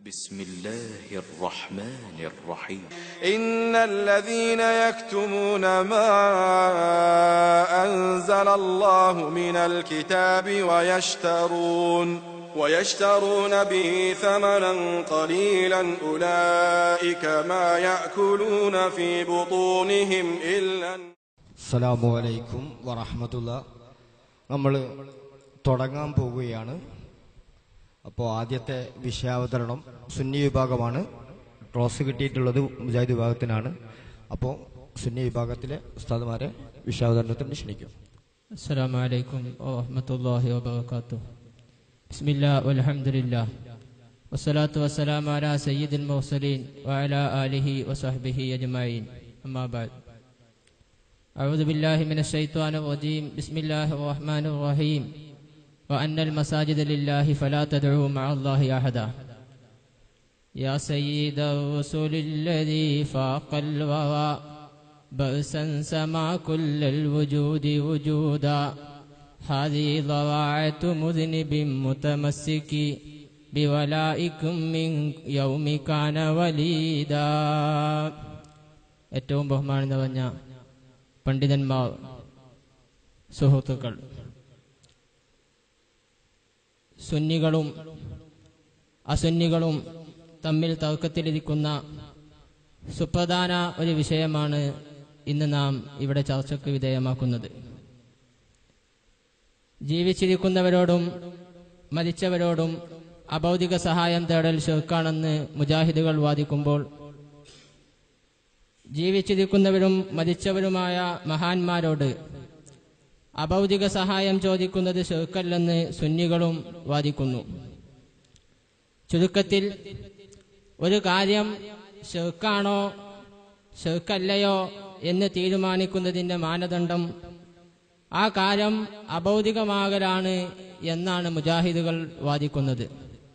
بسم الله الرحمن الرحيم إن الذين يكتمون ما أنزل الله من الكتاب ويشترون ويشترون به ثمنا قليلا أولئك ما يأكلون في بطونهم إلا അസ്സലാമു അലൈക്കും വറഹമത്തുള്ള നമ്മൾ തുടങ്ങാൻ പോവുകയാണ് അപ്പോൾ ആദ്യത്തെ വിഷയാവതരണം സുന്നി വിഭാഗമാണ് ട്രോസ് കിട്ടിയിട്ടുള്ളത് മുജാഹിദ് വിഭാഗത്തിനാണ് അപ്പോൾ സുന്നി വിഭാഗത്തിലെ ഉസ്താദുമാരെ വിഷയാവതരണത്തിന് ക്ഷണിക്കും السلام عليكم ورحمة الله وبركاته بسم الله والحمد لله والصلاة والسلام على سيد المرسلين وعلى آله وصحبه أجمعين أما بعد أعوذ بالله من الشيطان الرجيم بسم الله الرحمن الرحيم وأن المساجد لله فلا تدعوا مع الله أحدا يا سيد الرسل الذي فاق الورى بأسا سما كل الوجود وجودا هذه ضواعة مذنب متمسك بولائكم من يوم كان وليدا ഏറ്റവും ബഹുമാനം നിറഞ്ഞ പണ്ഡിതന്മാർ സുഹൃത്തുക്കൾ സുന്നികളും അസുന്നികളും തമ്മിൽ തർക്കത്തിലിരിക്കുന്ന സുപ്രധാന ഒരു വിഷയമാണ് ഇന്ന് നാം ഇവിടെ ചർച്ചയ്ക്ക് വിധേയമാക്കുന്നത് ജീവിച്ചിരിക്കുന്നവരോടും മരിച്ചവരോടും അഭൗതിക സഹായം തേടൽ ഷെർക്കാണെന്ന് മുജാഹിദുകൾ വാദിക്കുമ്പോൾ ജീവിച്ചിരിക്കുന്നവരും മരിച്ചവരുമായ മഹാന്മാരോട് അഭൗതിക സഹായം ചോദിക്കുന്നത് ഷെർക്കല്ലെന്ന് സുന്നികളും വാദിക്കുന്നു ചുരുക്കത്തിൽ ഒരു കാര്യം ഷെർക്കാണോ ഷെർക്കല്ലയോ എന്ന് തീരുമാനിക്കുന്നതിന്റെ മാനദണ്ഡം ആ കാര്യം അഭൗതികമാകലാണ് എന്നാണ് മുജാഹിദുകൾ വാദിക്കുന്നത്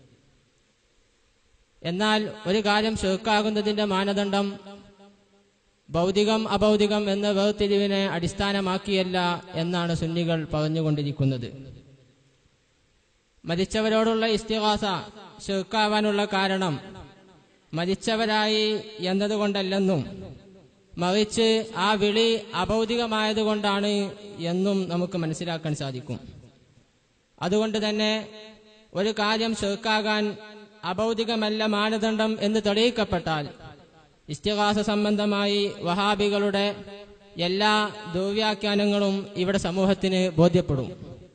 എന്നാൽ ഒരു കാര്യം ഷെർക്കാകുന്നതിന്റെ മാനദണ്ഡം ഭൗതികം അഭൗതികം എന്ന വേർതിരിവിനെ അടിസ്ഥാനമാക്കിയല്ല എന്നാണ് സുന്നികൾ പറഞ്ഞുകൊണ്ടിരിക്കുന്നത് മരിച്ചവരോടുള്ള ഇസ്തിഹാസ ഷെർക്കാവാനുള്ള കാരണം മരിച്ചവരായി എന്നതുകൊണ്ടല്ലെന്നും മറിച്ച് ആ വിളി അഭൗതികമായതുകൊണ്ടാണ് എന്നും നമുക്ക് മനസ്സിലാക്കാൻ സാധിക്കും അതുകൊണ്ട് തന്നെ ഒരു കാര്യം ഷെർക്കാകാൻ അഭൗതികമല്ല മാനദണ്ഡം എന്ന് തെളിയിക്കപ്പെട്ടാൽ ഇസ്തിഹാസ സംബന്ധമായി വഹാബികളുടെ എല്ലാ ദുർവ്യാഖ്യാനങ്ങളും ഇവിടെ സമൂഹത്തിന് ബോധ്യപ്പെടും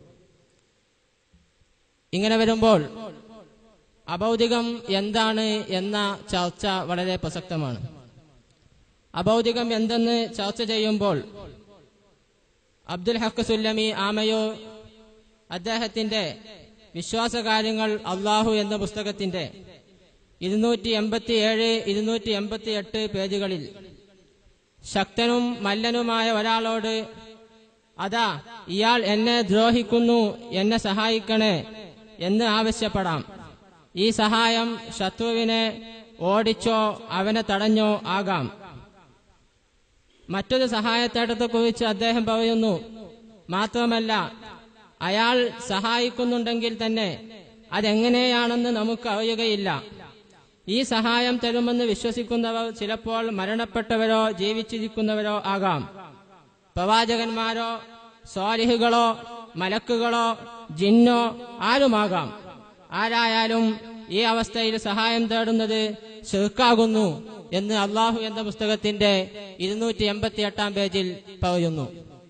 ഇങ്ങനെ വരുമ്പോൾ അഭൗതികം എന്താണ് എന്ന ചർച്ച വളരെ പ്രസക്തമാണ് അഭൗതികം എന്തെന്ന് ചർച്ച ചെയ്യുമ്പോൾ അബ്ദുൽ ഹക്ക് സുല്ലമി ആമയോ അദ്ദേഹത്തിന്റെ വിശ്വാസകാര്യങ്ങൾ അള്ളാഹു എന്ന പുസ്തകത്തിന്റെ ഇരുന്നൂറ്റി എൺപത്തി ഏഴ് ഇരുന്നൂറ്റി എൺപത്തി എട്ട് പേജുകളിൽ ശക്തനും മല്ലനുമായ ഒരാളോട് അതാ ഇയാൾ എന്നെ ദ്രോഹിക്കുന്നു എന്നെ സഹായിക്കണേ എന്ന് ആവശ്യപ്പെടാം ഈ സഹായം ശത്രുവിനെ ഓടിച്ചോ അവനെ തടഞ്ഞോ ആകാം മറ്റൊരു സഹായത്തേട്ടത്തെക്കുറിച്ച് അദ്ദേഹം പറയുന്നു മാത്രമല്ല അയാൾ സഹായിക്കുന്നുണ്ടെങ്കിൽ തന്നെ അതെങ്ങനെയാണെന്ന് നമുക്ക് അറിയുകയില്ല ഈ സഹായം തരുമെന്ന് വിശ്വസിക്കുന്നവർ ചിലപ്പോൾ മരണപ്പെട്ടവരോ ജീവിച്ചിരിക്കുന്നവരോ ആകാം പ്രവാചകന്മാരോ സ്വാലിഹുകളോ മലക്കുകളോ ജിന്നോ ആരുമാകാം ആരായാലും ഈ അവസ്ഥയിൽ സഹായം തേടുന്നത് ഷെർക്കാകുന്നു എന്ന് അള്ളാഹു എന്ന പുസ്തകത്തിന്റെ ഇരുന്നൂറ്റി എൺപത്തി എട്ടാം പേജിൽ പറയുന്നു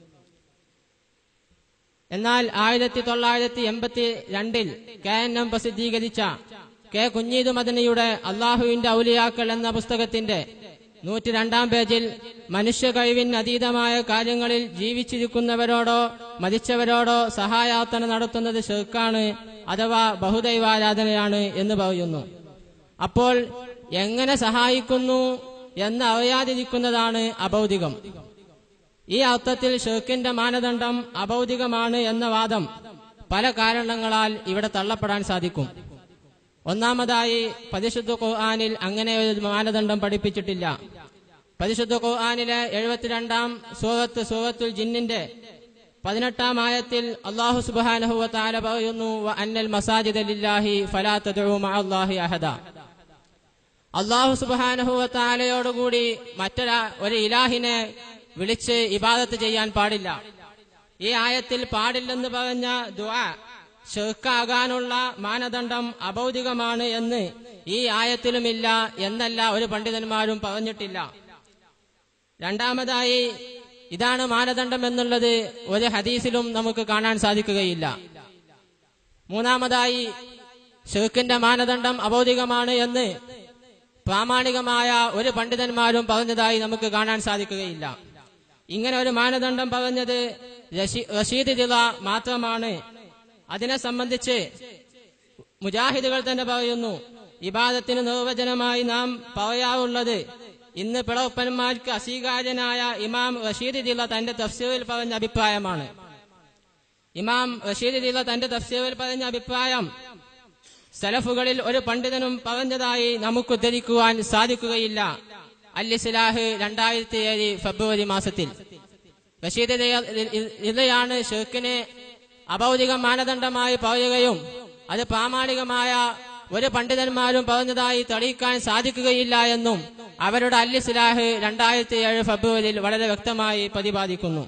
എന്നാൽ ആയിരത്തി തൊള്ളായിരത്തി എൺപത്തി രണ്ടിൽ കെ എൻ എം പ്രസിദ്ധീകരിച്ച കെ കുഞ്ഞീദ് മദനിയുടെ അള്ളാഹുവിന്റെ ഔലിയാക്കൾ എന്ന പുസ്തകത്തിന്റെ നൂറ്റി രണ്ടാം പേജിൽ മനുഷ്യ കഴിവിന് അതീതമായ കാര്യങ്ങളിൽ ജീവിച്ചിരിക്കുന്നവരോടോ മരിച്ചവരോടോ സഹായാർത്ഥന നടത്തുന്നത് ഷെർക്കാണ് അഥവാ ബഹുദൈവാരാധനയാണ് എന്ന് പറയുന്നു അപ്പോൾ എങ്ങനെ സഹായിക്കുന്നു എന്ന് അറിയാതിരിക്കുന്നതാണ് അഭൗതികം ഈ അർത്ഥത്തിൽ ഷെർക്കിന്റെ മാനദണ്ഡം അഭൗതികമാണ് എന്ന വാദം പല കാരണങ്ങളാൽ ഇവിടെ തള്ളപ്പെടാൻ സാധിക്കും ഒന്നാമതായി പരിശുദ്ധ ഖുർആാനിൽ അങ്ങനെ ഒരു മാനദണ്ഡം പഠിപ്പിച്ചിട്ടില്ല പരിശുദ്ധ ഖുർആാനിലെ എഴുപത്തിരണ്ടാം സൂറത്ത് സൂറത്തുൽ ജിന്നിന്റെ പതിനെട്ടാം ആയത്തിൽ അള്ളാഹു സുബാനഹുവ താല പറയുന്നു "വ അന്നൽ മസാജിദ ലില്ലാഹി ഫലാ തദ്ഉ മഅല്ലാഹി അഹദ അള്ളാഹു സുബാനുഭവത്താലയോടുകൂടി മറ്റൊരാ ഒരു ഇലാഹിനെ വിളിച്ച് ഇബാദത്ത് ചെയ്യാൻ പാടില്ല ഈ ആയത്തിൽ പാടില്ലെന്ന് പറഞ്ഞ ദുആ ഷെർക്കാകാനുള്ള മാനദണ്ഡം അഭൗതികമാണ് എന്ന് ഈ ആയത്തിലുമില്ല എന്നല്ല ഒരു പണ്ഡിതന്മാരും പറഞ്ഞിട്ടില്ല രണ്ടാമതായി ഇതാണ് മാനദണ്ഡം എന്നുള്ളത് ഒരു ഹദീസിലും നമുക്ക് കാണാൻ സാധിക്കുകയില്ല മൂന്നാമതായി ഷെർക്കിന്റെ മാനദണ്ഡം അഭൗതികമാണ് എന്ന് പ്രാമാണികമായ ഒരു പണ്ഡിതന്മാരും പറഞ്ഞതായി നമുക്ക് കാണാൻ സാധിക്കുകയില്ല ഇങ്ങനെ ഒരു മാനദണ്ഡം പറഞ്ഞത് റഷീ- റഷീദ് ദില മാത്രമാണ് അതിനെ സംബന്ധിച്ച് മുജാഹിദുകൾ തന്നെ പറയുന്നു ഇബാദത്തിന് നിർവചനമായി നാം പറയാറുള്ളത് ഇന്ന് പിളവപ്പന്മാർക്ക് അസ്വീകാര്യനായ ഇമാം റഷീദ് ദില തന്റെ തഫ്സീറിൽ പറഞ്ഞ അഭിപ്രായമാണ് ഇമാം റഷീദ് ദില തന്റെ തഫ്സീറിൽ പറഞ്ഞ അഭിപ്രായം സലഫുകളിൽ ഒരു പണ്ഡിതനും പറഞ്ഞതായി നമുക്ക് ഉദ്ധരിക്കുവാൻ സാധിക്കുകയില്ല അൽ ഇസ്ലാഹ് രണ്ടായിരത്തി ഏഴ് ഫെബ്രുവരി മാസത്തിൽ ബഷീദ് ഇതയാണ് ഷെർക്കിനെ അഭൗതിക മാനദണ്ഡമായി പറയുകയും അത് പ്രാമാണികമായ ഒരു പണ്ഡിതന്മാരും പറഞ്ഞതായി തെളിയിക്കാൻ സാധിക്കുകയില്ല എന്നും അവരുടെ അൽ ഇസ്ലാഹ് രണ്ടായിരത്തി ഏഴ് ഫെബ്രുവരിയിൽ വളരെ വ്യക്തമായി പ്രതിപാദിക്കുന്നു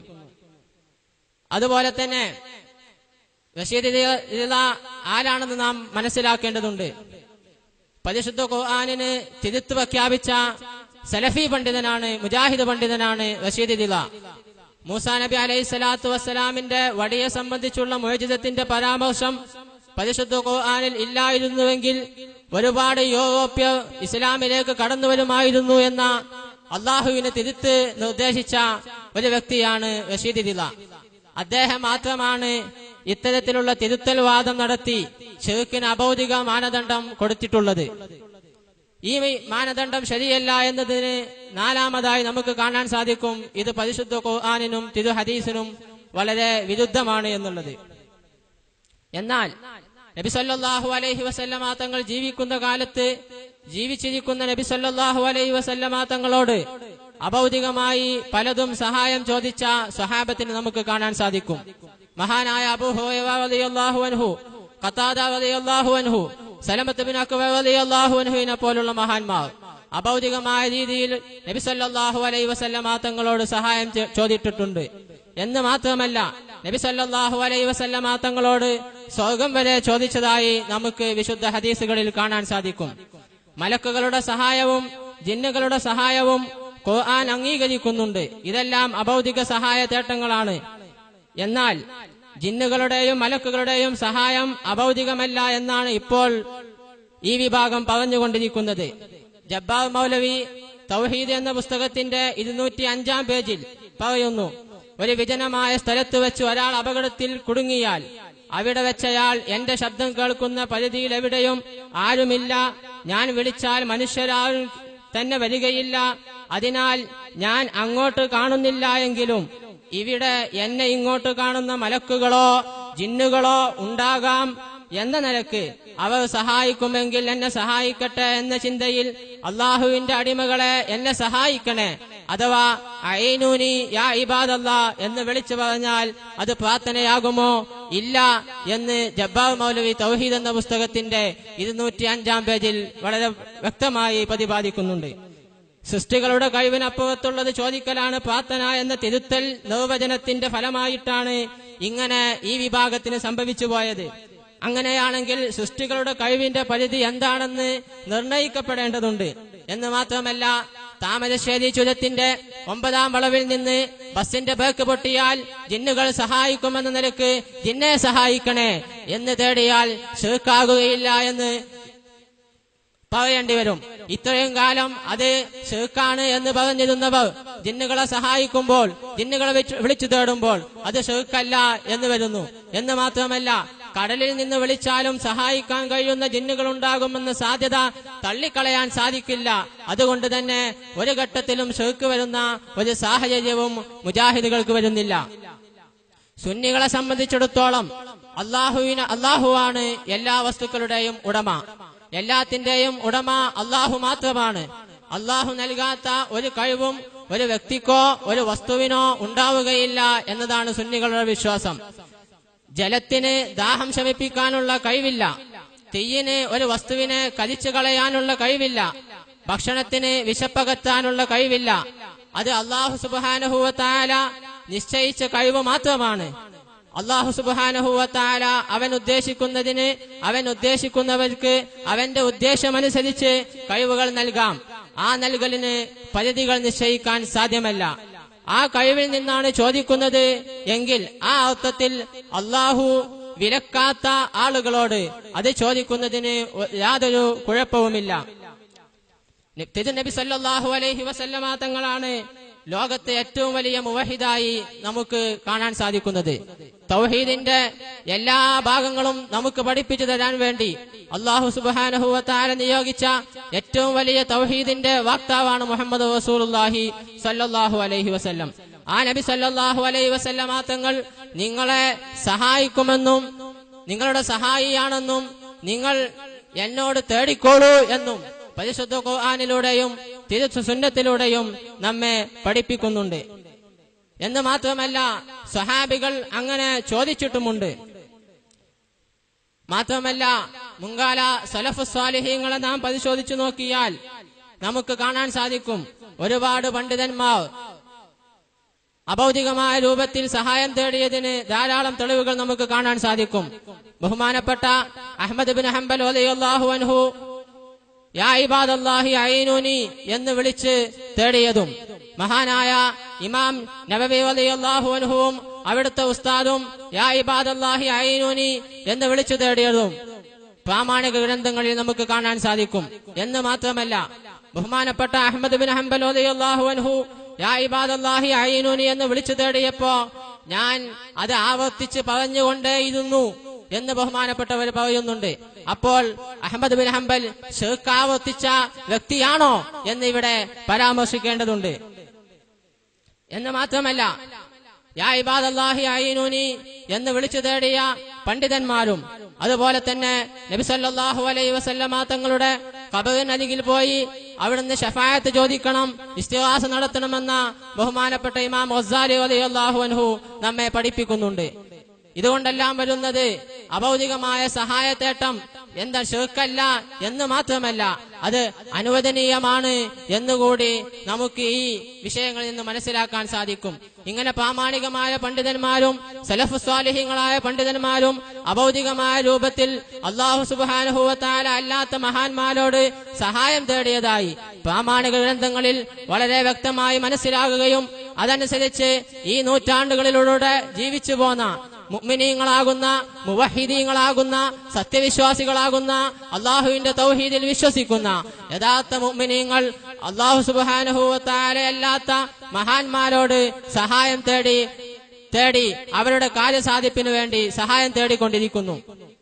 അതുപോലെ തന്നെ റഷീദ് ഇല ആരാണെന്ന് നാം മനസ്സിലാക്കേണ്ടതുണ്ട് പരിശുദ്ധ ഖുർആാനിന് തിരുത്ത് പ്രഖ്യാപിച്ച സലഫി പണ്ഡിതനാണ് മുജാഹിദ് പണ്ഡിതനാണ് റഷീദ് ഇല മൂസാ നബി അലൈഹി സ്വലാത്തു വസ്സലാമിന്റെ വടിയെ സംബന്ധിച്ചുള്ള മോചിതത്തിന്റെ പരാമർശം പരിശുദ്ധ ഖുർആാനിൽ ഇല്ലായിരുന്നുവെങ്കിൽ ഒരുപാട് യൂറോപ്യർ ഇസ്ലാമിലേക്ക് കടന്നു വരുമായിരുന്നു എന്ന അള്ളാഹുവിനെ തിരുത്ത് നിർദ്ദേശിച്ച ഒരു വ്യക്തിയാണ് റഷീദ് ഇല അദ്ദേഹം മാത്രമാണ് ഇത്തരത്തിലുള്ള തിരുത്തൽ വാദം നടത്തി ഷെയ്ഖിന് അഭൗതിക മാനദണ്ഡം കൊടുത്തിട്ടുള്ളത് ഈ മാനദണ്ഡം ശരിയല്ല എന്നതിന് നാലാമതായി നമുക്ക് കാണാൻ സാധിക്കും ഇത് പരിശുദ്ധ ഖുർആാനിനും തിരു ഹദീസിനും വളരെ വിരുദ്ധമാണ് എന്നുള്ളത് എന്നാൽ നബി സല്ലല്ലാഹു അലൈഹി വസല്ലമ തങ്ങൾ ജീവിക്കുന്ന കാലത്ത് ജീവിച്ചിരിക്കുന്ന നബി സല്ലല്ലാഹു അലൈഹി വസല്ലമ തങ്ങളോട് അഭൗതികമായി പലതും സഹായം ചോദിച്ച സഹാബത്തിന് നമുക്ക് കാണാൻ സാധിക്കും മഹാനായ അബൂ ഹുറൈറ റളിയല്ലാഹു അൻഹു ഖതാദ റളിയല്ലാഹു അൻഹു സലമത്ത് ബിൻ അക്ബർ റളിയല്ലാഹു അൻഹുവിനെ പോലുള്ള മഹാന്മാർ അഭൗതികമായ രീതിയിൽ നബി സല്ലല്ലാഹു അലൈഹി വസല്ലമ തങ്ങളോട് സഹായം ചോ- ചോദിച്ചിട്ടുണ്ട് എന്ന് മാത്രമല്ല നബി സല്ലല്ലാഹു അലൈഹി വസല്ലമ തങ്ങളോട് സ്വർഗം വരെ ചോദിച്ചതായി നമുക്ക് വിശുദ്ധ ഹദീസുകളിൽ കാണാൻ സാധിക്കും മലക്കുകളുടെ സഹായവും ജിന്നുകളുടെ സഹായവും ഖുർആൻ അംഗീകരിക്കുന്നുണ്ട് ഇതെല്ലാം അഭൗതിക സഹായ തേട്ടങ്ങളാണ് എന്നാൽ ജിന്നുകളുടെയും മലക്കുകളുടെയും സഹായം അഭൗതികമല്ല എന്നാണ് ഇപ്പോൾ ഈ വിഭാഗം പറഞ്ഞുകൊണ്ടിരിക്കുന്നത് ജബ്ബാർ മൗലവി തൗഹീദ് എന്ന പുസ്തകത്തിന്റെ ഇരുന്നൂറ്റി അഞ്ചാം പേജിൽ പറയുന്നു ഒരു വിജനമായ സ്ഥലത്ത് വെച്ച് ഒരാൾ അപകടത്തിൽ കുടുങ്ങിയാൽ അവിടെ വെച്ചയാൾ എന്റെ ശബ്ദം കേൾക്കുന്ന പരിധിയിൽ എവിടെയും ആരുമില്ല ഞാൻ വിളിച്ചാൽ മനുഷ്യരാരും തന്നെ വരികയില്ല അതിനാൽ ഞാൻ അങ്ങോട്ട് കാണുന്നില്ല എങ്കിലും ഇവിടെ എന്നെ ഇങ്ങോട്ട് കാണുന്ന മലക്കുകളോ ജിന്നുകളോ ഉണ്ടാകാം എന്ന നിലക്ക് അവർ സഹായിക്കുമെങ്കിൽ എന്നെ സഹായിക്കട്ടെ എന്ന ചിന്തയിൽ അള്ളാഹുവിന്റെ അടിമകളെ എന്നെ സഹായിക്കണേ അഥവാ അയിനൂനി യാ ഇബാദല്ല എന്ന് വിളിച്ചു പറഞ്ഞാൽ അത് പ്രാർത്ഥനയാകുമോ ഇല്ല എന്ന് ജബ്ബാർ മൗലവി തൗഹീദ് എന്ന പുസ്തകത്തിന്റെ ഇരുന്നൂറ്റി അഞ്ചാം പേജിൽ വളരെ വ്യക്തമായി പ്രതിപാദിക്കുന്നുണ്ട് സൃഷ്ടികളുടെ കഴിവിനപ്പുറത്തുള്ളത് ചോദിക്കലാണ് പ്രാർത്ഥന എന്ന തിരുത്തൽ നിർവചനത്തിന്റെ ഫലമായിട്ടാണ് ഇങ്ങനെ ഈ വിഭാഗത്തിന് സംഭവിച്ചു പോയത് അങ്ങനെയാണെങ്കിൽ സൃഷ്ടികളുടെ കഴിവിന്റെ പരിധി എന്താണെന്ന് നിർണയിക്കപ്പെടേണ്ടതുണ്ട് എന്ന് മാത്രമല്ല താമരശ്ശേരി ചുരത്തിന്റെ ഒമ്പതാം വളവിൽ നിന്ന് ബസിന്റെ ബേക്ക് പൊട്ടിയാൽ ജിന്നുകൾ സഹായിക്കുമെന്ന നിലക്ക് ജിന്നെ സഹായിക്കണേ എന്ന് തേടിയാൽ ഷേക്കാകുകയില്ല എന്ന് പറയേണ്ടി വരും ഇത്രയും കാലം അത് ഷെയ്ഖാണ് എന്ന് പറഞ്ഞിരുന്നവർ ജിന്നുകളെ സഹായിക്കുമ്പോൾ ജിന്നുകളെ വിളിച്ചു- വിളിച്ചു തേടുമ്പോൾ അത് ഷെയ്ഖല്ല എന്ന് വരുന്നു എന്ന് മാത്രമല്ല കടലിൽ നിന്ന് വിളിച്ചാലും സഹായിക്കാൻ കഴിയുന്ന ജിന്നുകൾ ഉണ്ടാകുമെന്ന സാധ്യത തള്ളിക്കളയാൻ സാധിക്കില്ല അതുകൊണ്ട് തന്നെ ഒരു ഘട്ടത്തിലും ഷെയ്ഖ് വരുന്ന ഒരു സാഹചര്യവും മുജാഹിദുകൾക്ക് വരുന്നില്ല സുന്നികളെ സംബന്ധിച്ചിടത്തോളം അള്ളാഹുവിന് അള്ളാഹുവാണ് എല്ലാ വസ്തുക്കളുടെയും ഉടമ എല്ലാത്തിന്റെയും ഉടമ അള്ളാഹു മാത്രമാണ് അള്ളാഹു നൽകാത്ത ഒരു കഴിവും ഒരു വ്യക്തിക്കോ ഒരു വസ്തുവിനോ ഉണ്ടാവുകയില്ല എന്നതാണ് സുന്നികളുടെ വിശ്വാസം ജലത്തിന് ദാഹം ശമിപ്പിക്കാനുള്ള കഴിവില്ല തീയിന് ഒരു വസ്തുവിനെ കരിച്ചു കളയാനുള്ള കഴിവില്ല ഭക്ഷണത്തിന് വിശപ്പകറ്റാനുള്ള കഴിവില്ല അത് അള്ളാഹു സുബാനഹുവത്താല നിശ്ചയിച്ച കഴിവ് മാത്രമാണ് അള്ളാഹു സുബാനഹുവത്താല അവൻ ഉദ്ദേശിക്കുന്നതിന് അവൻ ഉദ്ദേശിക്കുന്നവർക്ക് അവന്റെ ഉദ്ദേശമനുസരിച്ച് കഴിവുകൾ നൽകാം ആ നൽകലിന് പരിധികൾ നിശ്ചയിക്കാൻ സാധ്യമല്ല ആ കഴിവിൽ നിന്നാണ് ചോദിക്കുന്നത് എങ്കിൽ ആ അർത്ഥത്തിൽ അള്ളാഹു വിലക്കാത്ത ആളുകളോട് അത് ചോദിക്കുന്നതിന് യാതൊരു കുഴപ്പവുമില്ല തിരുനബി സല്ലല്ലാഹു അലൈഹി വസല്ലമ തങ്ങളാണ് ലോകത്തെ ഏറ്റവും വലിയ മുവഹിദായി നമുക്ക് കാണാൻ സാധിക്കുന്നത് തൗഹീദിന്റെ എല്ലാ ഭാഗങ്ങളും നമുക്ക് പഠിപ്പിച്ചു തരാൻ വേണ്ടി അള്ളാഹു സുബാനഹുവത്താല നിയോഗിച്ച ഏറ്റവും വലിയ തൗഹീദിന്റെ വാക്താവാണ് മുഹമ്മദ് റസൂലുള്ളാഹി സല്ലല്ലാഹു അലൈഹി വസല്ലം ആ നബി സല്ലല്ലാഹു അലൈഹി വസല്ലമ തങ്ങൾ നിങ്ങളെ സഹായിക്കുമെന്നും നിങ്ങളുടെ സഹായിയാണെന്നും നിങ്ങൾ എന്നോട് തേടിക്കോളൂ എന്നും പരിശുദ്ധ ഖുർആാനിലൂടെയും തിരുച്ചു സുന്നത്തിലൂടെയും നമ്മെ പഠിപ്പിക്കുന്നുണ്ട് എന്ന് മാത്രമല്ല സ്വഹാബികൾ അങ്ങനെ ചോദിച്ചിട്ടുമുണ്ട് മാത്രമല്ല മുങ്കാല സലഫ് സ്വാലിഹ്യങ്ങളെ നാം പരിശോധിച്ചു നോക്കിയാൽ നമുക്ക് കാണാൻ സാധിക്കും ഒരുപാട് പണ്ഡിതന്മാർ അഭൗതികമായ രൂപത്തിൽ സഹായം തേടിയതിന് ധാരാളം തെളിവുകൾ നമുക്ക് കാണാൻ സാധിക്കും ബഹുമാനപ്പെട്ട അഹമ്മദ് ബിൻ ഹംബൽ അള്ളാഹു അൻഹു യാ ഇബാദല്ലാഹി ഐനൂനി എന്ന് വിളിച്ച് തേടിയതും മഹാനായ ഇമാം നബവി അള്ളാഹു അൻഹുവും അവിടുത്തെ ഉസ്താദും യാ ഇബാദല്ലാഹി ഐനൂനി എന്ന് വിളിച്ചു തേടിയതും പ്രാമാണിക ഗ്രന്ഥങ്ങളിൽ നമുക്ക് കാണാൻ സാധിക്കും എന്ന് മാത്രമല്ല ബഹുമാനപ്പെട്ട അഹമ്മദ് ബിൻ ഹംബൽ അള്ളാഹു അൻഹു യാ ഇബാദല്ലാഹി ഐനൂനി എന്ന് വിളിച്ചു തേടിയപ്പോ ഞാൻ അത് ആവർത്തിച്ച് പറഞ്ഞുകൊണ്ടേയിരുന്നു എന്ന് ബഹുമാനപ്പെട്ടവർ പറയുന്നുണ്ട് അപ്പോൾ അഹമ്മദ് ബിൻ ഹംബൽ ഷെയ്ഖ് ആവർത്തിച്ച വ്യക്തിയാണോ എന്ന് ഇവിടെ പരാമർശിക്കേണ്ടതുണ്ട് എന്ന് മാത്രമല്ല യാ ഇബാദല്ലാഹി ഐനൂനി എന്ന് വിളിച്ചു തേടിയ പണ്ഡിതന്മാരും അതുപോലെ തന്നെ നബിസല്ലാഹു അലൈ വസല്ലമ തങ്ങളുടെ കബറിനരികിൽ പോയി അവിടുന്ന് ഷഫായത്ത് ചോദിക്കണം ഇസ്തിഹാസ നടത്തണമെന്ന ബഹുമാനപ്പെട്ട ഇമാം ഒസാലി അലി അള്ളാഹു അൻഹു നമ്മെ പഠിപ്പിക്കുന്നുണ്ട് ഇതുകൊണ്ടെല്ലാം വരുന്നത് അഭൗതികമായ സഹായത്തേട്ടം എന്താ ഷെർക്കല്ല എന്ന് മാത്രമല്ല അത് അനുവദനീയമാണ് എന്നുകൂടി നമുക്ക് ഈ വിഷയങ്ങളിൽ നിന്ന് മനസ്സിലാക്കാൻ സാധിക്കും ഇങ്ങനെ പ്രാമാണികമായ പണ്ഡിതന്മാരും സലഫ് സ്വാലിഹ്യങ്ങളായ പണ്ഡിതന്മാരും അഭൗതികമായ രൂപത്തിൽ അള്ളാഹു സുബാനുഭവത്താല അല്ലാത്ത മഹാന്മാരോട് സഹായം തേടിയതായി പ്രാമാണിക ഗ്രന്ഥങ്ങളിൽ വളരെ വ്യക്തമായി മനസ്സിലാകുകയും അതനുസരിച്ച് ഈ നൂറ്റാണ്ടുകളിലൂടെ ജീവിച്ചു പോന്ന മുഅ്മിനീങ്ങളാകുന്ന മുവഹിദീങ്ങളാകുന്ന സത്യവിശ്വാസികളാകുന്ന അള്ളാഹുവിന്റെ തൗഹീദിൽ വിശ്വസിക്കുന്ന യഥാർത്ഥ മുഅ്മിനീങ്ങൾ അള്ളാഹു സുബാനുഭവത്താലയല്ലാത്ത മഹാന്മാരോട് സഹായം തേടി തേടി അവരുടെ കാര്യസാധിപ്പിനു വേണ്ടി സഹായം തേടിക്കൊണ്ടിരിക്കുന്നു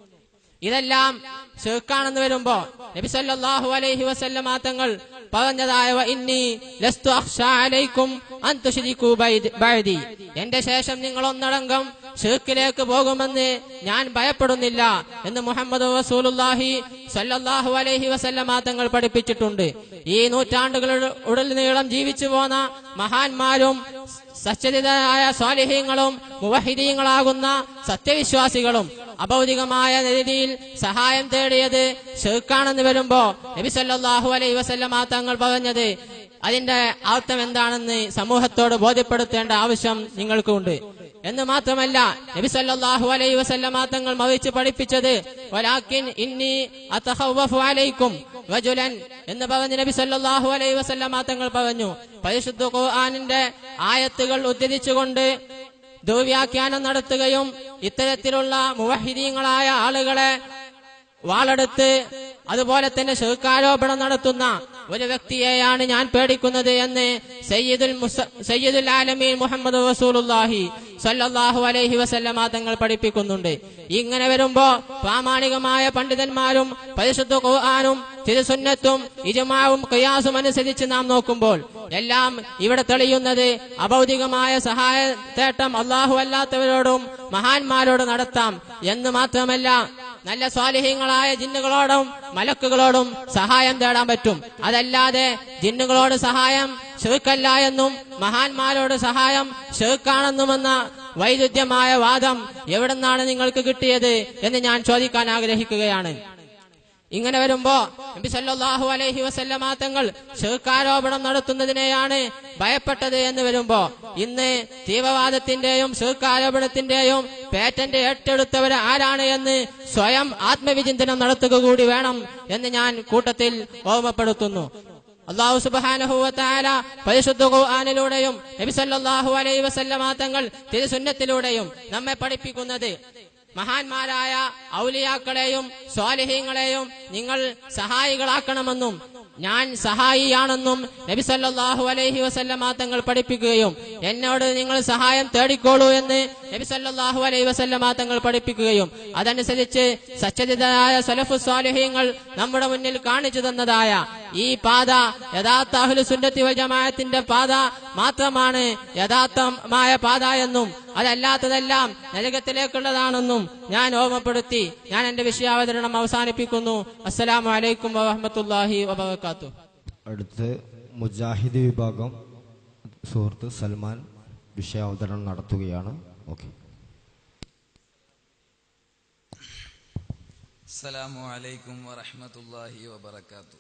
ഇതെല്ലാം ഷെയ്ഖാണെന്ന് വരുമ്പോ നബി സല്ലല്ലാഹു അലൈഹി വസല്ലമ തങ്ങൾ പറഞ്ഞതായ "വ ഇന്നി ലസ്തു അഖ്ശാ അലൈക്കും അൻ തുശ്രികൂ ബൈദ- ബഅദി എന്റെ ശേഷം നിങ്ങൾ ഒന്നടങ്കം ഷെയ്ഖിലേക്ക് പോകുമെന്ന് ഞാൻ ഭയപ്പെടുന്നില്ല എന്ന് മുഹമ്മദ് റസൂലുള്ളാഹി സല്ലല്ലാഹു അലൈഹി വസല്ലമ തങ്ങൾ പഠിപ്പിച്ചിട്ടുണ്ട് ഈ നൂറ്റാണ്ടുകളുടെ ഉടനീളം ജീവിച്ചു പോന്ന മഹാന്മാരും സച്ചരിതരായ സ്വാലിഹ്യങ്ങളും മുവഹിദീങ്ങളാകുന്ന സത്യവിശ്വാസികളും അഭൗതികമായ രീതിയിൽ സഹായം തേടിയത് ഷെയ്ഖാണെന്ന് വരുമ്പോ നബി സല്ലല്ലാഹു അലൈഹി വസല്ലമ തങ്ങൾ പറഞ്ഞത് അതിന്റെ അർത്ഥം എന്താണെന്ന് സമൂഹത്തോട് ബോധ്യപ്പെടുത്തേണ്ട ആവശ്യം നിങ്ങൾക്കുണ്ട് എന്ന് മാത്രമല്ല നബി സല്ലല്ലാഹു അലൈഹി വസല്ലമ തങ്ങൾ മറിച്ച് പഠിപ്പിച്ചത് വലാക്കിൻ ഇന്നി അതഖവ്വഫു അലൈക്കും റജുലൻ എന്ന് പറഞ്ഞ് നബി സല്ലല്ലാഹു അലൈഹി വസല്ലമ തങ്ങൾ പറഞ്ഞു പരിശുദ്ധ ഖുർആനിന്റെ ആയത്തുകൾ ഉദ്ധരിച്ചുകൊണ്ട് ദുർവ്യാഖ്യാനം നടത്തുകയും ഇത്തരത്തിലുള്ള മുവഹിദീങ്ങളായ ആളുകളെ വാളെടുത്ത് അതുപോലെ തന്നെ ശുക്കാരോപണം നടത്തുന്ന ഒരു വ്യക്തിയെയാണ് ഞാൻ പേടിക്കുന്നത് എന്ന് സയ്യിദുൽ മുസ- സയ്യിദുൽ ആലമീൻ മുഹമ്മദ് റസൂലുള്ളാഹി സല്ലല്ലാഹു അലൈഹി വസല്ലമ തങ്ങൾ പഠിപ്പിക്കുന്നുണ്ട് ഇങ്ങനെ വരുമ്പോ പ്രാമാണികമായ പണ്ഡിതന്മാരും പരിശുദ്ധ ഖുർആനും തിരുസുന്നത്തും ഇജമാവും ഖിയാസും അനുസരിച്ച് നാം നോക്കുമ്പോൾ എല്ലാം ഇവിടെ തെളിയുന്നത് അഭൗതികമായ സഹായ തേട്ടം അള്ളാഹു അല്ലാത്തവരോടും മഹാന്മാരോട് നടത്താം എന്ന് മാത്രമല്ല നല്ല സ്വാലിഹ്യങ്ങളായ ജിന്നുകളോടും മലക്കുകളോടും സഹായം തേടാൻ പറ്റും അതല്ലാതെ ജിന്നുകളോട് സഹായം ഷെയ്ക്കല്ല എന്നും മഹാന്മാരോട് സഹായം ഷെയ്ക്കാണെന്നുമെന്ന വൈരുദ്ധ്യമായ വാദം എവിടെന്നാണ് നിങ്ങൾക്ക് കിട്ടിയത് എന്ന് ഞാൻ ചോദിക്കാൻ ആഗ്രഹിക്കുകയാണ് ഇങ്ങനെ വരുമ്പോ നബി സല്ലല്ലാഹു അലൈഹി വസല്ലമ തങ്ങൾ ശിർക്കാരോപണം നടത്തുന്നതിനെയാണ് ഭയപ്പെട്ടത് എന്ന് വരുമ്പോ ഇന്ന് തീവ്രവാദത്തിന്റെയും ശിർക്കാരോപണത്തിന്റെയും പേറ്റന്റ് ഏറ്റെടുത്തവർ ആരാണ് എന്ന് സ്വയം ആത്മവിചിന്തനം നടത്തുക കൂടി വേണം എന്ന് ഞാൻ കൂട്ടത്തിൽ ഓർമ്മപ്പെടുത്തുന്നു അള്ളാഹു സുബാനഹുവത്താല പരിശുദ്ധ ഖുർആനിലൂടെയും നബി സല്ലല്ലാഹു അലൈഹി വസല്ലമ തങ്ങൾ തിരുസുന്നത്തിലൂടെയും നമ്മെ പഠിപ്പിക്കുന്നത് മഹാന്മാരായ ഔലിയാക്കളെയും സ്വാലിഹീങ്ങളെയും നിങ്ങൾ സഹായികളാക്കണമെന്നും ഞാൻ സഹായിയാണെന്നും നബി സല്ലല്ലാഹു അലൈഹി വസല്ലമ തങ്ങൾ പഠിപ്പിക്കുകയും എന്നോട് നിങ്ങൾ സഹായം തേടിക്കോളൂ എന്ന് നബി സല്ലല്ലാഹു അലൈഹി വസല്ലമ തങ്ങൾ പഠിപ്പിക്കുകയും അതനുസരിച്ച് സച്ചരിതരായ സലഫു സ്വാലിഹീങ്ങൾ നമ്മുടെ മുന്നിൽ കാണിച്ചു തന്നതായ ഈ പാത യഥാർത്ഥ അഹ്ലു സുന്നത്തി വൽ ജമാഅത്തിന്റെ പാത മാത്രമാണ് യഥാർത്ഥമായ പാത എന്നും അതല്ലാത്തതെല്ലാം നരകത്തിലേക്കുള്ളതാണെന്നും ഞാൻ ഓർമ്മപ്പെടുത്തി ഞാൻ എന്റെ വിഷയാവതരണം അവസാനിപ്പിക്കുന്നു അസ്സലാമു അലൈക്കും വറഹ്മത്തുള്ളാഹി വബറകാതുഹു അടുത്ത് മുജാഹിദ് വിഭാഗം സുഹൃത്ത് സൽമാൻ വിഷയാവതരണം നടത്തുകയാണ് ഓക്കെ السلام عليكم ورحمة الله وبركاته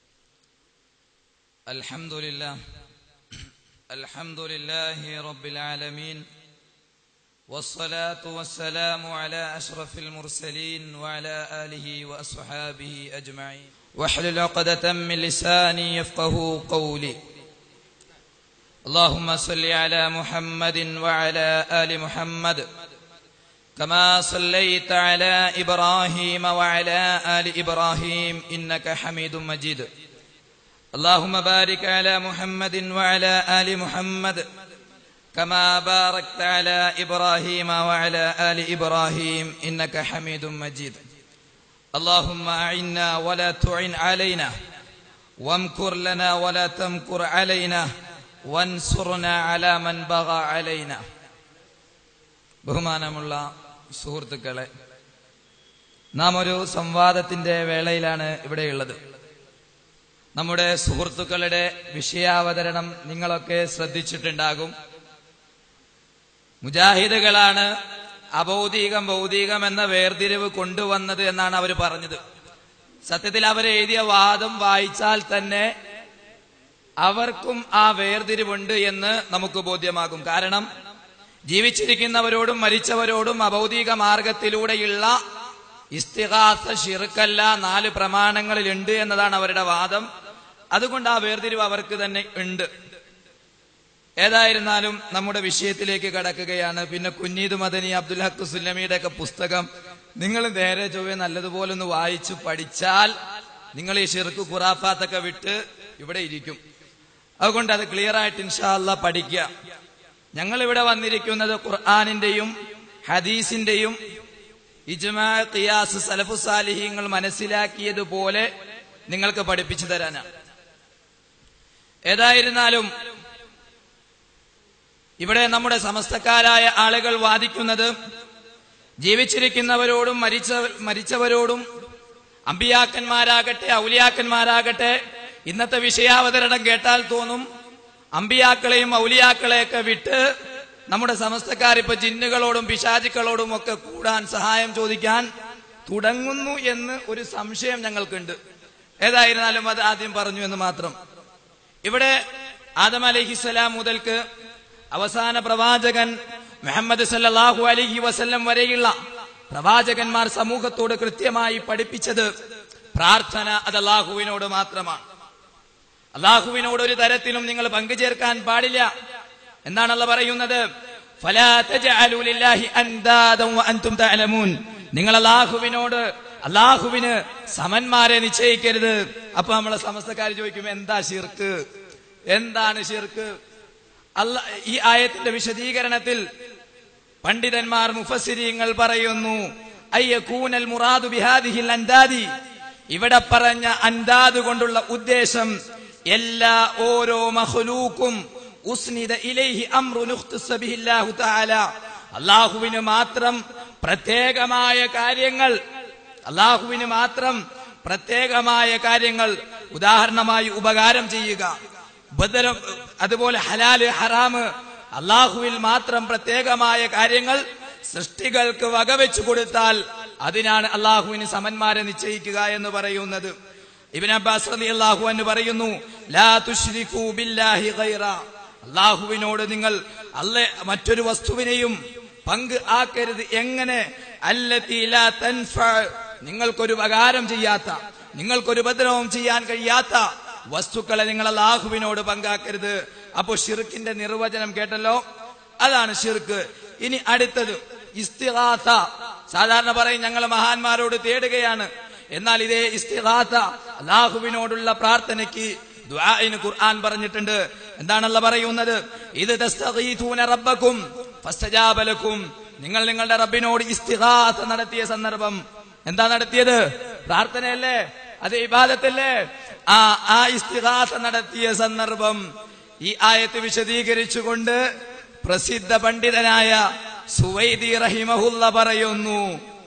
الحمد لله الحمد لله رب العالمين والصلاة والسلام على أشرف المرسلين وعلى آله وأصحابه أجمعين واحلل عقدة من لساني يفقه قولي اللهم صل على محمد وعلى آل محمد كما صليت على إبراهيم وعلى آل إبراهيم إنك حميد مجيد اللهم بارك على محمد وعلى آل محمد كما باركت على إبراهيم وعلى آل إبراهيم إنك حميد مجيد اللهم أعنا ولا تعن علينا وامكر لنا ولا تمكر علينا وانصرنا على من بغى علينا ബഹുമാനമുള്ള സുഹൃത്തുക്കളെ നാം ഒരു സംവാദത്തിന്റെ വേളയിലാണ് ഇവിടെയുള്ളത് നമ്മുടെ സുഹൃത്തുക്കളുടെ വിഷയാവതരണം നിങ്ങളൊക്കെ ശ്രദ്ധിച്ചിട്ടുണ്ടാകും മുജാഹിദുകളാണ് അഭൗതികം ഭൗതികം എന്ന വേർതിരിവ് കൊണ്ടുവന്നത് എന്നാണ് അവർ പറഞ്ഞത് സത്യത്തിൽ അവർ എഴുതിയ വാദം വായിച്ചാൽ തന്നെ അവർക്കും ആ വേർതിരിവുണ്ട് എന്ന് നമുക്ക് ബോധ്യമാകും കാരണം ജീവിച്ചിരിക്കുന്നവരോടും മരിച്ചവരോടും അഭൗതിക മാർഗത്തിലൂടെയുള്ള ഇസ്തിഹാസ ഷിർക്കല്ല നാല് പ്രമാണങ്ങളിലുണ്ട് എന്നതാണ് അവരുടെ വാദം അതുകൊണ്ട് ആ വേർതിരിവ് അവർക്ക് തന്നെ ഉണ്ട് ഏതായിരുന്നാലും നമ്മുടെ വിഷയത്തിലേക്ക് കടക്കുകയാണ് പിന്നെ കുഞ്ഞീദ് മദനി അബ്ദുൽ ഹക്ക് സുല്ലമിയുടെ ഒക്കെ പുസ്തകം നിങ്ങൾ നേരെ ചൊവ്വെ നല്ലതുപോലെ ഒന്ന് വായിച്ചു പഠിച്ചാൽ നിങ്ങൾ ഈ ഷിർക്ക് ഖുറാഫാത്തൊക്കെ വിട്ട് ഇവിടെ ഇരിക്കും അതുകൊണ്ട് അത് ക്ലിയർ ആയിട്ട് ഇൻഷാല്ല പഠിക്കുക ഞങ്ങൾ ഇവിടെ വന്നിരിക്കുന്നത് ഖുർആാനിന്റെയും ഹദീസിന്റെയും ഇജ്മാ ഖിയാസ് സലഫു സാലിഹ്യങ്ങൾ മനസ്സിലാക്കിയതുപോലെ നിങ്ങൾക്ക് പഠിപ്പിച്ചു തരാനാണ് ഏതായിരുന്നാലും ഇവിടെ നമ്മുടെ സമസ്തക്കാരായ ആളുകൾ വാദിക്കുന്നത് ജീവിച്ചിരിക്കുന്നവരോടും മരിച്ച മരിച്ചവരോടും അമ്പിയാക്കന്മാരാകട്ടെ ഔലിയാക്കന്മാരാകട്ടെ ഇന്നത്തെ വിഷയാവതരണം കേട്ടാൽ തോന്നും അമ്പിയാക്കളെയും ഔലിയാക്കളെയൊക്കെ വിട്ട് നമ്മുടെ സമസ്തക്കാർ ഇപ്പൊ ജിന്നുകളോടും പിശാചുക്കളോടും ഒക്കെ കൂടാൻ സഹായം ചോദിക്കാൻ തുടങ്ങുന്നു എന്ന് ഒരു സംശയം ഞങ്ങൾക്കുണ്ട് ഏതായിരുന്നാലും അത് ആദ്യം പറഞ്ഞു എന്ന് മാത്രം ഇവിടെ ആദം അലഹിസ്സലാം മുതൽക്ക് അവസാന പ്രവാചകൻ മുഹമ്മദ് സല്ലാഹു അലഹി വസല്ലം വരെയുള്ള പ്രവാചകന്മാർ സമൂഹത്തോട് കൃത്യമായി പഠിപ്പിച്ചത് പ്രാർത്ഥന അത് അള്ളാഹുവിനോട് മാത്രമാണ് അള്ളാഹുവിനോട് ഒരു തരത്തിലും നിങ്ങൾ പങ്കുചേർക്കാൻ പാടില്ല എന്നാണല്ലോ പറയുന്നത് ഫലാ തജ്അലൂ ലില്ലാഹി അൻദാദൻ വഅൻതും തഅലമൂൻ നിങ്ങൾ അള്ളാഹുവിനോട് അള്ളാഹുവിന് സമന്മാരെ നിശ്ചയിക്കരുത് അപ്പൊ നമ്മളെ സമസ്തക്കാർ ചോദിക്കും എന്താ ഷിർക്ക് എന്താണ് ഷിർക്ക് അല്ല ഈ ആയത്തിന്റെ വിശദീകരണത്തിൽ പണ്ഡിതന്മാർ മുഫസിരിങ്ങൾ പറയുന്നു അയ്യകൂനൽ മുറാദു ബിഹാദിഹിൽ അൻദാദി ഇവിടെ പറഞ്ഞ അൻദാദ് കൊണ്ടുള്ള ഉദ്ദേശം എല്ലാ ഓരോ മഹ്ലൂക്കും ഉസ്നിദ ഇലൈഹി അംറു നുഖ്തസ ബിഹില്ലാഹു തആല അല്ലാഹുവിന് മാത്രം പ്രത്യേകമായ കാര്യങ്ങൾ അല്ലാഹുവിന് മാത്രം പ്രത്യേകമായ കാര്യങ്ങൾ ഉദാഹരണമായി ഉപകാരം ചെയ്യുക ബദരം അതുപോലെ ഹലാല് ഹറാമ് അള്ളാഹുവിൽ മാത്രം പ്രത്യേകമായ കാര്യങ്ങൾ സൃഷ്ടികൾക്ക് വകവെച്ചു കൊടുത്താൽ അതിനാണ് അള്ളാഹുവിന് സമന്മാരെ നിശ്ചയിക്കുക എന്ന് പറയുന്നത് ഇബിൻ അബ്ബാസ് റലി അള്ളാഹു എന്ന് പറയുന്നു ലാ തുശ്രികൂ ബില്ലാഹി ഗൈറ അള്ളാഹുവിനോട് നിങ്ങൾ അല്ല മറ്റൊരു വസ്തുവിനെയും പങ്ക് ആക്കരുത് എങ്ങനെ അല്ലത്തി ലാ തൻഫഅ നിങ്ങൾക്കൊരു ഉപകാരം ചെയ്യാത്ത നിങ്ങൾക്കൊരു ഉപദ്രവം ചെയ്യാൻ കഴിയാത്ത വസ്തുക്കളെ നിങ്ങൾ അള്ളാഹുവിനോട് പങ്കാക്കരുത് അപ്പോ ഷിർക്കിന്റെ നിർവചനം കേട്ടല്ലോ അതാണ് ഷിർക്ക് ഇനി അടുത്തത് ഇസ്തിഹാസ സാധാരണ പറയും ഞങ്ങൾ മഹാന്മാരോട് തേടുകയാണ് എന്നാൽ ഇതേ ഇസ്തിഹാസ അള്ളാഹുവിനോടുള്ള പ്രാർത്ഥനയ്ക്ക് ദുആഇന് ഖുർആൻ പറഞ്ഞിട്ടുണ്ട് എന്താണല്ല പറയുന്നത് ഇത് തസ്തഗീഥൂന റബ്ബക്കും ഫസ്തജാബ ലക്കും നിങ്ങൾ നിങ്ങളുടെ റബ്ബിനോട് ഇസ്തിഹാസ നടത്തിയ സന്ദർഭം എന്താ നടത്തിയത് പ്രാർത്ഥനയല്ലേ അത് ഇബാദത്തല്ലേ ആ ആ ഇസ്തിഹാസ നടത്തിയ സന്ദർഭം ഈ ആയത്ത് വിശദീകരിച്ചുകൊണ്ട് പ്രസിദ്ധ പണ്ഡിതനായ സുവൈദി റഹിമഹുല്ല പറയുന്നു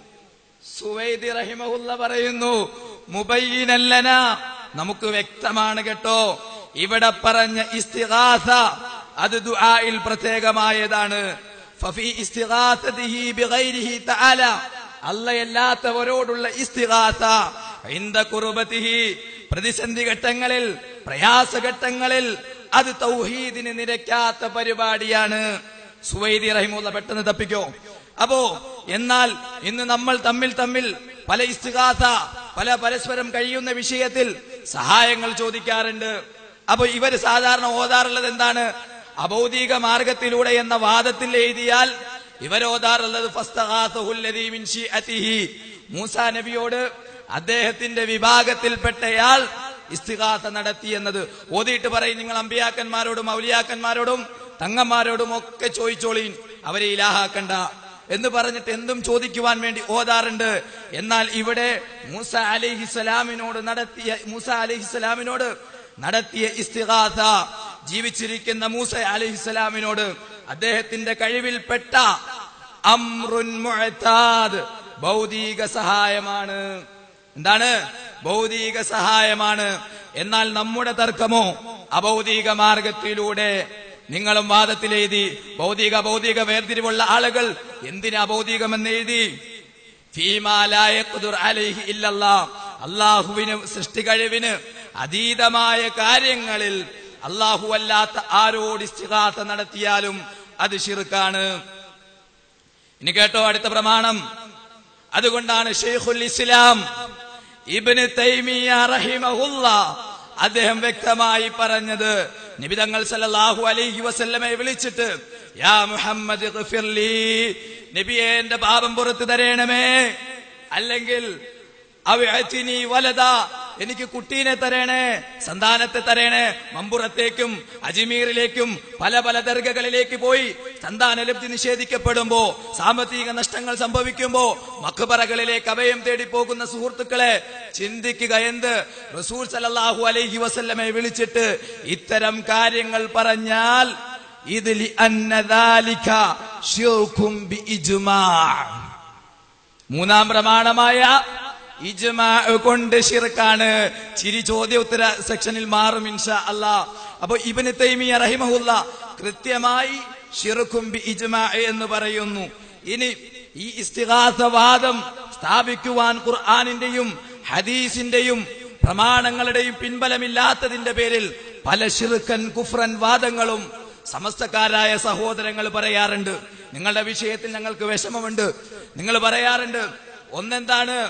സുവൈദി റഹിമഹുല്ല പറയുന്നു മുബയ്യിനല്ലന നമുക്ക് വ്യക്തമാണ് കേട്ടോ ഇവിടെ പറഞ്ഞ ഇസ്തിഗാസ അത് ദുആയിൽ പ്രത്യേകമായതാണ് ഫഫി ഇസ്തിഗാസതിഹി ബിഗൈരിഹി തആല അല്ലയല്ലാത്തവരോടുള്ള ഇസ്തിഗാസ ഇന്ദ കുർബത്തിഹി പ്രതിസന്ധി ഘട്ടങ്ങളിൽ പ്രയാസഘട്ടങ്ങളിൽ അത് തൗഹീദിന് നിരക്കാത്ത പരിപാടിയാണ് സുവൈദി റഹിമുള്ള പെട്ടെന്ന് തപ്പിക്കോ അപ്പോ എന്നാൽ ഇന്ന് നമ്മൾ തമ്മിൽ തമ്മിൽ പല ഇസ്തിഹാസ പല പരസ്പരം കഴിയുന്ന വിഷയത്തിൽ സഹായങ്ങൾ ചോദിക്കാറുണ്ട് അപ്പൊ ഇവര് സാധാരണ ഓതാറുള്ളത് എന്താണ് അഭൗതിക മാർഗത്തിലൂടെ എന്ന വാദത്തിൽ എഴുതിയാൽ ഇവരോതാറുള്ളത് ഫസ്തഗാസഹുൽ ലദീ മിൻ ശിഅതിഹി. മൂസാ നബിയോട് അദ്ദേഹത്തിന്റെ വിഭാഗത്തിൽപ്പെട്ടയാൾ ഇസ്തിഹാസ നടത്തി എന്നത് ഓതിയിട്ട് പറയും നിങ്ങൾ അമ്പിയാക്കന്മാരോടും ഔലിയാക്കന്മാരോടും തങ്ങന്മാരോടും ഒക്കെ ചോദിച്ചോളീൻ അവരെ ഇലാഹാക്കണ്ട എന്ന് പറഞ്ഞിട്ട് എന്തും ചോദിക്കുവാൻ വേണ്ടി ഓതാറുണ്ട് എന്നാൽ ഇവിടെ മൂസ അലിഹിസലാമിനോട് നടത്തിയ മൂസ അലിഹിസലാമിനോട് നടത്തിയ ഇസ്തിഹാസ ജീവിച്ചിരിക്കുന്ന മൂസ അലിഹിസലാമിനോട് അദ്ദേഹത്തിന്റെ കഴിവിൽപ്പെട്ട അമ്രുൻ മുഅത്താദ് ഭൗതിക സഹായമാണ് എന്താണ് ഭൗതിക സഹായമാണ് എന്നാൽ നമ്മുടെ തർക്കമോ അഭൗതിക മാർഗത്തിലൂടെ നിങ്ങളും വാദത്തിലെഴുതി ഭൗതിക ഭൗതിക വേർതിരിവുള്ള ആളുകൾ എന്തിനാ ഭൗതികമെന്ന് എഴുതി അള്ളാഹുവിന് സൃഷ്ടി കഴിവിന് അതീതമായ കാര്യങ്ങളിൽ അള്ളാഹു അല്ലാത്ത ആരോട് ഇസ്തിഹാസ നടത്തിയാലും അത് ഷിർക്കാണ് ഇനി കേട്ടോ അടുത്ത പ്രമാണം അതുകൊണ്ടാണ് ഷെയ്ഖുൽ ഇസ്ലാം ഇബ്നു തൈമിയ റഹിമഹുല്ല അദ്ദേഹം വ്യക്തമായി പറഞ്ഞത് നിബിതങ്ങൾ സല്ലല്ലാഹു അലൈഹി വസല്ലമയെ വിളിച്ചിട്ട് യാ മുഹമ്മദ് ഗഫിർലി നബിയെ എന്റെ പാപം പുറത്തു തരേണമേ അല്ലെങ്കിൽ അവഅതിനി വലത എനിക്ക് കുട്ടീനെ തരണേ സന്താനത്തെ തരണേ മമ്പുറത്തേക്കും അജ്മീറിലേക്കും പല പല ദർഗകളിലേക്ക് പോയി സന്താനലബ്ധി നിഷേധിക്കപ്പെടുമ്പോ സാമ്പത്തിക നഷ്ടങ്ങൾ സംഭവിക്കുമ്പോ മഖബറകളിലേക്ക് അഭയം തേടി പോകുന്ന സുഹൃത്തുക്കളെ ചിന്തിക്കുക എന്ത് റസൂൽ സല്ലല്ലാഹു അലൈഹി വസല്ലമെ വിളിച്ചിട്ട് ഇത്തരം കാര്യങ്ങൾ പറഞ്ഞാൽ ഇതിൽ അന്നദാലിക ശിർക്കും ബി ഇജ്മാ മൂന്നാം പ്രമാണമായ ഇജ്മാ കൊണ്ട് ഷിർക്കാണ് ചിരി ചോദ്യ ഉത്തര സെക്ഷനിൽ മാറും ഇൻഷാ അല്ലാ അപ്പൊ ഇബന് തൈമിയ റഹിമഹുല്ല കൃത്യമായി ഷിർക്കും ബി ഇജ്മാ എന്ന് പറയുന്നു ഇനി ഈ ഇസ്തിഹാസവാദം സ്ഥാപിക്കുവാൻ ഖുർആാനിന്റെയും ഹദീസിന്റെയും പ്രമാണങ്ങളുടെയും പിൻബലമില്ലാത്തതിന്റെ പേരിൽ പല ഷിർക്കൻ കുഫ്രൻ വാദങ്ങളും സമസ്തക്കാരായ സഹോദരങ്ങൾ പറയാറുണ്ട് നിങ്ങളുടെ വിഷയത്തിൽ ഞങ്ങൾക്ക് വിഷമമുണ്ട് നിങ്ങൾ പറയാറുണ്ട് ഒന്നെന്താണ്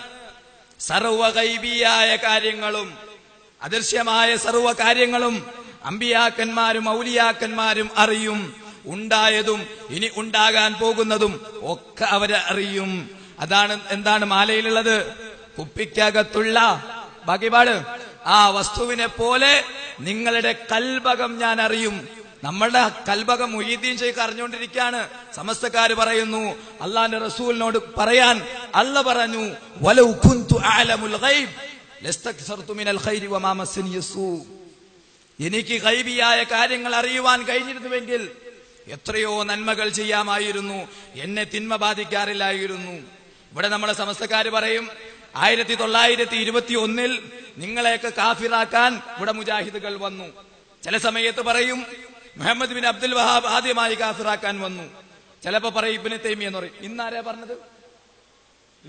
സർവകൈബിയായ കാര്യങ്ങളും അദൃശ്യമായ സർവ കാര്യങ്ങളും അമ്പിയാക്കന്മാരും ഔലിയാക്കന്മാരും അറിയും ഉണ്ടായതും ഇനി ഉണ്ടാകാൻ പോകുന്നതും ഒക്കെ അവരെ അറിയും അതാണ് എന്താണ് മാലയിലുള്ളത് കുപ്പിക്കകത്തുള്ള ബാക്കിപാട് ആ വസ്തുവിനെ പോലെ നിങ്ങളുടെ കൽബകം ഞാൻ അറിയും നമ്മളുടെ കൽബകം മൊയ്തീൻ ഷെയ്ഖ് അറിഞ്ഞുകൊണ്ടിരിക്കുകയാണ് സമസ്തക്കാര് പറയുന്നു അള്ളാന്റെ റസൂലിനോട് പറയാൻ അല്ല പറഞ്ഞു വലൗ കുന്തു അഅലമുൽ ഗൈബ് ലസ്തക്സർതു മിനൽ ഖൈരി വമാ മസ്സനി യസൂ എനിക്ക് ഗൈബിയായ കാര്യങ്ങൾ അറിയുവാൻ കഴിഞ്ഞിരുന്നുവെങ്കിൽ എത്രയോ നന്മകൾ ചെയ്യാമായിരുന്നു എന്നെ തിന്മ ബാധിക്കാറില്ലായിരുന്നു ഇവിടെ നമ്മളെ സമസ്തക്കാര് പറയും ആയിരത്തി തൊള്ളായിരത്തി ഇരുപത്തി ഒന്നിൽ നിങ്ങളെയൊക്കെ കാഫിറാക്കാൻ ഇവിടെ മുജാഹിദുകൾ വന്നു ചില സമയത്ത് പറയും മുഹമ്മദ് ബിൻ അബ്ദുൽ വഹാബ് ആദ്യമായി കാഫിറാക്കാൻ വന്നു ചിലപ്പോ പറയും ഇബിന് തൈമി എന്ന് പറയും ഇന്നാരാ പറഞ്ഞത് വിശ-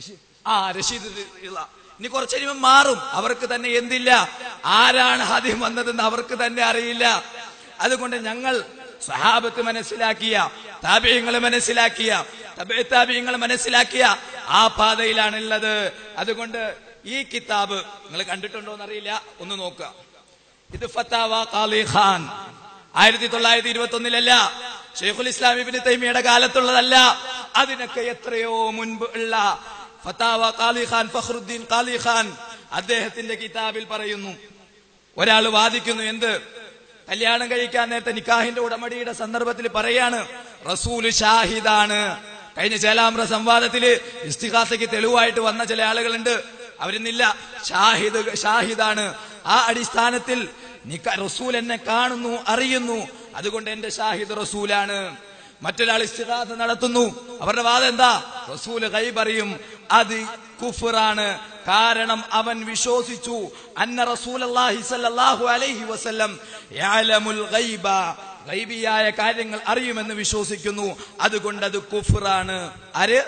ആ റഷീദ് റളിയല്ലാഹു അൻഹു. ഇനി കുറച്ച് കഴിയുമ്പോൾ മാറും അവർക്ക് തന്നെ എന്തില്ല ആരാണ് ആദ്യം വന്നതെന്ന് അവർക്ക് തന്നെ അറിയില്ല അതുകൊണ്ട് ഞങ്ങൾ സഹാബത്ത് മനസ്സിലാക്കിയ താപീയങ്ങൾ മനസ്സിലാക്കിയ താപീയങ്ങൾ മനസ്സിലാക്കിയ ആ പാതയിലാണുള്ളത് അതുകൊണ്ട് ഈ കിതാബ് നിങ്ങൾ കണ്ടിട്ടുണ്ടോ എന്നറിയില്ല ഒന്ന് നോക്കുക ഇത് ഫത്താവ ഖാലി ഖാൻ ആയിരത്തി തൊള്ളായിരത്തി ഇരുപത്തി ഒന്നിലല്ല ഷെയ്ഖുൽ ഇസ്ലാം ഇബിന് തൈമിയുടെ കാലത്തുള്ളതല്ല അതിനൊക്കെ എത്രയോ മുൻപ് ഉള്ള ഫത്താവ ഖാലി ഖാൻ ഫഖറുദ്ദീൻ ഖാലി ഖാൻ അദ്ദേഹത്തിന്റെ കിതാബിൽ പറയുന്നു ഒരാൾ വാദിക്കുന്നു എന്ത് കല്യാണം കഴിക്കാൻ നേരത്തെ നിക്കാഹിന്റെ ഉടമടിയുടെ സന്ദർഭത്തിൽ പറയാണ് റസൂല് ഷാഹിദാണ് കഴിഞ്ഞ ചേലാമ്ര സംവാദത്തില് ഇസ്തിഹാസയ്ക്ക് തെളിവായിട്ട് വന്ന ചില ആളുകളുണ്ട് അവരിന്നില്ല ഷാഹിദ് ഷാഹിദാണ് ആ അടിസ്ഥാനത്തിൽ നിക്ക റസൂൽ എന്നെ കാണുന്നു അറിയുന്നു അതുകൊണ്ട് എന്റെ ഷാഹിദ് റസൂലാണ് മറ്റൊരാൾ ഇസ്തിഹാസ നടത്തുന്നു അവരുടെ വാദം എന്താ റസൂല് ഗൈബ് അറിയും അത് കുഫറാണ് കാരണം അവൻ വിശ്വസിച്ചു അന്ന റസൂലല്ലാഹി സല്ലല്ലാഹു അലൈഹി വസല്ലം യഅലമുൽ ഗൈബ ഗൈബിയായ കാര്യങ്ങൾ അറിയുമെന്ന് വിശ്വസിക്കുന്നു അതുകൊണ്ട് അത് കുഫറാണ് ആര്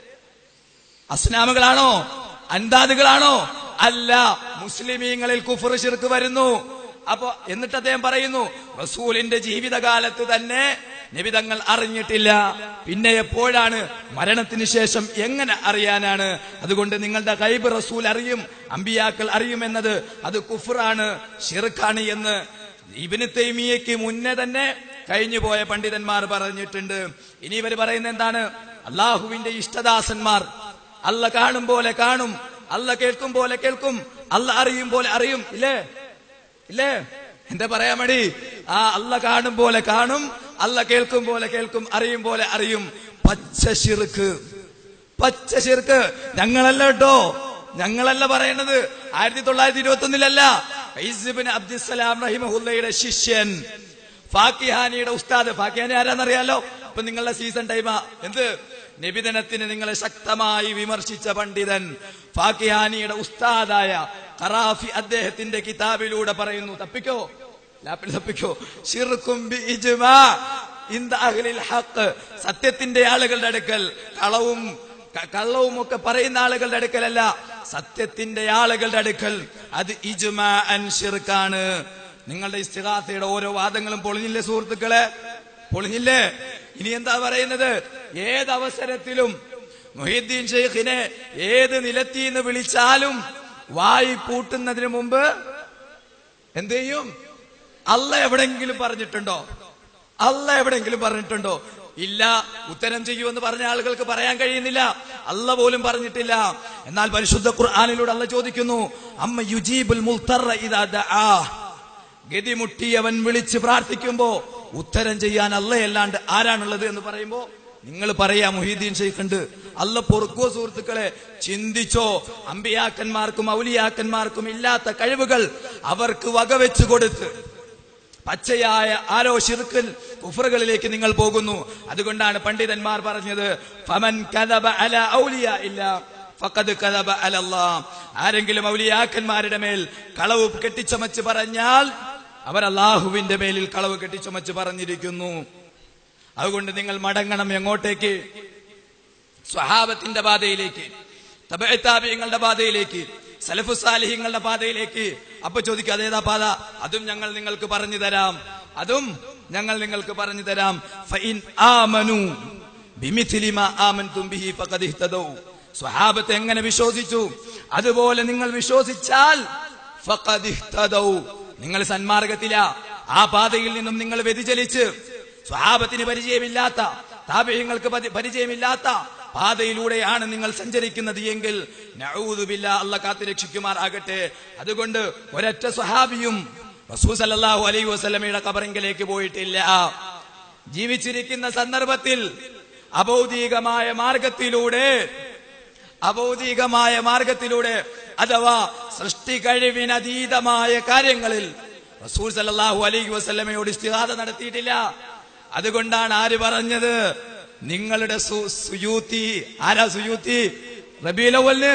അസ്നാമുകളാണോ അന്താദുകളാണോ അല്ല മുസ്ലിമീങ്ങളിൽ കുഫർ ശിർക്ക് വരുന്നു അപ്പൊ എന്നിട്ട് അദ്ദേഹം പറയുന്നു റസൂലിന്റെ ജീവിതകാലത്ത് തന്നെ നിബിതങ്ങൾ അറിഞ്ഞിട്ടില്ല പിന്നെ എപ്പോഴാണ് മരണത്തിന് ശേഷം എങ്ങനെ അറിയാനാണ് അതുകൊണ്ട് നിങ്ങളുടെ കൈബ് റസൂൽ അറിയും അമ്പിയാക്കൾ അറിയുമെന്നത് അത് കുഫറാണ് ഷിർക്കാണ് എന്ന് ഇബിന് തൈമിയയ്ക്ക് മുന്നേ തന്നെ കഴിഞ്ഞു പോയ പണ്ഡിതന്മാർ പറഞ്ഞിട്ടുണ്ട് ഇനി ഇവർ പറയുന്നത് എന്താണ് അള്ളാഹുവിന്റെ ഇഷ്ടദാസന്മാർ അല്ല കാണും പോലെ കാണും അല്ല കേൾക്കും പോലെ കേൾക്കും അല്ല അറിയും പോലെ അറിയും ഇല്ലേ ഇല്ലേ എന്താ പറയാ മടി ആ അല്ല കാണും പോലെ കാണും അല്ല കേൾക്കും പോലെ കേൾക്കും അറിയും പോലെ അറിയും പച്ച ശിർക്ക് പച്ച ശിർക്ക് ഞങ്ങളല്ല കേട്ടോ ഞങ്ങളല്ല പറയുന്നത് ആയിരത്തി തൊള്ളായിരത്തി ഇരുപത്തി ഒന്നിലല്ല അബ്ദുസലാം റഹിമഹുല്ലയുടെ ശിഷ്യൻ ഫാക്കിഹാനിയുടെ ഉസ്താദ് ഫാക്കിഹാനി ആരാന്നറിയാലോ ഇപ്പൊ നിങ്ങളുടെ സീസൺ ടൈമാ എന്ത് നിബിധനത്തിന് നിങ്ങളെ ശക്തമായി വിമർശിച്ച പണ്ഡിതൻ ഫാക്കിഹാനിയുടെ ഉസ്താദായ ഖറാഫി അദ്ദേഹത്തിന്റെ കിതാബിലൂടെ പറയുന്നു തപ്പിക്കോ ലാപ്പിൽ തപ്പിക്കോ ഷിർക്കും ബി ഇജ്മാ ഇന്ദ അഹ്ലിൽ ഹഖ് സത്യത്തിന്റെ ആളുകളുടെ അടുക്കൽ കളവും ക- കള്ളവും ഒക്കെ പറയുന്ന ആളുകളുടെ അടുക്കലല്ല സത്യത്തിന്റെ ആളുകളുടെ അടുക്കൽ അത് ഇജ്മാ അൻ ഷിർക്കാണ് നിങ്ങളുടെ ഇസ്തിഹാസയുടെ ഓരോ വാദങ്ങളും പൊളിഞ്ഞില്ലേ സുഹൃത്തുക്കളെ പൊളിഞ്ഞില്ലേ ഇനി എന്താ പറയുന്നത് ഏതവസരത്തിലും മൊഹീദ്ദീൻ ഷെയ്ഖിനെ ഏത് നിലത്തിന്ന് വിളിച്ചാലും വായി പൂട്ടുന്നതിന് മുമ്പ് എന്ത് ചെയ്യും അല്ല എവിടെങ്കിലും പറഞ്ഞിട്ടുണ്ടോ അല്ല എവിടെങ്കിലും പറഞ്ഞിട്ടുണ്ടോ ഇല്ല ഉത്തരം ചെയ്യുമെന്ന് പറഞ്ഞ ആളുകൾക്ക് പറയാൻ കഴിയുന്നില്ല അല്ല പോലും പറഞ്ഞിട്ടില്ല എന്നാൽ പരിശുദ്ധ ഖുർആാനിലൂടെ അല്ല ചോദിക്കുന്നു അമ്മ യുജീബുൽ മുൽത്തറ ഇദാ ദആ ഗതിമുട്ടിയവൻ വിളിച്ച് പ്രാർത്ഥിക്കുമ്പോ ഉത്തരം ചെയ്യാൻ അല്ലയല്ലാണ്ട് ആരാണുള്ളത് എന്ന് പറയുമ്പോ നിങ്ങൾ പറയാ മുഹീദ്ദീൻ ഷെയ്ഖുണ്ട് അല്ല പൊറുക്കോ സുഹൃത്തുക്കളെ ചിന്തിച്ചോ അമ്പിയാക്കന്മാർക്കും ഔലിയാക്കന്മാർക്കും ഇല്ലാത്ത കഴിവുകൾ അവർക്ക് വകവെച്ചു കൊടുത്ത് പച്ചയായ ആരോ ശിർക്കിൽ കുഫറുകളിലേക്ക് നിങ്ങൾ പോകുന്നു അതുകൊണ്ടാണ് പണ്ഡിതന്മാർ പറഞ്ഞത് ഫമൻ കദബ അല ഔലിയ ഇല്ല ഫഖദ് കദബ അലല്ലാ ആരെങ്കിലും ഔലിയാക്കന്മാരുടെ മേൽ കളവ് കെട്ടിച്ചമച്ച് പറഞ്ഞാൽ അവർ അള്ളാഹുവിന്റെ മേലിൽ കളവ് കെട്ടിച്ചമച്ച് പറഞ്ഞിരിക്കുന്നു അതുകൊണ്ട് നിങ്ങൾ മടങ്ങണം എങ്ങോട്ടേക്ക് സ്വഹാബത്തിന്റെ പാതയിലേക്ക് തബത്താബിയങ്ങളുടെ പാതയിലേക്ക് സലഫു സാലിഹിങ്ങളുടെ പാതയിലേക്ക് അപ്പൊ ചോദിക്കും അതേതാ പാത അതും ഞങ്ങൾ നിങ്ങൾക്ക് പറഞ്ഞു തരാം അതും ഞങ്ങൾ നിങ്ങൾക്ക് പറഞ്ഞു തരാം ഫഇൻ ആമനു ബിമിഥിലി മാ ആമൻതും ബിഹി ഫഖദ് ഇഹ്തദൗ സ്വഹാബത്ത് എങ്ങനെ വിശ്വസിച്ചു അതുപോലെ നിങ്ങൾ വിശ്വസിച്ചാൽ ഫഖദ് ഇഹ്തദൗ നിങ്ങൾ സന്മാർഗത്തില ആ പാതയിൽ നിന്നും നിങ്ങൾ വ്യതിചലിച്ച് സ്വഹാബത്തിന് പരിചയമില്ലാത്ത താപയങ്ങൾക്ക് പരിചയമില്ലാത്ത പാതയിലൂടെയാണ് നിങ്ങൾ സഞ്ചരിക്കുന്നത് എങ്കിൽ നഊദുബില്ല അല്ല കാത്തു രക്ഷിക്കുമാറാകട്ടെ അതുകൊണ്ട് ഒരൊറ്റ സ്വഹാബിയും റസൂ സല്ലല്ലാഹു അലൈഹി വസല്ലമയുടെ കബറിങ്കിലേക്ക് പോയിട്ടില്ല ജീവിച്ചിരിക്കുന്ന സന്ദർഭത്തിൽ അഭൗതികമായ മാർഗത്തിലൂടെ അഭൗതികമായ മാർഗത്തിലൂടെ അഥവാ സൃഷ്ടി കഴിവിനതീതമായ കാര്യങ്ങളിൽ റസൂൽ സല്ലല്ലാഹു അലൈഹി വസല്ലമയോട് ഇസ്തിഹാദ നടത്തിയിട്ടില്ല അതുകൊണ്ടാണ് ആര് പറഞ്ഞത് നിങ്ങളുടെ സു- സുയൂത്തി ആരാ സുയൂത്തി റബീലവലിന്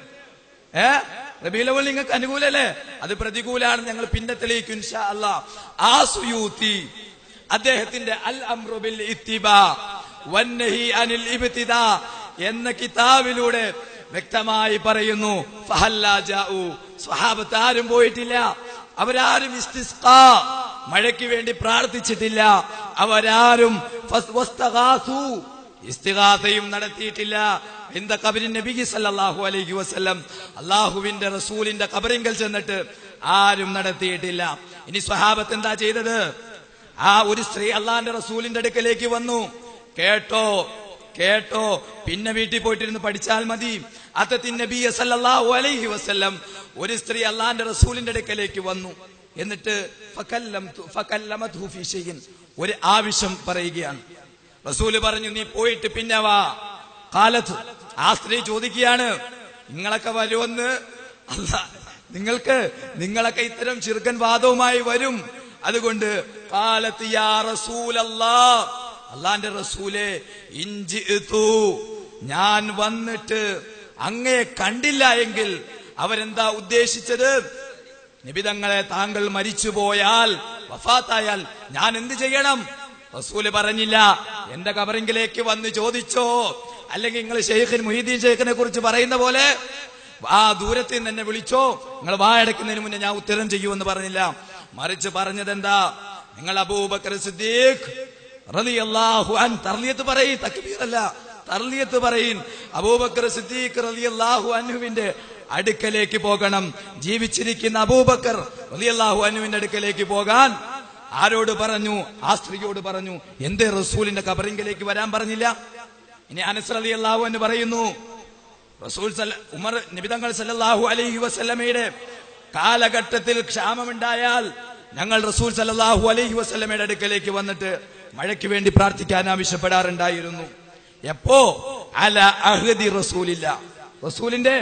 ഏ റബീലവൽ നിങ്ങൾക്ക് അനുകൂലല്ലേ അത് പ്രതികൂലാണ് ഞങ്ങൾ പിന്നെ തെളിയിക്കും ഇൻഷാ അല്ലാ ആ സുയൂത്തി അദ്ദേഹത്തിന്റെ അൽ അമ്രുബിൽ ഇത്തിബ വന്നഹി അനിൽ ഇബ്തിദാ എന്ന കിതാബിലൂടെ വ്യക്തമായി പറയുന്നു ഫഹല്ലാ ജാഊ. സ്വഹാബത്ത് ആരും പോയിട്ടില്ല അവരാരും ഇസ്തിസ്ഖാ മഴയ്ക്ക് വേണ്ടി പ്രാർത്ഥിച്ചിട്ടില്ല അവരാരും ഫസ് വസ്തഗാസു. ഇസ്തിഗാസയും നടത്തിയിട്ടില്ല ഇന്ത കബരിൻ നബി സല്ലല്ലാഹു അലൈഹി വസല്ലം അള്ളാഹുവിന്റെ റസൂലിന്റെ കബറിങ്കൽ ചെന്നിട്ട് ആരും നടത്തിയിട്ടില്ല ഇനി സ്വഹാബത്ത് എന്താ ചെയ്തത് ആ ഒരു സ്ത്രീ അള്ളാന്റെ റസൂലിന്റെ അടുക്കലേക്ക് വന്നു കേട്ടോ കേട്ടോ പിന്നെ വീട്ടിൽ പോയിട്ടിരുന്ന് പഠിച്ചാൽ മതി അത്തത്തിൻ നബിയ സല്ലല്ലാഹു അലൈഹി വസല്ലം ഒരു സ്ത്രീ അള്ളാന്റെ റസൂലിന്റെ അടുക്കലേക്ക് വന്നു എന്നിട്ട് ഫകല്ലംതു- ഫകല്ലമത്ഹു ഫീ ഷൈഇൻ. ഒരു ആവശ്യം പറയുകയാണ് റസൂല് പറഞ്ഞു നീ പോയിട്ട് പിന്നെ വാ കാലത്ത് ആ സ്ത്രീ ചോദിക്കുകയാണ് നിങ്ങളൊക്കെ വരുമെന്ന് അല്ല നിങ്ങൾക്ക് നിങ്ങളൊക്കെ ഇത്തരം ചെറുക്കൻ വാദവുമായി വരും അതുകൊണ്ട് കാലത്ത് യാ റസൂലല്ലാ അള്ളാന്റെ റസൂലെ ഇഞ്ചി ഞാൻ വന്നിട്ട് അങ്ങേ കണ്ടില്ല എങ്കിൽ അവരെന്താ ഉദ്ദേശിച്ചത് നിബിതങ്ങളെ താങ്കൾ മരിച്ചുപോയാൽ വഫാത്തായാൽ ഞാൻ എന്ത് ചെയ്യണം റസൂല് പറഞ്ഞില്ല എന്റെ കബറിങ്കിലേക്ക് വന്ന് ചോദിച്ചോ അല്ലെങ്കിൽ നിങ്ങൾ ഷെയ്ഖിൻ മുഹീദ്ദീൻ ഷെയ്ഖിനെ കുറിച്ച് പറയുന്ന പോലെ ആ ദൂരത്തിൽ നിന്ന് എന്നെ വിളിച്ചോ നിങ്ങൾ വായടക്കുന്നതിന് മുന്നേ ഞാൻ ഉത്തരം ചെയ്യുമെന്ന് പറഞ്ഞില്ല മറിച്ച് പറഞ്ഞത് എന്താ നിങ്ങൾ അബൂബക്കർ സിദ്ദീഖ് റളിയല്ലാഹു അൻ തർലിയത്ത് പറയും തക്ബീറല്ല തർലിയത്ത് പറയും അബൂബക്കർ സിദ്ദീഖ് റളിയല്ലാഹു അൻഹുവിന്റെ അടുക്കലേക്ക് പോകണം ജീവിച്ചിരിക്കുന്ന അബൂബക്കർ റളിയല്ലാഹു അൻഹുവിന്റെ അടുക്കലേക്ക് പോകാൻ ആരോട് പറഞ്ഞു ആ സ്ത്രീയോട് പറഞ്ഞു എന്തേ റസൂലിന്റെ കബറിങ്കിലേക്ക് വരാൻ പറഞ്ഞില്ല ഇനി അനസ് റളിയല്ലാഹു എന്ന് പറയുന്നു റസൂൽ സല്ല- ഉമർ നിബിതങ്ങൾ സല്ലല്ലാഹു അലൈഹി വസല്ലമയുടെ കാലഘട്ടത്തിൽ ക്ഷാമമുണ്ടായാൽ ഞങ്ങൾ റസൂൽ സല്ലല്ലാഹു അലൈഹി വസല്ലമയുടെ അടുക്കലേക്ക് വന്നിട്ട് മഴയ്ക്ക് വേണ്ടി പ്രാർത്ഥിക്കാൻ ആവശ്യപ്പെടാറുണ്ടായിരുന്നു എപ്പോ അല അഹദി റസൂലില്ല റസൂലിന്റെ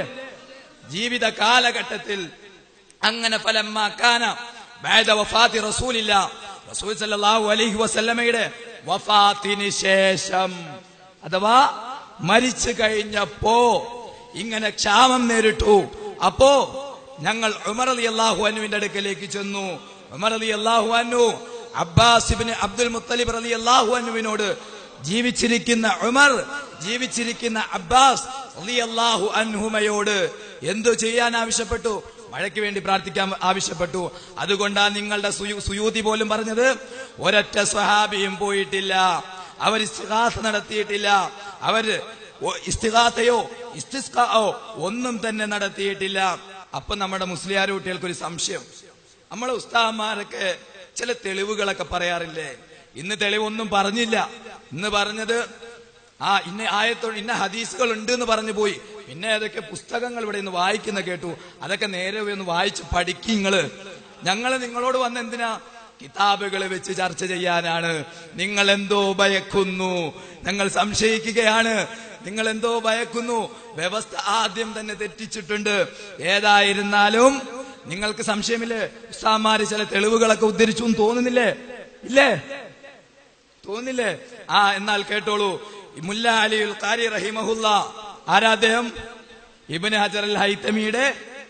ജീവിത കാലഘട്ടത്തിൽ അങ്ങനെ ഫലമാക്കാന ബാദ വഫാത്തി റസൂലില്ല റസൂൽ സല്ലല്ലാഹു അലൈഹി വസല്ലമയുടെ വഫാത്തിന് ശേഷം അഥവാ മരിച്ചു കഴിഞ്ഞപ്പോ ഇങ്ങനെ ക്ഷാമം നേരിട്ടു അപ്പോ ഞങ്ങൾ ഉമർ അലി അള്ളാഹു അനുവിന്റെ അടുക്കലേക്ക് ചെന്നു ഉമർ അലി അള്ളാഹു അനു അബ്ബാസിബിന് അബ്ദുൽ മുത്തലിബ് അലി അള്ളാഹു അനുവിനോട് ജീവിച്ചിരിക്കുന്ന ഉമർ ജീവിച്ചിരിക്കുന്ന അബ്ബാസ് അലി അള്ളാഹു അൻഹുമയോട് എന്തു ചെയ്യാൻ ആവശ്യപ്പെട്ടു മഴയ്ക്ക് വേണ്ടി പ്രാർത്ഥിക്കാൻ ആവശ്യപ്പെട്ടു അതുകൊണ്ടാ നിങ്ങളുടെ സുയു- സുയൂതി പോലും പറഞ്ഞത് ഒരൊറ്റ സ്വഹാബിയും പോയിട്ടില്ല അവർ ഇസ്തിഹാസ നടത്തിയിട്ടില്ല അവര് ഒ- ഇസ്തിഹാസയോ ഇസ്തിസ്കായോ ഒന്നും തന്നെ നടത്തിയിട്ടില്ല അപ്പൊ നമ്മുടെ മുസ്ലിയാർ കുട്ടികൾക്ക് ഒരു സംശയം നമ്മളെ ഉസ്താമാരൊക്കെ ചില തെളിവുകളൊക്കെ പറയാറില്ലേ ഇന്ന് തെളിവൊന്നും പറഞ്ഞില്ല ഇന്ന് പറഞ്ഞത് ആ ഇന്ന ആയത്തോ ഇന്ന ഹദീസുകൾ ഉണ്ട് എന്ന് പറഞ്ഞു പോയി പിന്നെ ഏതൊക്കെ പുസ്തകങ്ങൾ ഇവിടെ നിന്ന് വായിക്കുന്ന കേട്ടു അതൊക്കെ നേരെ പോയി ഒന്ന് വായിച്ച് പഠിക്കിങ്ങള് ഞങ്ങള് നിങ്ങളോട് വന്ന് എന്തിനാ കിതാബുകൾ വെച്ച് ചർച്ച ചെയ്യാനാണ് നിങ്ങൾ എന്തോ ഭയക്കുന്നു ഞങ്ങൾ സംശയിക്കുകയാണ് നിങ്ങൾ എന്തോ ഭയക്കുന്നു വ്യവസ്ഥ ആദ്യം തന്നെ തെറ്റിച്ചിട്ടുണ്ട് ഏതായിരുന്നാലും നിങ്ങൾക്ക് സംശയമില്ലേ ഉസ്താമാര് ചില തെളിവുകളൊക്കെ ഉദ്ധരിച്ചു എന്ന് തോന്നുന്നില്ലേ ഇല്ലേ തോന്നില്ലേ ആ എന്നാൽ കേട്ടോളൂ ഈ മുല്ല അലിയുൽ ഖാരി റഹിമഹുല്ല ആരാ അദ്ദേഹം ഇബ്നു ഹജർ അൽ ഹൈത്തമിയുടെ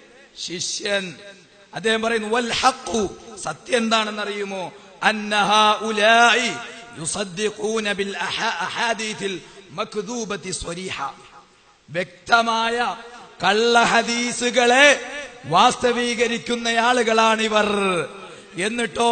ശിഷ്യൻ അദ്ദേഹം പറയുന്നു വൽ ഹഖു സത്യം എന്താണെന്ന് അറിയുമോ അന്നഹാ ഉലായി യുസദ്ദിഖൂന ബിൽ അഹ- അഹാദീഥിൽ മക്ദൂബത്തി സ്വരീഹ വ്യക്തമായ കള്ളഹദീസുകളെ വാസ്തവീകരിക്കുന്ന ആളുകളാണിവർ എന്നിട്ടോ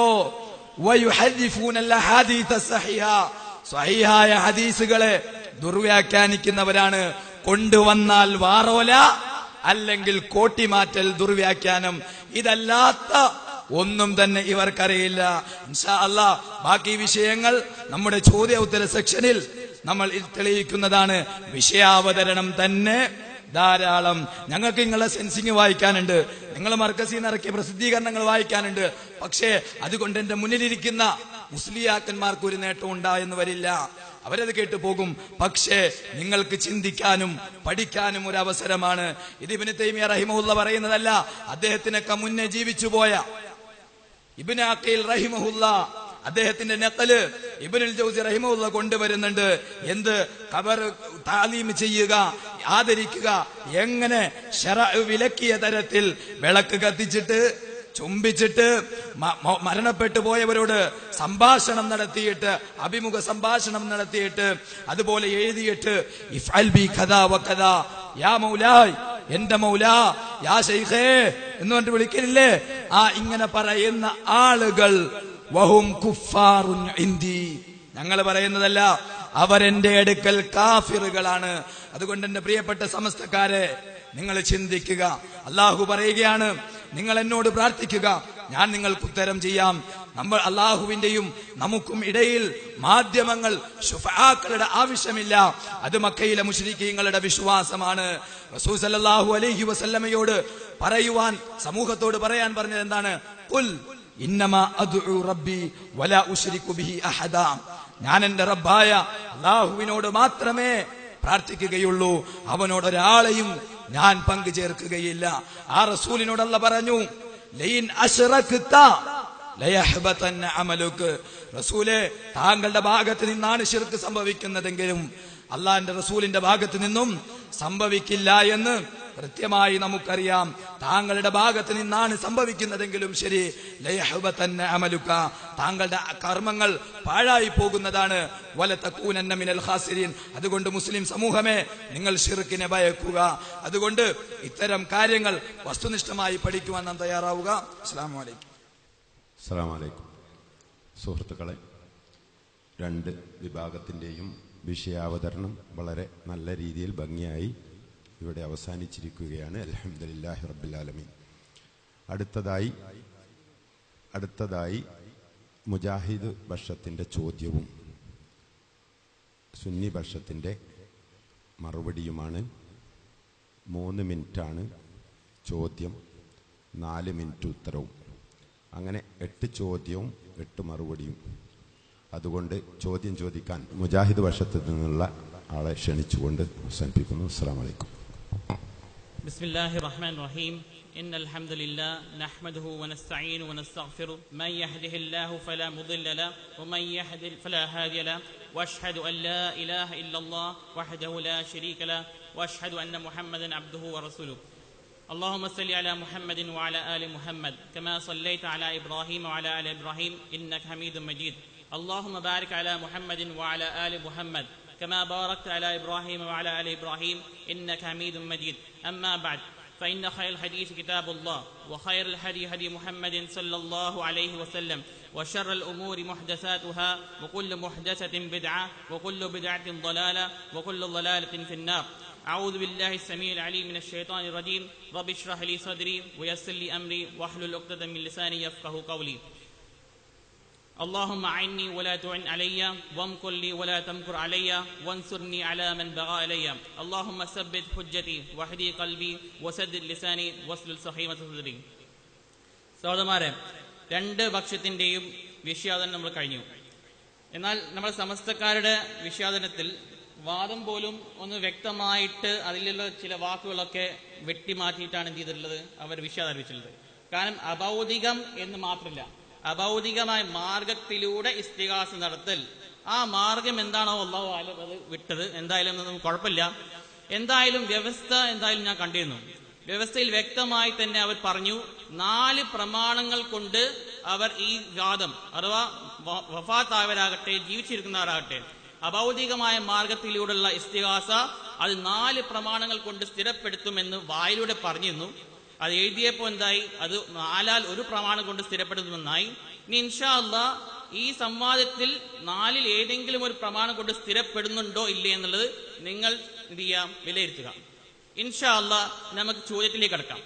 വയുഹരിഫൂനൽ അഹാദീഥ സഹിഹ സഹിഹായ ഹദീസുകളെ ദുർവ്യാഖ്യാനിക്കുന്നവരാണ് കൊണ്ടുവന്നാൽ വാറോല അല്ലെങ്കിൽ കോട്ടിമാറ്റൽ ദുർവ്യാഖ്യാനം ഇതല്ലാത്ത ഒന്നും തന്നെ ഇവർക്കറിയില്ല ഇൻഷാ അല്ലാ ബാക്കി വിഷയങ്ങൾ നമ്മുടെ ചോദ്യ ഉത്തര സെക്ഷനിൽ നമ്മൾ ഇത് തെളിയിക്കുന്നതാണ് വിഷയാവതരണം തന്നെ ധാരാളം ഞങ്ങൾക്ക് നിങ്ങളെ സെൻസിങ് വായിക്കാനുണ്ട് നിങ്ങൾ മർക്കസിൽ നിന്ന് ഇറക്കിയ പ്രസിദ്ധീകരണങ്ങൾ വായിക്കാനുണ്ട് പക്ഷേ അതുകൊണ്ട് എന്റെ മുന്നിലിരിക്കുന്ന മുസ്ലിയാക്കന്മാർക്ക് ഒരു നേട്ടം ഉണ്ടായെന്ന് വരില്ല അവരത് കേട്ടു പോകും പക്ഷേ നിങ്ങൾക്ക് ചിന്തിക്കാനും പഠിക്കാനും ഒരു അവസരമാണ് ഇത് ഇബിന് തൈമിയ റഹിമുള്ള പറയുന്നതല്ല അദ്ദേഹത്തിനൊക്കെ മുന്നേ ജീവിച്ചു പോയ ഇബിന് അക്കീൽ റഹിമഹുല്ല അദ്ദേഹത്തിന്റെ നക്കല് ഇബിനുൽ ജൗസി റഹിമുല്ല കൊണ്ടുവരുന്നുണ്ട് എന്ത് കബർ താലീം ചെയ്യുക ആദരിക്കുക എങ്ങനെ ഷറ വിലക്കിയ തരത്തിൽ വിളക്ക് കത്തിച്ചിട്ട് ചുംബിച്ചിട്ട് മ- മ- മരണപ്പെട്ടു പോയവരോട് സംഭാഷണം നടത്തിയിട്ട് അഭിമുഖ സംഭാഷണം നടത്തിയിട്ട് അതുപോലെ എഴുതിയിട്ട് ഇഫ്അൽ ബി കഥാ വ കഥാ യാ മൗലായ് എന്റെ മൗലാ യാ ഷെയ്ഖേ എന്ന് പറഞ്ഞിട്ട് വിളിക്കലില്ലേ ആ ഇങ്ങനെ പറയുന്ന ആളുകൾ വഹും കുഫാറുൻ ഇന്ദി ഞങ്ങൾ പറയുന്നതല്ല അവരെന്റെ അടുക്കൽ കാഫിറുകളാണ് അതുകൊണ്ട് എന്റെ പ്രിയപ്പെട്ട സമസ്തക്കാരെ നിങ്ങൾ ചിന്തിക്കുക അള്ളാഹു പറയുകയാണ് നിങ്ങൾ എന്നോട് പ്രാർത്ഥിക്കുക ഞാൻ നിങ്ങൾക്ക് ഉത്തരം ചെയ്യാം നമ്മൾ അള്ളാഹുവിന്റെയും നമുക്കും ഇടയിൽ മാധ്യമങ്ങൾ ശുഫാക്കളുടെ ആവശ്യമില്ല അത് മക്കയിലെ മുഷ്രിക്കീങ്ങളുടെ വിശ്വാസമാണ് റസൂൽ സല്ലല്ലാഹു അലൈഹി വസല്ലമയോട് പറയുവാൻ സമൂഹത്തോട് പറയാൻ പറഞ്ഞത് എന്താണ് കുൽ ഇന്നമാ അദ്ഉ റബ്ബി വലാ ഉശ്രികു ബിഹി അഹദ ഞാൻ എന്റെ റബ്ബായ അള്ളാഹുവിനോട് മാത്രമേ പ്രാർത്ഥിക്കുകയുള്ളൂ അവനോട് ഒരാളെയും ഞാൻ പങ്കു ചേർക്കുകയില്ല ആ റസൂലിനോട് അല്ല പറഞ്ഞു ലൈൻ അശ്റക്ത ലയഹ്ബതന്ന അമലുക്ക് റസൂലെ താങ്കളുടെ ഭാഗത്ത് നിന്നാണ് ശിർക്ക് സംഭവിക്കുന്നതെങ്കിലും അള്ളാന്റെ റസൂലിന്റെ ഭാഗത്ത് നിന്നും സംഭവിക്കില്ല എന്ന് കൃത്യമായി നമുക്കറിയാം താങ്കളുടെ ഭാഗത്ത് നിന്നാണ് സംഭവിക്കുന്നതെങ്കിലും ശരി ലയഹ്ബതന്ന അമലുക്ക താങ്കളുടെ കർമ്മങ്ങൾ പാഴായി പോകുന്നതാണ് വലത്തക്കൂനന്ന മിനൽ ഖാസിരീൻ അതുകൊണ്ട് മുസ്ലിം സമൂഹമേ നിങ്ങൾ ഷിർക്കിനെ ഭയക്കുക അതുകൊണ്ട് ഇത്തരം കാര്യങ്ങൾ വസ്തുനിഷ്ഠമായി പഠിക്കുവാൻ നാം തയ്യാറാവുക അസ്സാം വലൈക്കും അസ്സാം വലൈക്കും സുഹൃത്തുക്കളെ രണ്ട് വിഭാഗത്തിൻ്റെയും വിഷയാവതരണം വളരെ നല്ല രീതിയിൽ ഭംഗിയായി ഇവിടെ അവസാനിച്ചിരിക്കുകയാണ് അലഹമുല്ലാഹി റബ്ബുലാലമീൻ അടുത്തതായി അടുത്തതായി മുജാഹിദ് ബഷത്തിൻ്റെ ചോദ്യവും സുന്നി ബഷത്തിൻ്റെ മറുപടിയുമാണ് മൂന്ന് മിനിറ്റാണ് ചോദ്യം നാല് മിനിറ്റ് ഉത്തരവും അങ്ങനെ എട്ട് ചോദ്യവും എട്ട് മറുപടിയും അതുകൊണ്ട് ചോദ്യം ചോദിക്കാൻ മുജാഹിദ് വശത്ത് നിന്നുള്ള ആളെ ക്ഷണിച്ചുകൊണ്ട് അവസാനിപ്പിക്കുന്നു അസ്സാം വലൈക്കും بسم الله الرحمن الرحيم إن الحمد لله نحمده ونستعين ونستغفره من يهده الله فلا مضل له ومن يهدل فلا هادي له وأشهد أن لا إله إلا الله وحده لا شريك له وأشهد أن محمدا عبده ورسوله اللهم صل على محمد وعلى آل محمد كما صليت على إبراهيم وعلى آل إبراهيم إنك حميد مجيد اللهم بارك على محمد وعلى آل محمد كما باركت على إبراهيم وعلى آل إبراهيم إنك حميد مجيد أما بعد فإن خير الحديث كتاب الله وخير الهدي هدي محمد صلى الله عليه وسلم وشر الأمور محدثاتها وكل محدثة بدعة وكل بدعة ضلالة وكل ضلالة في النار أعوذ بالله السميع العليم من الشيطان الرجيم رب اشرح لي صدري ويسر لي أمري واحلل عقدة من لساني يفقه قولي اللهم أعني ولا تعن علي وامكر لي ولا تمكر علي وانصرني على من بغى علي اللهم ثبت حجتي واهدي قلبي وسدد لساني واسلل سخيمة صدري സഹോദരന്മാരെ രണ്ട് പക്ഷത്തിൻ്റെയും വിഷയാദനം നമ്മൾ കഴിഞ്ഞു എന്നാൽ നമ്മൾ സമസ്തക്കാരുടെ വിഷയാദനത്തിൽ വാദം പോലും ഒന്ന് വ്യക്തമായിട്ട് അതിലുള്ള ചില വാക്കുകളൊക്കെ വെട്ടിമാറ്റിയിട്ടാണ് എന്ത് ചെയ്തിട്ടുള്ളത് അവർ വിഷയാദരിച്ചിട്ടുള്ളത് കാരണം അഭൗതികം എന്ന് മാത്രമല്ല അഭൗതികമായ മാർഗത്തിലൂടെ ഇസ്തിഹാസ നടത്തൽ ആ മാർഗം എന്താണോ അള്ളാഹു ആലം അത് വിട്ടത് എന്തായാലും ഒന്നും കുഴപ്പമില്ല എന്തായാലും വ്യവസ്ഥ എന്തായാലും ഞാൻ കണ്ടിരുന്നു വ്യവസ്ഥയിൽ വ്യക്തമായി തന്നെ അവർ പറഞ്ഞു നാല് പ്രമാണങ്ങൾ കൊണ്ട് അവർ ഈ വാദം അഥവാ വ- വഫാത്തായവരാകട്ടെ ജീവിച്ചിരിക്കുന്നവരാകട്ടെ അഭൗതികമായ മാർഗത്തിലൂടെയുള്ള ഇസ്തിഹാസ അത് നാല് പ്രമാണങ്ങൾ കൊണ്ട് സ്ഥിരപ്പെടുത്തുമെന്ന് വായിലൂടെ പറഞ്ഞിരുന്നു അത് എഴുതിയപ്പോൾ എന്തായി അത് നാലാൽ ഒരു പ്രമാണം കൊണ്ട് സ്ഥിരപ്പെടുത്തുമെന്നായി ഇനി ഇൻഷാ അല്ലാ ഈ സംവാദത്തിൽ നാലിൽ ഏതെങ്കിലും ഒരു പ്രമാണം കൊണ്ട് സ്ഥിരപ്പെടുന്നുണ്ടോ ഇല്ലേ എന്നുള്ളത് നിങ്ങൾ എന്ത് ചെയ്യാം വിലയിരുത്തുക ഇൻഷാ അല്ലാ നമുക്ക് ചോദ്യത്തിലേക്ക് കടക്കാം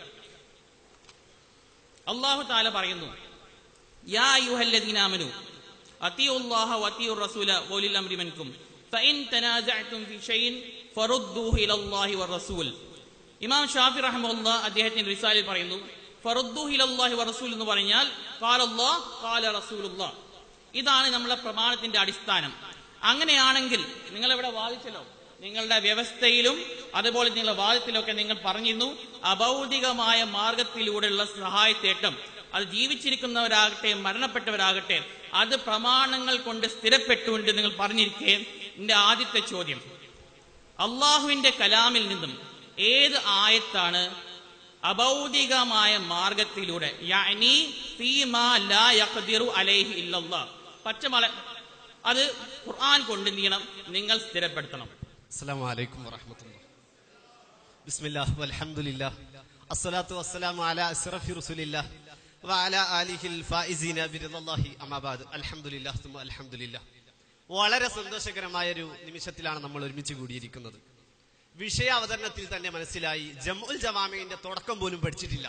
അള്ളാഹു താല പറയുന്നു യാ യുഹല്ലദീനാമനു അത്തിയുല്ലാഹ വത്തിയുർ റസൂല വൗലിൽ അംരി മിൻകും ഫഇൻ തനാസഅതും ഫി ഷൈഇൻ ഫറുദ്ദൂഹു ഇലല്ലാഹി വറസൂൽ ഇമാം ഷാഫി റഹ്മുല്ല അദ്ദേഹത്തിന്റെ റിസാലിൽ പറയുന്നു ഫറുദ്ദൂഹു ഇലല്ലാഹി വറസൂൽ എന്ന് പറഞ്ഞാൽ ഖാലല്ലാഹ് ഖാല റസൂലുള്ളാഹ് ഇതാണ് നമ്മളെ പ്രമാണത്തിന്റെ അടിസ്ഥാനം അങ്ങനെയാണെങ്കിൽ നിങ്ങൾ ഇവിടെ വാദിച്ചല്ലോ നിങ്ങളുടെ വ്യവസ്ഥയിലും അതുപോലെ നിങ്ങളുടെ വാദത്തിലൊക്കെ നിങ്ങൾ പറഞ്ഞിരുന്നു അഭൗതികമായ മാർഗത്തിലൂടെയുള്ള സഹായത്തേട്ടം അത് ജീവിച്ചിരിക്കുന്നവരാകട്ടെ മരണപ്പെട്ടവരാകട്ടെ അത് പ്രമാണങ്ങൾ കൊണ്ട് സ്ഥിരപ്പെട്ടുകൊണ്ട് നിങ്ങൾ പറഞ്ഞിരിക്കെ എന്റെ ആദ്യത്തെ ചോദ്യം അള്ളാഹുവിന്റെ കലാമിൽ നിന്നും ഏത് ആയത്താണ് അഭൗതികമായ മാർഗത്തിലൂടെ യഅനി ഫീമാ ലാ യഖ്ദിറു അലൈഹി ഇല്ലല്ലാഹ് പച്ചമല അത് ഖുർആൻ കൊണ്ട് എന്ത് ചെയ്യണം നിങ്ങൾ സ്ഥിരപ്പെടുത്തണം അസ്സലാമു അലൈക്കും വറഹ്മത്തുള്ളാഹി ബിസ്മില്ലാഹ് വൽഹംദുലില്ലാഹ് അസ്സലാത്തു വസ്സലാമു അലാ അസ്റഫി റസൂലില്ലാഹ് വഅലാ ആലിഹിൽ ഫായിസീന ബിറിദല്ലാഹി അമ്മാ ബഅദ് അൽഹംദുലില്ലാഹ് തുമ്മ അൽഹംദുലില്ലാഹ് വളരെ സന്തോഷകരമായ ഒരു നിമിഷത്തിലാണ് നമ്മൾ ഒരുമിച്ച് കൂടിയിരിക്കുന്നത് വിഷയ അവതരണത്തിൽ തന്നെ മനസ്സിലായി ജമ്മുൽ ജവാമിന്റെ തുടക്കം പോലും പഠിച്ചിട്ടില്ല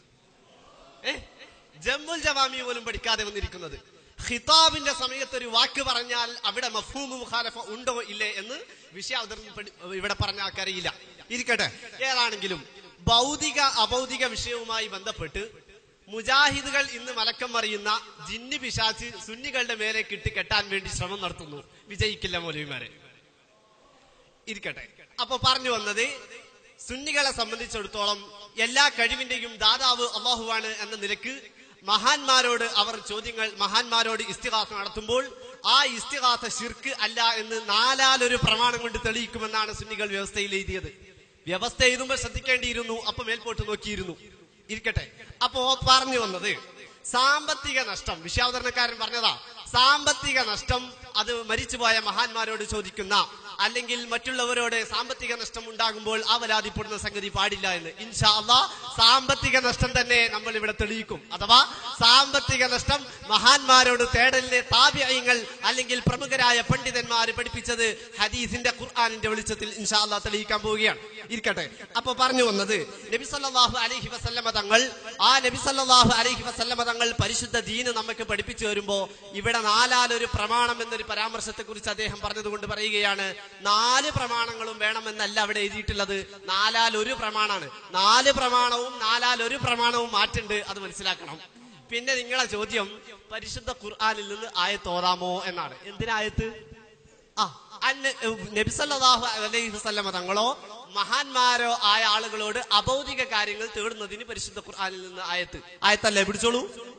ഏ ജമ്മുൽ ജവാമി പോലും പഠിക്കാതെ വന്നിരിക്കുന്നത് ഖിതാബിന്റെ സമയത്ത് ഒരു വാക്ക് പറഞ്ഞാൽ അവിടെ മഫ്ഹൂമു മുഖാലഫ ഉണ്ടോ ഇല്ലേ എന്ന് വിഷയ അവതരണം പഠി- ഇവിടെ പറഞ്ഞ ആൾക്കറിയില്ല ഇരിക്കട്ടെ ഏതാണെങ്കിലും ഭൗതിക അഭൗതിക വിഷയവുമായി ബന്ധപ്പെട്ട് മുജാഹിദുകൾ ഇന്ന് മലക്കം മറിയുന്ന ജിന്നി പിശാച്ച് സുന്നികളുടെ മേലെ കിട്ടി കെട്ടാൻ വേണ്ടി ശ്രമം നടത്തുന്നു വിജയിക്കില്ല മൗലവിമാരെ ഇരിക്കട്ടെ അപ്പൊ പറഞ്ഞു വന്നത് സുന്നികളെ സംബന്ധിച്ചിടത്തോളം എല്ലാ കഴിവിന്റെയും ദാതാവ് അള്ളാഹുവാണ് എന്ന നിലക്ക് മഹാന്മാരോട് അവർ ചോദ്യങ്ങൾ മഹാന്മാരോട് ഇസ്തിഹാസ നടത്തുമ്പോൾ ആ ഇസ്തിഹാസ ശിർക്ക് അല്ല എന്ന് നാലാലൊരു പ്രമാണം കൊണ്ട് തെളിയിക്കുമെന്നാണ് സുന്നികൾ വ്യവസ്ഥയിൽ എഴുതിയത് വ്യവസ്ഥ എഴുതുമ്പോൾ ശ്രദ്ധിക്കേണ്ടിയിരുന്നു അപ്പൊ മേൽപോട്ട് നോക്കിയിരുന്നു ഇരിക്കട്ടെ അപ്പോ പറഞ്ഞു വന്നത് സാമ്പത്തിക നഷ്ടം വിഷയാവതരണക്കാരൻ പറഞ്ഞതാ സാമ്പത്തിക നഷ്ടം അത് മരിച്ചുപോയ മഹാന്മാരോട് ചോദിക്കുന്ന അല്ലെങ്കിൽ മറ്റുള്ളവരോട് സാമ്പത്തിക നഷ്ടം ഉണ്ടാകുമ്പോൾ അവലാതിപ്പെടുന്ന സംഗതി പാടില്ല എന്ന് ഇൻഷാ അള്ളാ സാമ്പത്തിക നഷ്ടം തന്നെ നമ്മൾ ഇവിടെ തെളിയിക്കും അഥവാ സാമ്പത്തിക നഷ്ടം മഹാന്മാരോട് തേടലിലെ താപ്യങ്ങൾ അല്ലെങ്കിൽ പ്രമുഖരായ പണ്ഡിതന്മാർ പഠിപ്പിച്ചത് ഹദീസിന്റെ ഖുർആാനിന്റെ വെളിച്ചത്തിൽ ഇൻഷാ അള്ളാ തെളിയിക്കാൻ പോവുകയാണ് ഇരിക്കട്ടെ അപ്പൊ പറഞ്ഞു വന്നത് നബി സല്ലല്ലാഹു അലൈഹി വസല്ലമ തങ്ങൾ ആ നബി സല്ലല്ലാഹു അലൈഹി വസല്ലമ തങ്ങൾ പരിശുദ്ധ ദീന് നമുക്ക് പഠിപ്പിച്ചു വരുമ്പോ ഇവിടെ നാലാലൊരു പ്രമാണം എന്നൊരു പരാമർശത്തെ കുറിച്ച് അദ്ദേഹം പറഞ്ഞതുകൊണ്ട് പറയുകയാണ് നാല് പ്രമാണങ്ങളും വേണമെന്നല്ല അവിടെ എഴുതിയിട്ടുള്ളത് നാലാലൊരു പ്രമാണാണ് നാല് പ്രമാണവും നാലാലൊരു പ്രമാണവും മാറ്റുണ്ട് അത് മനസ്സിലാക്കണം പിന്നെ നിങ്ങളെ ചോദ്യം പരിശുദ്ധ ഖുർആാനിൽ നിന്ന് ആയത്ത് ഓതാമോ എന്നാണ് എന്തിനായത്ത് ആ അന്ന- നബി സല്ലല്ലാഹു അലൈഹി വസല്ലമ തങ്ങളോ മഹാന്മാരോ ആയ ആളുകളോട് അഭൗതിക കാര്യങ്ങൾ തേടുന്നതിന് പരിശുദ്ധ ഖുർആനിൽ നിന്ന് ആയത്ത് ആയത്തല്ലേ പിടിച്ചോളൂ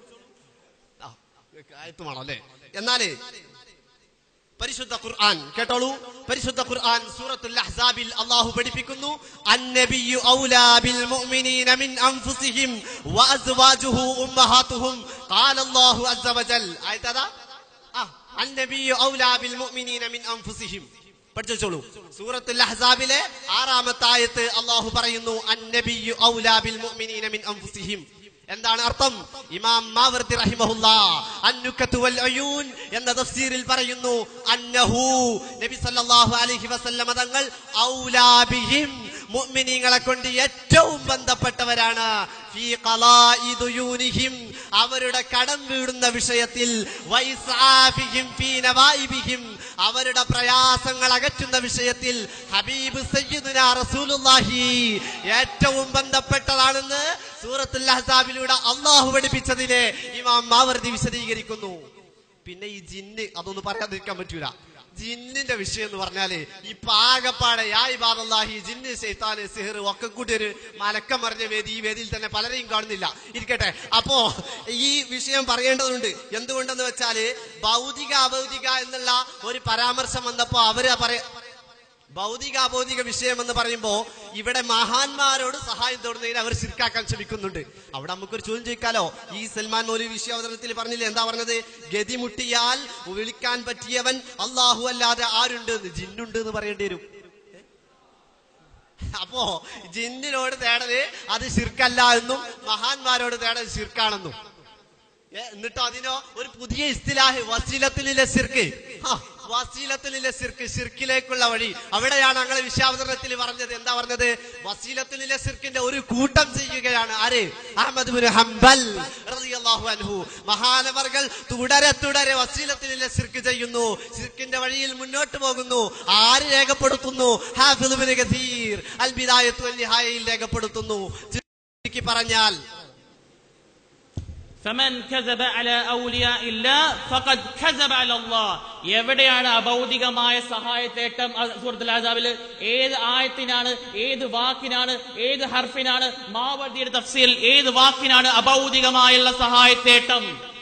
ആ, ആയത്ത് വേണം അല്ലേ എന്നാലേ പരിശുദ്ധ ഖുർആൻ കേട്ടോളൂ പരിശുദ്ധ ഖുർആൻ സൂറത്തുൽ അഹ്സാബിൽ അല്ലാഹു പഠിപ്പിക്കുന്നു അന്നബിയു ഔലാ ബിൽ മുഅ്മിനീന മിൻ അൻഫുസിഹിം വഅസ്വാജുഹു ഉമ്മഹാതുഹും ഖാല അല്ലാഹു അസ്സ വജൽ ആയതതാ ആ അന്നബിയു ഔലാ ബിൽ മുഅ്മിനീന മിൻ അൻഫുസിഹിം പഠിച്ചോളൂ സൂറത്തുൽ അഹ്സാബിലെ ആറാമത്തെ ആയത്ത് അല്ലാഹു പറയുന്നു അന്നബിയു ഔലാ ബിൽ മുഅ്മിനീന മിൻ അൻഫുസിഹിം എന്താണ് അർത്ഥം ഇമാം മാവർത്തി റഹിമഹുല്ല അന്നുക്കത്തു വൽ അയൂൻ എന്ന തഫ്സീറിൽ പറയുന്നു അന്നഹു നബി സല്ലല്ലാഹു അലൈഹി വസല്ലമ തങ്ങൾ ഔലാ ബിഹിം മുഅ്മിനീങ്ങളെ കൊണ്ട് ഏറ്റവും ബന്ധപ്പെട്ടവരാണ് ഫീ ഖലാഇ ദുയൂനിഹിം അവരുടെ കടം വീടുന്ന വിഷയത്തിൽ വൈസാഫിഹിം ഫീ നവായിബിഹിം അവരുടെ പ്രയാസങ്ങൾ അകറ്റുന്ന വിഷയത്തിൽ ഹബീബ് സയ്യിദുന റസൂലുള്ളാഹി ഏറ്റവും ബന്ധപ്പെട്ടതാണെന്ന് സൂറത്തുൽ അഹ്സാബിലൂടെ അള്ളാഹു പഠിപ്പിച്ചതിനെ ഇമാം മാവർദി വിശദീകരിക്കുന്നു പിന്നെ ഈ ജിന്ന് അതൊന്നും പറയാതിരിക്കാൻ പറ്റൂല ജിന്നിന്റെ വിഷയം എന്ന് പറഞ്ഞാല് ഈ പാകപ്പാടെ യായ് ബാദല്ലാഹി ജിന്ന് ശൈത്താന് സിഹർ ഒക്കെ കൂടി ഒരു മലക്കം മറിഞ്ഞ വേദി ഈ വേദിയിൽ തന്നെ പലരെയും കാണുന്നില്ല ഇരിക്കട്ടെ അപ്പോ ഈ വിഷയം പറയേണ്ടതുണ്ട് എന്തുകൊണ്ടെന്ന് വെച്ചാല് ഭൗതിക അഭൗതിക എന്നുള്ള ഒരു പരാമർശം വന്നപ്പോ അവര് പറയ ഭൗതിക അഭൗതിക വിഷയം എന്ന് പറയുമ്പോ ഇവിടെ മഹാന്മാരോട് സഹായം തോന്നുന്നതിന് അവർ ശിർക്കാക്കാൻ ശ്രമിക്കുന്നുണ്ട് അവിടെ നമുക്കൊരു ചോദ്യം ചോദിക്കാലോ ഈ സൽമാൻ മൗലവി വിഷയ അവതരണത്തിൽ പറഞ്ഞില്ലേ എന്താ പറഞ്ഞത് ഗതി മുട്ടിയാൽ വിളിക്കാൻ പറ്റിയവൻ അള്ളാഹു അല്ലാതെ ആരുണ്ട് എന്ന് ജിന്നുണ്ട് എന്ന് പറയേണ്ടി വരും അപ്പോ ജിന്നിനോട് തേടല് അത് ശിർക്കല്ല എന്നും മഹാന്മാരോട് തേടൽ ശിർക്കാണെന്നും ഏ, എന്നിട്ടോ അതിനോ ഒരു പുതിയ ഇസ്തിലാഹ് വസീലത്തിലെ സിർക്ക് വസീലത്തിലെ സിർക്ക് സിർക്കിലേക്കുള്ള വഴി അവിടെയാണ് ഞങ്ങൾ വിശ്വാവതരണത്തിൽ പറഞ്ഞത് എന്താ പറഞ്ഞത് വസീലത്തിലെ സിർക്കിന്റെ ഒരു കൂട്ടം ചെയ്യുകയാണ് ആര് അഹമ്മദ് ബിൻ ഹംബൽ റളിയല്ലാഹു അൻഹു മഹാനവർകൾ തുടരെ തുടരെ വസീലത്തിലെ സിർക്ക് ചെയ്യുന്നു സിർക്കിന്റെ വഴിയിൽ മുന്നോട്ട് പോകുന്നു ആര് രേഖപ്പെടുത്തുന്നു ഹാഫിദ് ബിൻ കസീർ അൽ ബിദായത്തു വൽ നിഹായയിൽ രേഖപ്പെടുത്തുന്നു ചുരുക്കി പറഞ്ഞാൽ فمن كذب على أولياء الله فقد كذب على الله എവിടെയാണ് അഭൗതികമായ സഹായത്തേട്ടം സൂറത്തുൽ ആസാബിൽ ഏത് ആയത്തിനാണ് ഏത് വാക്കിനാണ് ഏത് ഹർഫിനാണ് മാവർദിയുടെ തഫ്സീൽ ഏത് വാക്കിനാണ് അഭൗതികമായുള്ള സഹായത്തേട്ടം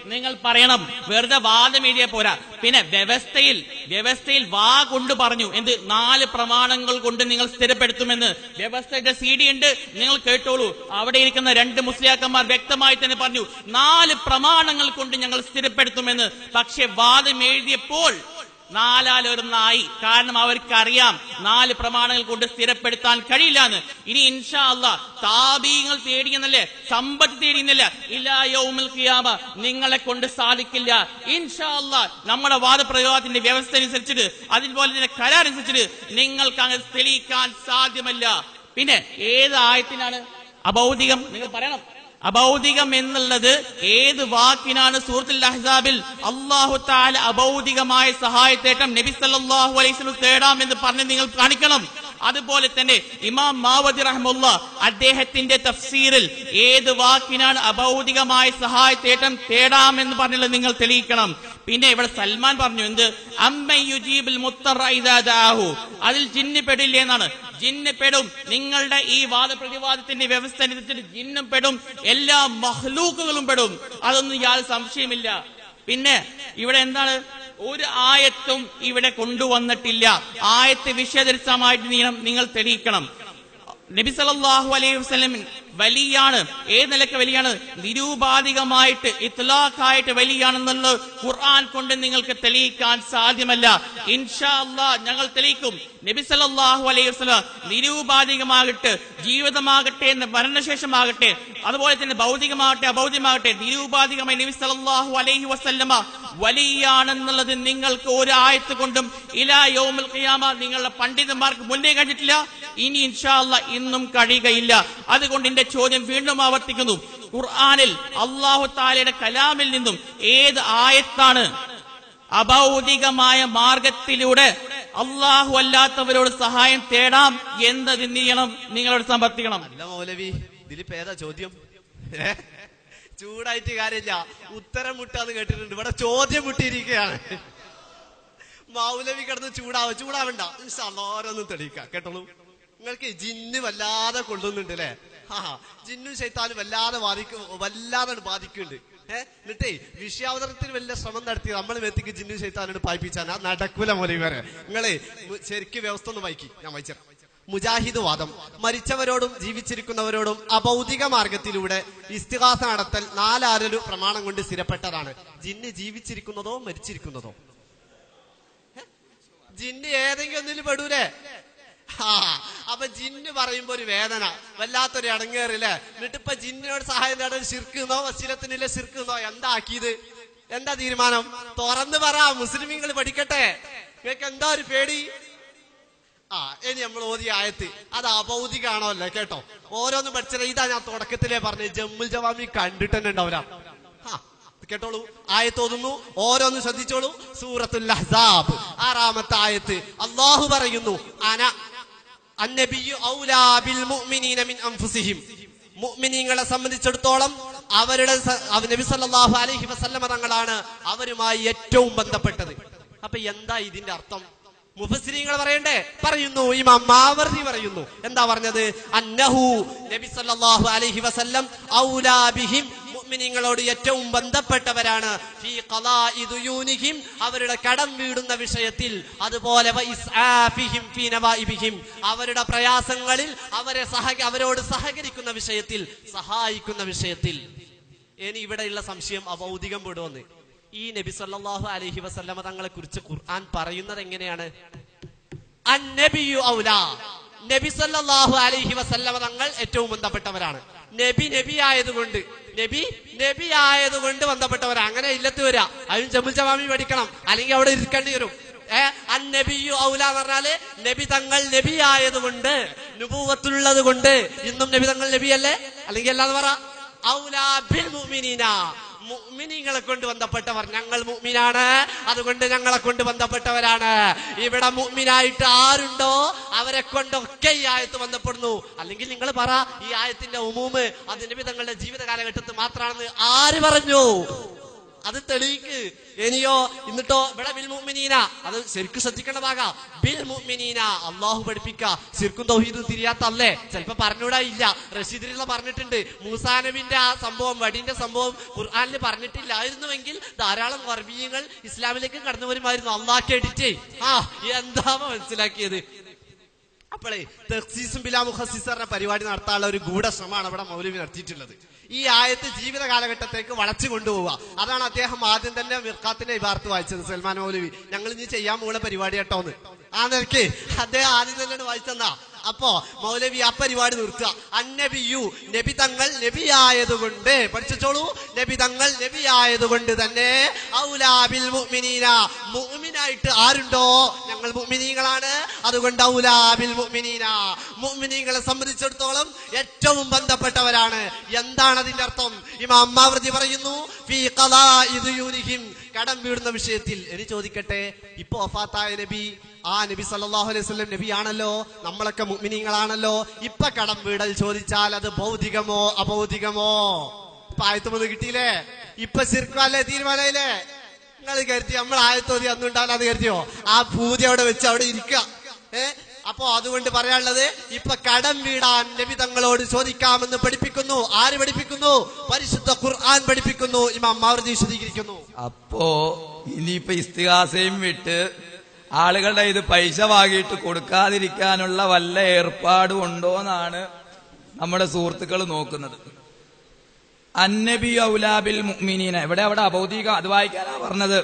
നിങ്ങൾ പറയണം വെറുതെ വാദം എഴുതിയ പോരാ പിന്നെ വ്യവസ്ഥയിൽ വ്യവസ്ഥയിൽ വാ കൊണ്ട് പറഞ്ഞു എന്ത് നാല് പ്രമാണങ്ങൾ കൊണ്ട് നിങ്ങൾ സ്ഥിരപ്പെടുത്തുമെന്ന് വ്യവസ്ഥയുടെ സി ഡി ഉണ്ട് നിങ്ങൾ കേട്ടോളൂ അവിടെ ഇരിക്കുന്ന രണ്ട് മുസ്ലിയാക്കന്മാർ വ്യക്തമായി തന്നെ പറഞ്ഞു നാല് പ്രമാണങ്ങൾ കൊണ്ട് ഞങ്ങൾ സ്ഥിരപ്പെടുത്തുമെന്ന് പക്ഷെ വാദം എഴുതിയപ്പോൾ നാലാലൊരുന്നായി കാരണം അവർക്കറിയാം നാല് പ്രമാണങ്ങൾ കൊണ്ട് സ്ഥിരപ്പെടുത്താൻ കഴിയില്ല എന്ന് ഇനി ഇൻഷാ അല്ല താപീങ്ങൾ തേടിയെന്നല്ലേ സമ്പത്ത് തേടിയെന്നല്ല ഇല്ലാ യൗമുൽ ഖിയാമ നിങ്ങളെ കൊണ്ട് സാധിക്കില്ല ഇൻഷാ അല്ല നമ്മുടെ വാദപ്രയോഗത്തിന്റെ വ്യവസ്ഥ അനുസരിച്ചിട്ട് അതുപോലെ തന്നെ കരാർ അനുസരിച്ചിട്ട് നിങ്ങൾക്ക് അങ്ങനെ തെളിയിക്കാൻ സാധ്യമല്ല പിന്നെ ഏത് ആയത്തിനാണ് അഭൗതികം നിങ്ങൾ പറയണം അഭൗതികം എന്നുള്ളത് ഏത് വാക്കിനാണ് സൂറത്തുൽ അഹ്സാബിൽ അള്ളാഹു താല അഭൗതികമായ സഹായത്തേട്ടം നബി സല്ലല്ലാഹു അലൈഹി വസല്ലം തേടാം എന്ന് പറഞ്ഞ് നിങ്ങൾ കാണിക്കണം അതുപോലെ തന്നെ ഇമാം മാവദി റഹ്മുള്ള അദ്ദേഹത്തിന്റെ തഫ്സീറിൽ ഏത് വാക്കിനാണ് അഭൗതികമായ സഹായത്തേട്ടം തേടാം എന്ന് പറഞ്ഞുള്ളത് നിങ്ങൾ തെളിയിക്കണം പിന്നെ ഇവിടെ സൽമാൻ പറഞ്ഞു എന്ത് അമ്മയുജീബിൽ മുത്തറു അതിൽ ജിന്ന് പെടില്ലേ എന്നാണ് ജിന്ന് പെടും നിങ്ങളുടെ ഈ വാദപ്രതിവാദത്തിന്റെ വ്യവസ്ഥ അനുസരിച്ച് ജിന്നും പെടും എല്ലാ മഹ്ലൂക്കുകളും പെടും അതൊന്നും യാതൊരു സംശയമില്ല പിന്നെ ഇവിടെ എന്താണ് ഒരു ആയത്തും ഇവിടെ കൊണ്ടുവന്നിട്ടില്ല ആയത്ത് വിഷയദരിസമായിട്ട് നിങ്ങൾ നിങ്ങൾ തെളിയിക്കണം നബി സല്ലല്ലാഹു അലൈഹി വസല്ലം വലിയാണ് ഏത് നിലക്ക് വലിയാണ് നിരൂപാധികമായിട്ട് ഇത്ലാഖായിട്ട് വലിയാണെന്നുള്ളത് ഖുർആൻ കൊണ്ട് നിങ്ങൾക്ക് തെളിയിക്കാൻ സാധ്യമല്ല ഇൻഷാ അല്ലാ ഞങ്ങൾ തെളിയിക്കും നബി സല്ലല്ലാഹു അലൈഹി വസല്ലം നിരൂപാധികമാകട്ടെ ജീവിതമാകട്ടെ മരണശേഷമാകട്ടെ അതുപോലെ തന്നെ ഭൗതികമാകട്ടെ അഭൗതികമാകട്ടെ നിരൂപാധികമായി നബി സല്ലല്ലാഹു അലൈഹി വസല്ലമ വലിയാണെന്നുള്ളത് നിങ്ങൾക്ക് ഒരു ആയത്ത് കൊണ്ടും ഇലാ യൗമുൽ ഖിയാമ നിങ്ങളുടെ പണ്ഡിതന്മാർക്ക് മുന്നേ കഴിഞ്ഞിട്ടില്ല ഇനി ഇൻഷാ അല്ലാ ഇന്നും കഴിയുകയില്ല അതുകൊണ്ട് എന്റെ ചോദ്യം വീണ്ടും ആവർത്തിക്കുന്നു ഖുർആനിൽ അള്ളാഹു താലയുടെ കലാമിൽ നിന്നും ഏത് ആയത്താണ് അഭൗതികമായ മാർഗത്തിലൂടെ അള്ളാഹു അല്ലാത്തവരോട് സഹായം തേടാം എന്നത് ചെയ്യണം നിങ്ങളോട് സമർത്ഥിക്കണം അല്ല മൗലവി ഇതിലിപ്പോ ഏതാ ചോദ്യം ഏ? ചൂടായിട്ട് കാര്യമില്ല ഉത്തരം മുട്ടാന്ന് കേട്ടിട്ടുണ്ട് ഇവിടെ ചോദ്യം മുട്ടിയിരിക്കുകയാണ് മൗലവി കിടന്ന് ചൂടാവും ചൂടാവണ്ട ഓരോന്നും തെളിയിക്കാം കേട്ടോളൂ നിങ്ങൾക്ക് ജിന്ന് വല്ലാതെ കൊള്ളുന്നുണ്ട് അല്ലേ ആ ജിന്നും ശൈത്താനും വല്ലാതെ ബാധിക്കും വല്ലാതെ ബാധിക്കുന്നുണ്ട് ഏഹ് എന്നിട്ടേ വിഷയാവതരണത്തിന് വലിയ ശ്രമം നടത്തി നമ്മൾ മെത്തിക്ക് ജിന്നും ശൈത്താനോട് പായിപ്പിച്ചാൽ ആ നടക്കൂല മൗലവി വരെ നിങ്ങളെ ശരിക്കും വ്യവസ്ഥ ഒന്ന് വായിക്കി ഞാൻ വായിച്ചു മുജാഹിദ് വാദം മരിച്ചവരോടും ജീവിച്ചിരിക്കുന്നവരോടും അഭൗതിക മാർഗത്തിലൂടെ ഇസ്തിഹാസ നടത്തൽ നാലാരൊരു പ്രമാണം കൊണ്ട് സ്ഥിരപ്പെട്ടതാണ് ജിന്ന് ജീവിച്ചിരിക്കുന്നതോ മരിച്ചിരിക്കുന്നതോ ഏ? ജിന്ന് ഏതെങ്കിലും ഒന്നിൽ പെടൂലേ ആ അപ്പൊ ജിന്ന് പറയുമ്പോ ഒരു വേദന വല്ലാത്തൊരു ഇടങ്ങേറില്ലേ എന്നിട്ട് ഇപ്പൊ ജിന്നിനോട് സഹായം നേടാൻ ശിർക്കുന്നോ വസീലത്തിനില്ല ശിർക്കുന്നോ എന്താ ആക്കിയത് എന്താ തീരുമാനം തുറന്നു പറ മുസ്ലിമീങ്ങൾ പഠിക്കട്ടെ നിങ്ങൾക്ക് എന്താ ഒരു പേടി ആ ഇനി നമ്മൾ ഓതിയ ആയത്ത് അത് അഭൗതികാണോ അല്ലേ കേട്ടോ ഓരോന്നും പഠിച്ചത് ഇതാ ഞാൻ തുടക്കത്തിലേ പറഞ്ഞു ജമ്മുൽ ജവാമി കണ്ടിട്ട് തന്നെ ഉണ്ടാവില്ല ആ, ഇത് കേട്ടോളൂ ആയത്ത് ഓതുന്നു ഓരോന്ന് ശ്രദ്ധിച്ചോളൂ സൂറത്തുൽ അഹ്സാബ് ആറാമത്തെ ആയത്ത് അള്ളാഹു പറയുന്നു അന അന്നബിയു ഔലാ ബിൽ മുഅ്മിനീന മിൻ അൻഫുസിഹിം മുഅ്മിനീങ്ങളെ സംബന്ധിച്ചിടത്തോളം അവരുടെ സ- അവ- നബി സല്ലല്ലാഹു അലൈഹി വസല്ലമ തങ്ങളാണ് അവരുമായി ഏറ്റവും ബന്ധപ്പെട്ടത് അപ്പൊ എന്താ ഇതിന്റെ അർത്ഥം മുഫസ്സിരീങ്ങൾ പറയണ്ടേ പറയുന്നു ഇമാം മാവർദി പറയുന്നു എന്താ പറഞ്ഞത് അന്നഹു നബി സല്ലല്ലാഹു അലൈഹി വസല്ലം ഔലാ ബിഹിം മുഅ്മിനീങ്ങളോട് ഏറ്റവും ബന്ധപ്പെട്ടവരാണ് ഫീ ഖളാഇ ദുയൂനിഹിം അവരുടെ കടം വീടുന്ന വിഷയത്തിൽ അതുപോലെ വ ഇസ്ആഫിഹിം ഫീ നവാഇബിഹിം അവരുടെ പ്രയാസങ്ങളിൽ അവരെ സഹ അവരോട് സഹകരിക്കുന്ന വിഷയത്തിൽ സഹായിക്കുന്ന വിഷയത്തിൽ ഇനി ഇവിടെയുള്ള സംശയം അഭൗതികം വിടുമെന്ന് ഈ നബി സല്ലല്ലാഹു അലൈഹി വസല്ലമ തങ്ങളെ കുറിച്ച് ഖുർആൻ പറയുന്നത് എങ്ങനെയാണ് അന്നബിയു ഔലാ നബി സല്ലല്ലാഹു അലൈഹി വസല്ലമ തങ്ങൾ ഏറ്റവും ബന്ധപ്പെട്ടവരാണ് നബി നബി ആയതുകൊണ്ട് നബി നബി ആയതുകൊണ്ട് ബന്ധപ്പെട്ടവരാ അങ്ങനെ ഇല്ലത്ത് വരാ അതിന് ജമുൽ ജവാമി പഠിക്കണം അല്ലെങ്കിൽ അവിടെ ഇരിക്കേണ്ടി വരും ഏ അന്നബിയു ഔല എന്ന് പറഞ്ഞാല് നബി തങ്ങൾ നബി ആയതുകൊണ്ട് നുപൂവത്തുള്ളത് കൊണ്ട് ഇന്നും നബി തങ്ങൾ നബിയല്ലേ അല്ലെങ്കിൽ അല്ലാന്ന് പറ ഔലാ ബിൽ മുഅ്മിനീന മുഅ്മിനീങ്ങളെ കൊണ്ട് ബന്ധപ്പെട്ടവർ ഞങ്ങൾ മുഅ്മിനാണ് അതുകൊണ്ട് ഞങ്ങളെ കൊണ്ട് ബന്ധപ്പെട്ടവരാണ് ഇവിടെ മുഅ്മിനായിട്ട് ആരുണ്ടോ അവരെ കൊണ്ടൊക്കെ ഈ ആയത്ത് ബന്ധപ്പെടുന്നു അല്ലെങ്കിൽ നിങ്ങൾ പറ ഈ ആയത്തിന്റെ ഉമൂമ് അത് നബി തങ്ങളുടെ ജീവിത കാലഘട്ടത്തിൽ മാത്രമാണെന്ന് ആര് പറഞ്ഞു അത് തെളിയിക്ക് ഇനിയോ എന്നിട്ടോ ഇവിടെ ബിൽ മുഅ്മിനീന അത് ശരിക്കും ശ്രദ്ധിക്കേണ്ട ഭാഗ ബിൽ മുഅ്മിനീന അള്ളാഹു പഠിപ്പിക്ക ശിർക്കും തൗഹീദും തിരിയാത്ത അല്ലേ ചിലപ്പോ പറഞ്ഞൂടാ ഇല്ല റഷീദിലുള്ള പറഞ്ഞിട്ടുണ്ട് മൂസാ നബിന്റെ ആ സംഭവം വടിന്റെ സംഭവം ഖുർആാനിൽ പറഞ്ഞിട്ടില്ലായിരുന്നുവെങ്കിൽ ധാരാളം വർബീയങ്ങൾ ഇസ്ലാമിലേക്ക് കടന്നു വരുമായിരുന്നു അള്ളാഹ് എഡിറ്റ് ആ എന്താ മനസ്സിലാക്കിയത് അപ്പോഴേ തെക്സീസും ബിലാ മുഹസിസ് പറഞ്ഞ പരിപാടി നടത്താനുള്ള ഒരു ഗൂഢശ്രമമാണ് ഇവിടെ മൗലവി നടത്തിയിട്ടുള്ളത് ഈ ആയത്ത് ജീവിത കാലഘട്ടത്തേക്ക് വളച്ചു കൊണ്ടുപോവുക അതാണ് അദ്ദേഹം ആദ്യം തന്നെ മിർക്കാത്തിന്റെ ഇബാർത്ത് വായിച്ചത് സൽമാൻ മൗലവി ഞങ്ങൾ ഇനി ചെയ്യാൻ പോകുന്ന പരിപാടി കേട്ടോന്ന് ആ നിലയ്ക്ക് അദ്ദേഹം ആദ്യം തന്നെ വായിച്ചെന്നാ അപ്പോ മൗലവി ആ പരിപാടി നിർത്തുക അന്നബിയു നബി തങ്ങൾ നബിയായതുകൊണ്ട് പഠിച്ചോളൂ നബി തങ്ങൾ നബിയായതുകൊണ്ട് തന്നെ ഔലാബിൽ മുഅ്മിനീന മുഅ്മിനായിട്ട് ആരുണ്ടോ ഞങ്ങൾ മുഅ്മിനീങ്ങളാണ് അതുകൊണ്ട് ഔലാബിൽ മുഅ്മിനീന മുഅ്മിനീങ്ങളെ സംബന്ധിച്ചിടത്തോളം ഏറ്റവും ബന്ധപ്പെട്ടവരാണ് എന്താണ് അതിന്റെ അർത്ഥം ഇമാം അമ്മാവൃതി പറയുന്നു ഫീ ഖളാഇ ദുയൂനിഹിം കടം വീടുന്ന വിഷയത്തിൽ ഇനി ചോദിക്കട്ടെ ഇപ്പൊ ഒഫാത്തായ നബി ആ നബി സല്ലല്ലാഹു അലൈഹി വസല്ലം നബിയാണല്ലോ നമ്മളൊക്കെ മുഅ്മിനീങ്ങളാണല്ലോ ഇപ്പൊ കടം വീടൽ ചോദിച്ചാൽ അത് ഭൗതികമോ അഭൗതികമോ ഇപ്പൊ ആയത്തുമത് കിട്ടിയില്ലേ ഇപ്പൊ സിർക്കല്ലേ തീരുമാനമായില്ലേ നിങ്ങൾ കരുതി നമ്മൾ ആയത്തോതി അന്നുണ്ടാവില്ല അത് കരുതിയോ ആ പൂതി അവിടെ വെച്ച് അവിടെ ഇരിക്കുക ഏ അപ്പോ അതുകൊണ്ട് പറയാനുള്ളത് ഇപ്പൊ കടം വീടാൻ നബി തങ്ങളോട് ചോദിക്കാമെന്ന് പഠിപ്പിക്കുന്നു ആര് പഠിപ്പിക്കുന്നു പരിശുദ്ധ ഖുർആൻ പഠിപ്പിക്കുന്നു ഇമാം മാവൃതി വിശദീകരിക്കുന്നു അപ്പോ ഇനിയിപ്പോ ഇസ്തിഹാസയും വിട്ട് ആളുകളുടെ ഇത് പൈസ വാങ്ങിയിട്ട് കൊടുക്കാതിരിക്കാനുള്ള വല്ല ഏർപ്പാടും ഉണ്ടോ എന്നാണ് നമ്മുടെ സുഹൃത്തുക്കൾ നോക്കുന്നത് അന്നബി ഔലാബിൽ മുഅ്മിനീന ഇവിടെ അവിടെ അബൗദിക അത് വായിക്കാനാ പറഞ്ഞത്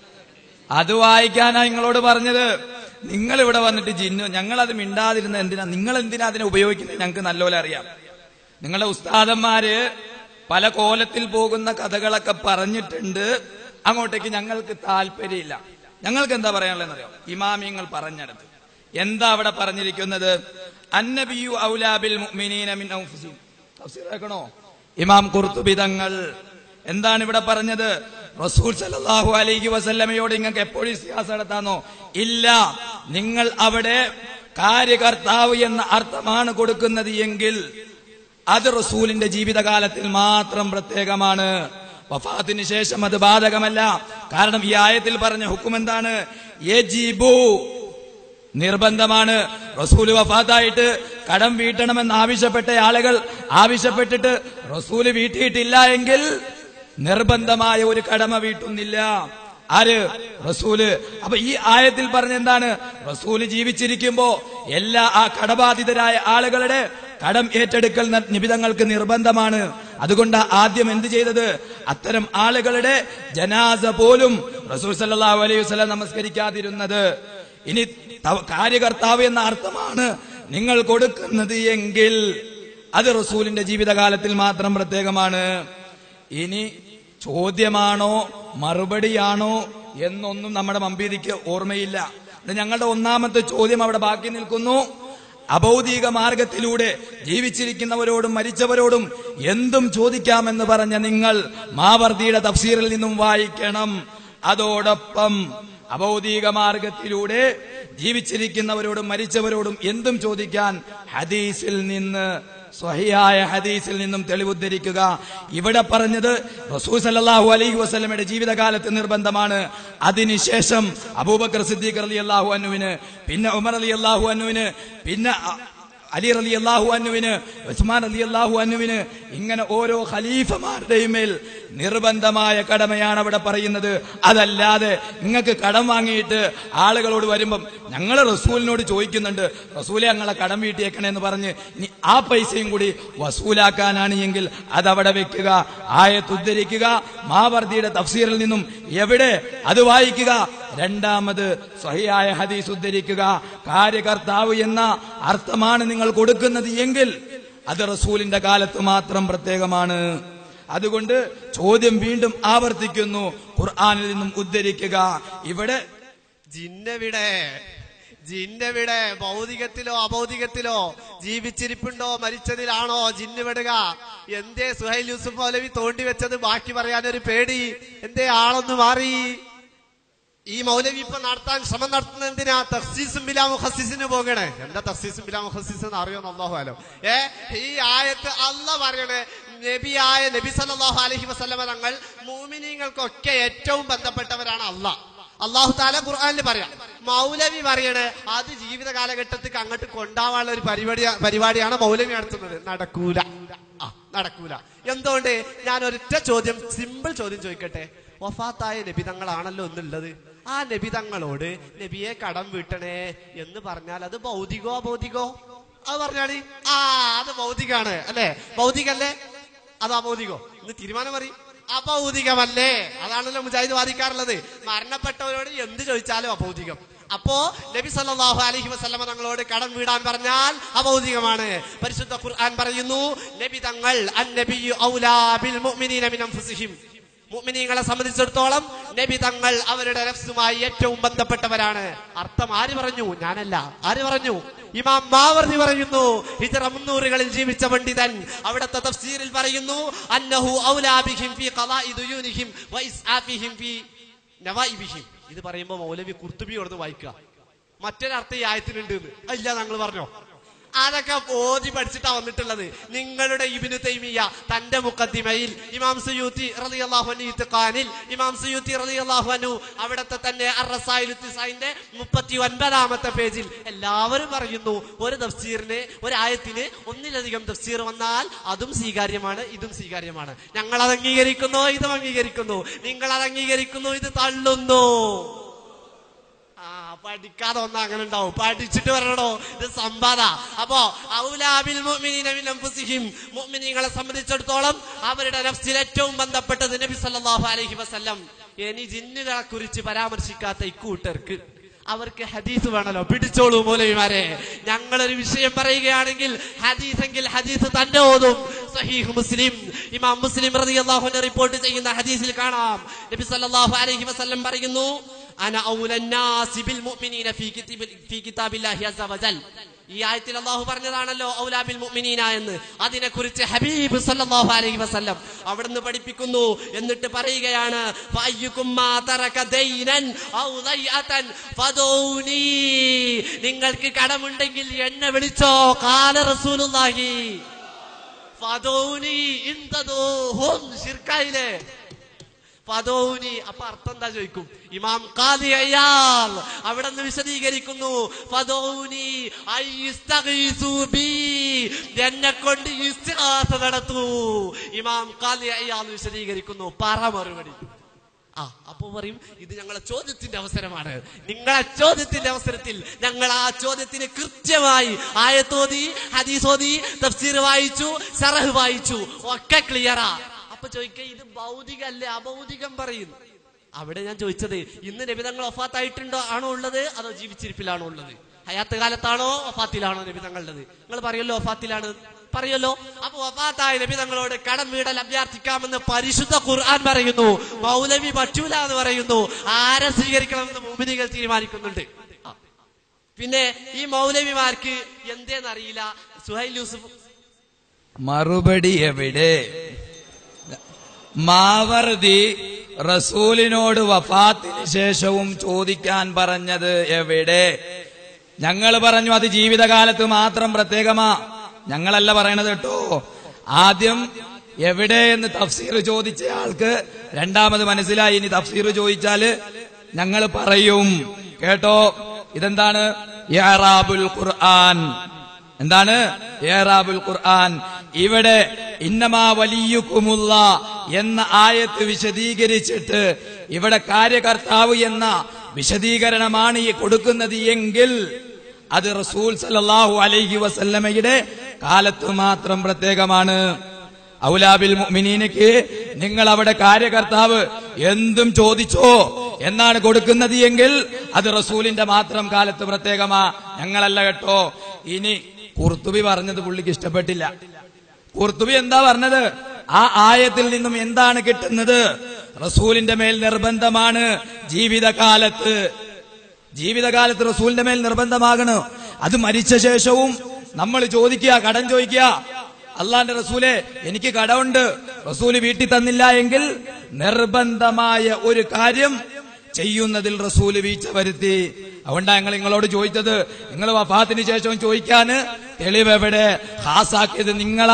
അത് വായിക്കാനാ നിങ്ങളോട് പറഞ്ഞത് നിങ്ങൾ ഇവിടെ വന്നിട്ട് ജിന്നു ഞങ്ങൾ അത് മിണ്ടാതിരുന്ന എന്തിനാ നിങ്ങൾ എന്തിനാ അതിനെ ഉപയോഗിക്കുന്നത് ഞങ്ങൾക്ക് നല്ലപോലെ അറിയാം നിങ്ങളുടെ ഉസ്താദന്മാര് പല കോലത്തിൽ പോകുന്ന കഥകളൊക്കെ പറഞ്ഞിട്ടുണ്ട് അങ്ങോട്ടേക്ക് ഞങ്ങൾക്ക് താല്പര്യമില്ല ഞങ്ങൾക്ക് എന്താ പറയാനുള്ളതെന്നറിയോ ഇമാമിയങ്ങൾ പറഞ്ഞെടുത്ത് എന്താ അവിടെ പറഞ്ഞിരിക്കുന്നത് അന്നബിയു ഔലാബിൽ മുഅ്മിനീന മിൻ അൻഫുസിഹിം തഫ്സീർ കേൾക്കണോ ഇമാം ഖുർത്തുബി തങ്ങൾ എന്താണ് ഇവിടെ പറഞ്ഞത് റസൂൽ സല്ലല്ലാഹു അലൈഹി വസല്ലമയോട് നിങ്ങൾക്ക് എപ്പോഴും ഇസ്തിഹാസ നടത്താന്നോ ഇല്ല നിങ്ങൾ അവിടെ കാര്യകർത്താവ് എന്ന അർത്ഥമാണ് കൊടുക്കുന്നത് എങ്കിൽ അത് റസൂലിന്റെ ജീവിതകാലത്തിൽ മാത്രം പ്രത്യേകമാണ് വഫാത്തിന് ശേഷം അത് ബാധകമല്ല കാരണം ഈ ആയത്തിൽ പറഞ്ഞ ഹുക്കും എന്താണ് യജിബു നിർബന്ധമാണ് റസൂല് വഫാത്തായിട്ട് കടം വീട്ടണമെന്ന് ആവശ്യപ്പെട്ട ആളുകൾ ആവശ്യപ്പെട്ടിട്ട് റസൂല് വീട്ടിയിട്ടില്ല എങ്കിൽ നിർബന്ധമായ ഒരു കടമ വീട്ടുന്നില്ല ആര് റസൂല് അപ്പൊ ഈ ആയത്തിൽ പറഞ്ഞ എന്താണ് റസൂല് ജീവിച്ചിരിക്കുമ്പോ എല്ലാ ആ കടബാധിതരായ ആളുകളുടെ കടം ഏറ്റെടുക്കൽ ന- നിബിതങ്ങൾക്ക് നിർബന്ധമാണ് അതുകൊണ്ട് ആദ്യം എന്ത് ചെയ്തത് അത്തരം ആളുകളുടെ ജനാസ പോലും റസൂൽ സല്ലല്ലാഹു അലൈഹി വസല്ലം നമസ്കരിക്കാതിരുന്നത് ഇനി തവ- കാര്യകർത്താവ് എന്ന അർത്ഥമാണ് നിങ്ങൾ കൊടുക്കുന്നത് എങ്കിൽ അത് റസൂലിന്റെ ജീവിതകാലത്തിൽ മാത്രം പ്രത്യേകമാണ് ഇനി ചോദ്യമാണോ മറുപടിയാണോ എന്നൊന്നും നമ്മുടെ മമ്പീതിക്ക് ഓർമ്മയില്ല ഇത് ഞങ്ങളുടെ ഒന്നാമത്തെ ചോദ്യം അവിടെ ബാക്കി നിൽക്കുന്നു അഭൗതിക മാർഗത്തിലൂടെ ജീവിച്ചിരിക്കുന്നവരോടും മരിച്ചവരോടും എന്തും ചോദിക്കാമെന്ന് പറഞ്ഞ നിങ്ങൾ മാവർദിയുടെ തഫ്സീറിൽ നിന്നും വായിക്കണം അതോടൊപ്പം അഭൗതിക മാർഗത്തിലൂടെ ജീവിച്ചിരിക്കുന്നവരോടും മരിച്ചവരോടും എന്തും ചോദിക്കാൻ ഹദീസിൽ നിന്ന് സ്വഹിയായ ഹദീസിൽ നിന്നും തെളിവുദ്ധരിക്കുക ഇവിടെ പറഞ്ഞത് റസൂൽ സല്ലല്ലാഹു അലൈഹി വസല്ലമയുടെ ജീവിതകാലത്ത് നിർബന്ധമാണ് അതിനുശേഷം അബൂബക്കർ സിദ്ദീഖ് റളി അള്ളാഹു അനുവിന് പിന്നെ ഉമർ അലി അള്ളാഹു അനുവിന് പിന്നെ അ- അലി റലി അള്ളാഹു അനുവിന് ഉസ്മാൻ അലി അള്ളാഹു അനുവിന് ഇങ്ങനെ ഓരോ ഖലീഫമാരുടെയും മേൽ നിർബന്ധമായ കടമയാണ് അവിടെ പറയുന്നത് അതല്ലാതെ നിങ്ങൾക്ക് കടം വാങ്ങിയിട്ട് ആളുകളോട് വരുമ്പം ഞങ്ങൾ റസൂലിനോട് ചോദിക്കുന്നുണ്ട് റസൂലെ ഞങ്ങളെ കടം വീട്ടിയേക്കണേ എന്ന് പറഞ്ഞ് ഇനി ആ പൈസയും കൂടി വസൂലാക്കാനാണ് എങ്കിൽ അതവിടെ വെക്കുക ആയത്ത് ഉദ്ധരിക്കുക മാവർദിയുടെ തഫ്സീറിൽ നിന്നും എവിടെ അത് വായിക്കുക രണ്ടാമത് സ്വഹിയായ ഹദീസ് ഉദ്ധരിക്കുക കാര്യകർത്താവ് എന്ന അർത്ഥമാണ് നിങ്ങൾ കൊടുക്കുന്നത് എങ്കിൽ അത് റസൂലിന്റെ കാലത്ത് മാത്രം പ്രത്യേകമാണ് അതുകൊണ്ട് ചോദ്യം വീണ്ടും ആവർത്തിക്കുന്നു ഖുർആനിൽ നിന്നും ഉദ്ധരിക്കുക ഇവിടെ ജിന്നെവിടെ ജിന്നെവിടെ ഭൗതികത്തിലോ അഭൗതികത്തിലോ ജീവിച്ചിരിപ്പുണ്ടോ മരിച്ചതിലാണോ ജിന്ന് വിടുക എന്തേ സുഹൈൽ യൂസുഫ് മൗലവി തോണ്ടി വെച്ചത് ബാക്കി പറയാനൊരു പേടി എന്തേ ആളൊന്ന് മാറി ഈ മൗലവി ഇപ്പൊ നടത്താൻ ശ്രമം നടത്തുന്നത് എന്തിനാ തഫ്സീസും ബിലാ മുഹസിസിന് പോകണേ എന്താ തഫ്സീസും ബിലാ മുഹസിസ് എന്ന് അറിയോ അള്ളാഹു ആലോ ഏ ഈ ആയത്ത് അല്ല പറയണേ നബിയായ നബി സല്ലല്ലാഹു അലൈഹി വസല്ലമ തങ്ങൾ മൂമിനീങ്ങൾക്കൊക്കെ ഏറ്റവും ബന്ധപ്പെട്ടവരാണ് അള്ളാഹ് അള്ളാഹു താല ഖുർആനിൽ പറയാം മൗലവി പറയണേ അത് ജീവിത കാലഘട്ടത്തിൽ അങ്ങോട്ട് കൊണ്ടാവാനുള്ള ഒരു പരിപാടി പരിപാടിയാണ് മൗലവി നടത്തുന്നത് നടക്കൂല ആ നടക്കൂല എന്തുകൊണ്ട് ഞാൻ ഒരൊറ്റ ചോദ്യം സിമ്പിൾ ചോദ്യം ചോദിക്കട്ടെ വഫാത്തായ നബി തങ്ങളാണല്ലോ ഒന്നുള്ളത് ആ നബി തങ്ങളോട് നബിയെ കടം വീട്ടണേ എന്ന് പറഞ്ഞാൽ അത് ഭൗതികോ ഭൗതികോ അത് പറഞ്ഞാടി ആ അത് ഭൗതികാണ് അല്ലേ ഭൗതികല്ലേ അത് അഭൗതികോ ഇന്ന് തീരുമാനം പറയും അഭൗതികമല്ലേ അതാണല്ലോ മുജാഹിദ് വാദിക്കാറുള്ളത് മരണപ്പെട്ടവരോട് എന്ത് ചോദിച്ചാലും അഭൗതികം അപ്പോ നബി സല്ലല്ലാഹു അലൈഹി വസല്ലമ തങ്ങളോട് കടം വീടാൻ പറഞ്ഞാൽ അഭൗതികമാണ് പരിശുദ്ധ ഖുർആൻ പറയുന്നു നബി തങ്ങൾ അന്നബിയു ഔലാ ബിൽ മുഅ്മിനീന മിൻ അൻഫുസിഹിം മുഅ്മിനീങ്ങളെ സംബന്ധിച്ചിടത്തോളം നബി തങ്ങൾ അവരുടെ നഫ്സുമായി ഏറ്റവും ബന്ധപ്പെട്ടവരാണ് അർത്ഥം ആര് പറഞ്ഞു ഞാനല്ല ആര് പറഞ്ഞു ഇമാം മാവർദി പറയുന്നു ഹിജറ മുന്നൂറുകളിൽ ജീവിച്ച പണ്ഡിതൻ അവിടുത്തെ തഫ്സീറിൽ പറയുന്നു അന്നഹു ഔലാ ബിഹിം ഫീ ഖളാഇ ദുയൂനിഹിം വ ഇസ്ആഫിഹിം ഫീ നവായിബിഹിം ഇത് പറയുമ്പോൾ മൗലവി കുർത്തുബി കൊടുത്ത് വായിക്കുക മറ്റൊരർത്ഥം ഈ ആയത്തിനുണ്ട് എന്ന് ഇല്ല ഞങ്ങൾ പറഞ്ഞോ അതൊക്കെ ഓതി പഠിച്ചിട്ടാ വന്നിട്ടുള്ളത് നിങ്ങളുടെ ഇബിനു തൈമിയ തന്റെ മുക്കദ്ദിമയിൽ ഇമാം സുയൂത്തി റളിയല്ലാഹു അൻഹു ഇത്ഖാനിൽ ഇമാം സുയൂത്തി റളിയല്ലാഹു അൻഹു അവിടത്തെ തന്നെ അർ-റസായിലു തിസൈന്റെ മുപ്പത്തി ഒൻപതാമത്തെ പേജിൽ എല്ലാവരും പറയുന്നു ഒരു തഫ്സീറിന് ഒരു ആയത്തിന് ഒന്നിലധികം തഫ്സീർ വന്നാൽ അതും സ്വീകാര്യമാണ് ഇതും സ്വീകാര്യമാണ് ഞങ്ങൾ അത് അംഗീകരിക്കുന്നു ഇതും അംഗീകരിക്കുന്നു നിങ്ങൾ അത് അംഗീകരിക്കുന്നു ഇത് തള്ളുന്നു ആ പഠിക്കാതെ ഒന്നും അങ്ങനെ ഉണ്ടാവും പഠിച്ചിട്ട് വരണോ ഇത് സമ്പാദ അപ്പോ ഔലാബിൽ മുഅ്മിനീന മിൻ അൻഫുസിഹിം മുഅ്മിനീങ്ങളെ സംബന്ധിച്ചിടത്തോളം അവരുടെ നഫ്സിൽ ഏറ്റവും ബന്ധപ്പെട്ടത് നബി സല്ലല്ലാഹു അലൈഹി വസല്ലം ഇനി ജിന്നുകളെ കുറിച്ച് പരാമർശിക്കാത്ത ഇക്കൂട്ടർക്ക് അവർക്ക് ഹദീസ് വേണല്ലോ പിടിച്ചോളൂ മൗലവിമാരെ ഞങ്ങളൊരു വിഷയം പറയുകയാണെങ്കിൽ ഹദീസെങ്കിൽ ഹദീസ് തന്നെ ഓതും സഹീഹ് മുസ്ലിം ഇമാം മുസ്ലിം റളിയല്ലാഹു അൻഹു റിപ്പോർട്ട് ചെയ്യുന്ന ഹദീസിൽ കാണാം നബി സല്ലല്ലാഹു അലൈഹി വസല്ലം പറയുന്നു അന ഔലന്നാസി ബിൽ മുഅ്മിനീന ഫീ കിതാബി ഫീ കിതാബില്ലാഹി അസ്സ വജൽ ഈ ആയത്തിൽ അള്ളാഹു പറഞ്ഞതാണല്ലോ ഔലാബിൽ മുഅ്മിനീന എന്ന് അതിനെക്കുറിച്ച് ഹബീബ് സല്ലല്ലാഹു അലൈഹി വസല്ലം അവിടുന്ന് പഠിപ്പിക്കുന്നു എന്നിട്ട് പറയുകയാണ് ഫഅയ്യുക്കും മാ തറക ദൈനൻ ഔ ദൈഅതൻ ഫദൂനി നിങ്ങൾക്ക് കടമുണ്ടെങ്കിൽ എന്നെ വിളിച്ചോ ഖാല റസൂലുള്ളാഹി ഫദൂനി ഇന്തദൂഹും ശിർക്കായിലെ ഫദോനി അപ്പൊ അർത്ഥം എന്താ ചോദിക്കും ഇമാം ഖാദി അയ്യാൽ അവിടെ നിന്ന് വിശദീകരിക്കുന്നു ഫദോനി ഐ ഇസ്തഗീസു ബി എന്നെ കൊണ്ട് ഇസ്തിഗാസ നടത്തൂ ഇമാം ഖാദി അയ്യാൽ വിശദീകരിക്കുന്നു പറ മറുപടി ആ അപ്പൊ പറയും ഇത് ഞങ്ങളെ ചോദ്യത്തിന്റെ അവസരമാണ് നിങ്ങളെ ചോദ്യത്തിന്റെ അവസരത്തിൽ ഞങ്ങൾ ആ ചോദ്യത്തിന് കൃത്യമായി ആയത്തോതി ഹദീസോതി തഫ്സീർ വായിച്ചു സറഹ് വായിച്ചു ഒക്കെ ക്ലിയറാ അപ്പൊ ചോദിക്കുക ഇത് ഭൗതികല്ലേ അഭൗതികം പറയുന്നു അവിടെ ഞാൻ ചോദിച്ചത് ഇന്ന് നബിതങ്ങൾ ഒഫാത്തായിട്ടുണ്ടോ ആണോ ഉള്ളത് അതോ ജീവിച്ചിരിപ്പിലാണോ ഉള്ളത് ഹയാത്ത് കാലത്താണോ ഒഫാത്തിലാണോ നബിതങ്ങളുള്ളത് നിങ്ങൾ പറയല്ലോ ഒഫാത്തിലാണ് പറയല്ലോ അപ്പൊ വഫാത്തായ നബി തങ്ങളോട് കടം വീടൽ അഭ്യർത്ഥിക്കാമെന്ന് പരിശുദ്ധ ഖുർആൻ പറയുന്നു മൗലവി പറ്റൂല എന്ന് പറയുന്നു ആരെ സ്വീകരിക്കണമെന്ന് മുമിനികൾ തീരുമാനിക്കുന്നുണ്ട് ആ. പിന്നെ ഈ മൗലവിമാർക്ക് എന്തേന്നറിയില്ല സുഹൈൽ യൂസുഫ് മറുപടി എവിടെ മാവർദി റസൂലിനോട് വഫാത്തിന് ശേഷവും ചോദിക്കാൻ പറഞ്ഞത് എവിടെ ഞങ്ങൾ പറഞ്ഞു അത് ജീവിതകാലത്ത് മാത്രം പ്രത്യേകമാ ഞങ്ങളല്ല പറയണത് കേട്ടോ ആദ്യം എവിടെ എന്ന് തഫ്സീർ ചോദിച്ച ആൾക്ക് രണ്ടാമത് മനസ്സിലായി ഇനി തഫ്സീർ ചോദിച്ചാല് ഞങ്ങൾ പറയും കേട്ടോ ഇതെന്താണ് യറാബുൽ ഖുർആൻ എന്താണ് ഏറാബുൽ ഖുർആൻ ഇവിടെ ഇന്നമാ വലിയുക്കുമുള്ള എന്ന ആയത്ത് വിശദീകരിച്ചിട്ട് ഇവിടെ കാര്യകർത്താവ് എന്ന വിശദീകരണമാണ് ഈ കൊടുക്കുന്നത് എങ്കിൽ അത് റസൂൽ സല്ലല്ലാഹു അലൈഹി വസല്ലമയുടെ കാലത്ത് മാത്രം പ്രത്യേകമാണ് ഔലാബിൽ മുഅ്മിനീനക്ക് നിങ്ങൾ അവിടെ കാര്യകർത്താവ് എന്തും ചോദിച്ചോ എന്നാണ് കൊടുക്കുന്നത് എങ്കിൽ അത് റസൂലിന്റെ മാത്രം കാലത്ത് പ്രത്യേകമാ ഞങ്ങളല്ല കേട്ടോ ഇനി കുർത്തുബി പറഞ്ഞത് പുള്ളിക്ക് ഇഷ്ടപ്പെട്ടില്ല കുർത്തുബി എന്താ പറഞ്ഞത് ആ ആയത്തിൽ നിന്നും എന്താണ് കിട്ടുന്നത് റസൂലിന്റെ മേൽ നിർബന്ധമാണ് ജീവിതകാലത്ത് ജീവിതകാലത്ത് റസൂലിന്റെ മേൽ നിർബന്ധമാകണ് അത് മരിച്ച ശേഷവും നമ്മൾ ചോദിക്കുക കടം ചോദിക്കുക അള്ളാന്റെ റസൂലെ എനിക്ക് കടമുണ്ട് റസൂല് വീട്ടിൽ തന്നില്ല എങ്കിൽ നിർബന്ധമായ ഒരു കാര്യം ചെയ്യുന്നതിൽ റസൂല് വീഴ്ച വരുത്തി അതുകൊണ്ടാ ഞങ്ങൾ നിങ്ങളോട് ചോദിച്ചത് നിങ്ങൾ വഫാത്തിന് ശേഷം ചോദിക്കാന് തെളിവ് എവിടെ ഹാസാക്കിയത് നിങ്ങളാ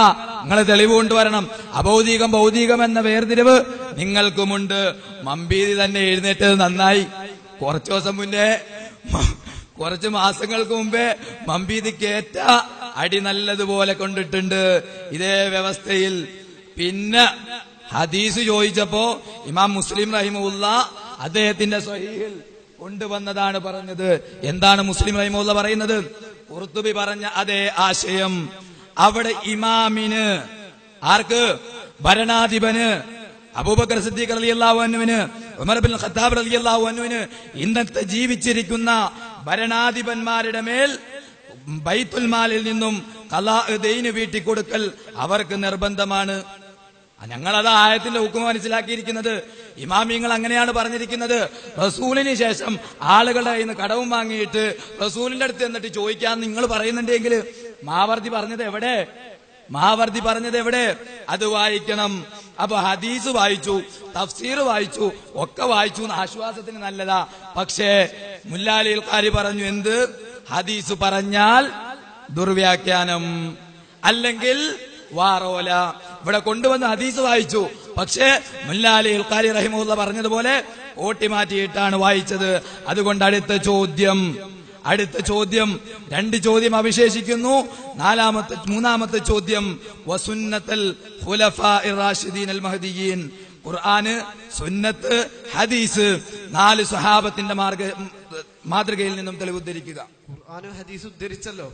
നിങ്ങൾ തെളിവ് കൊണ്ടുവരണം അഭൗതികം ഭൗതികം എന്ന വേർതിരിവ് നിങ്ങൾക്കുമുണ്ട് മമ്പീതി തന്നെ എഴുന്നേറ്റത് നന്നായി കുറച്ചു ദിവസം മുന്നേ മ- കുറച്ച് മാസങ്ങൾക്ക് മുമ്പേ മമ്പീതിക്കേറ്റ അടി നല്ലതുപോലെ കൊണ്ടിട്ടുണ്ട് ഇതേ വ്യവസ്ഥയിൽ പിന്നെ ഹദീസ് ചോദിച്ചപ്പോ ഇമാം മുസ്ലിം റഹിമുല്ല അദ്ദേഹത്തിന്റെ സ്വഹീഹിൽ കൊണ്ടുവന്നതാണ് പറഞ്ഞത് എന്താണ് മുസ്ലിം റഹിമുല്ല പറയുന്നത് കുർത്തുബി പറഞ്ഞ അതേ ആശയം അവിടെ ഇമാമിന് ആർക്ക് ഭരണാധിപന് അബൂബക്കർ സിദ്ദീഖ് റളിയല്ലാഹു അൻഹുവിന് ഉമർ ബിൻ ഖത്താബ് റളിയല്ലാഹു അൻഹുവിന് ഇന്നത്തെ ജീവിച്ചിരിക്കുന്ന ഭരണാധിപന്മാരുടെ മേൽ ബൈത്തുൽ മാലിൽ നിന്നും കലാ ദൈന് വീട്ടിക്കൊടുക്കൽ അവർക്ക് നിർബന്ധമാണ് ഞങ്ങളത് ആയത്തിന്റെ ഹുക്കും മനസ്സിലാക്കിയിരിക്കുന്നത് ഇമാമിങ്ങൾ അങ്ങനെയാണ് പറഞ്ഞിരിക്കുന്നത് റസൂലിന് ശേഷം ആളുകളുടെ കയ്യിൽ നിന്ന് കടവും വാങ്ങിയിട്ട് റസൂലിന്റെ അടുത്ത് എന്നിട്ട് ചോദിക്കാൻ നിങ്ങൾ പറയുന്നുണ്ടെങ്കിൽ മാവർതി പറഞ്ഞത് എവിടെ മാവർതി പറഞ്ഞത് എവിടെ അത് വായിക്കണം അപ്പൊ ഹദീസ് വായിച്ചു തഫ്സീർ വായിച്ചു ഒക്കെ വായിച്ചു എന്ന് ആശ്വാസത്തിന് നല്ലതാ പക്ഷേ മുല്ലാലിൽക്കാരി പറഞ്ഞു എന്ത് ഹദീസ് പറഞ്ഞാൽ ദുർവ്യാഖ്യാനം അല്ലെങ്കിൽ വാറോല ഇവിടെ കൊണ്ടുവന്ന് ഹദീസ് വായിച്ചു പക്ഷേ മുല്ലാലി ഉൽക്കാരി റഹിമുല്ല പറഞ്ഞതുപോലെ ഓട്ടി മാറ്റിയിട്ടാണ് വായിച്ചത് അതുകൊണ്ട് അടുത്ത ചോദ്യം അടുത്ത ചോദ്യം രണ്ട് ചോദ്യം അവശേഷിക്കുന്നു നാലാമത്തെ മൂന്നാമത്തെ ചോദ്യം വസുന്നത്തൽ ഖുലഫാ റാഷിദീൻ അൽ മഹദിയീൻ ഖുർആന് സുന്നത്ത് ഹദീസ് നാല് സ്വഹാബത്തിന്റെ മാർഗ മാതൃകയിൽ നിന്നും തെളിവുദ്ധരിക്കുക ഖുർആാനും ഹദീസ് ഉദ്ധരിച്ചല്ലോ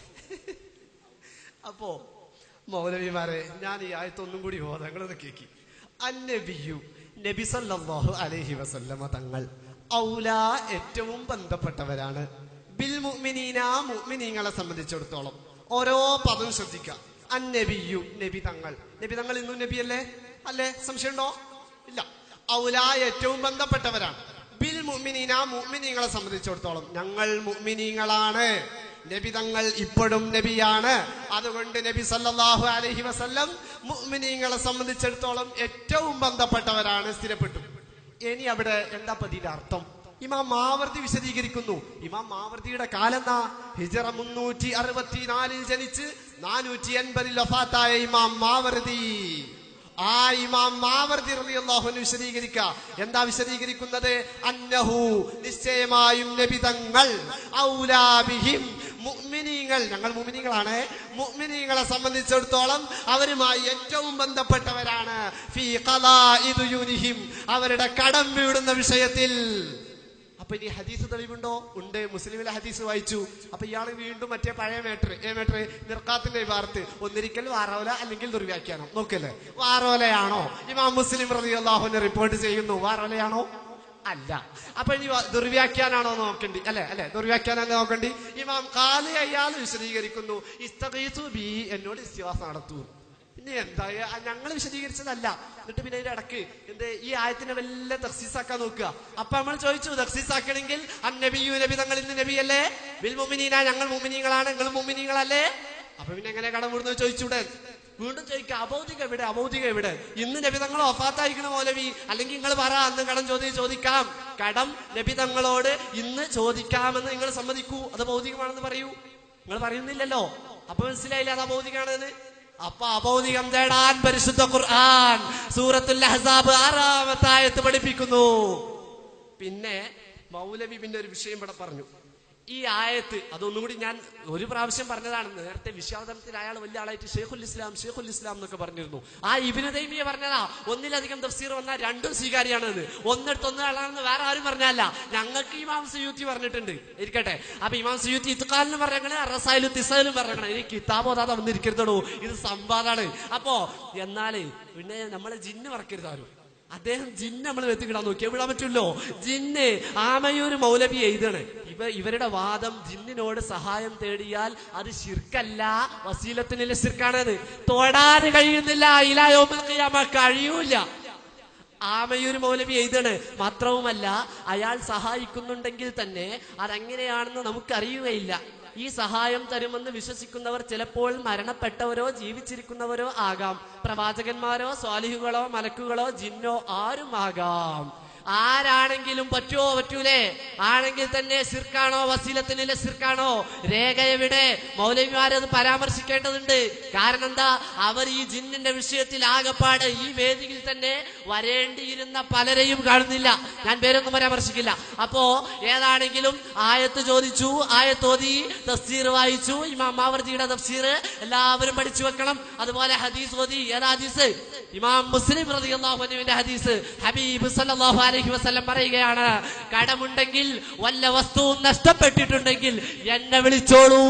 അപ്പോ മൗലവിമാരെ ഞാൻ ഈ ആയത്ത് ഒന്നും കൂടി ഓതാ നിങ്ങളൊന്ന് കേക്കി അന്നബിയു നബി സല്ലല്ലാഹു അലൈഹി വസല്ലമ തങ്ങൾ ഔലാ ഏറ്റവും ബന്ധപ്പെട്ടവരാണ് ബിൽ മുഅ്മിനീന മുഅ്മിനീങ്ങളെ സംബന്ധിച്ചിടത്തോളം ഓരോ പദം ശ്രദ്ധിക്കാം അന്നബിയു നബി തങ്ങൾ നബി തങ്ങൾ ഇന്നും നബിയല്ലേ അല്ലേ സംശയമുണ്ടോ ഇല്ല ഔലാ ഏറ്റവും ബന്ധപ്പെട്ടവരാണ് ബിൽ മുഅ്മിനീന മുഅ്മിനീങ്ങളെ സംബന്ധിച്ചിടത്തോളം ഞങ്ങൾ മുഅ്മിനീങ്ങളാണ് നബി തങ്ങൾ ഇപ്പോഴും നബിയാണ് അതുകൊണ്ട് നബി സല്ലല്ലാഹു അലൈഹി വസല്ലം മുഅ്മിനീങ്ങളെ സംബന്ധിച്ചിടത്തോളം ഏറ്റവും ബന്ധപ്പെട്ടവരാണ് സ്ഥിരപ്പെട്ടു ഇനി അവിടെ എന്താ പതിയുടെ അർത്ഥം ഇമാം മാവർതി വിശദീകരിക്കുന്നു ഇമാം മാവർതിയുടെ കാലെന്നാ ഹിജറ മുന്നൂറ്റി അറുപത്തിനാലിൽ ജനിച്ച് നാനൂറ്റി എൺപതിൽ വഫാത്തായ ഇമാം മാവർതി ആ ഇമാം മാവർതി റളിയല്ലാഹു വിശദീകരിക്ക എന്താ വിശദീകരിക്കുന്നത് അന്നഹു നിശ്ചയമായും നബിതങ്ങൾ ഔലാബിഹിം മുഅ്മിനീങ്ങൾ ഞങ്ങൾ മുഅ്മിനീങ്ങളാണ് മുഅ്മിനീങ്ങളെ സംബന്ധിച്ചിടത്തോളം അവരുമായി ഏറ്റവും ബന്ധപ്പെട്ടവരാണ് ഫീ ഖലാഇ ദുയൂനിഹിം അവരുടെ കടം വീടുന്ന വിഷയത്തിൽ അപ്പൊ ഇനി ഹദീസ് തെളിവുണ്ടോ ഉണ്ട് മുസ്ലിമിലെ ഹദീസ് വായിച്ചു അപ്പൊ ഇയാൾ വീണ്ടും മറ്റേ പഴയ മേട്ടർ ഏ മേട്ടർ നിർക്കാത്തിന്റെ വാർത്ത് ഒന്നിരിക്കൽ വാറോല അല്ലെങ്കിൽ ദുർവ്യാഖ്യാനം നോക്കല്ലേ വാറോലയാണോ ഇമാം മുസ്ലിം റളിയല്ലാഹുവിനെ റിപ്പോർട്ട് ചെയ്യുന്നു വാറോലയാണോ അല്ല അപ്പൊ ഇനി വ- ദുർവ്യാഖ്യാനാണോ നോക്കണ്ടി അല്ലെ അല്ലെ ദുർവ്യാഖ്യാനം നോക്കണ്ടി ഇമാം കാലി അയാൾ വിശദീകരിക്കുന്നു ഇസ്തഗീസു ബി എന്നോട് ഇസ്തിവാസം നടത്തൂ പിന്നെ എന്താ ഞങ്ങൾ വിശദീകരിച്ചതല്ല എന്നിട്ട് പിന്നെ അതിന്റെ ഇടക്ക് എന്ത് ഈ ആയത്തിനെ വല്ല തക്സീസാക്കാൻ നോക്കുക അപ്പൊ നമ്മൾ ചോദിച്ചു തക്സീസാക്കണമെങ്കിൽ അന്നബിയു നബി തങ്ങൾ ഇന്ന് നബിയല്ലേ ബിൽ മുമിനീന ഞങ്ങൾ മുമിനീങ്ങളാണ് നിങ്ങൾ മുമിനീങ്ങളല്ലേ അപ്പൊ പിന്നെ എങ്ങനെ കടം വിടുന്നത് ചോദിച്ചൂടെ വീണ്ടും ചോദിക്കുക അബൗദിക എവിടെ അബൗദിക എവിടെ ഇന്ന് നബി തങ്ങൾ ഒഫാത്തായിരിക്കണ മൗലവി അല്ലെങ്കിൽ നിങ്ങൾ പറ അന്ന് കടം ചോദ്യം ചോദിക്കാം കടം നബി തങ്ങളോട് ഇന്ന് ചോദിക്കാമെന്ന് നിങ്ങൾ സമ്മതിക്കൂ അത് ഭൗതികമാണെന്ന് പറയൂ നിങ്ങൾ പറയുന്നില്ലല്ലോ അപ്പൊ മനസ്സിലായില്ല അത് അബൗദികാണെന്ന് അപ്പൊ അബൗദികം തേടാൻ പരിശുദ്ധ ഖുർആൻ സൂറത്തുൽ അഹ്സാബ് ആറാമത്തെ ആയത്ത് പഠിപ്പിക്കുന്നു പിന്നെ മൗലവി പിന്നെ ഒരു വിഷയം ഇവിടെ പറഞ്ഞു ഈ ആയത്ത് അതൊന്നും കൂടി ഞാൻ ഒരു പ്രാവശ്യം പറഞ്ഞതാണ് നേരത്തെ വിശ്വാസത്തിൽ അയാൾ വലിയ ആളായിട്ട് ഷെയ്ഖുൽ ഇസ്ലാം ഷെയ്ഖുൽ ഇസ്ലാം എന്നൊക്കെ പറഞ്ഞിരുന്നു ആ ഇബിന് തൈമിയെ പറഞ്ഞതാ ഒന്നിലധികം തഫ്സീർ വന്നാൽ രണ്ടും സ്വീകാര്യാണെന്ന് ഒന്നെടുത്ത് ഒന്നാളാണെന്ന് വേറെ ആരും പറഞ്ഞല്ല ഞങ്ങൾക്ക് ഇമാം സുയൂത്തി പറഞ്ഞിട്ടുണ്ട് ഇരിക്കട്ടെ അപ്പൊ ഇമാം സുയൂത്തി ഇത്തുക്കാലിന് പറഞ്ഞേ റസായിലും തിസയിലും പറഞ്ഞേ എനിക്ക് കിതാബോ അതാ വന്നിരിക്കരുതടോ ഇത് സംവാദാണ് അപ്പോ എന്നാല് പിന്നെ നമ്മളെ ജിന്ന് മറക്കരുത് ആരും അദ്ദേഹം ജിന്ന് നമ്മൾ വെത്തിക്കിടാൻ നോക്കി എവിടെ പറ്റുമല്ലോ ജിന്ന് ആമയൂര് മൗലവി എഴുതാണ് ഇവ ഇവരുടെ വാദം ജിന്നിനോട് സഹായം തേടിയാൽ അത് ശിർക്കല്ല വസീലത്തിനുള്ള ശിർക്കാണത് തൊടാൻ കഴിയുന്നില്ല ഇലായോമ കഴിയൂല ആമയൂര് മൗലവി എഴുതാണ് മാത്രവുമല്ല അയാൾ സഹായിക്കുന്നുണ്ടെങ്കിൽ തന്നെ അതെങ്ങനെയാണെന്ന് നമുക്കറിയുകയില്ല ഈ സഹായം തരുമെന്ന് വിശ്വസിക്കുന്നവർ ചിലപ്പോൾ മരണപ്പെട്ടവരോ ജീവിച്ചിരിക്കുന്നവരോ ആകാം പ്രവാചകന്മാരോ സ്വാലിഹുകളോ മലക്കുകളോ ജിന്നോ ആരും ആകാം ആരാണെങ്കിലും പറ്റുമോ പറ്റൂലേ ആണെങ്കിൽ തന്നെ സിർക്കാണോ വസീലത്തിനിലെ സിർക്കാണോ രേഖ എവിടെ മൗലവിമാരത് പരാമർശിക്കേണ്ടതുണ്ട് കാരണം എന്താ അവർ ഈ ജിന്നിന്റെ വിഷയത്തിൽ ആകപ്പാട് ഈ വേദിയിൽ തന്നെ വരേണ്ടിയിരുന്ന പലരെയും കാണുന്നില്ല ഞാൻ പേരൊന്നും പരാമർശിക്കില്ല അപ്പോ ഏതാണെങ്കിലും ആയത്ത് ചോദിച്ചു ആയത്തോതി തഫ്സീർ വായിച്ചു ഇമാം മാവർജിയുടെ തഫ്സീർ എല്ലാവരും പഠിച്ചു വെക്കണം അതുപോലെ ഹദീസ് ഓതി ഏതാ ഹദീസ് ഇമാം മുസ്ലിം റളിയല്ലാഹു അൻഹുവിന്റെ ഹദീസ് ഹബീബ് സല്ലല്ലാഹു അലൈഹി വസല്ലം പറയുകയാണ് കടമുണ്ടെങ്കിൽ വല്ല വസ്തുവും നഷ്ടപ്പെട്ടിട്ടുണ്ടെങ്കിൽ എന്നെ വിളിച്ചോളൂ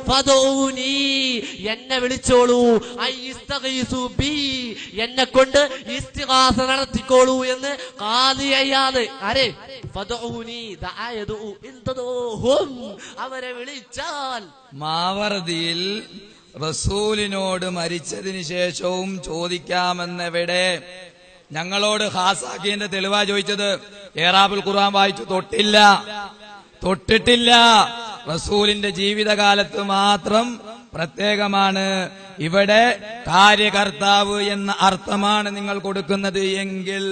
ഫദഊനി എന്നെ വിളിച്ചോളൂ ഐ ഇസ്തഗീസു ബി എന്നെ കൊണ്ട് ഇസ്തിഗാസ നടത്തിക്കോളൂ എന്ന് ഖാദി അയ്യാദ് ആരെ ഫദഊനി ദആ യദഉ ഇൻ തദഊഹും അവരെ വിളിച്ചാൽ മാവർദിയിൽ റസൂലിനോട് മരിച്ചതിന് ശേഷവും ചോദിക്കാമെന്നെവിടെ ഞങ്ങളോട് ഹാസാക്കിന്റെ തെളിവാ ചോദിച്ചത് ഏറാബുൽ ഖുർആൻ വായിച്ചു തൊട്ടില്ല തൊട്ടിട്ടില്ല റസൂലിന്റെ ജീവിതകാലത്ത് മാത്രം പ്രത്യേകമാണ് ഇവിടെ കാര്യകർത്താവ് എന്ന അർത്ഥമാണ് നിങ്ങൾ കൊടുക്കുന്നത് എങ്കിൽ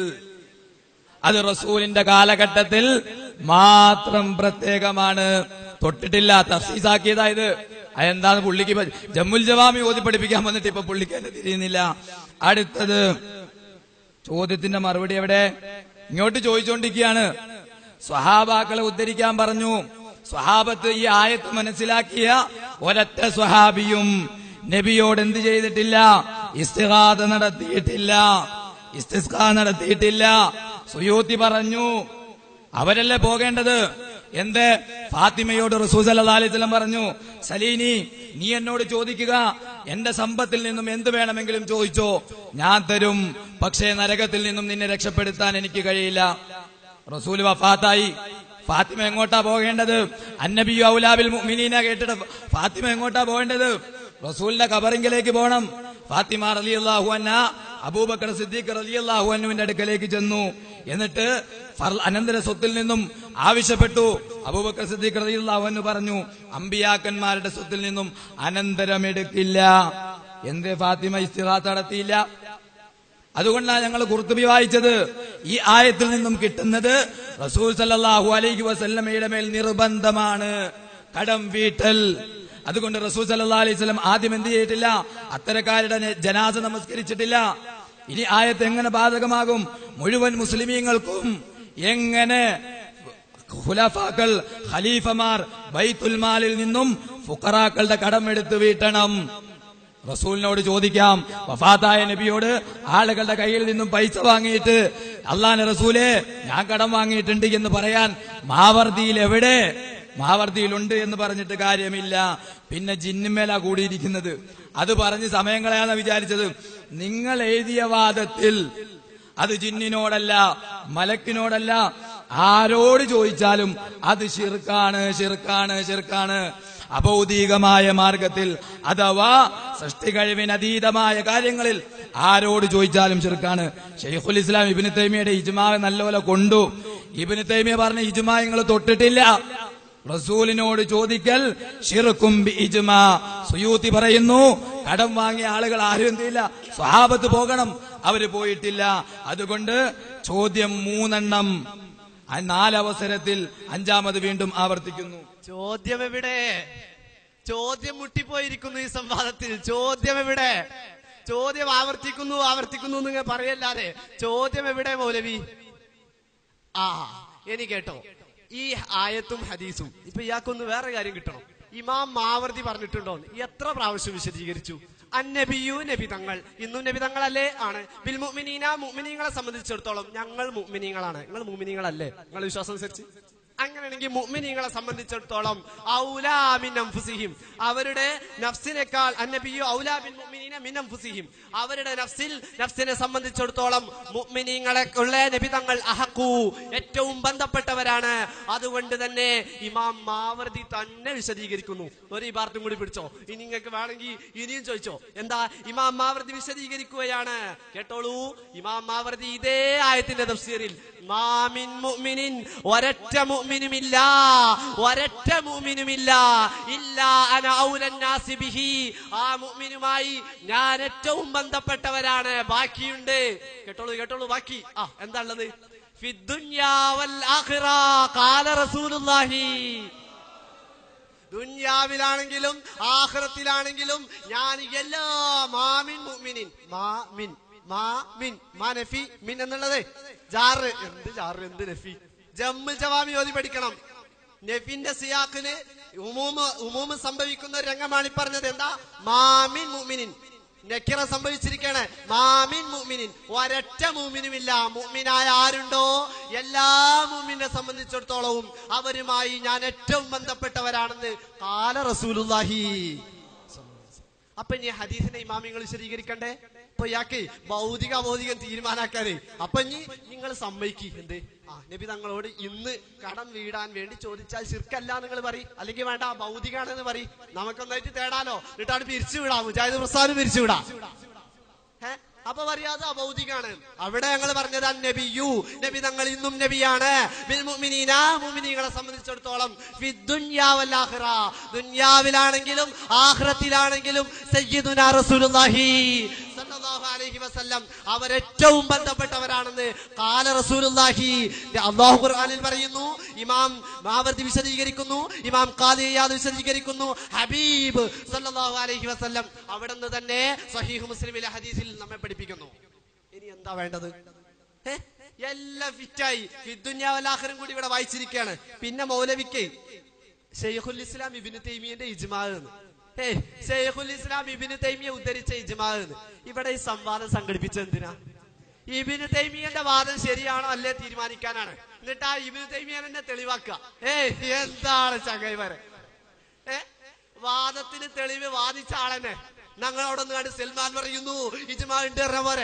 അത് റസൂലിന്റെ കാലഘട്ടത്തിൽ മാത്രം പ്രത്യേകമാണ് തൊട്ടിട്ടില്ല തഫ്സീസാക്കിയതായത് അതെന്താണ് പുള്ളിക്ക് പ- ജമ്മുൽ ജവാമി ഓതി പഠിപ്പിക്കാൻ വന്നിട്ട് ഇപ്പൊ പുള്ളിക്ക് എന്നെ തിരിയുന്നില്ല അടുത്തത് ചോദ്യത്തിന്റെ മറുപടി എവിടെ ഇങ്ങോട്ട് ചോദിച്ചുകൊണ്ടിരിക്കുകയാണ് സ്വഹാബാക്കളെ ഉദ്ധരിക്കാൻ പറഞ്ഞു സ്വഹാബത്ത് ഈ ആയത്ത് മനസ്സിലാക്കിയ ഒരൊറ്റ സ്വഹാബിയും നബിയോട് എന്ത് ചെയ്തിട്ടില്ല ഇസ്തിഹാദ നടത്തിയിട്ടില്ല ഇസ്തിസ്കാ നടത്തിയിട്ടില്ല സുയൂത്തി പറഞ്ഞു അവരല്ലേ പോകേണ്ടത് എന്ത് ഫാത്തിമയോട് റസൂൽ സല്ലല്ലാഹു അലൈഹി വസല്ലം പറഞ്ഞു സലീനി നീ എന്നോട് ചോദിക്കുക എന്റെ സമ്പത്തിൽ നിന്നും എന്ത് വേണമെങ്കിലും ചോദിച്ചോ ഞാൻ തരും പക്ഷേ നരകത്തിൽ നിന്നും നിന്നെ രക്ഷപ്പെടുത്താൻ എനിക്ക് കഴിയില്ല റസൂൽ വഫാത്തായി ഫാത്തിമ എങ്ങോട്ടാ പോകേണ്ടത് അന്നബിയു ഔലാബിൽ മുഅ്മിനീന കേട്ടിട്ട് ഫാത്തിമ എങ്ങോട്ടാ പോകേണ്ടത് റസൂലിന്റെ കബറിങ്കിലേക്ക് പോകണം ഫാത്തിമ റളിയല്ലാഹു അൻഹ അബൂബക്കർ സിദ്ദീഖ് റളിയല്ലാഹു അൻഹുവിന്റെ അടുക്കലേക്ക് ചെന്നു എന്നിട്ട് ഫർ- അനന്തര സ്വത്തിൽ നിന്നും ആവശ്യപ്പെട്ടു അബൂബക്കർ സിദ്ദീഖ് റളിയല്ലാഹു അൻഹു പറഞ്ഞു അമ്പിയാക്കന്മാരുടെ സ്വത്തിൽ നിന്നും അനന്തരം എടുക്കില്ല എന്തേ ഫാത്തിമ ഇസ്തിറാത്ത് നടത്തിയില്ല അതുകൊണ്ടാണ് ഞങ്ങൾ കുർത്തുബി വായിച്ചത് ഈ ആയത്തിൽ നിന്നും കിട്ടുന്നത് റസൂൽ സല്ലല്ലാഹു അലൈഹി വസല്ലമയുടെ മേൽ നിർബന്ധമാണ് കടം വീട്ടൽ അതുകൊണ്ട് റസൂൽ സല്ലല്ലാഹു അലൈഹി വസല്ലം ആദ്യം എന്ത് ചെയ്തിട്ടില്ല അത്തരക്കാരുടെ നെ- ജനാസ നമസ്കരിച്ചിട്ടില്ല ഇനി ആയത്ത് എങ്ങനെ ബാധകമാകും മുഴുവൻ മുസ്ലിമീങ്ങൾക്കും എങ്ങനെ ഖുലഫാക്കൾ ഖലീഫമാർ ബൈത്തുൽ മാലിൽ നിന്നും ഫുഖറാക്കളുടെ കടം എടുത്ത് വീട്ടണം റസൂലിനോട് ചോദിക്കാം വഫാത്തായ നബിയോട് ആളുകളുടെ കയ്യിൽ നിന്നും പൈസ വാങ്ങിയിട്ട് അള്ളാന്റെ റസൂലെ ഞാൻ കടം വാങ്ങിയിട്ടുണ്ട് എന്ന് പറയാൻ മാവർദിയിൽ എവിടെ മാവർദിയിലുണ്ട് എന്ന് പറഞ്ഞിട്ട് കാര്യമില്ല പിന്നെ ജിന്നുമേല കൂടിയിരിക്കുന്നത് അത് പറഞ്ഞ് സമയം കളയാന്ന് വിചാരിച്ചത് നിങ്ങൾ എഴുതിയ വാദത്തിൽ അത് ജിന്നിനോടല്ല മലക്കിനോടല്ല ആരോട് ചോദിച്ചാലും അത് ഷിർക്കാണ് ഷിർക്കാണ് ഷിർക്കാണ് അഭൗതികമായ മാർഗത്തിൽ അഥവാ സൃഷ്ടി കഴിവിന് അതീതമായ കാര്യങ്ങളിൽ ആരോട് ചോദിച്ചാലും ഷിർക്കാണ് ഷെയ്ഖുൽ ഇസ്ലാം ഇബിന് തൈമിയുടെ ഇജ്മാ നല്ലപോലെ കൊണ്ടു ഇബിന് തൈമിയ പറഞ്ഞ ഇജ്മാ നിങ്ങൾ തൊട്ടിട്ടില്ല റസൂലിനോട് ചോദിക്കൽ ഷിർക്കും ബി ഇജ്മാ സുയൂത്തി പറയുന്നു കടം വാങ്ങിയ ആളുകൾ ആരും എന്തില്ല സ്വഹാബത്ത് പോകണം അവര് പോയിട്ടില്ല അതുകൊണ്ട് ചോദ്യം മൂന്നെണ്ണം ആ നാലവസരത്തിൽ അഞ്ചാമത് വീണ്ടും ആവർത്തിക്കുന്നു ചോദ്യം എവിടെ ചോദ്യം മുട്ടിപ്പോയിരിക്കുന്നു ഈ സംവാദത്തിൽ ചോദ്യം എവിടെ ചോദ്യം ആവർത്തിക്കുന്നു ആവർത്തിക്കുന്നു നിങ്ങൾ പറയല്ലാതെ ചോദ്യം എവിടെ മൗലവി ആ ഇനി കേട്ടോ ഈ ആയത്തും ഹദീസും ഇപ്പൊ ഇയാൾക്കൊന്ന് വേറെ കാര്യം കിട്ടണം ഇമാം മാവർതി പറഞ്ഞിട്ടുണ്ടോ എത്ര പ്രാവശ്യം വിശദീകരിച്ചു അന്നബിയു നബി തങ്ങൾ ഇന്നും നബി തങ്ങളല്ലേ ആണ് ബിൽ മുഅ്മിനീന മുഅ്മിനീങ്ങളെ സംബന്ധിച്ചിടത്തോളം ഞങ്ങൾ മുഅ്മിനീങ്ങളാണ് നിങ്ങൾ മുഅ്മിനീങ്ങളല്ലേ നിങ്ങളുടെ വിശ്വാസം അനുസരിച്ച് അങ്ങനെയാണെങ്കിൽ മുഅ്മിനീങ്ങളെ സംബന്ധിച്ചിടത്തോളം ഔലാ മിൻ അൻഫുസിഹിം അവരുടെ നഫ്സിനേക്കാൾ അന്നബിയു ഔലാ ബിൽ മുഅ്മിനീന മിൻ അൻഫുസിഹിം അവരുടെ നഫ്സിൽ നഫ്സിനെ സംബന്ധിച്ചിടത്തോളം മുഅ്മിനീങ്ങളെ ഉള്ള നബി തങ്ങൾ അഹക്കു ഏറ്റവും ബന്ധപ്പെട്ടവരാണ് അതുകൊണ്ട് തന്നെ ഇമാം മാവർദി തന്നെ വിശദീകരിക്കുന്നു ഒരു ഇബാർത്തും കൂടി പിടിച്ചോ ഇനി നിങ്ങൾക്ക് വേണമെങ്കിൽ ഇനിയും ചോദിച്ചോ എന്താ ഇമാം മാവർദി വിശദീകരിക്കുകയാണ് കേട്ടോളൂ ഇമാം മാവർദി ഇതേ ആയത്തിന്റെ തഫ്സീറിൽ മാമിൻ മുഅ്മിനിൻ ഒരൊറ്റ മുഅ്മിനുമില്ല ഒരൊറ്റ മുഅ്മിനുമില്ല ഇല്ല അന ഔലൻ നാസി ബിഹി ആ മുഅ്മിനുമായി ഞാൻ ഏറ്റവും ബന്ധപ്പെട്ടവരാണ് ബാക്കിയുണ്ട് കേട്ടോളൂ കേട്ടോളൂ ബാക്കി ആ എന്താ ഉള്ളത് ഫിദ്ദുന്യാ വൽ ആഖിറ ഖാല റസൂലുള്ളാഹി ദുന്യാവിലാണെങ്കിലും ആഖിറത്തിലാണെങ്കിലും ഞാൻ എല്ലാ മാമിൻ മുഅ്മിനിൻ മാമിൻ മാമിൻ മാ നഫി മിൻ എന്നുള്ളത് ജാറ് എന്ത് ജാറ് എന്ത് നഫി ജമ്മു ജവാമി ഓതി പഠിക്കണം നഫിന്റെ സിയാഖിന് ഉമൂമ് ഉമൂമ് സംഭവിക്കുന്ന ഒരു രംഗമാണ് ഈ പറഞ്ഞത് എന്താ മാമിൻ മുഅ്മിനിൻ നക്കിറ സംഭവിച്ചിരിക്കുകയാണ് മാമിൻ മുഅ്മിനിൻ ഒരൊറ്റ മുഅ്മിനുമില്ല മുഅ്മിനായ ആരുണ്ടോ എല്ലാ മുഅ്മിനെ സംബന്ധിച്ചിടത്തോളവും അവരുമായി ഞാൻ ഏറ്റവും ബന്ധപ്പെട്ടവരാണെന്ന് കാല റസൂലുള്ളാഹി അപ്പൊ ഇനി ഹദീസിനെ ഇമാമിങ്ങൾ വിശദീകരിക്കണ്ടേ അപ്പൊ ഇയാൾക്ക് ഭൗതിക ഭൗതികം തീരുമാനാക്കാനേ അപ്പൊ ഇനി നിങ്ങൾ സമ്മതിക്ക് എന്ത് ആ നബി തങ്ങളോട് ഇന്ന് കടം വീടാൻ വേണ്ടി ചോദിച്ചാൽ ശിർക്കല്ല നിങ്ങൾ പറയും അല്ലെങ്കിൽ വേണ്ട ഭൗതികാണെന്ന് പറയും നമുക്കൊന്നായിട്ട് തേടാലോ എന്നിട്ടാണ് പിരിച്ചു വിടാം മുജാഹിദ് പ്രസ്ഥാനം പിരിച്ചു വിടാം ഏ? അപ്പൊ പറയാതെ അഭൗതികാണ് അവിടെ ഞങ്ങൾ പറഞ്ഞത് നബിയു നബി തങ്ങൾ ഇന്നും നബിയാണ് ബിൽ മുഅ്മിനീന മുഅ്മിനീങ്ങളെ സംബന്ധിച്ചിടത്തോളം ഫിദ്ദുന്യാ വൽ ആഖിറ ദുന്യാവിലാണെങ്കിലും ആഖിറത്തിലാണെങ്കിലും സയ്യിദുനാ റസൂലുള്ളാഹി സല്ലല്ലാഹു അലൈഹി വസല്ലം അവരേറ്റവും ബന്ധപ്പെട്ടവരാണെന്ന് കാല റസൂലുള്ളാഹി അല്ലാഹു ഖുർആനിൽ പറയുന്നു ഇമാം മാവർദി വിശദീകരിക്കുന്നു ഇമാം ഖാദിയാദ് വിശദീകരിക്കുന്നു ഹബീബ് സല്ലല്ലാഹു അലൈഹി വസല്ലം അവിടുന്ന് തന്നെ സഹീഹ് മുസ്ലിമിലെ ഹദീസിൽ നമ്മെ പഠിപ്പിക്കുന്നു ഇനി എന്താ വേണ്ടത് ഏ? എല്ലാം ഫിറ്റായി ഫിദ്ദുന്യാവലാഹരും കൂടി ഇവിടെ വായിച്ചിരിക്കുകയാണ് പിന്നെ മൗലവിക്ക് ഷെയ്ഖുൽ ഇസ്ലാം ഇബിന് തൈമിയന്റെ ഇജ്മാ ഏ ഷെയ്ഖുൽ ഇസ്ലാം ഇബിന് തൈമിയ ഉദ്ധരിച്ച ഇജ്മാ ഇവിടെ ഈ സംവാദം സംഘടിപ്പിച്ചത് എന്തിനാ ഇബിന് തൈമിയന്റെ വാദം ശരിയാണോ അല്ലേ തീരുമാനിക്കാനാണ് എന്നിട്ട് ആ ഇബിന് തൈമിയൻ എന്നെ തെളിവാക്കുക ഏ എന്താണ് ചങ്ങൈമാരെ ഏ വാദത്തിന് തെളിവ് വാദിച്ച ആളെന്നെ ഞങ്ങളവിടെ നിന്ന് കണ്ട് സൽമാൻ പറയുന്നു ഇജ്മാ ഉണ്ട് പറഞ്ഞ പോരെ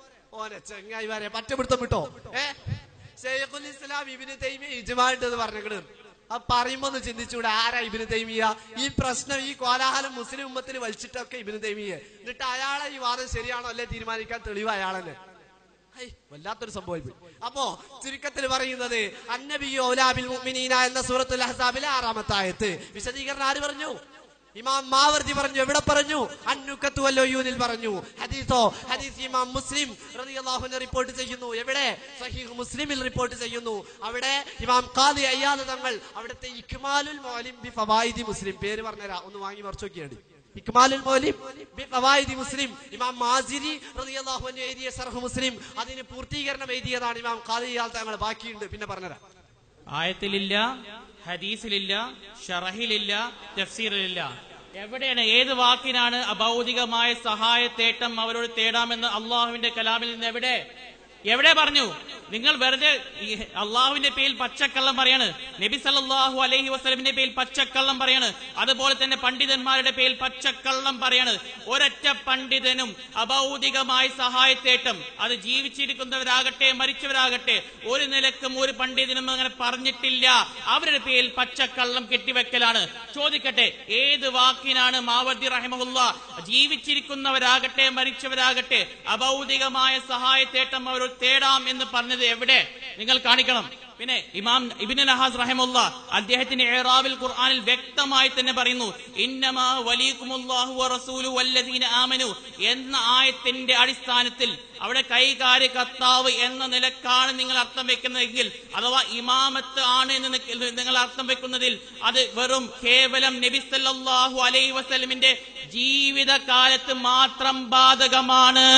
ഓനെ ചെങ്ങായി വരെ പറ്റപിടുത്തം വിട്ടോ ഏ ഷെയ്ഖുൽ ഇസ്ലാം ഇബിന് തൈമിയ ഇജ്മാ ഉണ്ട് എന്ന് പറഞ്ഞിട്ട് അത് പറയുമ്പോ ഒന്ന് ചിന്തിച്ചൂടെ ആരാ ഇബിന് തൈമിയ ഈ പ്രശ്നം ഈ കോലാഹലം മുസ്ലിം ഉമ്മത്തിൽ വലിച്ചിട്ടൊക്കെ ഇബിന് തൈമിയെ എന്നിട്ട് അയാളെ ഈ വാദം ശരിയാണോ അല്ലേ തീരുമാനിക്കാൻ തെളിവ് അയാളെന്നെ ഹൈ, വല്ലാത്തൊരു സംഭവം പോയി അപ്പോ ചുരുക്കത്തിൽ പറയുന്നത് അന്നബിയോ ഔലാബിൽ മുഅ്മിനീന എന്ന സൂറത്തുൽ അഹ്സാബിലെ ആറാമത്തെ ആയത്ത് വിശദീകരണം ആര് പറഞ്ഞു ഇമാം മാവർദി പറഞ്ഞു എവിടെ പറഞ്ഞു അന്നുക്കത്തു വല്ലോയൂനിൽ പറഞ്ഞു ഹദീസോ ഹദീസ് ഇമാം മുസ്ലിം റളിയല്ലാഹു അൻഹു റിപ്പോർട്ട് ചെയ്യുന്നു എവിടെ സഹീഹ് മുസ്ലിമിൽ റിപ്പോർട്ട് ചെയ്യുന്നു അവിടെ ഇമാം ഖാദി അയ്യാദ് തങ്ങൾ അവിടുത്തെ ഇക്മാലുൽ മൗലിം ബി ഫവായിദി മുസ്ലിം പേര് പറഞ്ഞുതരാം ഒന്ന് വാങ്ങി മറിച്ചു നോക്കിയാണ് ഇക്മാലുൽ മൗലിം ബി ഫവായിദി മുസ്ലിം ഇമാം മാസിരി റളിയല്ലാഹു അൻഹു എഴുതിയ സർഹ് മുസ്ലിം അതിന് പൂർത്തീകരണം എഴുതിയതാണ് ഇമാം ഖാദി അയ്യാദ് തങ്ങൾ ബാക്കിയുണ്ട് പിന്നെ പറഞ്ഞുതരാം ആയത്തിലില്ല ഹദീസിലില്ല ഷറഹിലില്ല തഫ്സീറിലില്ല എവിടെയാണ് ഏത് വാക്കിനാണ് അഭൗതികമായ സഹായത്തേട്ടം അവരോട് തേടാമെന്ന് അള്ളാഹുവിന്റെ കലാമിൽ നിന്ന് എവിടെ എവിടെ പറഞ്ഞു നിങ്ങൾ വെറുതെ ഈ അള്ളാഹുവിന്റെ പേരിൽ പച്ചക്കള്ളം പറയാണ് നബി സല്ലല്ലാഹു അലൈഹി വസല്ലമിന്റെ പേരിൽ പച്ചക്കള്ളം പറയാണ് അതുപോലെ തന്നെ പണ്ഡിതന്മാരുടെ പേരിൽ പച്ചക്കള്ളം പറയാണ് ഒരൊറ്റ പണ്ഡിതനും അഭൗതികമായ സഹായത്തേട്ടം അത് ജീവിച്ചിരിക്കുന്നവരാകട്ടെ മരിച്ചവരാകട്ടെ ഒരു നിലക്കും ഒരു പണ്ഡിതനും അങ്ങനെ പറഞ്ഞിട്ടില്ല അവരുടെ പേരിൽ പച്ചക്കള്ളം കെട്ടിവെക്കലാണ് ചോദിക്കട്ടെ ഏത് വാക്കിനാണ് മാവർദി റഹിമഹുല്ല ജീവിച്ചിരിക്കുന്നവരാകട്ടെ മരിച്ചവരാകട്ടെ അഭൗതികമായ സഹായത്തേട്ടം അവരോട് തേടാം എന്ന് പറഞ്ഞത് എവിടെ നിങ്ങൾ കാണിക്കണം പിന്നെ ഇമാം ഇബിൻ നഹാസ് റഹിമുല്ല അദ്ദേഹത്തിന്റെ ഏറാവിൽ ഖുർആനിൽ വ്യക്തമായി തന്നെ പറയുന്നു ഇന്നമാ വലിയക്കുമുല്ലാഹു റസൂലു വല്ലദീന ആമനു എന്ന ആയത്തിന്റെ അടിസ്ഥാനത്തിൽ അവിടെ കൈകാര്യ കർത്താവ് എന്ന നിലക്കാണ് നിങ്ങൾ അർത്ഥം വെക്കുന്നതെങ്കിൽ അഥവാ ഇമാമത്ത് ആണ് എന്ന് നിക്ക് നിങ്ങൾ അർത്ഥം വെക്കുന്നതിൽ അത് വെറും കേവലം നബി സല്ലല്ലാഹു അലൈഹി വസല്ലമിന്റെ ജീവിതകാലത്ത് മാത്രം ബാധകമാണ്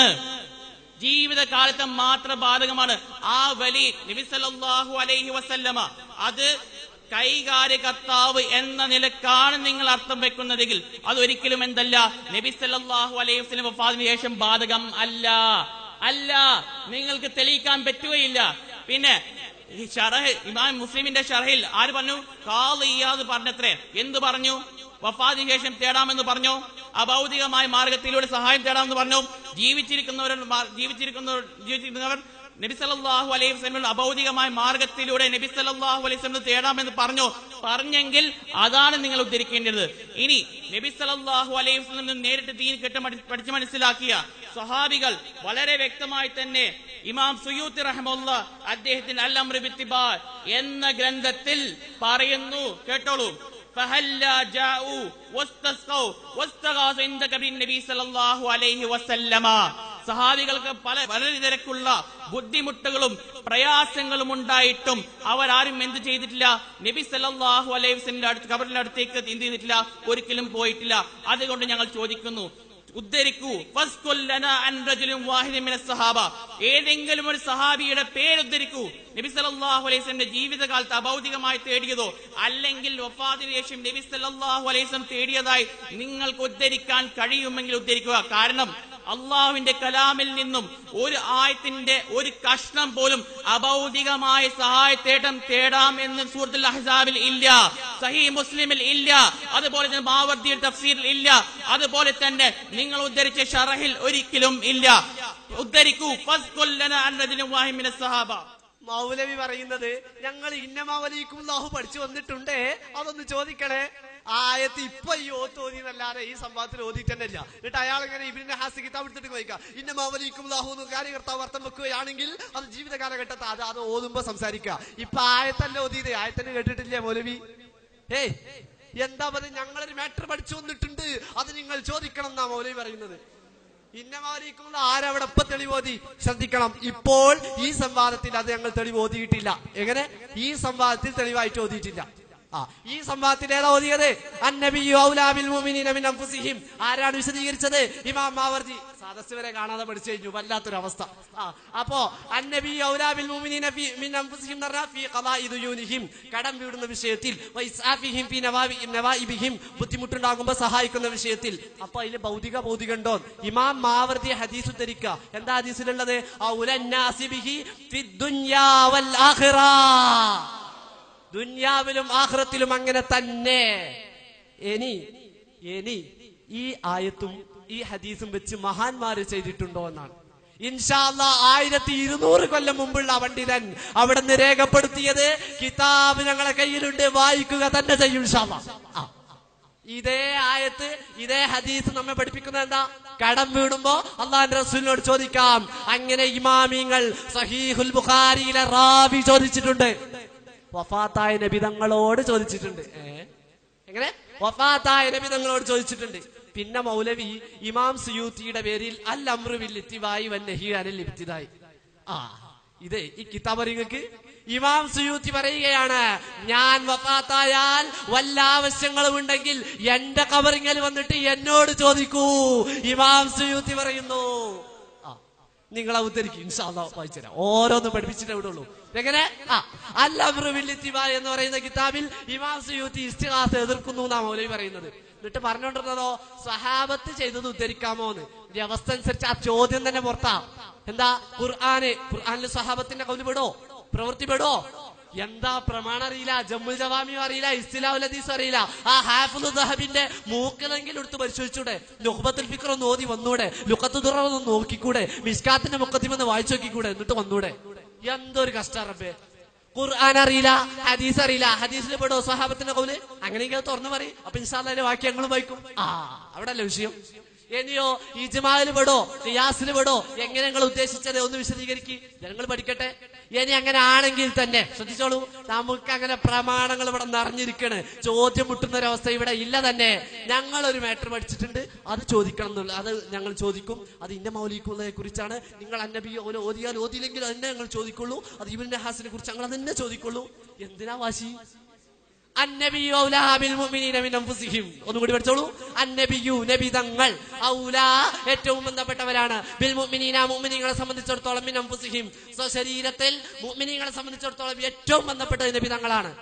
ജീവിതകാലത്ത് മാത്രം ബാധകമാണ് ആ വലി നബി സല്ലല്ലാഹു അലൈഹി വസല്ലമ അത് കൈകാര്യ കർത്താവ് എന്ന നിലക്കാണ് നിങ്ങൾ അർത്ഥം വെക്കുന്നതെങ്കിൽ അത് ഒരിക്കലും എന്തല്ല നബി സല്ലല്ലാഹു അലൈഹി വസല്ലം വഫാത്തിന് ശേഷം ബാധകം അല്ല അല്ല നിങ്ങൾക്ക് തെളിയിക്കാൻ പറ്റുകയില്ല പിന്നെ ഈ ഷറഹ് ഇമാം മുസ്ലിമിന്റെ ഷറഹിൽ ആര് പറഞ്ഞു കാളിയാത് പറഞ്ഞത്രേ എന്ത് പറഞ്ഞു വഫാദിന് ശേഷം തേടാമെന്ന് പറഞ്ഞു അഭൗതികമായ മാർഗത്തിലൂടെ സഹായം തേടാമെന്ന് പറഞ്ഞു ജീവിച്ചിരിക്കുന്നവർ ജീവിച്ചിരിക്കുന്നവർ ജീവിച്ചിരിക്കുന്നവർ നബി സല്ലല്ലാഹു അലൈഹി വസല്ലം അഭൗതികമായ മാർഗത്തിലൂടെ നബി സല്ലല്ലാഹു അലൈഹി വസല്ലം തേടാമെന്ന് പറഞ്ഞു പറഞ്ഞെങ്കിൽ അതാണ് നിങ്ങൾ ഉദ്ധരിക്കേണ്ടത് ഇനി നബി സല്ലല്ലാഹു അലൈഹി വസല്ലം നേരിട്ട് ദീൻ കെട്ട് പഠി- പഠിച്ച് മനസ്സിലാക്കിയ സ്വഹാബികൾ വളരെ വ്യക്തമായി തന്നെ ഇമാം സുയൂത്തി റഹ്മുള്ള അദ്ദേഹത്തിന്റെ അൽ അംറ് ബിത്തിബാ എന്ന ഗ്രന്ഥത്തിൽ പറയുന്നു കേട്ടോളൂ فهلا جاءوا واستسقوا واستغاثوا عند قبر النبي صلى الله عليه وسلم സഹാബികൾക്ക് പല പലതരക്കുള്ള ബുദ്ധിമുട്ടുകളും പ്രയാസങ്ങളും ഉണ്ടായിട്ടും അവരാരും എന്ത് ചെയ്തിട്ടില്ല നബി സല്ലല്ലാഹു അലൈഹി വസല്ലമിന്റെ അടുത്ത് കബറിന്റെ അടുത്തേക്ക് എന്ത് ചെയ്തിട്ടില്ല ഒരിക്കലും പോയിട്ടില്ല അതുകൊണ്ട് ഞങ്ങൾ ചോദിക്കുന്നു ഉദ്ധരിക്കൂ ഫസ്കുൽ ലനാ അൻ റജുലിൻ വാഹിദിൻ മിനസ് സഹാബ ഏതെങ്കിലും ഒരു സഹാബിയുടെ പേര് ഉദ്ധരിക്കൂ നബി സല്ലല്ലാഹു അലൈഹി വസല്ലമയുടെ ജീവിതകാലത്ത് അഭൗതികമായി തേടിയതോ അല്ലെങ്കിൽ വഫാത്തിന് ശേഷം നബി സല്ലല്ലാഹു അലൈഹി വസല്ലം തേടിയതായി നിങ്ങൾക്ക് ഉദ്ധരിക്കാൻ കഴിയുമെങ്കിൽ ഉദ്ധരിക്കുക കാരണം അള്ളാഹുവിന്റെ കലാമിൽ നിന്നും ഒരു ആയത്തിന്റെ ഒരു കഷ്ണം പോലും അഭൗതികമായ സഹായത്തേട്ടം തേടാം എന്ന് സൂറത്തുൽ അഹ്സാബിൽ ഇല്ല സഹി മുസ്ലിമിൽ ഇല്ല അതുപോലെ തന്നെ മാവർദിയുടെ തഫ്സീറിൽ ഇല്ല അതുപോലെ തന്നെ നിങ്ങൾ ഉദ്ധരിച്ച ഷറഹിൽ ഒരിക്കലും ഇല്ല ഉദ്ധരിക്കൂ ഫസ്കുൽ ലനാ അൻ റജുലിൻ വാഹിദിൻ മിനസ് സഹാബ മൗലവി പറയുന്നത് ഞങ്ങൾ ഇന്നമാവലിക്കും ലാഹു പഠിച്ചു വന്നിട്ടുണ്ടേ അതൊന്ന് ചോദിക്കണേ ആയത്ത് ഇപ്പൊ ഈ ഓത്ത് ഓതിയെന്നല്ലാതെ ഈ സംഭവത്തിൽ ഓതിയിട്ട് തന്നെ ഇല്ല എന്നിട്ട് അയാൾ ഇങ്ങനെ ഇബിന്റെ ഹാസ് കിതാബ് എടുത്തിട്ട് വയ്ക്കാം ഇന്നമാവലിക്കും ലാഹു എന്ന് കാര്യകർത്താവ് അർത്ഥം വെക്കുകയാണെങ്കിൽ അത് ജീവിത കാലഘട്ടത്തിൽ അത് അത് ഓതുമ്പോ സംസാരിക്കുക ഇപ്പൊ ആയത്തല്ല ഓതിയത് ആയത്തന്നെ കേട്ടിട്ടില്ലേ മൗലവി ഏയ് എന്താ പറയുക ഞങ്ങളൊരു മാറ്റർ പഠിച്ചു വന്നിട്ടുണ്ട് അത് നിങ്ങൾ ചോദിക്കണം എന്നാ മൗലവി പറയുന്നത് ഇന്നമാരിക്കുന്ന ആരവിടെ ഇപ്പൊ തെളിവോതി ശ്രദ്ധിക്കണം ഇപ്പോൾ ഈ സംവാദത്തിൽ അത് ഞങ്ങൾ തെളിവ് ഓതിയിട്ടില്ല എങ്ങനെ ഈ സംവാദത്തിൽ തെളിവായിട്ട് ഓതിയിട്ടില്ല ആ ഈ സംവാദത്തിൽ ഏതാ ഓതിയത് അന്നബിയു ഔലാബിൽ മുഅ്മിനീന മിൻ അൻഫുസിഹിം ആരാണ് വിശദീകരിച്ചത് ഇമാം മാവർദി സദസ് വരെ കാണാതെ പഠിച്ചു കഴിഞ്ഞു വല്ലാത്തൊരു അവസ്ഥ ആ അപ്പോ അന്നബി ഔലാബിൽ മുഅ്മിനീന ഫി മിൻ അൻഫുസിഹിം എന്ന് പറഞ്ഞാൽ ഫി ഖളാഇ ദുയൂനിഹിം കടം വീടുന്ന വിഷയത്തിൽ വൈസാഫിഹിം ഫി നവാബി നവാഇബിഹിം ബുദ്ധിമുട്ടുണ്ടാകുമ്പോൾ സഹായിക്കുന്ന വിഷയത്തിൽ അപ്പൊ അതിൽ ഭൗതിക ഭൗതിക ഉണ്ടോ ഇമാം മാവർദി ഹദീസ് ഉദ്ധരിക്കുക എന്താ ഹദീസിലുള്ളത് ഔലന്നാസി ബിഹി ഫിദ്ദുന്യാ വൽ ആഖിറ ദുന്യാവിലും ആഹ്റത്തിലും അങ്ങനെ തന്നെ ഇനി ഇനി ഈ ആയത്തും ഈ ഹദീസും വെച്ച് മഹാന്മാര് ചെയ്തിട്ടുണ്ടോ എന്നാണ് ഇൻഷാല്ല ആയിരത്തി ഇരുന്നൂറ് കൊല്ലം മുമ്പുള്ള പണ്ഡിതൻ അവിടെ നിന്ന് രേഖപ്പെടുത്തിയത് കിതാബ് ഞങ്ങളെ കയ്യിലുണ്ട് വായിക്കുക തന്നെ ചെയ്യും ഇൻഷാല്ല ആ ഇതേ ആയത്ത് ഇതേ ഹദീസ് നമ്മെ പഠിപ്പിക്കുന്നത് എന്താ കടം വീടുമ്പോ അള്ളാന്റെ റസൂലിനോട് ചോദിക്കാം അങ്ങനെ ഇമാമിങ്ങൾ സഹീഹുൽ ബുഖാരിയിലെ റാവി ചോദിച്ചിട്ടുണ്ട് വഫാത്തായ നബിതങ്ങളോട് ചോദിച്ചിട്ടുണ്ട് ഏ? എങ്ങനെ വഫാത്തായ നബിതങ്ങളോട് ചോദിച്ചിട്ടുണ്ട് പിന്നെ മൗലവി ഇമാം സുയൂത്തിയുടെ പേരിൽ അൽ അമ്രുവിൽ ഇത്തിവായി വൻ നഹി അനിൽ ഇബ്തിദായി ആ ഇത് ഈ കിതാബ് നിങ്ങൾക്ക് ഇമാം സുയൂത്തി പറയുകയാണ് ഞാൻ വഫാത്തായാൽ വല്ല ആവശ്യങ്ങളും ഉണ്ടെങ്കിൽ എന്റെ കവറിങ്ങൽ വന്നിട്ട് എന്നോട് ചോദിക്കൂ ഇമാം സുയൂത്തി പറയുന്നു ആ നിങ്ങളെ ഉദ്ധരിക്കും ഇൻഷാല്ലാ വായിച്ചുതരാം ഓരോന്ന് പഠിപ്പിച്ചിട്ടേ വിടുള്ളൂ എങ്ങനെ ആ അല്ലബ്രുവില്ലിത്തിബ എന്ന് പറയുന്ന കിതാബിൽ ഇമാം സുയൂത്തി ഇസ്തിഹാസ എതിർക്കുന്നു എന്നാ മൗലവി പറയുന്നത് എന്നിട്ട് പറഞ്ഞോണ്ടിരുന്നതോ സഹാബത്ത് ചെയ്തത് ഉദ്ധരിക്കാമോ എന്ന് ഈ അവസ്ഥ അനുസരിച്ച് ആ ചോദ്യം തന്നെ പുറത്താ എന്താ ഖുർആന് ഖുർആനിൽ സഹാബത്തിന്റെ കൗല് പെടോ പ്രവൃത്തി പെടോ എന്താ പ്രമാണം അറിയില്ല ജമ്മു ജവാമിയും അറിയില്ല ഇസ്ലാം ഹദീസും അറിയില്ല ആ ഹാഫുൽ ദഹബിന്റെ മൂക്കിലെങ്കിലും എടുത്ത് പരിശോധിച്ചൂടെ ലുഹബത്തുൽ ഫിക്ർ ഒന്ന് ഓതി വന്നൂടെ ലുക്കത്ത് ദുറ ഒന്ന് നോക്കിക്കൂടെ മിസ്കാത്തിന്റെ മുക്കത്തിമെന്ന് വായിച്ചു നോക്കിക്കൂടെ എന്നിട്ട് വന്നൂടെ എന്തൊരു കഷ്ടം റബ്ബേ ഖുർആൻ അറിയില്ല ഹദീസ് അറിയില്ല ഹദീസിൽ പെടോ സ്വഹാബത്തിന്റെ കൗല് അങ്ങനെയെങ്കിൽ തുറന്നു പറയും അപ്പൊ ഇൻഷാല്ല വാക്യങ്ങളും വായിക്കും ആ അവിടെ അല്ലേ വിഷയം ഇനിയോ ഇജ്മാലിൽ പെടോ യാസിൽ പെടോ എങ്ങനെ നിങ്ങൾ ഉദ്ദേശിച്ചത് ഒന്ന് വിശദീകരിക്ക് ജനങ്ങൾ പഠിക്കട്ടെ ഇനി അങ്ങനെ ആണെങ്കിൽ തന്നെ ശ്രദ്ധിച്ചോളൂ നമുക്ക് അങ്ങനെ പ്രമാണങ്ങൾ ഇവിടെ നിറഞ്ഞിരിക്കണ് ചോദ്യം മുട്ടുന്ന ഒരവസ്ഥ ഇവിടെ ഇല്ല തന്നെ ഞങ്ങൾ ഒരു മാറ്റർ പഠിച്ചിട്ടുണ്ട് അത് ചോദിക്കണം എന്നുള്ള അത് ഞങ്ങൾ ചോദിക്കും അത് ഇന്ന മൗലിക്കുള്ളതിനെ കുറിച്ചാണ് നിങ്ങൾ അന്നബി ഓല ഓതിയാൽ ഓതിയില്ലെങ്കിൽ അതിനെ ഞങ്ങൾ ചോദിക്കുള്ളൂ അത് ഇവന്റെ ഹാസിനെ കുറിച്ച് ഞങ്ങൾ അതന്നെ ചോദിക്കുള്ളൂ എന്തിനാ വാശി അന്നബിയു ഔലാ ബിൽ മുഅ്മിനീന മിൻ അൻഫുസിഹിം ഒന്നുകൂടി പഠിച്ചോളൂ അന്നബിയു നബി തങ്ങൾ ഔലാ ഏറ്റവും ബന്ധപ്പെട്ടവരാണ് ബിൽ മുഅ്മിനീന മുഅ്മിനീങ്ങളെ സംബന്ധിച്ചിടത്തോളം മിൻ അൻഫുസിഹിം സ്വശരീരത്തിൽ മുഅ്മിനീങ്ങളെ സംബന്ധിച്ചിടത്തോളം ഏറ്റവും ബന്ധപ്പെട്ടത് നബി തങ്ങളാണ്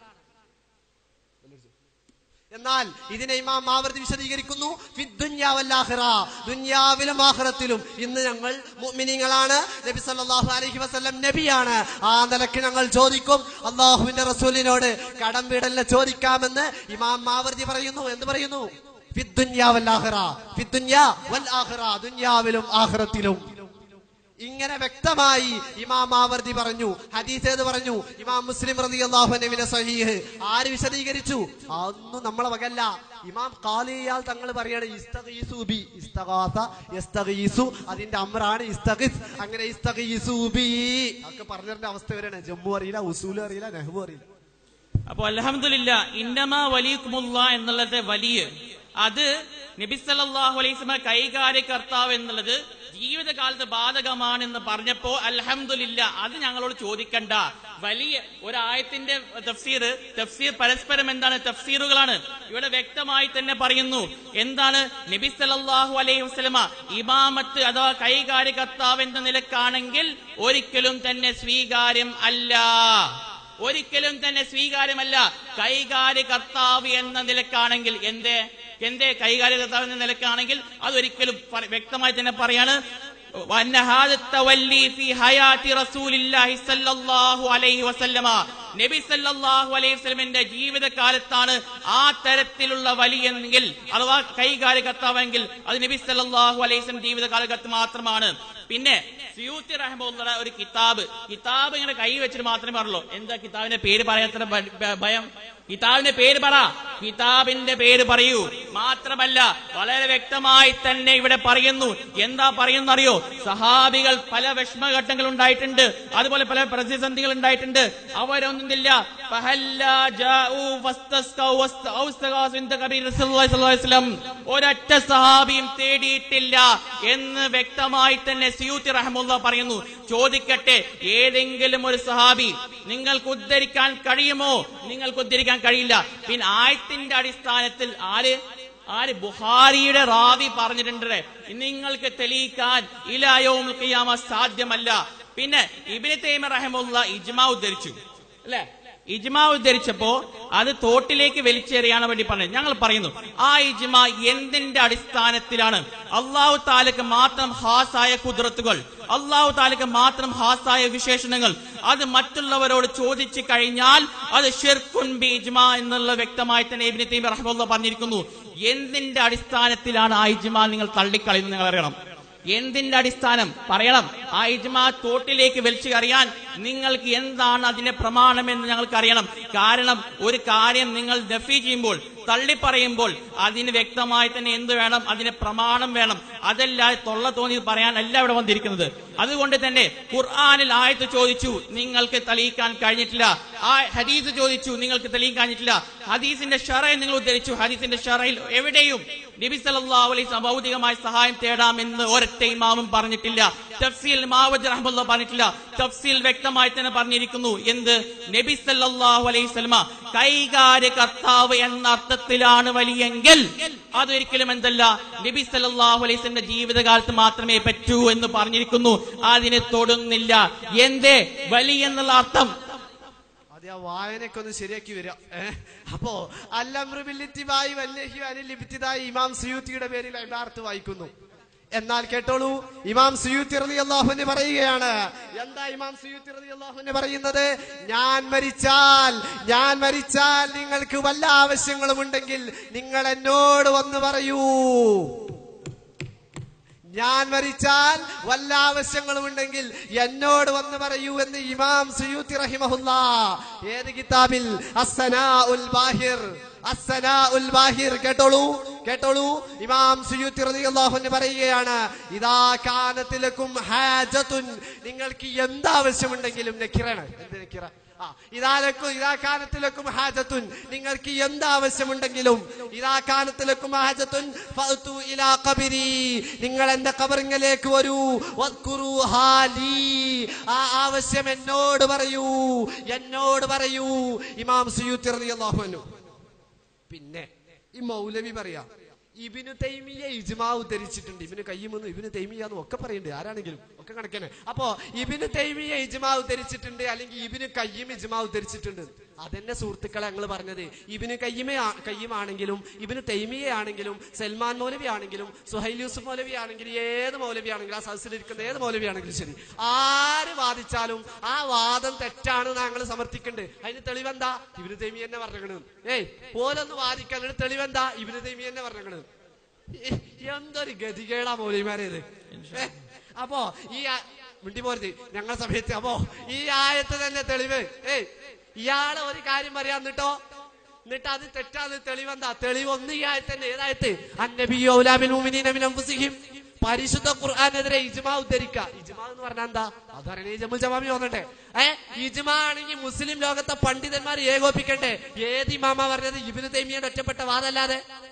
എന്നാൽ ഇതിനെ ഇമാം മാവർത്തി വിശദീകരിക്കുന്നു ഫിദ്ദുന്യാ വൽ ആഖിറ. ദുന്യാവിലും ആഖിറത്തിലും ഇന്ന് ഞങ്ങൾ മുഅ്മിനീങ്ങളാണ് നബി സല്ലല്ലാഹു അലൈഹി വസല്ലം നബിയാണ് ആ നിലയ്ക്ക് ഞങ്ങൾ ചോദിക്കും അള്ളാഹുവിന്റെ റസൂലിനോട് കടം വീടലിനെ ചോദിക്കാമെന്ന് ഇമാം മാവർത്തി പറയുന്നു എന്ത് പറയുന്നു ഫിദ്ദുന്യാ വൽ ആഖിറ. ഫിദ്ദുന്യാ വൽ ആഖിറ. ദുന്യാവിലും ആഖിറത്തിലും ഇങ്ങനെ വ്യക്തമായി ഇമാം ആവർത്തി പറഞ്ഞു ഹദീസ് ഏത് പറഞ്ഞു ഇമാം മുസ്ലിം റളിയല്ലാഹുവിന്റെ സഹീഹ് ആര് വിശദീകരിച്ചു അതൊന്നും നമ്മളെ വകല്ല ഇമാം ഖാലിയാൽ തങ്ങൾ പറയാണ് ഇസ്തഗീസു ബി ഇസ്തഗാസ യസ്തഗീസു അതിന്റെ അമ്രാണ് ഇസ്തഗിസ് അങ്ങനെ ഇസ്തഗീസു ബി ഒക്കെ പറഞ്ഞതിന്റെ അവസ്ഥ വരെയാണ് ജമ്മു അറിയില്ല ഉസൂലും അറിയില്ല നെഹ്ബു അറിയില്ല അപ്പൊ അലഹമില്ല ഇന്നമാ വലിയക്കുമുള്ള എന്നുള്ളത് വലിയ അത് നബി സല്ലല്ലാഹു അലൈഹി വസല്ലം കൈകാര്യ കർത്താവ് എന്നുള്ളത് ജീവിതകാലത്ത് ബാധകമാണെന്ന് പറഞ്ഞപ്പോ അൽഹംദുലില്ല അത് ഞങ്ങളോട് ചോദിക്കണ്ട വലിയ ഒരായത്തിന്റെ തഫ്സീർ തഫ്സീർ പരസ്പരം എന്താണ് തഫ്സീറുകളാണ് ഇവിടെ വ്യക്തമായി തന്നെ പറയുന്നു എന്താണ് നബി സല്ലല്ലാഹു അലൈഹി വസല്ലമ ഇമാമത്ത് അഥവാ കൈകാര്യകർത്താവ് എന്ന നിലക്കാണെങ്കിൽ ഒരിക്കലും തന്നെ സ്വീകാര്യം അല്ല ഒരിക്കലും തന്നെ സ്വീകാര്യമല്ല കൈകാര്യകർത്താവ് എന്ന നിലക്കാണെങ്കിൽ എന്തേ എന്തേ കൈകാര്യകർത്താവ് എന്ന നിലക്കാണെങ്കിൽ അതൊരിക്കലും പറ- വ്യക്തമായി തന്നെ പറയാണ് وأن هذا التولي في حياة رسول الله صلى الله عليه وسلم നബി സല്ലല്ലാഹു അലൈഹി വസല്ലമിന്റെ ജീവിതകാലത്താണ് ആ തരത്തിലുള്ള വലിയെങ്കിൽ അഥവാ കൈകാര്യകർത്താവെങ്കിൽ അത് നബി സല്ലല്ലാഹു അലൈഹി വസല്ലം ജീവിതകാലഘട്ടം മാത്രമാണ് പിന്നെ സിയൂത്തി റഹ്മുള്ള ഒരു കിതാബ് കിതാബ് ഇങ്ങനെ കൈ വെച്ചിട്ട് മാത്രമേ പറയുള്ളൂ എന്താ കിതാബിന്റെ പേര് പറയാത്ത ഭ- ഭ- ഭയം കിതാബിന്റെ പേര് പറ കിതാബിന്റെ പേര് പറയൂ മാത്രമല്ല വളരെ വ്യക്തമായി തന്നെ ഇവിടെ പറയുന്നു എന്താ പറയുന്നറിയോ സഹാബികൾ പല വിഷമഘട്ടങ്ങൾ ഉണ്ടായിട്ടുണ്ട് അതുപോലെ പല പ്രതിസന്ധികൾ ഉണ്ടായിട്ടുണ്ട് അവരൊന്നുമില്ല ഫഹല്ലാ ജാഊ ഫസ്തസ്കൗ വസ്ത- ഔസ്തഗാസു ഇന്ദ കബീർ റസൂലുള്ളാഹി സ്വല്ലല്ലാഹു അലൈഹി വസല്ലം. ഒരൊറ്റ സഹാബിയും തേടിയിട്ടില്ല എന്ന് വ്യക്തമായി തന്നെ സിയൂത്തി റഹമുല്ല പറയുന്നു ചോദിക്കട്ടെ ഏതെങ്കിലും ഒരു സഹാബി നിങ്ങൾക്ക് ഉദ്ധരിക്കാൻ കഴിയുമോ നിങ്ങൾക്ക് ഉദ്ധരിക്കാൻ കഴിയില്ല പിന്നെ ആയത്തിന്റെ അടിസ്ഥാനത്തിൽ ആര് ആര് ബുഹാരിയുടെ റാവി പറഞ്ഞിട്ടുണ്ട് നിങ്ങൾക്ക് തെളിയിക്കാൻ ഇലായോം ഖിയാമ സാധ്യമല്ല പിന്നെ ഇബിന് തൈമ റഹമുല്ല ഇജ്മാ ഉദ്ധരിച്ചു അല്ലെ ഇജ്മാ ഉദ്ധരിച്ചപ്പോ അത് തോട്ടിലേക്ക് വലിച്ചെറിയാണ് വേണ്ടി പറഞ്ഞത് ഞങ്ങൾ പറയുന്നു ആ ഇജ്മ എന്തിന്റെ അടിസ്ഥാനത്തിലാണ് അള്ളാഹു താലക്ക് മാത്രം ഹാസായ കുതിരത്തുകൾ അള്ളാഹു താലക്ക് മാത്രം ഹാസായ വിശേഷണങ്ങൾ അത് മറ്റുള്ളവരോട് ചോദിച്ചു കഴിഞ്ഞാൽ അത് ഷിർക്കുൻ ബി ഇജ്മ എന്നുള്ള വ്യക്തമായി തന്നെ ഇബ്നു തൈമി റഹ്മുള്ള പറഞ്ഞിരിക്കുന്നു എന്തിന്റെ അടിസ്ഥാനത്തിലാണ് ആ ഇജ്മ നിങ്ങൾ തള്ളിക്കളയുന്നത് നിങ്ങൾ അറിയണം എന്തിന്റെ അടിസ്ഥാനം പറയണം ആ ഇജ്മാ തോട്ടിലേക്ക് വലിച്ചു അറിയാൻ നിങ്ങൾക്ക് എന്താണ് അതിന്റെ പ്രമാണമെന്ന് ഞങ്ങൾക്ക് അറിയണം കാരണം ഒരു കാര്യം നിങ്ങൾ ദഫി ചെയ്യുമ്പോൾ തള്ളി പറയുമ്പോൾ അതിന് വ്യക്തമായി തന്നെ എന്ത് വേണം അതിന് പ്രമാണം വേണം അതല്ലാതെ തൊള്ള തോന്നി പറയാനല്ല ഇവിടെ വന്നിരിക്കുന്നത് അതുകൊണ്ട് തന്നെ ഖുർആാനിൽ ആയത്ത് ചോദിച്ചു നിങ്ങൾക്ക് തെളിയിക്കാൻ കഴിഞ്ഞിട്ടില്ല ആ ഹദീസ് ചോദിച്ചു നിങ്ങൾക്ക് തെളിയിക്കാൻ കഴിഞ്ഞിട്ടില്ല ഹദീസിന്റെ ഷറയിൽ നിങ്ങൾ ഉദ്ധരിച്ചു ഹദീസിന്റെ ഷറയിൽ എവിടെയും നബി സല്ലല്ലാഹു അലൈഹി വസല്ലം ഭൗതികമായ സഹായം തേടാമെന്ന് ഒരൊറ്റ ഇമാമും പറഞ്ഞിട്ടില്ല തഫ്സീൽ മാവജ് റഹ്മുള്ള പറഞ്ഞിട്ടില്ല തഫ്സീൽ വ്യക്തമായി തന്നെ പറഞ്ഞിരിക്കുന്നു എന്ത് നബി സല്ലല്ലാഹു അലൈഹി വസല്ലമ കൈകാര്യകർത്താവ് എന്ന അർത്ഥത്തിലാണ് വലിയെങ്കിൽ അതൊരിക്കലും എന്തല്ല നബി സല്ലല്ലാഹു അലൈഹി വസല്ലമയുടെ ജീവിതകാലത്ത് മാത്രമേ പറ്റൂ എന്ന് പറഞ്ഞിരിക്കുന്നു അതിനെ തൊടുന്നില്ല എന്തേ വലി എന്നുള്ള അർത്ഥം അത് ആ വായനയൊക്കെ ഒന്ന് ശരിയാക്കി വരാം ഏഹ് അപ്പോ അല്ലമ്രുബില്ലിത്തിബായി വല്ലേഹി അനിൽ ഇബ്തിദായി ഇമാം സുയൂത്തിയുടെ പേരിൽ ഇബാർത്ത് വായിക്കുന്നു എന്നാൽ കേട്ടോളൂ ഇമാം സുയൂത്തി റളി അള്ളാഹുവിന് പറയുകയാണ് എന്താ ഇമാം സുയൂത്തി റളി അള്ളാഹുവിന് പറയുന്നത് ഞാൻ മരിച്ചാൽ ഞാൻ മരിച്ചാൽ നിങ്ങൾക്ക് വല്ല ആവശ്യങ്ങളും ഉണ്ടെങ്കിൽ നിങ്ങൾ എന്നോട് വന്ന് പറയൂ ഞാൻ മരിച്ചാൽ വല്ല ആവശ്യങ്ങളും ഉണ്ടെങ്കിൽ എന്നോട് വന്ന് പറയൂ എന്ന് ഇമാം സുയൂത്തി റഹിമഹുല്ല ഏത് കിതാബിൽ അസ്സനാ ഉൽ ബാഹിർ അസ്സനാ ഉൽ ബാഹിർ കേട്ടോളൂ കേട്ടോളൂ ഇമാം സുയൂത്തി റളിയല്ലാഹു അൻഹു പറയുകയാണ് ഇദാ കാനത്തിലക്കും ഹാജത്തുൻ നിങ്ങൾക്ക് എന്താവശ്യമുണ്ടെങ്കിലും നക്കിറാണ് എന്ത് നക്കിറ ആ ഇതാലക്കും ഇതാ കാലത്തിലക്കും ഹാജത്തുൻ നിങ്ങൾക്ക് എന്താവശ്യമുണ്ടെങ്കിലും ഇതാ കാലത്തിലക്കും ഹാജത്തുൻ ഫഅ്തു ഇലാ ഖബരി നിങ്ങൾ എന്റെ കബറിങ്ങലേക്ക് വരൂ വദ്കുറു ഹാലി ആ ആവശ്യം എന്നോട് പറയൂ എന്നോട് പറയൂ ഇമാം സുയൂത്തി റളിയല്ലാഹു അൻഹു പിന്നെ ഈ മൗലവി പറയാ ഇബിനു തൈമിയ ഇജ്മാ ഉദ്ധരിച്ചിട്ടുണ്ട് ഇബിന് കയ്യുമെന്ന് ഇബിന് തൈമിയ എന്ന് ഒക്കെ പറയുന്നുണ്ട് ആരാണെങ്കിലും ഒക്കെ കണക്കാണ് അപ്പോ ഇബിന് തൈമിയ ഇജ്മാ ഉദ്ധരിച്ചിട്ടുണ്ട് അല്ലെങ്കിൽ ഇബിന് കയ്യും ഇജ്മാ ഉദ്ധരിച്ചിട്ടുണ്ട് അതെന്നെ സുഹൃത്തുക്കളെ ഞങ്ങൾ പറഞ്ഞത് ഇബിന് കയ്യമ കയ്യുമാണെങ്കിലും ഇബിന് തൈമിയ ആണെങ്കിലും സൽമാൻ മൗലവി ആണെങ്കിലും സുഹൈൽ യൂസുഫ് മൗലവി ആണെങ്കിലും ഏത് മൗലവി ആണെങ്കിലും ആ സദസ്സിലിരിക്കുന്ന ഏത് മൗലവി ആണെങ്കിലും ശരി ആര് വാദിച്ചാലും ആ വാദം തെറ്റാണ് ഞങ്ങൾ സമർത്ഥിക്കുന്നുണ്ട് അതിന് തെളിവെന്താ ഇബിന് തൈമി തന്നെ പറഞ്ഞത് ഏയ് പോലൊന്ന് വാദിക്കാൻ അതിന് തെളിവെന്താ ഇബിന് തൈമി തന്നെ പറഞ്ഞത് എന്തൊരു ഗതികേടാ മൗലിമാരേത് ഏ, അപ്പോ ഈ ആ- മിണ്ടി പോരുത് ഞങ്ങളുടെ സമയത്ത് അപ്പോ ഈ ആയത്ത് തന്നെ തെളിവ് ഏയ് ഇയാള് ഒരു കാര്യം പറയാൻ എന്നിട്ടോ എന്നിട്ട് അത് തെറ്റാന്ന് തെളിവെന്താ തെളിവ് ഒന്ന് ഈ ആയത്ത് തന്നെ ഏതായത്ത് അന്നബിയോ ഔലാബിൽ മുഅ്മിനീന മിൻ അൻഫുസിഹിം പരിശുദ്ധ ഖുർആാനെതിരെ ഇജ്മാ ഉദ്ധരിക്ക ഇജ്മാ എന്ന് പറഞ്ഞാൽ എന്താ അതറിയണേ ജമ്മു ജമാമി വന്നിട്ടെ ഏ ഇജ്മാ ആണെങ്കിൽ മുസ്ലിം ലോകത്തെ പണ്ഡിതന്മാർ ഏകോപിക്കണ്ടേ ഏത് ഇമാമ പറഞ്ഞത് ഇബിന് തൈമിയുടെ ഒറ്റപ്പെട്ട വാദമല്ലാതെ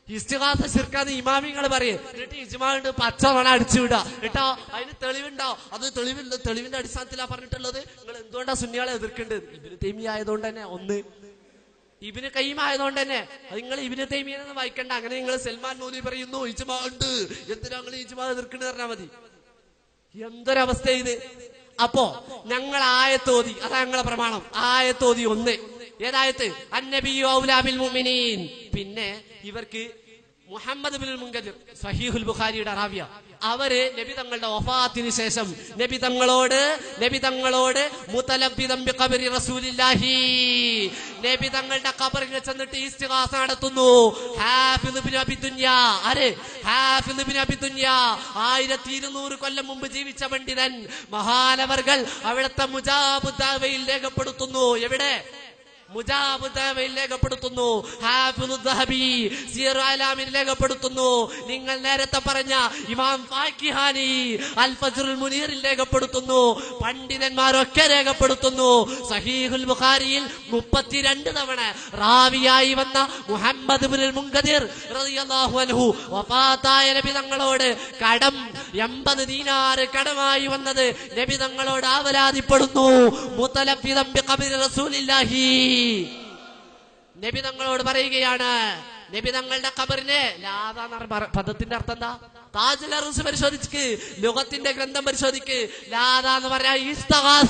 ഇസ്തിഹാസ ശിർക്കാന്ന് ഇമാമിങ്ങൾ പറയും എന്നിട്ട് ഇജ്മാണ്ട് പച്ച മണ അടിച്ചു വിടുക കേട്ടോ അതിന് തെളിവുണ്ടോ അത് തെളിവില്ല തെളിവിന്റെ അടിസ്ഥാനത്തിലാ പറഞ്ഞിട്ടുള്ളത് നിങ്ങൾ എന്തുകൊണ്ടാ സുന്നികളെ എതിർക്കേണ്ടത് ഇബിന് തെമി ആയതുകൊണ്ട് തന്നെ ഒന്ന് ഇബിന് കയ്യും ആയതുകൊണ്ട് തന്നെ അത് നിങ്ങൾ ഇബിന് തെയ്മീനെന്ന് വായിക്കണ്ട അങ്ങനെ നിങ്ങൾ സൽമാൻ മോദി പറയുന്നു ഇജ്മാ ഉണ്ട് എന്തിനാ നിങ്ങൾ ഇജ്മാ എതിർക്കണെന്ന് പറഞ്ഞാൽ മതി എന്തൊരവസ്ഥ ഇത് അപ്പോ ഞങ്ങൾ ആയത്തോതി അതാ ഞങ്ങളെ പ്രമാണം ആയത്തോതി ഒന്ന് ഏതായത്ത് അന്നബിയു ഔലാബിൽ മുഅ്മിനീൻ പിന്നെ ഇവർക്ക് മുഹമ്മദ് ബിൻ മുങ്കദിർ സഹീഹുൽ ബുഖാരിയുടെ റാവിയ അവര് നബി തങ്ങളുടെ വഫാത്തിന് ശേഷം നബി തങ്ങളോട് നബി തങ്ങളോട് മുതലബ്ബിദം ബിഖബരി റസൂലില്ലാഹി നബി തങ്ങളുടെ ഖബറിൽ ചെന്നിട്ട് ഇസ്തിഗാസ നടത്തുന്നു ഹാഫിദ് ഇബ്നു അബി ദുനിയ ആര് ഹാഫിദ് ഇബ്നു അബി ദുനിയ ആയിരത്തി ഇരുന്നൂറ് കൊല്ലം മുമ്പ് ജീവിച്ച പണ്ഡിതൻ മഹാനവർകൾ അവിടുത്തെ മുജാബുദ്ദാവയിൽ രേഖപ്പെടുത്തുന്നു എവിടെ മുജാബുദ്ദാവയിൽ രേഖപ്പെടുത്തുന്നു ഹാഫിദുൽ ദഹബി സിയർ അലാമിൽ രേഖപ്പെടുത്തുന്നു നിങ്ങൾ നേരത്തെ പറഞ്ഞ ഇമാം ഫാക്കിഹാനി അൽ ഫജ്റുൽ മുനീറിൽ രേഖപ്പെടുത്തുന്നു പണ്ഡിതന്മാരൊക്കെ രേഖപ്പെടുത്തുന്നു സഹീഹുൽ ബുഖാരിയിൽ മുപ്പത്തിരണ്ട് തവണ റാവിയായി വന്ന മുഹമ്മദ് ബിൻ മുങ്കദിർ റളിയല്ലാഹു അൻഹു വഫാത്തായ നബി തങ്ങളോട് കടം എൺപത് ദീനാറ് കടമായി വന്നത് നബി തങ്ങളോട് ആവലാതിപ്പെടുന്നു മുത്തലഫിദം ബിഖബരി റസൂലില്ലാഹി നബി തങ്ങളോട് പറയുകയാണ് നബി തങ്ങളുടെ ഖബറിനെ ലാദ എന്ന് പറഞ്ഞ പറ- പദത്തിന്റെ അർത്ഥം എന്താ താജുൽ അറുസ് പരിശോധിക്ക് ലോകത്തിന്റെ ഗ്രന്ഥം പരിശോധിക്ക് ലാദ എന്ന് പറയാ ഇസ്തഗാസ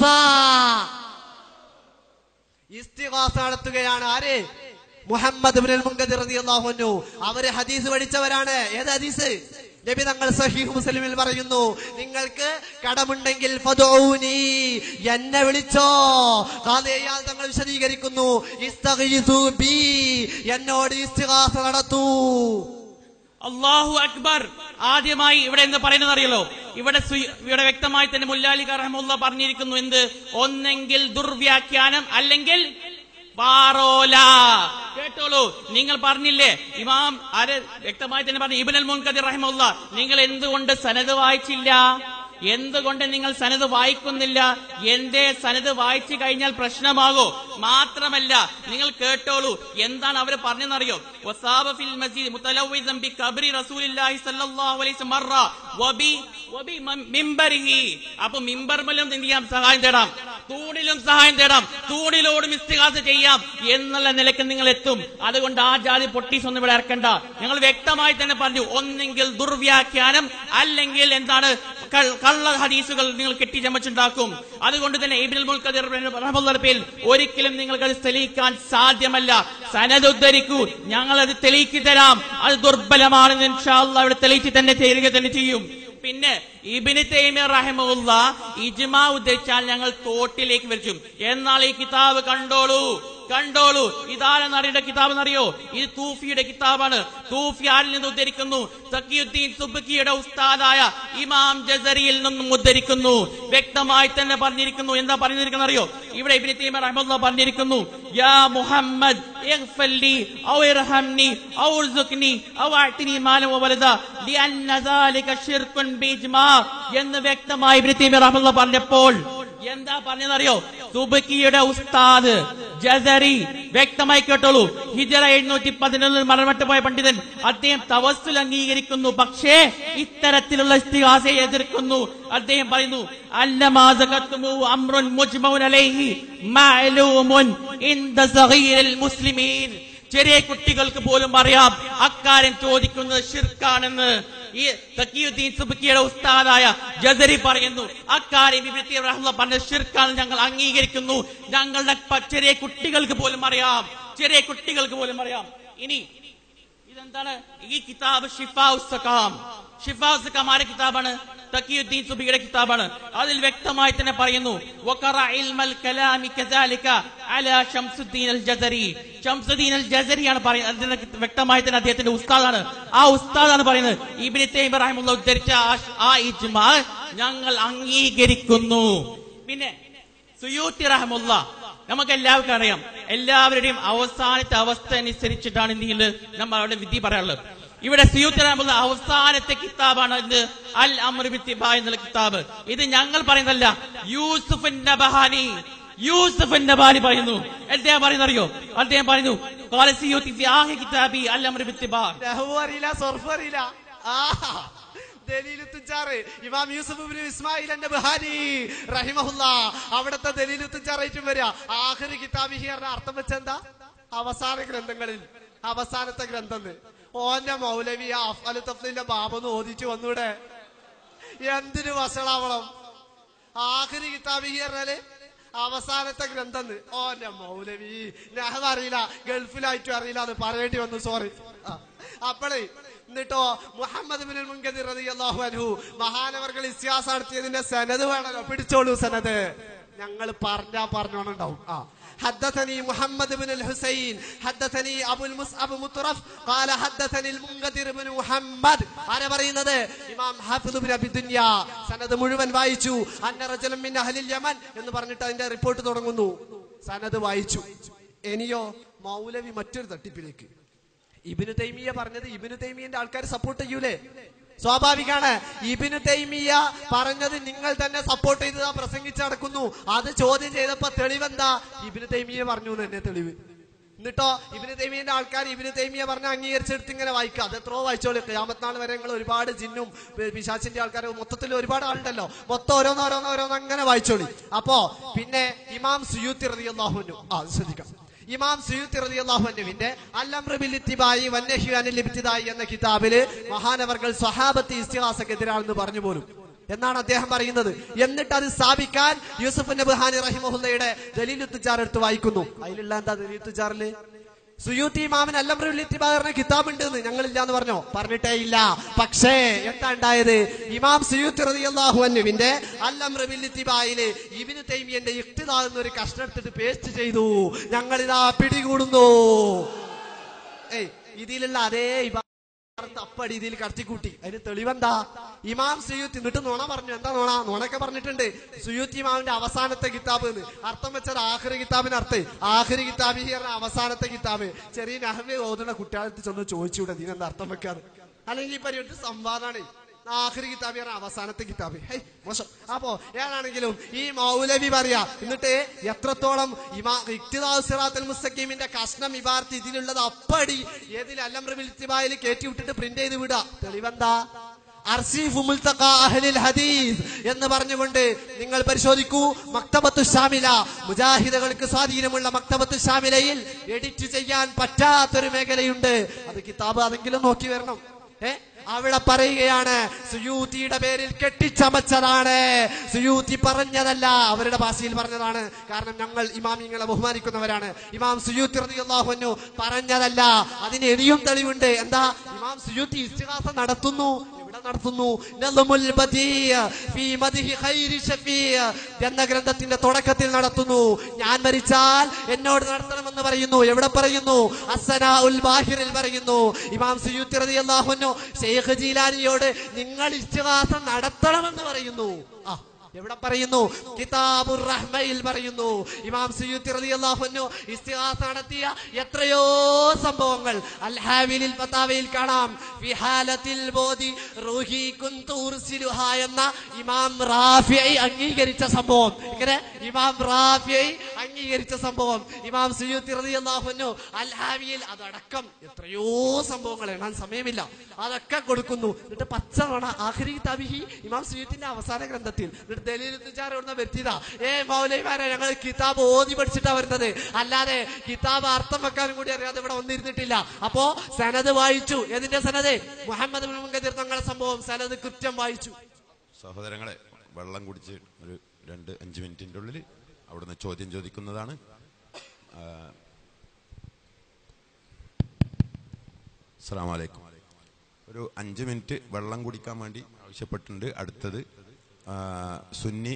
ഇസ്തിഗാസ നടത്തുകയാണ് ആര് മുഹമ്മദ് ബിൻ മുങ്കദിർ റളിയല്ലാഹു അൻഹു അവര് ഹദീസ് പഠിച്ചവരാണ് ഏത് ഹദീസ് നബി തങ്ങൾ സഹീഹ് മുസ്ലിമിൽ പറയുന്നു നിങ്ങൾക്ക് കടമുണ്ടെങ്കിൽ ഫദഊനി എന്നെ വിളിച്ചോ ഖാദിയാൽ തങ്ങൾ വിശദീകരിക്കുന്നു ഇസ്തഗീസു ബി എന്നോട് ഇസ്തിഗാസ നടത്തൂ അള്ളാഹു അക്ബർ ആദ്യമായി ഇവിടെ എന്ത് പറയുന്നത് അറിയല്ലോ ഇവിടെ സു- ഇവിടെ വ്യക്തമായി തന്നെ മുല്ലാലി റഹമുല്ല പറഞ്ഞിരിക്കുന്നു എന്ത് ഒന്നെങ്കിൽ ദുർവ്യാഖ്യാനം അല്ലെങ്കിൽ പാറോല കേട്ടോളൂ നിങ്ങൾ പറഞ്ഞില്ലേ ഇമാം ആര് വ്യക്തമായി തന്നെ പറഞ്ഞു ഇബിനൽ മുൻകദിർ റഹമുല്ല നിങ്ങൾ എന്തുകൊണ്ട് സനത് വായിച്ചില്ല എന്തുകൊണ്ട് നിങ്ങൾ സനത് വായിക്കുന്നില്ല എന്തേ സനത് വായിച്ചു കഴിഞ്ഞാൽ പ്രശ്നമാകോ മാത്രമല്ല നിങ്ങൾ കേട്ടോളൂ എന്താണ് അവർ പറഞ്ഞെന്നറിയോ വസാബ ഫിൽ മസ്ജിദ് മുതലവ്വിദൻ ബി ഖബ്രി റസൂലില്ലാഹി സ്വല്ലല്ലാഹു അലൈഹി വസല്ലം മർറ വബി വബി മം- മിമ്പരിഹി അപ്പൊ മിമ്പർമലും എന്ത് ചെയ്യാം സഹായം തേടാം തൂണിലും സഹായം തേടാം തൂണിലോടും ഇസ്തിഹാസ ചെയ്യാം എന്നുള്ള നിലയ്ക്ക് നിങ്ങൾ എത്തും അതുകൊണ്ട് ആ ജാതി പൊട്ടീസ് ഒന്നും ഇവിടെ ഇറക്കണ്ട ഞങ്ങൾ വ്യക്തമായി തന്നെ പറഞ്ഞു ഒന്നെങ്കിൽ ദുർവ്യാഖ്യാനം അല്ലെങ്കിൽ എന്താണ് കൾ- കള്ള ഹദീസുകൾ നിങ്ങൾ കെട്ടിച്ചമച്ചുണ്ടാക്കും അതുകൊണ്ട് തന്നെ ഇബ്നുൽ മുൽഖദിർ റഹ്മത്തുള്ളാഹിയുടെ പേരിൽ ഒരിക്കലും നിങ്ങൾക്ക് അത് തെളിയിക്കാൻ സാധ്യമല്ല സനത് ഉദ്ധരിക്കൂ ഞങ്ങൾ അത് തെളിയിച്ചു തരാം അത് ദുർബലമാണെന്ന് ഇൻഷാ അല്ലാഹ് ഇവിടെ തെളിയിച്ച് തന്നെ തരിക തന്നെ ചെയ്യും പിന്നെ ഇബിന് തൈമിയ റഹിമുള്ള ഇജ്മാ ഉദ്ധരിച്ചാൽ ഞങ്ങൾ തോട്ടിലേക്ക് വലിച്ചും എന്നാൽ ഈ കിതാബ് കണ്ടോളൂ കണ്ടോളൂ ഇതാരെന്ന് അറിയേണ്ട കിതാബ് എന്നറിയോ ഇത് തൂഫിയുടെ കിതാബാണ് തൂഫി ആരിൽ നിന്ന് ഉദ്ധരിക്കുന്നു തക്കിയുദ്ദീൻ സുബക്കിയുടെ ഉസ്താദായ ഇമാം ജസറിയിൽ നിന്നും ഉദ്ധരിക്കുന്നു വ്യക്തമായി തന്നെ പറഞ്ഞിരിക്കുന്നു എന്താ പറഞ്ഞിരിക്കുന്നത് അറിയോ ഇവിടെ ഇബ്നു തൈമിയ റഹ്മത്തുള്ളാഹി പറഞ്ഞിരിക്കുന്നു യാ മുഹമ്മദ് ഇഗ്ഫർ ലി ഔ ഇർഹംനി ഔ ഉർസുഖ്നി ഔ അഅ്തിനി മാലൻ വവലദ ലിഅന്ന ദാലിക ശിർകുൻ ബിജ്മാ എന്ന് വ്യക്തമായി ഇബ്നു തൈമിയ റഹ്മത്തുള്ളാഹി പറഞ്ഞപ്പോൾ എന്താ പറഞ്ഞതെന്നറിയോ സുബക്കിയുടെ ഉസ്താദ് ജസരി വ്യക്തമായി കേട്ടോളൂ ഹിജറ എഴുന്നൂറ്റി പതിനൊന്നിൽ മരണപ്പെട്ടു പോയ പണ്ഡിതൻ അദ്ദേഹം തവസ്സുൽ അംഗീകരിക്കുന്നു പക്ഷേ ഇത്തരത്തിലുള്ള ഇസ്തിഹാസയെ എതിർക്കുന്നു അദ്ദേഹം പറയുന്നു അല്ലമാസകത്തുമു അമ്രുൻ മുജ്മൗൻ അലൈഹി മഅലൂമുൻ ഇൻദ സഗീരിൽ മുസ്ലിമീൻ ചെറിയ കുട്ടികൾക്ക് പോലും അറിയാം അക്കാര്യം ചോദിക്കുന്നത് ഷിർക്കാണെന്ന് ഈ തക്കിയുദ്ദീൻ സുബക്കിയുടെ ഉസ്താദായ ജസരി പറയുന്നു അക്കാര്യം ഇബ്നു റഹ്മ പറഞ്ഞ ഷിർക്കാണ് ഞങ്ങൾ അംഗീകരിക്കുന്നു ഞങ്ങളുടെ പ- ചെറിയ കുട്ടികൾക്ക് പോലും അറിയാം ചെറിയ കുട്ടികൾക്ക് പോലും അറിയാം ഇനി ഇതെന്താണ് ഈ കിതാബ് ഷിഫാഉസ്സക്കാം ഷിഫാഉസ്സക്കാം ആരുടെ കിതാബാണ് തക്കിയുദ്ദീൻ സുബിയുടെ കിതാബാണ് അതിൽ വ്യക്തമായി തന്നെ പറയുന്നു വഖറ ഇൽമൽ കലാമി കദാലിക അലാ ശംസുദ്ദീൻ അൽ ജസരി ശംസുദ്ദീൻ അൽ ജസരിയാണ് പറയുന്നത് അതിന് വ്യക്തമായി തന്നെ അദ്ദേഹത്തിന്റെ ഉസ്താദാണ് ആ ഉസ്താദാണ് പറയുന്നത് ഇബ്നു തൈമിയ റഹിമഹുല്ലാഹ് ഉദ്ധരിച്ച ആ- ആ ഇജ്മാ ഞങ്ങൾ അംഗീകരിക്കുന്നു പിന്നെ സുയൂത്തി റഹമുല്ല നമുക്ക് എല്ലാവർക്കും അറിയാം എല്ലാവരുടെയും അവസാനത്തെ അവസ്ഥ അനുസരിച്ചിട്ടാണ് ഇന്ത്യയിൽ നമ്മൾ അവിടെ വിധി പറയാനുള്ളത് ഇവിടെ സുയൂത്തി റഹമുല്ല അവസാനത്തെ കിതാബാണ് ഇത് അൽ അമൃബിത്തിബ എന്നുള്ള കിതാബ് ഇത് ഞങ്ങൾ പറയുന്നതല്ല യൂസുഫ് നബഹാനി യൂസഫിന്റെ ഭാര്യ പറയുന്നു അദ്ദേഹം പറയുന്ന അറിയോ അദ്ദേഹം പറയുന്നു "ഖാല സിയൂത്തി ഫി ആഖിരി കിതാബി അൽ-അംറു ബിത്തിബാ." നഹു അറിയില്ല സർഫ് അറിയില്ല ആ ദലീലു തുജാറ് ഇമാം യൂസുഫ് ഇബ്നു ഇസ്മായിൽ എന്റെ ബഹാരി റഹിമഹുല്ല അവിടുത്തെ ദലീലു തുജാറായിട്ടും വരിക ആഖിരി കിതാബിഹി പറഞ്ഞ അർത്ഥം വെച്ചെന്താ അവസാന ഗ്രന്ഥങ്ങളിൽ അവസാനത്തെ ഗ്രന്ഥം ഓന്റെ മൗലവി ആ അഫ്അലു തഫ്ലിന്റെ ബാബൊന്ന് ഓദിച്ചു വന്നൂടെ എന്തിനു വസളാവണം ആഖിരി കിതാബിഹി പറഞ്ഞാല് അവസാനത്തെ ഗ്രന്ഥം ഓന്റെ മൗലവി ഞാൻ അറിയില്ല ഗൾഫിലായിട്ടും അറിയില്ല അത് പറയേണ്ടി വന്നു സോറി അപ്പളേ എന്നിട്ടോ മുഹമ്മദ് ബിൻ മുൻകദിർ റളിയല്ലാഹു അൻഹു മഹാനവർകൾ ഇസ്യാസ് നടത്തിയതിന്റെ സനത് വേണമല്ലോ പിടിച്ചോളൂ സനത് ഞങ്ങൾ പറഞ്ഞാ പറഞ്ഞോണ്ടുണ്ടാവും ആ حدثني محمد بن الحسين حدثني ابو المصعب مطرف قال حدثني المنقدر بن محمد ആരാ പറയുന്നത് ഇമാം ഹാഫിദ് ബിൻ അബി ദുനിയ സനദ് മുഴുവൻ വായിച്ചു അന്ന റജലൻ മിൻ അഹ്ലിൽ യമൻ എന്ന് പറഞ്ഞിട്ട് അതിന്റെ റിപ്പോർട്ട് തുടങ്ങുന്നു സനദ് വായിച്ചു ഇനിയോ മൗലവി മറ്റൊരു തട്ടിപ്പിലേക്ക് ഇബിനു തൈമിയ പറഞ്ഞത് ഇബിനു തൈമിയന്റെ ആൾക്കാർ സപ്പോർട്ട് ചെയ്യൂലേ സ്വാഭാവികാണ് ഇബിനു തൈമിയ പറഞ്ഞത് നിങ്ങൾ തന്നെ സപ്പോർട്ട് ചെയ്ത് പ്രസംഗിച്ച് നടക്കുന്നു അത് ചോദ്യം ചെയ്തപ്പോ തെളിവെന്താ ഇബിനു തൈമിയ പറഞ്ഞു എന്ന് തന്നെ തെളിവ് എന്നിട്ടോ ഇബിന് തൈമിയന്റെ ആൾക്കാർ ഇബിന് തൈമിയ പറഞ്ഞ അംഗീകരിച്ചെടുത്ത് ഇങ്ങനെ വായിക്കുക അത് എത്രയോ വായിച്ചോളൂ ക്യാമത്നാൾ വരെ നിങ്ങൾ ഒരുപാട് ജിന്നും പി- പിശാചിന്റെ ആൾക്കാർ മൊത്തത്തിൽ ഒരുപാട് ആളുണ്ടല്ലോ മൊത്തം ഓരോന്ന് ഓരോന്ന് ഓരോന്ന് അങ്ങനെ വായിച്ചോളി അപ്പോ പിന്നെ ഇമാം സുയൂത്തി റളിയല്ലാഹുവിനു ആ അത് ശ്രദ്ധിക്കാം ഇമാം സുയൂത്തി റളിയല്ലാഹുവിന്റെ അല്ലംറിബിലിത്തിബായി വന്നഹ്യു അനിൽ ഇബ്തിദായി എന്ന കിതാബില് മഹാനവർകൾ സ്വഹാബത്തി ഇസ്തിഹാസക്കെതിരാണെന്ന് പറഞ്ഞു പോലും എന്നാണ് അദ്ദേഹം പറയുന്നത് എന്നിട്ട് അത് സ്ഥാപിക്കാൻ യൂസുഫ് നബ്ഹാനി റഹിമഹുല്ലയുടെ ദലീലു തുജാർ എടുത്ത് വായിക്കുന്നു അതിലുള്ള എന്താ ദലീൽ തുജാറില് സുയൂത്തി ഇമാമിന് അല്ലംറിബിലിത്തിബാറിന് കിതാബ് ഉണ്ട് എന്ന് ഞങ്ങളില്ല എന്ന് പറഞ്ഞോ പറഞ്ഞിട്ടേ ഇല്ല പക്ഷേ എന്താ ഉണ്ടായത് ഇമാം സുയൂത്തി റളിയല്ലാഹു അൻഹുവിന്റെ അല്ലംറിബിലിത്തിബായില് ഇബ്നു തൈമിയന്റെ ഇഖ്തിദാ എന്നൊരു കഷ്ണം എടുത്തിട്ട് പേസ്റ്റ് ചെയ്തു ഞങ്ങളിതാ പിടികൂടുന്നു ഏയ് ഇതിലുള്ള അതേ ഇബാ തപ്പടി ഇതിൽ കടത്തിക്കൂട്ടി അതിന് തെളിവെന്താ ഇമാം സുയൂത്തി എന്നിട്ട് നുണ പറഞ്ഞു എന്താ നുണ നുണയൊക്കെ പറഞ്ഞിട്ടുണ്ട് സുയൂത്തി ഇമാമിന്റെ അവസാനത്തെ കിതാബ് എന്ന് അർത്ഥം വെച്ചത് ആഖിരി കിതാബിന് അർത്ഥം ആഖിരി കിതാബി പറഞ്ഞ അവസാനത്തെ കിതാബ് ചെറിയ നഹവി ഓതുന്ന കുട്ടികളത്ത് ചെന്ന് ചോദിച്ചൂടെ ഇതിനെന്താ അർത്ഥം വെക്കാറ് അല്ലെങ്കിൽ ഈ പരിപാടി സംവാദമാണ് ആഖിരി കിതാബ് പറഞ്ഞ അവസാനത്തെ കിതാബ് ഹേയ് മോശം അപ്പോ ഏതാണെങ്കിലും ഈ മൗലവി പറയാ എന്നിട്ട് എത്രത്തോളം ഇമാ ഇഖ്തിദാഉ സിറാത്തുൽ മുസ്തഖീമിന്റെ കഷ്ണം ഇബാർത്ത് ഇതിലുള്ളത് അപ്പടി ഏതിൽ അല്ലംറിബിലിത്തിബായിൽ കയറ്റി വിട്ടിട്ട് പ്രിന്റ് ചെയ്ത് വിടുക തെളിവെന്താ അർസീഫു മുൽത്തഖ അഹ്ലിൽ ഹദീസ് എന്ന് പറഞ്ഞുകൊണ്ട് നിങ്ങൾ പരിശോധിക്കൂ മക്തബത്തു ഷാമില മുജാഹിദുകൾക്ക് സ്വാധീനമുള്ള മക്തബത്തു ഷാമിലയിൽ എഡിറ്റ് ചെയ്യാൻ പറ്റാത്തൊരു മേഖലയുണ്ട് അത് കിതാബ് അതെങ്കിലും നോക്കി വരണം ഏ അവിടെ പറയുകയാണ് സുയൂത്തിയുടെ പേരിൽ കെട്ടിച്ചമച്ചതാണ് സുയൂത്തി പറഞ്ഞതല്ല അവരുടെ ഭാഷയിൽ പറഞ്ഞതാണ് കാരണം ഞങ്ങൾ ഇമാമിങ്ങളെ ബഹുമാനിക്കുന്നവരാണ് ഇമാം സുയൂത്തി റളിയല്ലാഹു അൻഹു പറഞ്ഞതല്ല അതിന് ഇനിയും തെളിവുണ്ട് എന്താ ഇമാം സുയൂത്തി ഇസ്തിഹാസ നടത്തുന്നു എവിടെ നടത്തുന്നു നളുമുൽ ബദീഅ ഫീ മദ്ഹി ഖൈരി ഷഫീഅ എന്ന ഗ്രന്ഥത്തിന്റെ തുടക്കത്തിൽ നടത്തുന്നു ഞാൻ മരിച്ചാൽ എന്നോട് നടത്തണമെന്ന് പറയുന്നു എവിടെ പറയുന്നു അസനാഉൽ ബാഹിറിൽ പറയുന്നു ഇമാം സുയൂത്തി റളിയല്ലാഹു അൻഹു ഷെയ്ഖ് ജീലാനിയോട് നിങ്ങൾ ഇസ്തിഹാസം നടത്തണമെന്ന് പറയുന്നു ആ എവിടെ പറയുന്നു കിതാബുർ റഹ്മയിൽ പറയുന്നു ഇമാം സുയൂത്തി റളിയല്ലാഹു അൻഹു ഇസ്തിഹാസ നടത്തിയ എത്രയോ സംഭവങ്ങൾ അൽ ഹാവിലിൽ ഫതാവയിൽ കാണാം ഫി ഹാലത്തിൽ ബോധി റൂഹി കുന്തു ഉർസിലുഹ എന്ന ഇമാം റാഫിഐ അംഗീകരിച്ച സംഭവം ഇങ്ങനെ ഇമാം റാഫിഐ അംഗീകരിച്ച സംഭവം ഇമാം സുയൂത്തി റളിയല്ലാഹു അൻഹു അൽ ഹാവിയിൽ അതടക്കം എത്രയോ സംഭവങ്ങൾ എണ്ണാൻ സമയമില്ല അതൊക്കെ കൊടുക്കുന്നു എന്നിട്ട് പച്ച നുണ ആഖിരി കിതാബിഹി ഇമാം സുയൂത്തിന്റെ അവസാന ഗ്രന്ഥത്തിൽ എന്നിട്ട് ദലീലുദ്ദാർ ഇവിടുന്ന് വരുത്തിയതാ ഏ മൗലൈമാരെ ഞങ്ങൾ കിതാബ് ഓതി പഠിച്ചിട്ടാ വരുന്നത് അല്ലാതെ കിതാബ് അർത്ഥം വെക്കാനും കൂടി അറിയാതെ ഇവിടെ വന്നിരുന്നിട്ടില്ല അപ്പോ സനത് വായിച്ചു ഏതിന്റെ സനത് മുഹമ്മദ് ബിൻ മുങ്കദിർ തങ്ങളുടെ സംഭവം സനത് കൃത്യം വായിച്ചു സഹോദരങ്ങളെ വെള്ളം കുടിച്ച് ഒരു രണ്ട് അഞ്ച് മിനിറ്റിൻ്റെ ഉള്ളിൽ അവിടുന്ന് ചോദ്യം ചോദിക്കുന്നതാണ് ആ, അസ്സലാമു അലൈക്കും ഒരു അഞ്ച് മിനിറ്റ് വെള്ളം കുടിക്കാൻ വേണ്ടി ആവശ്യപ്പെട്ടിട്ടുണ്ട് അടുത്തത് ആ, സുന്നി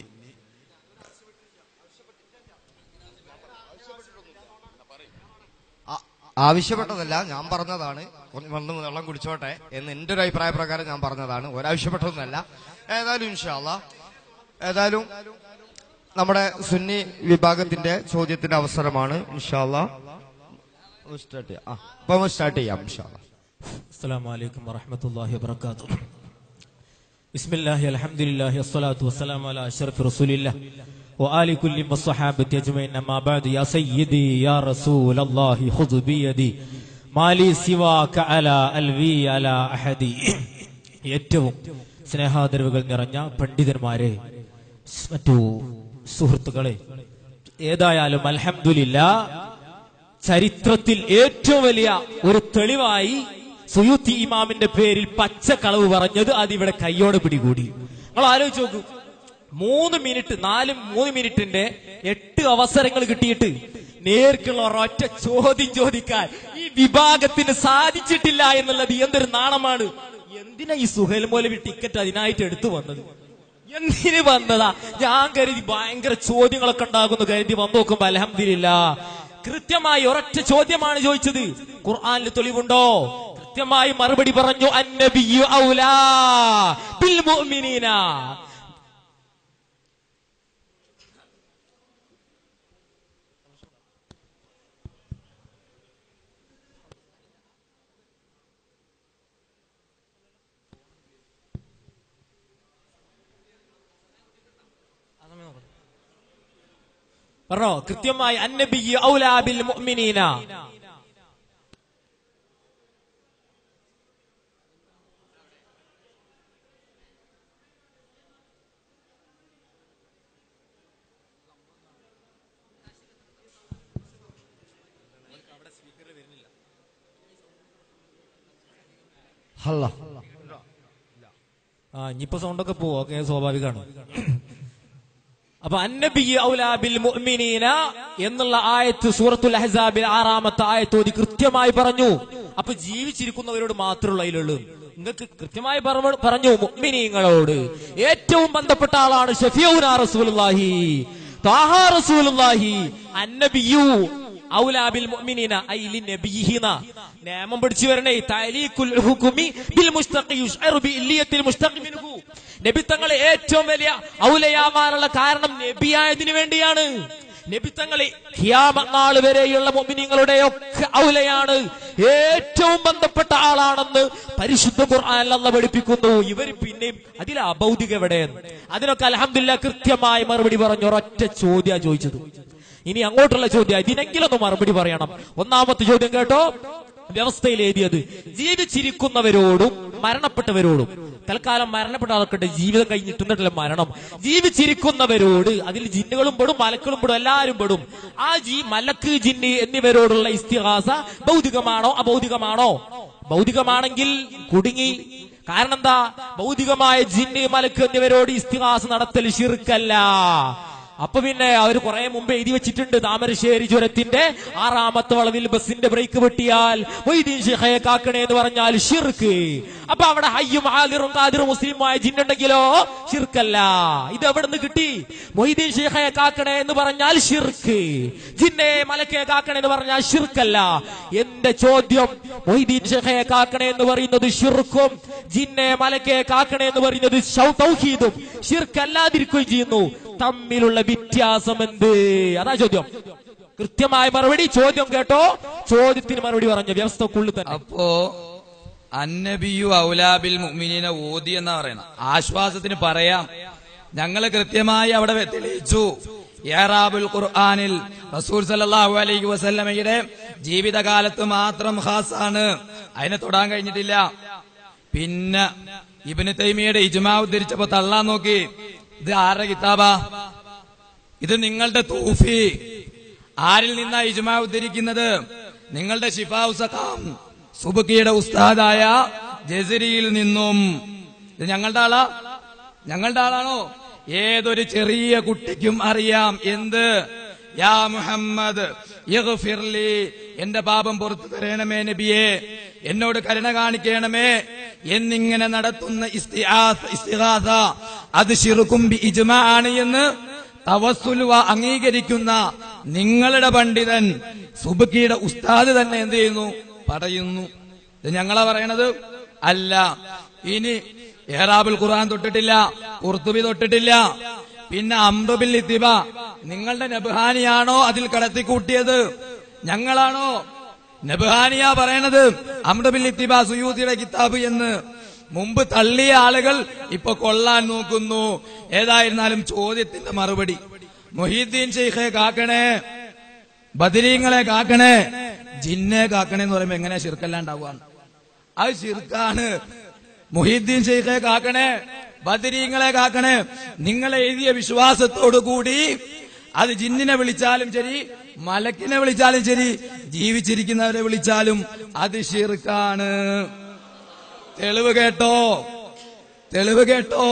ആ- ആവശ്യപ്പെട്ടതല്ല ഞാൻ പറഞ്ഞതാണ് കുറച്ച് വന്ന് വെള്ളം കുടിച്ചോട്ടെ എന്ന് എന്റെ ഒരു അഭിപ്രായ പ്രകാരം ഞാൻ പറഞ്ഞതാണ് ഒരാവശ്യപ്പെട്ടതൊന്നല്ല ഏതായാലും ഇൻഷാല്ല ഏതായാലും നമ്മുടെ സുന്നി വിഭാഗത്തിന്റെ ചോദ്യത്തിന്റെ അവസരമാണ് ഇൻഷാല്ല സ്റ്റാർട്ട് ചെയ്യാം ആ അപ്പൊ സ്റ്റാർട്ട് ചെയ്യാം ഇൻഷാല്ല السلام عليكم ورحمة الله وبركاته بسم الله الحمد لله والصلاة والسلام على أشرف رسول الله وآل كل والصحابة أجمعين أما بعد يا سيدي يا رسول الله خذ بيدي ما لي سواك على ألوي على أحدي ഏറ്റവും സ്നേഹാദരവുകൾ നിറഞ്ഞ പണ്ഡിതന്മാരെ മറ്റു സുഹൃത്തുക്കളെ ഏതായാലും അൽഹംദുലില്ല ചരിത്രത്തിൽ ഏറ്റവും വലിയ ഒരു തെളിവായി സുയൂത്തി ഇമാമിന്റെ പേരിൽ പച്ചക്കളവ് പറഞ്ഞത് അതിവിടെ കയ്യോടെ പിടികൂടി നിങ്ങൾ ആലോചിച്ച് നോക്കൂ മൂന്ന് മിനിറ്റ് നാല് മൂന്ന് മിനിറ്റിന്റെ എട്ട് അവസരങ്ങൾ കിട്ടിയിട്ട് നേർക്കുള്ള ഒരൊറ്റ ചോദ്യം ചോദിക്കാൻ ഈ വിഭാഗത്തിന് സാധിച്ചിട്ടില്ല എന്നുള്ളത് എന്തൊരു നാണമാണ് എന്തിനാ ഈ സുഹേൽ മൗലവി ടിക്കറ്റ് അതിനായിട്ട് എടുത്തു വന്നത് എന്തിന് വന്നതാ ഞാൻ കരുതി ഭയങ്കര ചോദ്യങ്ങളൊക്കെ ഉണ്ടാകുന്നു കരുതി വന്നു നോക്കുമ്പോ അലഹമില്ല കൃത്യമായി ഒരൊറ്റ ചോദ്യമാണ് ചോദിച്ചത് ഖുർആനിൽ തെളിവുണ്ടോ കൃത്യമായി മറുപടി പറഞ്ഞു അന്നബിയു ഔലാ ബിൽ മുഅ്മിനീന പറഞ്ഞോ കൃത്യമായി അന്നബിയു ഔലാ ബിൽ മുഅ്മിനീന ഹല്ല ആ ഇനിയിപ്പോ സൗണ്ടൊക്കെ പോവോ ഒക്കെ സ്വാഭാവികമാണ് അപ്പൊ അന്നബി ഔലാ ബിൽ മുഅ്മിനീന എന്നുള്ള ആയത്ത് സൂറത്തുൽ അഹ്സാബിൽ ആറാമത്തെ ആയത്ത് ഓതി കൃത്യമായി പറഞ്ഞു അപ്പൊ ജീവിച്ചിരിക്കുന്നവരോട് മാത്രമുള്ള അതിലുള്ളൂ നിങ്ങൾക്ക് കൃത്യമായി പറ- പറഞ്ഞു മുഅ്മിനീങ്ങളോട് ഏറ്റവും ബന്ധപ്പെട്ട ആളാണ് ഷഫിയൂന റസൂലുള്ളാഹി താഹ റസൂലുള്ളാഹി അന്നബിയു ഔലാ ബിൽ മുഅ്മിനീന ഐ ലിനബിയിഹിന നിയമം പഠിച്ചു വരണേ തഅലീഖുൽ ഹുകുമി ബിൽ മുസ്തഖി യുശ്അറു ബി ഇല്ലിയത്തിൽ മുസ്തഖി മിൻഹു നബി തങ്ങളെ ഏറ്റവും വലിയ ഔലയാവാനുള്ള കാരണം നബിയായതിനു വേണ്ടിയാണ് നബി തങ്ങളെ ഖിയാമത്ത് നാൾ വരെയുള്ള മുഅ്മിനീങ്ങളുടെ ഒക്കെ ഔലയാണ് ഏറ്റവും ബന്ധപ്പെട്ട ആളാണെന്ന് പരിശുദ്ധ ഖുർആനിൽ അല്ല പഠിപ്പിക്കുന്നു ഇവർ പിന്നെയും അതിൽ അഭൗതിക എവിടെയെന്ന് അതിനൊക്കെ അലഹമില്ല കൃത്യമായി മറുപടി പറഞ്ഞു ഒരൊറ്റ ചോദ്യ ചോദിച്ചത് ഇനി അങ്ങോട്ടുള്ള ചോദ്യം ഇതിനെങ്കിലൊന്ന് മറുപടി പറയണം ഒന്നാമത്തെ ചോദ്യം കേട്ടോ വ്യവസ്ഥയിൽ എഴുതിയത് ജീവിച്ചിരിക്കുന്നവരോടും മരണപ്പെട്ടവരോടും തൽക്കാലം മരണപ്പെട്ട ആൾക്കുണ്ട് ജീവിതം കഴിഞ്ഞിട്ടുന്നിട്ടില്ല മരണം ജീവിച്ചിരിക്കുന്നവരോട് അതിൽ ജിന്നുകളും പെടും മലക്കളും പെടും എല്ലാവരും പെടും ആ ജി മലക്ക് ജിന്ന് എന്നിവരോടുള്ള ഇസ്തിഹാസ ഭൗതികമാണോ അഭൗതികമാണോ ഭൗതികമാണെങ്കിൽ കുടുങ്ങി കാരണം എന്താ ഭൗതികമായ ജിന്ന് മലക്ക് എന്നിവരോട് ഇസ്തിഹാസ നടത്തൽ ശിർക്കല്ല അപ്പൊ പിന്നെ അവർ കുറെ മുമ്പ് എഴുതി വെച്ചിട്ടുണ്ട് താമരശ്ശേരി ചുരത്തിന്റെ ആറാമത്തെ വളവിൽ ബസിന്റെ ബ്രേക്ക് വെട്ടിയാൽ മൊയ്തീൻ ഷെഹയെ കാക്കണേ എന്ന് പറഞ്ഞാൽ ഷിർക്ക് അപ്പൊ അവിടെ ഹയ്യും ആദിറും കാദിറും മുസ്ലിമായ ജിന്നുണ്ടെങ്കിലോ ഷിർക്കല്ല ഇത് എവിടെ നിന്ന് കിട്ടി മൊയ്തീൻ ഷെഹയെ കാക്കണേ എന്ന് പറഞ്ഞാൽ ഷിർക്ക് ജിന്നെ മലക്കെ കാക്കണേ എന്ന് പറഞ്ഞാൽ ഷിർക്കല്ല എന്റെ ചോദ്യം മൊയ്തീൻ ഷെഹയെ കാക്കണേ എന്ന് പറയുന്നത് ഷിർക്കും ജിന്നെ മലക്കെ കാക്കണേ എന്ന് പറയുന്നത് ശൗ- തൗഹീദും ഷിർക്കല്ലാതിരിക്കുകയും ചെയ്യുന്നു തമ്മിലുള്ള വ്യത്യാസം എന്ത് അതാ ചോദ്യം കൃത്യമായ മറുപടി ചോദ്യം കേട്ടോ ചോദ്യത്തിന് മറുപടി പറഞ്ഞു വ്യവസ്ഥക്കുള്ളിൽ തന്നെ അപ്പോ അന്നബിയു ഔലാബിൽ മുഅ്മിനീന ഓതി എന്നാ പറയണം ആശ്വാസത്തിന് പറയാം ഞങ്ങൾ കൃത്യമായി അവിടെ തെളിയിച്ചു ഏറാബുൽ ഖുർആനിൽ റസൂൽ സല്ലല്ലാഹു അലൈഹി വസല്ലമയുടെ ജീവിതകാലത്ത് മാത്രം ഖാസാണ് അതിനെ തൊടാൻ കഴിഞ്ഞിട്ടില്ല പിന്നെ ഇബിന് തൈമിയുടെ ഇജ്മാ ഉദ്ധരിച്ചപ്പോ തള്ളാൻ നോക്കി ഇത് ആരുടെ കിതാബാ ഇത് നിങ്ങളുടെ തൂഫി ആരിൽ നിന്നാ ഇജ്മാ ഉദ്ധരിക്കുന്നത് നിങ്ങളുടെ ഷിഫാഉ സഖാം സുബുക്കിയുടെ ഉസ്താദായ ജസരിയിൽ നിന്നും ഇത് ഞങ്ങളുടെ ആളാ ഞങ്ങളുടെ ആളാണോ ഏതൊരു ചെറിയ കുട്ടിക്കും അറിയാം എന്ത് യാ മുഹമ്മദ് ഇഗ്ഫിർലി എന്റെ പാപം പുറത്തു തരണമേ നബിയെ എന്നോട് കരുണ കാണിക്കണമേ എന്നിങ്ങനെ നടത്തുന്ന ഇസ്തിആസ് ഇസ്തിഗാസ അത് ഷിറുക്കും ബി ഇജ്മാ ആണ് എന്ന് തവസ്സുലുവ അംഗീകരിക്കുന്ന നിങ്ങളുടെ പണ്ഡിതൻ സുബക്കിയുടെ ഉസ്താദ് തന്നെ എന്ത് ചെയ്യുന്നു പറയുന്നു ഇത് ഞങ്ങളാ പറയണത് അല്ല ഇനി ഏറാബുൽ ഖുർആൻ തൊട്ടിട്ടില്ല കുർത്തുബി തൊട്ടിട്ടില്ല പിന്നെ അമ്രുബിൽ ഇത്തിബ നിങ്ങളുടെ നബ്ഹാനിയാണോ അതിൽ കടത്തിക്കൂട്ടിയത് ഞങ്ങളാണോ നബ്ഹാനിയ പറയണത് അമ്രുബിൽ ഇത്തിബ സുയൂത്തിയുടെ കിതാബ് എന്ന് മുമ്പ് തള്ളിയ ആളുകൾ ഇപ്പൊ കൊള്ളാൻ നോക്കുന്നു ഏതായിരുന്നാലും ചോദ്യത്തിന്റെ മറുപടി മൊഹീദ്ദീൻ ഷെയ്ഖെ കാക്കണേ ബദരീങ്ങളെ കാക്കണേ ജിന്നെ കാക്കണേ എന്ന് പറയുമ്പോ എങ്ങനെ ശിർക്കല്ലാണ്ടാവുക അത് ശിർക്കാണ് മുഹീദ്ദീൻ ഷെയ്ഖെ കാക്കണേ ബദരീങ്ങളെ കാക്കണേ നിങ്ങൾ എഴുതിയ വിശ്വാസത്തോടു കൂടി അത് ജിന്നിനെ വിളിച്ചാലും ശരി മലക്കിനെ വിളിച്ചാലും ശരി ജീവിച്ചിരിക്കുന്നവരെ വിളിച്ചാലും അത് ഷിർക്കാണ് തെളിവ് കേട്ടോ തെളിവ് കേട്ടോ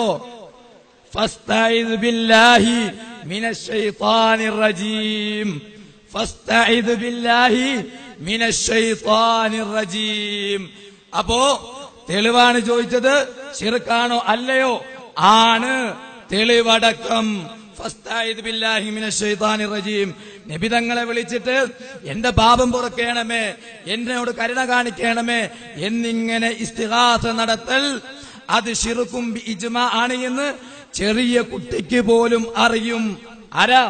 فاستعذ بالله من الشيطان الرجيم فاستعذ بالله من الشيطان الرجيم അപ്പോ തെളിവാണ് ചോദിച്ചത് ശിർക്കാണോ അല്ലയോ ആണ് തെളിവടക്കം ഫസ്തായിദ് ബില്ലാഹി മിനശ് ശൈത്താനിർ റജീം നബി തങ്ങളെ വിളിച്ചിട്ട് എന്റെ പാപം പുറക്കേണമേ എന്നോട് കരുണ കാണിക്കണമേ എന്നിങ്ങനെ ഇസ്തിഹാസ നടത്തൽ അത് ഷിർക്കും ബി ഇജ്മാ ആണ് എന്ന് ചെറിയ കുട്ടിക്ക് പോലും അറിയും ആരാ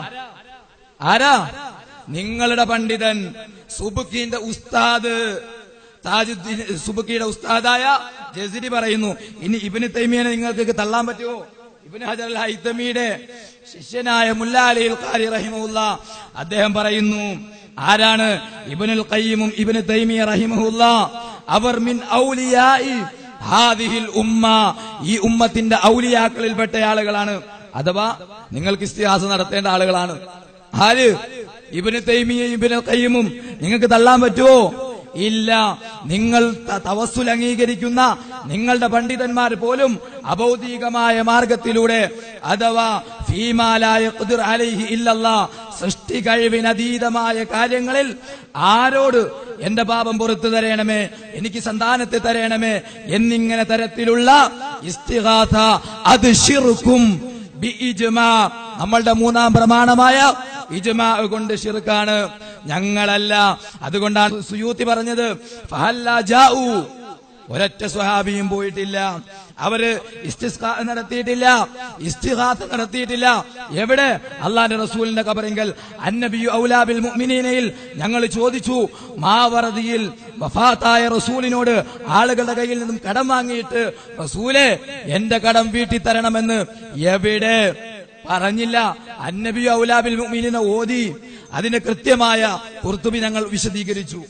ആരാ നിങ്ങളുടെ പണ്ഡിതൻ സുബുക്കിന്റെ ഉസ്താദ് താജുദ്ദീൻ സുബുക്കിയുടെ ഉസ്താദായ ജസിരി പറയുന്നു ഇനി ഇബിന് തൈമിയനെ നിങ്ങൾക്ക് തള്ളാൻ പറ്റുമോ ഇബിന് ഹജർ അൽ ഹൈത്തമിയുടെ ശിഷ്യനായ മുല്ലാ അലി ഖാരി റഹിമുല്ല അദ്ദേഹം പറയുന്നു ആരാണ് ഇബിനുൽ ഖയ്യിമും ഇബിന് തൈമിയ റഹിമുല്ല അവർ മിൻ ഔലിയായി ഹാദിഹിൽ ഉമ്മ ഈ ഉമ്മത്തിന്റെ ഔലിയാക്കളിൽപ്പെട്ട ആളുകളാണ് അഥവാ നിങ്ങൾക്ക് ഇസ്തിഹാസ നടത്തേണ്ട ആളുകളാണ് ആര് ഇബിന് തൈമിയും ഇബിന് കയ്യുമും നിങ്ങൾക്ക് തള്ളാൻ പറ്റുമോ ഇല്ല നിങ്ങൾ ത- തവസ്സുൽ അംഗീകരിക്കുന്ന നിങ്ങളുടെ പണ്ഡിതന്മാർ പോലും അഭൗതികമായ മാർഗത്തിലൂടെ അഥവാ ഫീമാലായ ഖുദിർ അലൈഹി ഇല്ലല്ലാ സൃഷ്ടി കഴിവിനതീതമായ കാര്യങ്ങളിൽ ആരോട് എന്റെ പാപം പുറത്തു തരണമേ എനിക്ക് സന്താനത്തെ തരണമേ എന്നിങ്ങനെ തരത്തിലുള്ള ഇസ്തിഹാസ അത് ഷിർക്കും ബി ഇജ്മാ നമ്മളുടെ മൂന്നാം പ്രമാണമായ ഇജ്മാ കൊണ്ട് ഷിർക്കാണ് ഞങ്ങളല്ല അതുകൊണ്ടാണ് സുയൂത്തി പറഞ്ഞത് ഫഹല്ലാ ജാഊ ഒരൊറ്റ സ്വഹാബിയും പോയിട്ടില്ല അവര് ഇസ്തിസ്കാ നടത്തിയിട്ടില്ല ഇസ്തിഹാത്ത് നടത്തിയിട്ടില്ല എവിടെ അള്ളാന്റെ റസൂലിന്റെ കബറിങ്കൽ അന്നബിയു ഔലാബിൽ മുഅ്മിനീനയിൽ ഞങ്ങൾ ചോദിച്ചു മാവറതിയിൽ വഫാത്തായ റസൂലിനോട് ആളുകളുടെ കയ്യിൽ നിന്നും കടം വാങ്ങിയിട്ട് റസൂലെ എന്റെ കടം വീട്ടി തരണമെന്ന് എവിടെ പറഞ്ഞില്ല അന്നബിയു ഔലാബിൽ മുഅ്മിനീന ഓതി അതിന്റെ കൃത്യമായ കുർത്തുബി ഞങ്ങൾ വിശദീകരിച്ചു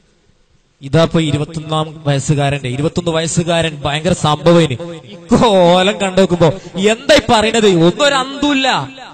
ഇതാപ്പൊ ഇരുപത്തൊന്നാം വയസ്സുകാരന്റെ ഇരുപത്തൊന്ന് വയസ്സുകാരൻ ഭയങ്കര സംഭവന് ഈ കോലം കണ്ടുനോക്കുമ്പോ എന്തായി പറയണത് ഒന്നും ഒരു അന്തുമില്ല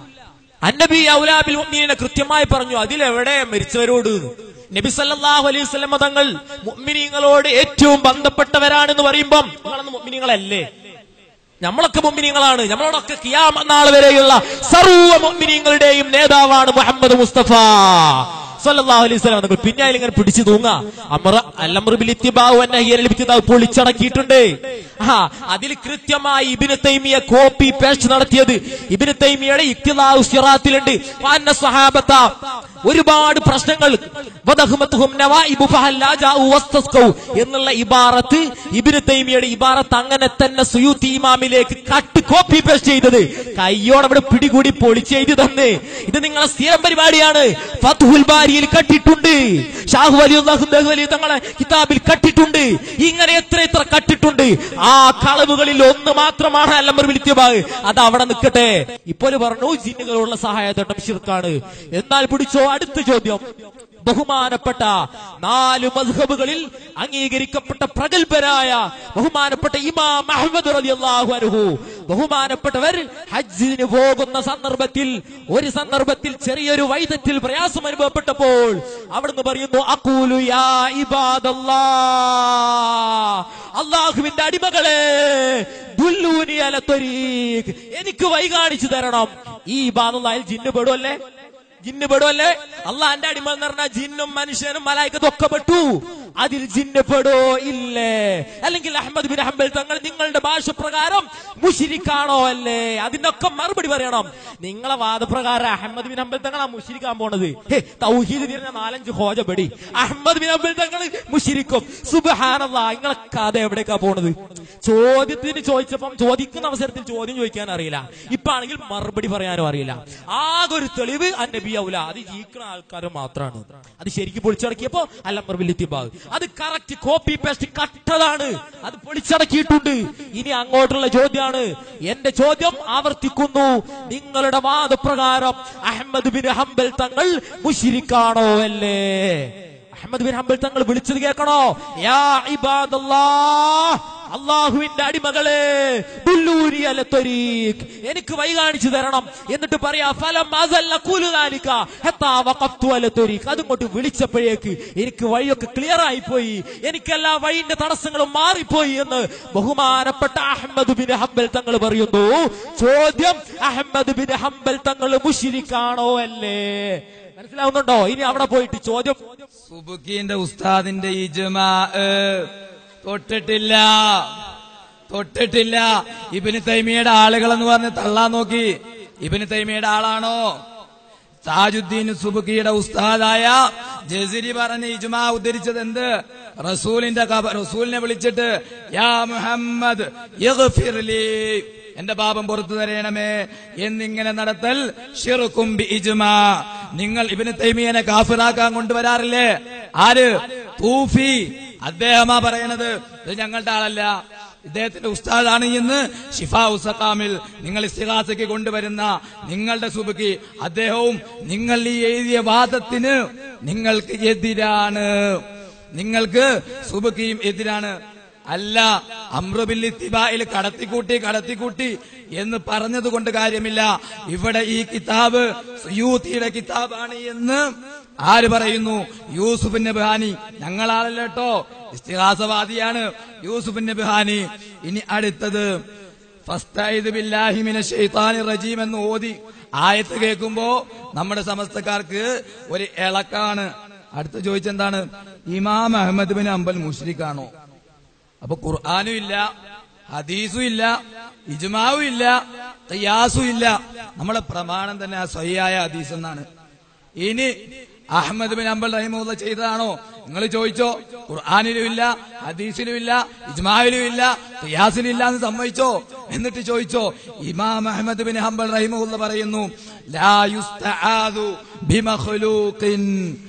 അന്നബി ഔലാബിൽ മുഅ്മിനീനെ കൃത്യമായി പറഞ്ഞു അതിലെവിടെ മരിച്ചവരോട് എന്ന്. നബി സല്ലല്ലാഹു അലൈഹി വസല്ലം തങ്ങൾ മുഅ്മിനീങ്ങളോട് ഏറ്റവും ബന്ധപ്പെട്ടവരാണെന്ന് പറയുമ്പം നിങ്ങളന്ന് മുഅ്മിനീങ്ങളല്ലേ നമ്മളൊക്കെ മുഅ്മിനീങ്ങളാണ് നമ്മളോടൊക്കെ കിയാമ നാൾ വരെയുള്ള സർവ്വ മുഅ്മിനീങ്ങളുടെയും നേതാവാണ് മുഹമ്മദ് മുസ്തഫ സല്ലല്ലാഹു അലൈഹി വസല്ലം തങ്ങൾ പിന്നെ അതിൽ ഇങ്ങനെ പിടിച്ചു തൂങ്ങ അമറ അല്ലമർ ബിൽ ഇത്തിബാഉ വന്നഹി അനിൽ ഇബ്തിദാഉ പൊളിച്ചടക്കിയിട്ടുണ്ട് ആ അതിൽ കൃത്യമായി ഇബ്നു തൈമിയ കോപ്പി പേസ്റ്റ് നടത്തിയത് ഇബ്നു തൈമിയയുടെ ഇക്തിദാഉ സിറാത്തിലുണ്ട് വഅന്ന സ്വഹാബത്ത ഒരുപാട് പ്രശ്നങ്ങൾ വദഹ്മത്തുഹും നവായിബു ഫഹല്ലാ ജാഉ വസ്തസ്കൗ എന്നുള്ള ഇബാറത്ത് ഇബ്നു തൈമിയയുടെ ഇബാറത്ത് അങ്ങനെ തന്നെ സുയൂത്തി ഇമാമിലേക്ക് കട്ട് കോപ്പി പേസ്റ്റ് ചെയ്തത് കയ്യോടെ ഇവിടെ പിടികൂടി പൊളിച്ചെഴുതി തന്ന് ഇത് നിങ്ങളെ സ്ഥിരം പരിപാടിയാണ് ഫത്ഹുൽ ബാരിയിൽ കട്ടിട്ടുണ്ട് ഷാഹു അലി അള്ളാഹു അലി തങ്ങളെ കിതാബിൽ കട്ടിട്ടുണ്ട് ഇങ്ങനെ എത്ര എത്ര കട്ടിട്ടുണ്ട് ആ കളവുകളിൽ ഒന്ന് മാത്രമാണ് അല്ലമ്മർ വിളിത്യബാഗ് അത് അവിടെ നിൽക്കട്ടെ ഇപ്പോൾ പറഞ്ഞു ജിന്നുകളുള്ള സഹായത്തോട്ടം ഷിർക്കാണ് എന്നാൽ പിടിച്ചോ അടുത്ത ചോദ്യം ബഹുമാനപ്പെട്ട നാല് മദ്ഹബുകളിൽ അംഗീകരിക്കപ്പെട്ട പ്രഗത്ഭരായ ബഹുമാനപ്പെട്ട ഇമാം അഹ്മദ് റളിയല്ലാഹു അൻഹു ബഹുമാനപ്പെട്ടവർ ഹജ്ജിന് പോകുന്ന സന്ദർഭത്തിൽ ഒരു സന്ദർഭത്തിൽ ചെറിയൊരു വൈദത്തിൽ പ്രയാസം അനുഭവപ്പെട്ടപ്പോൾ അവിടുന്ന് പറയുന്നു അക്കൂലു യാ ഇബാദല്ലാ അള്ളാഹുവിന്റെ അടിമകളെ ദുല്ലൂനി അല ത്വരീഖ്. എനിക്ക് വഴി കാണിച്ചു തരണം ഈ ഇബാദുള്ളാഹിൽ ജിന്ന് പെടുമല്ലേ ജിന്ന് പെടുമല്ലേ അള്ളാന്റെ അടിമ എന്ന് പറഞ്ഞാൽ ജിന്നും മനുഷ്യനും മലായിക്കത്തും ഒക്കെ പെട്ടു അതിൽ ജിന്ന് പെടോ ഇല്ലേ അല്ലെങ്കിൽ അഹമ്മദ് ബിൻ ഹംബൽ തങ്ങൾ നിങ്ങളുടെ ഭാഷ പ്രകാരം മുഷിരിക്കാണോ അല്ലേ അതിനൊക്കെ മറുപടി പറയണം നിങ്ങളെ വാദപ്രകാരം അഹമ്മദ് ബിൻ ഹംബൽ തങ്ങൾ ആ മുഷിരിക്കാൻ പോണത് ഹേ, തൗഹീദ് തിരിഞ്ഞ നാലഞ്ച് ഹോജപടി അഹമ്മദ് ബിൻ ഹംബൽ തങ്ങൾ മുഷിരിക്കും സുബഹാനല്ലാ നിങ്ങളെ കഥ എവിടേക്കാ പോണത് ചോദ്യത്തിന് ചോദിച്ചപ്പം ചോദിക്കുന്ന അവസരത്തിൽ ചോദ്യം ചോദിക്കാൻ അറിയില്ല ഇപ്പൊ ആണെങ്കിൽ മറുപടി പറയാനും അറിയില്ല ആകെ ഒരു തെളിവ് അന്നബി ഔല അത് ജീവിക്കുന്ന ആൾക്കാർ മാത്രമാണ് അത് ശരിക്കും പൊളിച്ചടക്കിയപ്പോ അല്ല മറുപടി ബാഗ് അത് കറക്റ്റ് കോപ്പി പേസ്റ്റ് കട്ടതാണ് അത് പൊളിച്ചടക്കിയിട്ടുണ്ട് ഇനി അങ്ങോട്ടുള്ള ചോദ്യമാണ് എന്റെ ചോദ്യം ആവർത്തിക്കുന്നു നിങ്ങളുടെ വാദപ്രകാരം അഹമ്മദ് ബിൻ ഹംബൽ തങ്ങൾ മുഷിരിക്കാണോ അല്ലേ അഹമ്മദ് ബിൻ ഹംബൽ തങ്ങൾ വിളിച്ചത് കേൾക്കണോ യാ ഇബാദല്ലാഹ് അള്ളാഹുവിന്റെ അടിമകളെ ദുല്ലൂരി അല ത്വരീഖ്. എനിക്ക് വഴി കാണിച്ചു തരണം എന്നിട്ട് പറയാ ഫലം അസല്ല കുലുകാലിക്ക ഹത്താ വഖഫ്തു അല ത്വരീഖ്. അതിങ്ങോട്ട് വിളിച്ചപ്പോഴേക്ക് എനിക്ക് വഴിയൊക്കെ ക്ലിയർ ആയി പോയി എനിക്കെല്ലാ വഴിന്റെ തടസ്സങ്ങളും മാറിപ്പോയി എന്ന് ബഹുമാനപ്പെട്ട അഹമ്മദ് ബിൻ ഹംബൽ തങ്ങൾ പറയുന്നു ചോദ്യം അഹമ്മദ് ബിൻ ഹംബൽ തങ്ങൾ മുഷിരിക്കാണോ അല്ലേ മനസ്സിലാവുന്നുണ്ടോ ഇനി അവിടെ പോയിട്ട് ചോദ്യം സുബുക്കിന്റെ ഉസ്താദിന്റെ ഇജ്മാ തൊട്ടിട്ടില്ല തൊട്ടിട്ടില്ല ഇബിന് തൈമിയുടെ ആളുകൾ എന്ന് പറഞ്ഞ് തള്ളാൻ നോക്കി ഇബിന് തൈമിയുടെ ആളാണോ താജുദ്ദീൻ സുബുക്കിയുടെ ഉസ്താദായ ജസിരി പറഞ്ഞ ഇജ്മാ ഉദ്ധരിച്ചത് എന്ത് റസൂലിന്റെ കബ- റസൂലിനെ വിളിച്ചിട്ട് യാ മുഹമ്മദ് ഇഗ്ഫിർ ലീ. എന്റെ പാപം പുറത്തു തരയണമേ എന്നിങ്ങനെ നടത്തൽ ഷിർക്കും ബി ഇജ്മാ നിങ്ങൾ ഇബിന് തൈമിയനെ കാഫിറാക്കാൻ കൊണ്ടുവരാറില്ലേ ആര് തൂഫി അദ്ദേഹമാ പറയണത് ഇത് ഞങ്ങളുടെ ആളല്ല ഇദ്ദേഹത്തിന്റെ ഉസ്താദാണ് എന്ന് ഷിഫാ ഉസക്കാമിൽ നിങ്ങൾ ഇസ്തിഹാസയ്ക്ക് കൊണ്ടുവരുന്ന നിങ്ങളുടെ സുബുക്കി അദ്ദേഹവും നിങ്ങൾ ഈ എഴുതിയ വാദത്തിന് നിങ്ങൾക്ക് എതിരാണ് നിങ്ങൾക്ക് സുബുക്കിയും എതിരാണ് അല്ല അമ്രുബില്ലിത്തിബായിൽ കടത്തിക്കൂട്ടി കടത്തിക്കൂട്ടി എന്ന് പറഞ്ഞത് കൊണ്ട് കാര്യമില്ല ഇവിടെ ഈ കിതാബ് സുയൂത്തിയുടെ കിതാബാണ് എന്ന് ആര് പറയുന്നു യൂസുഫ് നബിഹാനി ഞങ്ങളാളല്ല കേട്ടോ ഇസ്തിഹാസവാദിയാണ് യൂസുഫ് നബിഹാനി ഇനി അടുത്തത് ഫസ്തഈദ് ബില്ലാഹി മിനശ് ശൈത്താനിർ റജീം എന്ന് ഓതി ആയത്ത് കേൾക്കുമ്പോ നമ്മുടെ സമസ്തക്കാർക്ക് ഒരു ഇളക്കാണ് അടുത്ത് ചോദിച്ചെന്താണ് ഇമാം അഹമ്മദ് ബിൻ അമ്പൽ മുഷ്രിഖാണോ അപ്പൊ ഖുർആാനും ഇല്ല ഹദീസും ഇല്ല ഇജ്മാവും ഇല്ല ഖിയാസും ഇല്ല നമ്മളെ പ്രമാണം തന്നെ ആ സ്വയ്യായ ഹദീസ് എന്നാണ് ഇനി അഹമ്മദ് ബിൻ അമ്പൽ റഹിമുള്ള ചെയ്തതാണോ നിങ്ങൾ ചോദിച്ചോ ഖുർആാനിലും ഇല്ല ഹദീസിലും ഇല്ല ഇജ്മായിലും ഇല്ല ഖിയാസിലും ഇല്ല എന്ന് സമ്മതിച്ചോ എന്നിട്ട് ചോദിച്ചോ ഇമാം അഹമ്മദ് ബിൻ ഹംബൽ റഹിമുള്ള പറയുന്നു ലാ യുസ്തആദു ബിമഖ്ലൂഖിൻ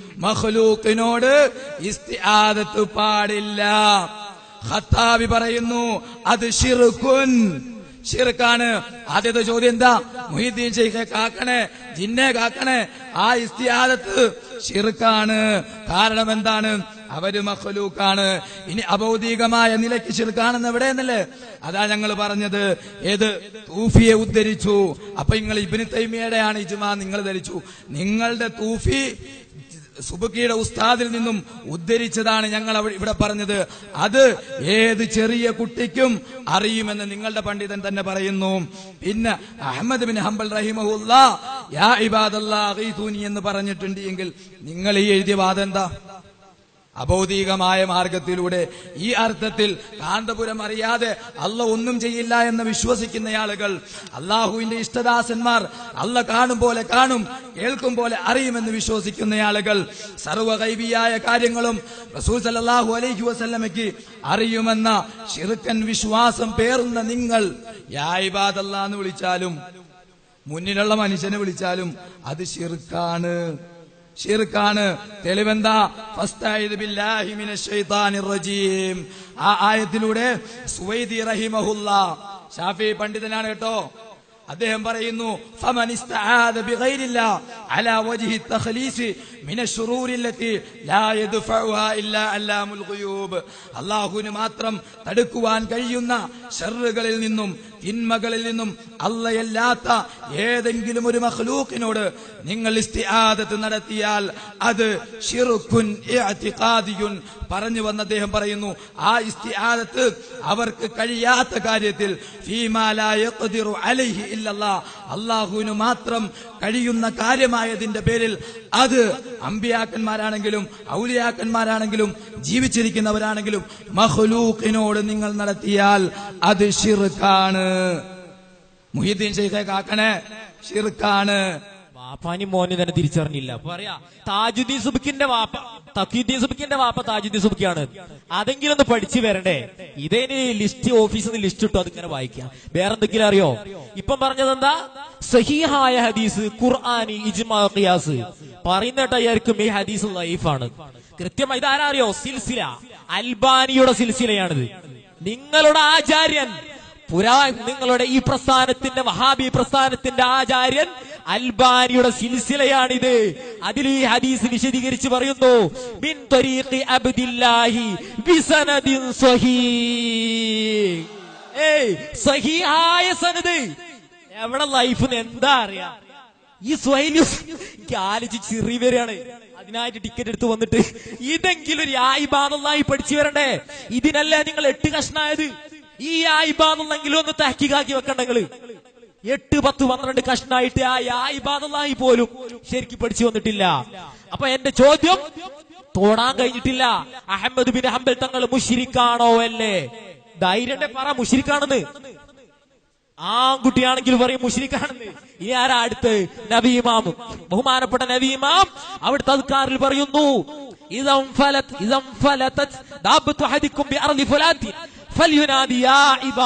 മഖ്ലൂഖിനോട് ഇസ്തിആദത്ത് പാടില്ല ഖത്താബി പറയുന്നു അത് ഷിർക്കുൻ ഷിർക്കാണ് ആദ്യത്തെ ചോദ്യം എന്താ മുഹിദ്ദീൻ ഷെയ്ഖെ കാക്കണേ ജിന്നെ കാക്കണേ ആ ഇസ്തിയാദത്ത് ഷിർക്കാണ് കാരണം എന്താണ് അവര് മഖലൂക്കാണ് ഇനി അഭൗതികമായ നിലയ്ക്ക് ഷിർക്കാണെന്ന് എവിടെയെന്നല്ലേ അതാ ഞങ്ങൾ പറഞ്ഞത് ഏത് തൂഫിയെ ഉദ്ധരിച്ചു അപ്പൊ നിങ്ങൾ ഇബിന് തൈമിയുടെയാണ് ഇജ്മാ നിങ്ങൾ ധരിച്ചു നിങ്ങളുടെ തൂഫി സുബുക്കിയുടെ ഉസ്താദിൽ നിന്നും ഉദ്ധരിച്ചതാണ് ഞങ്ങൾ അവിടെ ഇവിടെ പറഞ്ഞത് അത് ഏത് ചെറിയ കുട്ടിക്കും അറിയുമെന്ന് നിങ്ങളുടെ പണ്ഡിതൻ തന്നെ പറയുന്നു പിന്നെ അഹമ്മദ് ബിൻ ഹംബൽ റഹിമഹുല്ല യാ ഇബാദല്ലാ അഗീതൂനി എന്ന് പറഞ്ഞിട്ടുണ്ട് എങ്കിൽ നിങ്ങൾ ഈ എഴുതിയ വാദം എന്താ അഭൗതികമായ മാർഗത്തിലൂടെ ഈ അർത്ഥത്തിൽ കാന്തപുരം അറിയാതെ അല്ല ഒന്നും ചെയ്യില്ല എന്ന് വിശ്വസിക്കുന്ന ആളുകൾ അള്ളാഹുവിന്റെ ഇഷ്ടദാസന്മാർ അല്ല കാണും പോലെ കാണും കേൾക്കും പോലെ അറിയുമെന്ന് വിശ്വസിക്കുന്ന ആളുകൾ സർവകൈബിയായ കാര്യങ്ങളും റസൂൽ സല്ലല്ലാഹു അലൈഹി വസല്ലമയ്ക്ക് അറിയുമെന്ന ഷിറുക്കൻ വിശ്വാസം പേറുന്ന നിങ്ങൾ യാ ഇബാദല്ലാ എന്ന് വിളിച്ചാലും മുന്നിലുള്ള മനുഷ്യനെ വിളിച്ചാലും അത് ഷിർക്കാണ് ഷിർക്കാണ് തെളിവെന്താ ഫസ്തഈദ് ബില്ലാഹി മിനശ് ശൈത്താനിർ റജീം ആ ആയത്തിലൂടെ സുവൈദി റഹിമഹുല്ല ഷാഫി പണ്ഡിതനാണ് കേട്ടോ അദ്ദേഹം പറയുന്നു ഫമൻ ഇസ്തആദ ബിഗൈരില്ല അലാ വജ്ഹി തഖ്ലീസ് മിന ശുറൂരില്ലത്തി ലാ യദ്ഫഉഹാ ഇല്ലാ അല്ലാമുൽ ഗുയൂബ് അല്ലാഹുവിന് മാത്രം തടുക്കുവാൻ കഴിയുന്ന ഷർറുകളിൽ നിന്നും തിന്മകളിൽ നിന്നും അല്ലയല്ലാത്ത ഏതെങ്കിലും ഒരു മഖ്ലൂക്കിനോട് നിങ്ങൾ ഇസ്തിആദത്ത് നടത്തിയാൽ അത് ഷിർക്കുൻ ഇഅ്തിഖാദിയുൻ പറഞ്ഞു വന്ന അദ്ദേഹം പറയുന്നു ആ ഇസ്തിആദത്ത് അവർക്ക് കഴിയാത്ത കാര്യത്തിൽ ഫീമാ ലാ യഖ്ദിറു അലൈഹി ഇല്ലല്ലാ അല്ലാഹുവിന് മാത്രം കഴിയുന്ന കാര്യമായതിന്റെ പേരിൽ അത് അമ്പിയാക്കന്മാരാണെങ്കിലും ഔലിയാക്കന്മാരാണെങ്കിലും ജീവിച്ചിരിക്കുന്നവരാണെങ്കിലും മഹ്ലൂക്കിനോട് നിങ്ങൾ നടത്തിയാൽ അത് ഷിർക്കാണ് മുഹിദ്ദീൻ ഷെയ്ഖെ കാക്കണേ ഷിർക്കാണ് വാപ്പാനി മോന് തന്നെ തിരിച്ചറിഞ്ഞില്ല അപ്പൊ പറയാ താജുദ്ദീൻ സുബിക്കിന്റെ വാപ്പ തഖീദ്ദീൻ സുബിക്കിന്റെ വാപ്പ താജുദ്ദീൻ സുബിക്കാണ് അതെങ്കിലും ഒന്ന് പഠിച്ചു വരണ്ടേ ഇതേന് ലിസ്റ്റ് ഓഫീസിൽ നിന്ന് ലിസ്റ്റ് ഇട്ടു അതിങ്ങനെ വായിക്കാം വേറെ എന്തെങ്കിലും അറിയോ ഇപ്പം പറഞ്ഞത് എന്താ സഹീഹായ ഹദീസ് ഖുർആാനി ഇജ്മാ ഖിയാസ് പറയുന്നേട്ടായിരിക്കും ഈ ഹദീസ് ലൈഫാണ് കൃത്യമായി ഇതാരാ അറിയോ സിൽസില അൽബാനിയുടെ സിൽസിലയാണിത് നിങ്ങളുടെ ആചാര്യൻ പുരാ നിങ്ങളുടെ ഈ പ്രസ്ഥാനത്തിന്റെ വഹാബി പ്രസ്ഥാനത്തിന്റെ ആചാര്യൻ അൽബാനിയുടെ സിൽസിലയാണിത് അതിൽ ഈ ഹദീസ് വിശദീകരിച്ച് പറയുന്നു മിൻ ത്വരീഖി അബ്ദില്ലാഹി ബിസനദിൻ സ്വഹീഹ് ഏയ് സഹിഹായ സനത് എവിടെ ലൈഫ് എന്താ അറിയാ ഈ സ്വൈലി എനിക്ക് ആലോചിച്ച് ചിറി വരികയാണ് അതിനായിട്ട് ടിക്കറ്റ് എടുത്ത് വന്നിട്ട് ഇതെങ്കിലും ഒരു ആയിബാന്നുള്ളായി പഠിച്ചു വരണ്ടേ ഇതിനല്ലേ നിങ്ങൾ എട്ട് കഷ്ണായത് ഈ ആയിബാന്നുള്ളെങ്കിലും ഒന്ന് തഹക്കിക്കാക്കി വെക്കണ്ട നിങ്ങള് എട്ട് പത്ത് പന്ത്രണ്ട് കഷ്ണായിട്ട് ആ ആയിബാന്നുള്ളായി പോലും ശരിക്കും പഠിച്ചു വന്നിട്ടില്ല അപ്പൊ എന്റെ ചോദ്യം തോടാൻ കഴിഞ്ഞിട്ടില്ല അഹമ്മദ് ബിൻ ഹംബൽ തങ്ങൾ മുഷിരിക്കാണോ അല്ലേ ധൈര്യന്റെ പറ മുഷിരിക്കാണെന്ന് ആൺകുട്ടിയാണെങ്കിൽ പറയും മുഷിരിക്കാണെന്ന് ഇനി ആരാ അടുത്ത് നബീമാമും ബഹുമാനപ്പെട്ട നബീമാം അവിടുത്തെ അദ്കാറിൽ പറയുന്നു ഇതം ഫലത് ഇതം ഫലതത് ദാബത്തു അഹദിക്കും ബിഅർളി ഫുലാത്തി ഫൽയുനാദി യാ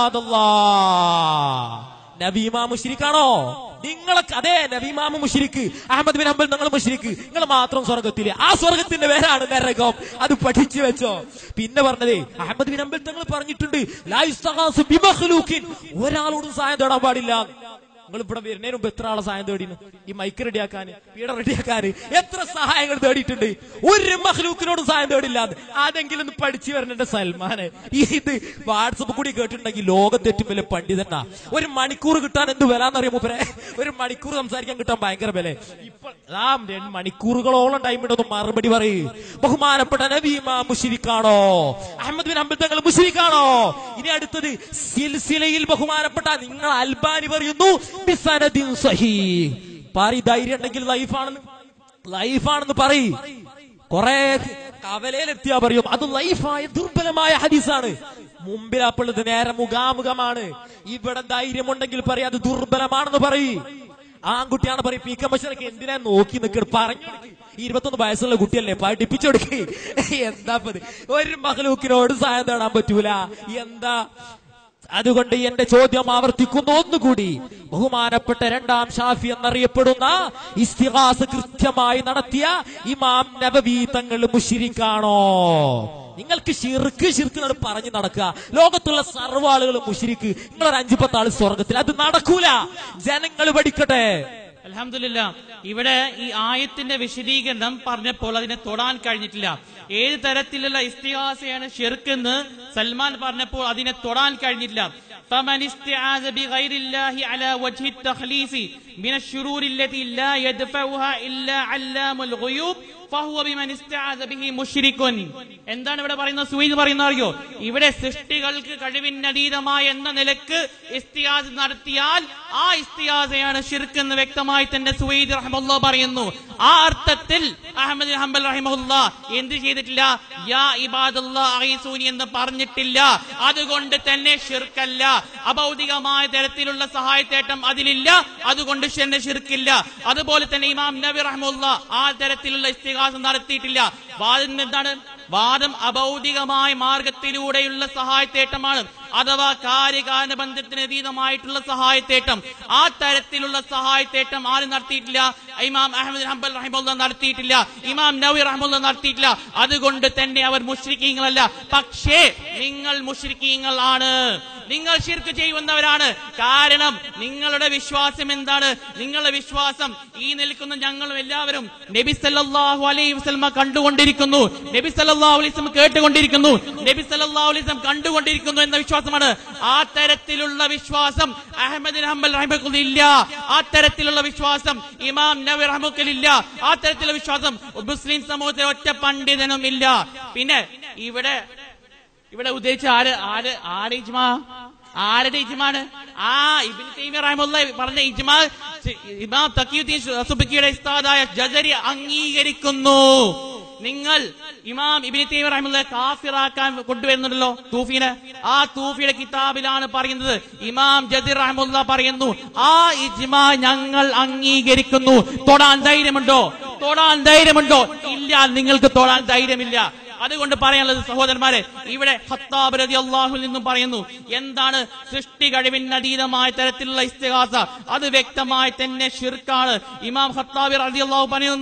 ഇബാദല്ലാഹ് നബീമാ മുഷിരിക്കാണോ നിങ്ങളൊക്കെ അതെ നബീമാമ മുഷിരിക്ക് അഹമ്മദ് ബിൻ ഹംബൽ നിങ്ങൾ മുഷിരിക്ക് നിങ്ങൾ മാത്രം സ്വർഗത്തില് ആ സ്വർഗത്തിന്റെ പേരാണ് നരകം അത് പഠിച്ചു വെച്ചോ പിന്നെ പറഞ്ഞതേ അഹമ്മദ് ബിൻ ഹംബൽ തങ്ങൾ പറഞ്ഞിട്ടുണ്ട് ലാ യുസ്തഗാസു ബിമഖ്ലൂഖിൻ. ഒരാളോടും സഹായം തേടാൻ പാടില്ല നിങ്ങൾ ഇവിടെ വരുന്നതിന് മുമ്പ് എത്ര ആളെ സഹായം തേടിന് ഈ മൈക്ക് റെഡിയാക്കാന് പീഡ റെഡിയാക്കാന് എത്ര സഹായങ്ങൾ തേടിയിട്ടുണ്ട് ഒരു മഹ്ലൂക്കിനോടും സഹായം തേടില്ല അതെങ്കിലും ഒന്ന് പഠിച്ചു വരണ്ട സൽമാന് ഈ ഇത് വാട്സപ്പ് കൂടി കേട്ടിട്ടുണ്ടെങ്കിൽ ലോകത്ത് ഏറ്റവും വലിയ പണ്ഡിതനാ ഒരു മണിക്കൂർ കിട്ടാൻ എന്ത് വിലാന്നറിയാമോ മൂപ്പരെ ഒരു മണിക്കൂർ സംസാരിക്കാൻ കിട്ടാൻ ഭയങ്കര വില ഇപ്പൊ ആ രണ്ട് മണിക്കൂറുകളോളം ടൈം ഇട്ടൊന്ന് മറുപടി പറയ് ബഹുമാനപ്പെട്ട നബീമാ മുഷിരിക്കാണോ അഹമ്മദ് ബിൻ അംബൽ തങ്ങൾ മുഷിരിക്കാണോ ഇനി അടുത്തത് സിൽസിലയിൽ ബഹുമാനപ്പെട്ട നിങ്ങൾ അൽബാനി പറയുന്നു ബിസനദിൻ സഹീഹ് പാറി ധൈര്യം ഉണ്ടെങ്കിൽ ലൈഫാണെന്ന് ലൈഫാണെന്ന് പറയ് കൊറേ കവലയിലെത്തിയാ പറയും അത് ലൈഫായ ദുർബലമായ ഹദീസാണ് മുമ്പിൽ അപ്പോഴത് നേരെ മുഖാമുഖമാണ് ഇവിടെ ധൈര്യമുണ്ടെങ്കിൽ പറയും അത് ദുർബലമാണെന്ന് പറയും ആൺകുട്ടിയാണ് പറയും പി കമ്മീഷനൊക്കെ എന്തിനാ നോക്കി നിൽക്കണം പറഞ്ഞു കൊടുക്ക്. ഈ ഇരുപത്തൊന്ന് വയസ്സുള്ള കുട്ടിയല്ലേ പഠിപ്പിച്ചു കൊടുക്ക് എന്താ ഇപ്പൊ ഇത്? ഒരു മകളൂക്കിനോട് സഹായം തേടാൻ പറ്റൂല എന്താ അതുകൊണ്ട് എന്റെ ചോദ്യം ആവർത്തിക്കുന്നു ഒന്നുകൂടി ബഹുമാനപ്പെട്ട രണ്ടാം ഷാഫി എന്നറിയപ്പെടുന്ന ഇസ്തിഹാസ കൃത്യമായി നടത്തിയ ഇമാം നബവി തങ്ങൾ മുഷിരിക്കാണോ നിങ്ങൾക്ക് ഷിർക്ക് ഷിർക്ക് എന്ന് പറഞ്ഞു നടക്കുക ലോകത്തുള്ള സർവ്വ ആളുകൾ മുഷിരിക്ക് നിങ്ങളൊരു അഞ്ചു പത്ത് ആള് സ്വർഗത്തിൽ അത് നടക്കൂല ജനങ്ങൾ പഠിക്കട്ടെ അലഹമില്ല ഇവിടെ ഈ ആയത്തിന്റെ വിശദീകരണം പറഞ്ഞപ്പോൾ അതിനെ തൊടാൻ കഴിഞ്ഞിട്ടില്ല ഏത് തരത്തിലുള്ള ഇസ്തിഹാസയാണ് ഷിർക്കെന്ന് സൽമാൻ പറഞ്ഞപ്പോൾ അതിനെ തൊടാൻ കഴിഞ്ഞിട്ടില്ല فمن استعاذ بغير الله على وجه التخليص من الشرور التي لا يدفعها إلا علام الغيوب فهو بمن استعاذ به مشرك എന്താണ് ഇവിടെ പറയുന്നത് സുവൈദ് പറയുന്ന അറിയോ ഇവിടെ സൃഷ്ടികൾക്ക് കഴിവിനതീതമായ എന്ന നിലക്ക് ഇസ്തിയാസ് നടത്തിയാൽ ആ ഇസ്തിയാസയാണ് ഷിർക്ക് എന്ന് വ്യക്തമായി തന്നെ സുവൈദ് റഹമുല്ല പറയുന്നു ആ അർത്ഥത്തിൽ അഹമ്മദ് ഹംബൽ റഹിമുല്ല എന്ത് ചെയ്തിട്ടില്ല യാ ഇബാദുല്ലാ അഹീസൂനി എന്ന് പറഞ്ഞിട്ടില്ല അതുകൊണ്ട് തന്നെ ഷിർക്കല്ല അഭൗതികമായ തരത്തിലുള്ള സഹായത്തേട്ടം അതിലില്ല അതുകൊണ്ട് തന്നെ ഷിർക്കില്ല അതുപോലെ തന്നെ ഇമാം നബി റഹമുല്ല ആ തരത്തിലുള്ള ഇസ്തിഹാസം നടത്തിയിട്ടില്ല വാദം എന്താണ് വാദം അഭൗതികമായ മാർഗത്തിലൂടെയുള്ള സഹായത്തേട്ടമാണ് അഥവാ കാര്യകാരണ ബന്ധത്തിന് അതീതമായിട്ടുള്ള സഹായത്തേട്ടം ആ തരത്തിലുള്ള സഹായത്തേട്ടം ആരും നടത്തിയിട്ടില്ല ഇമാം അഹമ്മദ് ഹംബൽ റഹിമുല്ല നടത്തിയിട്ടില്ല ഇമാം നവി റഹമുല്ല നടത്തിയിട്ടില്ല അതുകൊണ്ട് തന്നെ അവർ മുഷ്രിക്കീങ്ങളല്ല പക്ഷേ നിങ്ങൾ മുഷ്രിക്കീങ്ങൾ ആണ് നിങ്ങൾ ശിർക്ക് ചെയ്യുന്നവരാണ് കാരണം നിങ്ങളുടെ വിശ്വാസം എന്താണ് നിങ്ങളുടെ വിശ്വാസം ഈ നിൽക്കുന്ന ഞങ്ങളും എല്ലാവരും നബി സല്ലല്ലാഹു അലൈഹി വസല്ലമ കണ്ടുകൊണ്ടിരിക്കുന്നു നബി സല്ലല്ലാഹു അലൈഹി വസല്ലം കേട്ടുകൊണ്ടിരിക്കുന്നു നബി സല്ലല്ലാഹു അലൈഹി വസല്ലം കണ്ടുകൊണ്ടിരിക്കുന്നു എന്ന വിശ്വാസമാണ് ആ തരത്തിലുള്ള വിശ്വാസം അഹമ്മദ് ഹംബൽ റഹിമക്കുലില്ല ആ തരത്തിലുള്ള വിശ്വാസം ഇമാം നബി റഹ്മുക്കലില്ല ആ തരത്തിലുള്ള വിശ്വാസം മുസ്ലിം സമൂഹത്തിലെ ഒറ്റ പണ്ഡിതനും ഇല്ല പിന്നെ ഇവിടെ ഇവിടെ ഉദ്ദേശിച്ച ആര് ആര് ആര് ഇജ്മാ ആരുടെ ഇജ്മാണ് ആ ഇബിൻ തൈമി റഹ്മുള്ള പറഞ്ഞ ഇജ്മാ ഇമാം തഖിയുദ്ദീൻ സുബ്കിയുടെ ഉസ്താദായ ജസരി അംഗീകരിക്കുന്നു നിങ്ങൾ ഇമാം ഇബിൻ തൈമി റഹ്മുള്ള കാഫിറാക്കാൻ കൊണ്ടുവരുന്നുണ്ടല്ലോ തൂഫീനെ ആ തൂഫിയുടെ കിതാബിലാണ് പറയുന്നത് ഇമാം ജസീർ റഹ്മുള്ള പറയുന്നു ആ ഇജ്മാ ഞങ്ങൾ അംഗീകരിക്കുന്നു തൊടാൻ ധൈര്യമുണ്ടോ തൊടാൻ ധൈര്യമുണ്ടോ ഇല്ല നിങ്ങൾക്ക് തൊടാൻ ധൈര്യമില്ല അതുകൊണ്ട് പറയാനുള്ളത് സഹോദരന്മാരെ ഇവിടെ ഖത്താബ് റതി അള്ളാഹുൽ നിന്നും പറയുന്നു എന്താണ് സൃഷ്ടി കഴിവിന് അതീതമായ തരത്തിലുള്ള ഇസ്തിഹാസ അത് വ്യക്തമായി തന്നെ ഷിർക്കാണ് ഇമാം ഖത്താബ് റതി അള്ളാഹു പറയുന്നു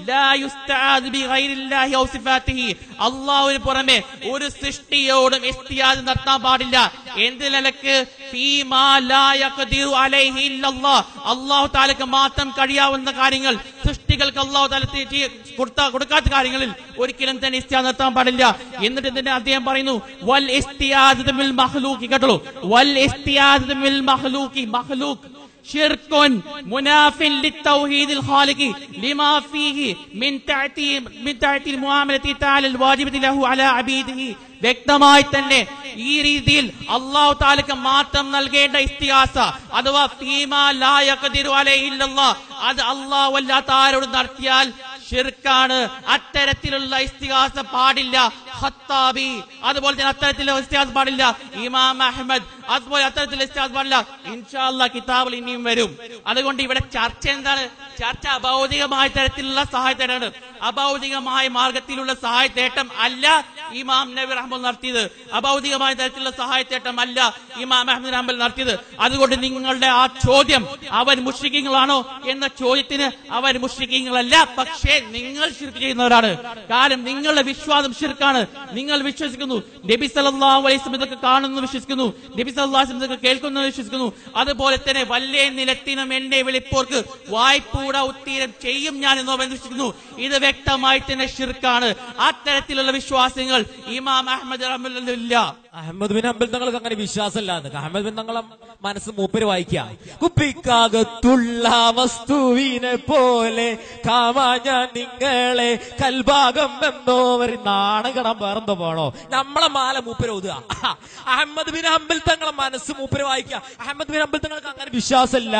ലാ യുസ്തആദ് ബിഗൈരില്ലാഹി ഔ സിഫാത്തിഹി അല്ലാഹുവിന് പുറമെ ഒരു സൃഷ്ടിയോടും ഇസ്തിയാദ് നടത്താൻ പാടില്ല എന്ത് നിലക്ക് ഫീമാ ലാ യഖ്ദിറു അലൈഹി ഇല്ലല്ലാഹ് അല്ലാഹു തആലക്ക് മാത്രം കഴിയാവുന്ന കാര്യങ്ങൾ സൃഷ്ടികൾക്ക് അല്ലാഹു തആല തി- തി- കൊടുത്ത കൊടുക്കാത്ത കാര്യങ്ങളിൽ ഒരിക്കലും തന്നെ ഇസ്തിയാദ് നടത്താൻ പാടില്ല എന്നിട്ട് ഇതിന്റെ അദ്ദേഹം പറയുന്നു വൽ ഇസ്തിയാദ് ബിൽ മഖ്ലൂഖി കേട്ടോ വൽ ഇസ്തിയാദ് ബിൽ മഖ്ലൂഖി മഖ്ലൂഖ് شرك مناف للتوحيد الخالق لما فيه من تعتيم من تعتيم المعاملة تعالى الواجبة له على عبيده വ്യക്തമായി തന്നെ ഈ രീതിയിൽ അള്ളാഹു താലക്ക് മാറ്റം നൽകേണ്ട ഇസ്തിഹാസ അഥവാ ഫീമ ലാ യഖ്ദിറു അലൈഹി ഇല്ലല്ലാഹ് അത് അള്ളാഹു അല്ലാത്ത ആരോട് നടത്തിയാൽ ഷിർക്കാണ് അത്തരത്തിലുള്ള ഇസ്തിഹാസ പാടില്ല ഖത്താബി അതുപോലെ തന്നെ അത്തരത്തിലുള്ള ഇസ്തിഹാസ പാടില്ല ഇമാം അഹമ്മദ് അതുപോലെ അത്തരത്തിലുള്ള ഇസ്തിഹാസ പാടില്ല ഇൻഷാല്ല കിതാബിൽ ഇനിയും വരും അതുകൊണ്ട് ഇവിടെ ചർച്ച എന്താണ് ചർച്ച അഭൗതികമായ തരത്തിലുള്ള സഹായത്തേട്ടാണ് അഭൗതികമായ മാർഗത്തിലുള്ള സഹായത്തേട്ടം അല്ല ഇമാം നബി റഹ്മൽ നടത്തിയത് അഭൗതികമായ തരത്തിലുള്ള സഹായത്തേട്ടം അല്ല ഇമാം അഹമ്മദ് റഹ്മൽ നടത്തിയത് അതുകൊണ്ട് നിങ്ങളുടെ ആ ചോദ്യം അവർ മുഷ്രിഖീങ്ങളാണോ എന്ന ചോദ്യത്തിന് അവർ മുഷ്രിഖീങ്ങളല്ല പക്ഷേ നിങ്ങൾ ശിർക്ക് ചെയ്യുന്നവരാണ് കാരണം നിങ്ങളുടെ വിശ്വാസം ശിർക്കാണ് നിങ്ങൾ വിശ്വസിക്കുന്നു നബി സല്ലല്ലാഹു അലൈഹി വസല്ലം ഇതൊക്കെ കാണുന്നു വിശ്വസിക്കുന്നു നബി സല്ലല്ലാഹു അലൈഹി വസല്ലം ഇതൊക്കെ കേൾക്കുന്നു വിശ്വസിക്കുന്നു അതുപോലെ തന്നെ വല്ലേ നിലത്തിനും എന്നെ വിളിപ്പോർക്ക് വായ്പൂട ഉത്തീരം ചെയ്യും ഞാൻ എന്നോ വിശ്വസിക്കുന്നു ഇത് വ്യക്തമായി തന്നെ ഷിർക്കാണ് അത്തരത്തിലുള്ള വിശ്വാസങ്ങൾ ഇമാം അഹമ്മദ് റഹ്മല്ല അഹമ്മദ് ബിൻ അമ്പൽ തങ്ങൾക്ക് അങ്ങനെ വിശ്വാസമില്ലാന്ന് അഹമ്മദ് ബിൻ തങ്ങളെ മനസ്സ് മൂപ്പര് വായിക്കാം കുപ്പിക്കകത്തുള്ള വസ്തുവിനെ പോലെ കാമാഞ്ഞ നിങ്ങളെ കൽഭാഗം എന്നോവർ നാണകണം വേറെന്തോ പോണോ നമ്മളെ മാല മൂപ്പര് ഓതുക അഹമ്മദ് ബിൻ അമ്പൽ തങ്ങളെ മനസ്സ് മൂപ്പര് വായിക്കാം അഹമ്മദ് ബിൻ അമ്പൽ തങ്ങൾക്ക് അങ്ങനെ വിശ്വാസമില്ല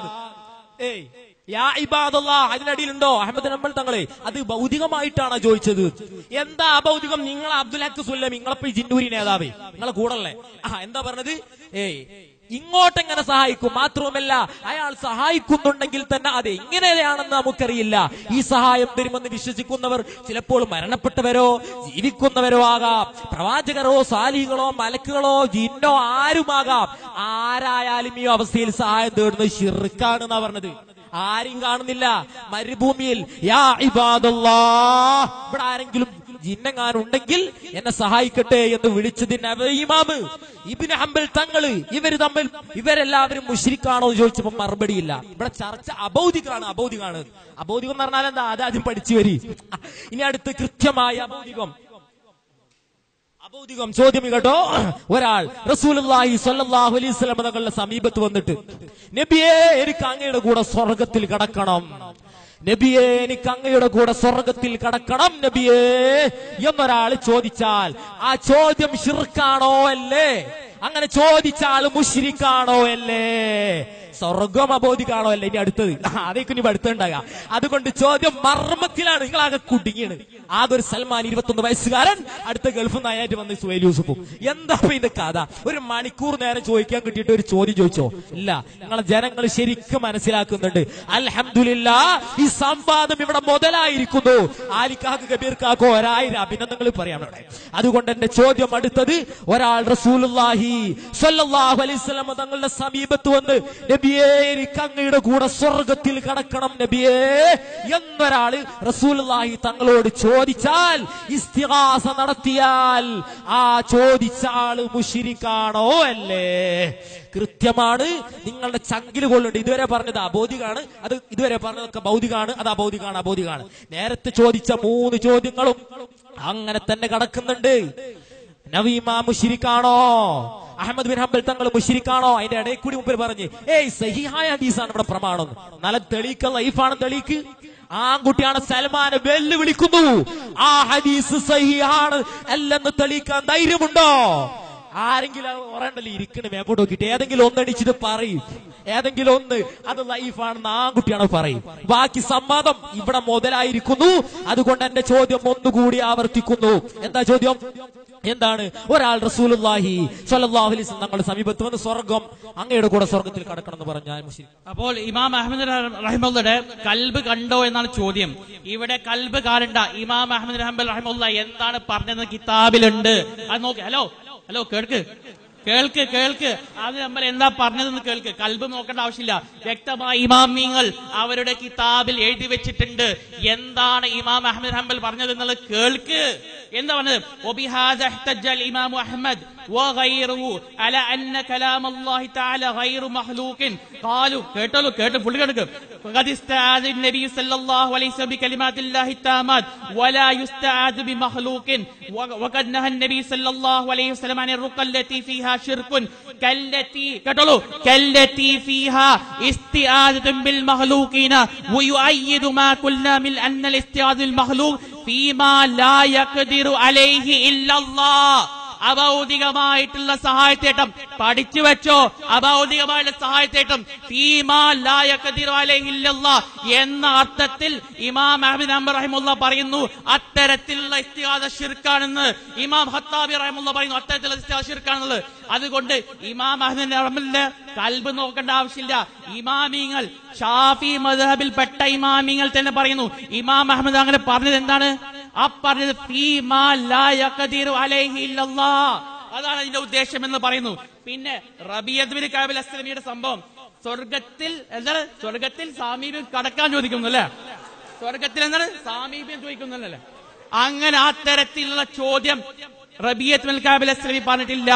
ഏയ് യാ ഇബാദല്ലാ അതിനടിയിലുണ്ടോ അഹമ്മദ് നമ്പൽ തങ്ങളെ അത് ഭൗതികമായിട്ടാണ് ചോദിച്ചത് എന്താ അഭൗതികം നിങ്ങൾ അബ്ദുൽ ഹക്ക് സുല്ലം നിങ്ങളപ്പോ ഈ ജിന്നൂരി നേതാവേ നിങ്ങളെ കൂടല്ലേ ആ എന്താ പറഞ്ഞത് ഏയ് ഇങ്ങോട്ടെങ്ങനെ സഹായിക്കും മാത്രവുമല്ല അയാൾ സഹായിക്കുന്നുണ്ടെങ്കിൽ തന്നെ അത് എങ്ങനെയാണെന്ന് നമുക്കറിയില്ല ഈ സഹായം തരുമെന്ന് വിശ്വസിക്കുന്നവർ ചിലപ്പോൾ മരണപ്പെട്ടവരോ ജീവിക്കുന്നവരോ ആകാം പ്രവാചകരോ സാലികളോ മലക്കുകളോ ജിന്നോ ആരുമാകാം ആരായാലും ഈ അവസ്ഥയിൽ സഹായം തേടുന്നത് ഷിർക്കാണെന്നാ പറഞ്ഞത് ആരും കാണുന്നില്ല മരുഭൂമിയിൽ യാ ഇബാദല്ലാ ഇവിടെ ആരെങ്കിലും ജിന്നങ്ങാനുണ്ടെങ്കിൽ എന്നെ സഹായിക്കട്ടെ എന്ന് വിളിച്ചതിന് അവ- ഇമാമ് ഇബിന് ഹംബൽ തങ്ങള് ഇവര് തമ്മിൽ ഇവരെല്ലാവരും മുഷിരിക്കാണോ എന്ന് ചോദിച്ചപ്പോ മറുപടിയില്ല ഇവിടെ ചർച്ച അബൗദികാണ് അബൗദികാണ് അബൗദികം എന്ന് പറഞ്ഞാൽ എന്താ അതാദ്യം പഠിച്ചു വരി ഇനി അടുത്ത് കൃത്യമായ അബൗദികം അബൗദികം ചോദ്യം കേട്ടോ ഒരാൾ റസൂലുള്ളാഹി സ്വല്ലല്ലാഹു അലൈഹി വസല്ലം തങ്ങളുടെ സമീപത്ത് വന്നിട്ട് നബിയേ എനിക്ക് അങ്ങയുടെ കൂടെ സ്വർഗത്തിൽ കടക്കണം നബിയേ എനിക്ക് അങ്ങയുടെ കൂടെ സ്വർഗത്തിൽ കടക്കണം നബിയേ എന്നൊരാൾ ചോദിച്ചാൽ ആ ചോദ്യം ഷിർക്കാണോ അല്ലേ അങ്ങനെ ചോദിച്ച ആള് മുഷിരിക്കാണോ അല്ലേ സ്വർഗം അബോധിക്കാണോ അല്ലേ ഇനി അടുത്തത് അതേക്ക് ഇനി അടുത്തുണ്ടാകാം അതുകൊണ്ട് ചോദ്യം മർമ്മത്തിലാണ് നിങ്ങൾ ആകെ കുടുങ്ങിയാണ് ആകെ ഒരു സൽമാൻ ഇരുപത്തൊന്ന് വയസ്സുകാരൻ അടുത്ത ഗൾഫ് നായായിട്ട് വന്ന് സുഹൈൽ യൂസുഫും എന്താ ഇപ്പൊ ഇത് കഥ ഒരു മണിക്കൂർ നേരം ചോദിക്കാൻ കിട്ടിയിട്ട് ഒരു ചോദ്യം ചോദിച്ചോ ഇല്ല നിങ്ങളെ ജനങ്ങൾ ശരിക്കും മനസ്സിലാക്കുന്നുണ്ട് അൽഹംദുലില്ലാ ഈ സംവാദം ഇവിടെ മുതലായിരിക്കുന്നു ആലിക്കാക്ക് കബീർക്കാക്കോ ഒരായിരം അഭിനന്ദനങ്ങൾ പറയാം ഇവിടെ അതുകൊണ്ട് എന്റെ ചോദ്യം അടുത്തത് ഒരാൾ റസൂലുള്ളാഹി സ്വല്ലല്ലാഹു അലൈഹി വസല്ലം തങ്ങളുടെ സമീപത്ത് വന്ന് നബിയേ എനിക്ക് അങ്ങയുടെ കൂടെ സ്വർഗത്തിൽ കടക്കണം നബിയേ എന്നൊരാള് റസൂലുള്ളാഹി തങ്ങളോട് ചോദിച്ചാൽ ഇസ്തിഗാസ നടത്തിയാൽ ആ ചോദിച്ച ആള് മുഷിരിക്കാണോ അല്ലേ കൃത്യമാണ് നിങ്ങളുടെ ചങ്കില് കൊള്ളുണ്ട് ഇതുവരെ പറഞ്ഞത് അബോധികാണ് അത് ഇതുവരെ പറഞ്ഞതൊക്കെ ഭൗതികാണ് അത് അബൗദികാണ് അബോധികാണ് നേരത്തെ ചോദിച്ച മൂന്ന് ചോദ്യങ്ങളും അങ്ങനെ തന്നെ കടക്കുന്നുണ്ട് നവീമ മുഷിരിക്കാണോ അഹമ്മദ് ബിൻ ഹംബൽ തങ്ങൾ മുഷിരിക്കാണോ അതിന്റെ ഇടയിൽ കൂടി മുമ്പിൽ പറഞ്ഞ് ഏയ് സഹിഹായ ഹദീസാണ് ഇവിടെ പ്രമാണം നല്ല തെളിയിക്ക ലൈഫാണ് തെളിയിക്ക് ആൺകുട്ടിയാണ് സൽമാനെ വെല്ലുവിളിക്കുന്നു ആ ഹദീസ് സഹിഹാണ് അല്ലെന്ന് തെളിയിക്കാൻ ധൈര്യമുണ്ടോ ആരെങ്കിലും പറയണ്ടല്ലോ ഇരിക്കണ മേപ്പോട്ട് നോക്കിയിട്ട് ഏതെങ്കിലും ഒന്നടിച്ചിട്ട് പറയും ഏതെങ്കിലും ഒന്ന് അത് ലൈഫാണെന്ന് ആൺകുട്ടിയാണ് പറയും ബാക്കി സമ്മതം ഇവിടെ മുതലായിരിക്കുന്നു അതുകൊണ്ട് എന്റെ ചോദ്യം ഒന്നുകൂടി ആവർത്തിക്കുന്നു എന്താ ചോദ്യം എന്താണ് ഒരാൾ റസൂലുള്ളാഹി സ്വല്ലല്ലാഹു അലൈഹി വസല്ലം തങ്ങളുടെ സമീപത്ത് വന്ന് സ്വർഗം അങ്ങയുടെ കൂടെ സ്വർഗത്തിൽ കടക്കണം എന്ന് പറഞ്ഞാൽ മുസ്ലിം അപ്പോൾ ഇമാം അഹമ്മദ് റഹിമുള്ളയുടെ കൽബ് കണ്ടോ എന്നാണ് ചോദ്യം ഇവിടെ കൽബ് കാണണ്ട ഇമാം അഹമ്മദ് ഹംബൽ റഹിമുള്ള എന്താണ് പറഞ്ഞതെന്ന് കിതാബിലുണ്ട് അത് നോക്കി ഹലോ ഹലോ കേൾക്ക് കേൾക്ക് കേൾക്ക് അത് നമ്മൾ എന്താ പറഞ്ഞതെന്ന് കേൾക്ക് കൽബ് നോക്കേണ്ട ആവശ്യമില്ല വ്യക്തമായി ഇമാമിങ്ങൾ അവരുടെ കിതാബിൽ എഴുതി വെച്ചിട്ടുണ്ട് എന്താണ് ഇമാം അഹമ്മദ് ഹംബൽ പറഞ്ഞത് എന്നുള്ളത് കേൾക്ക് എന്താ പറഞ്ഞത് وبهذا احتج الإمام أحمد وغيره على أن كلام الله تعالى غير مخلوق قالوا കേട്ടോളൂ കേട്ട് ഫുള്ള് കേൾക്കും فقد استعاذ النبي صلى الله عليه وسلم بكلمات الله التامات ولا يستعاذ بمخلوق وقد نهى النبي صلى الله عليه وسلم عن الرقى التي فيها شرك كالتي കേട്ടോളൂ كالتي فيها استعاذة بالمخلوقين ويؤيد ما قلنا من أن الاستعاذة بالمخلوق فيما لا يقدر عليه إلا الله അഭൗതികമായിട്ടുള്ള സഹായത്തേട്ടം പഠിച്ചു വെച്ചോ അഭൗതികമായിട്ടുള്ള സഹായത്തേട്ടം ഫീമാ ലാ യഖ്ദിറു അലൈഹി ഇല്ലല്ലാഹ് എന്ന അർത്ഥത്തിൽ ഇമാം അഹ്മദ് അംബർ റഹിമുള്ള പറയുന്നു അത്തരത്തിലുള്ള ഇസ്തിഹാദ ഷിർക്കാണെന്ന് ഇമാം ഹത്താബി റഹിമുള്ള പറയുന്നു അത്തരത്തിലുള്ള ഇസ്തിഹാദ ഷിർക്കാണെന്നുള്ളത് അതുകൊണ്ട് ഇമാം അഹ്മദ് റഹ്മലിന്റെ കൽബ് നോക്കേണ്ട ആവശ്യമില്ല ഇമാമിങ്ങൾ ഷാഫി മദ്ഹബിൽപ്പെട്ട ഇമാമിങ്ങൾ തന്നെ പറയുന്നു ഇമാം അഹമ്മദ് അങ്ങനെ പറഞ്ഞത് എന്താണ് ആ പറഞ്ഞത് ഫീമാ ലാ യഖ്ദിറു അലൈഹി ഇല്ലല്ലാഹ് അതാണ് അതിന്റെ ഉദ്ദേശം എന്ന് പറയുന്നു പിന്നെ റബിയദ്ബിൻ കാബിൽ അസ്ലമിയുടെ സംഭവം സ്വർഗത്തിൽ എന്താണ് സ്വർഗത്തിൽ സാമീപ്യം കടക്കാൻ ചോദിക്കുന്നു അല്ലേ സ്വർഗത്തിൽ എന്താണ് സാമീപ്യം ചോദിക്കുന്നല്ലേ അങ്ങനെ ആ തരത്തിലുള്ള ചോദ്യം റബിയത്ത് കാബിൽ അസ്ലമി പറഞ്ഞിട്ടില്ല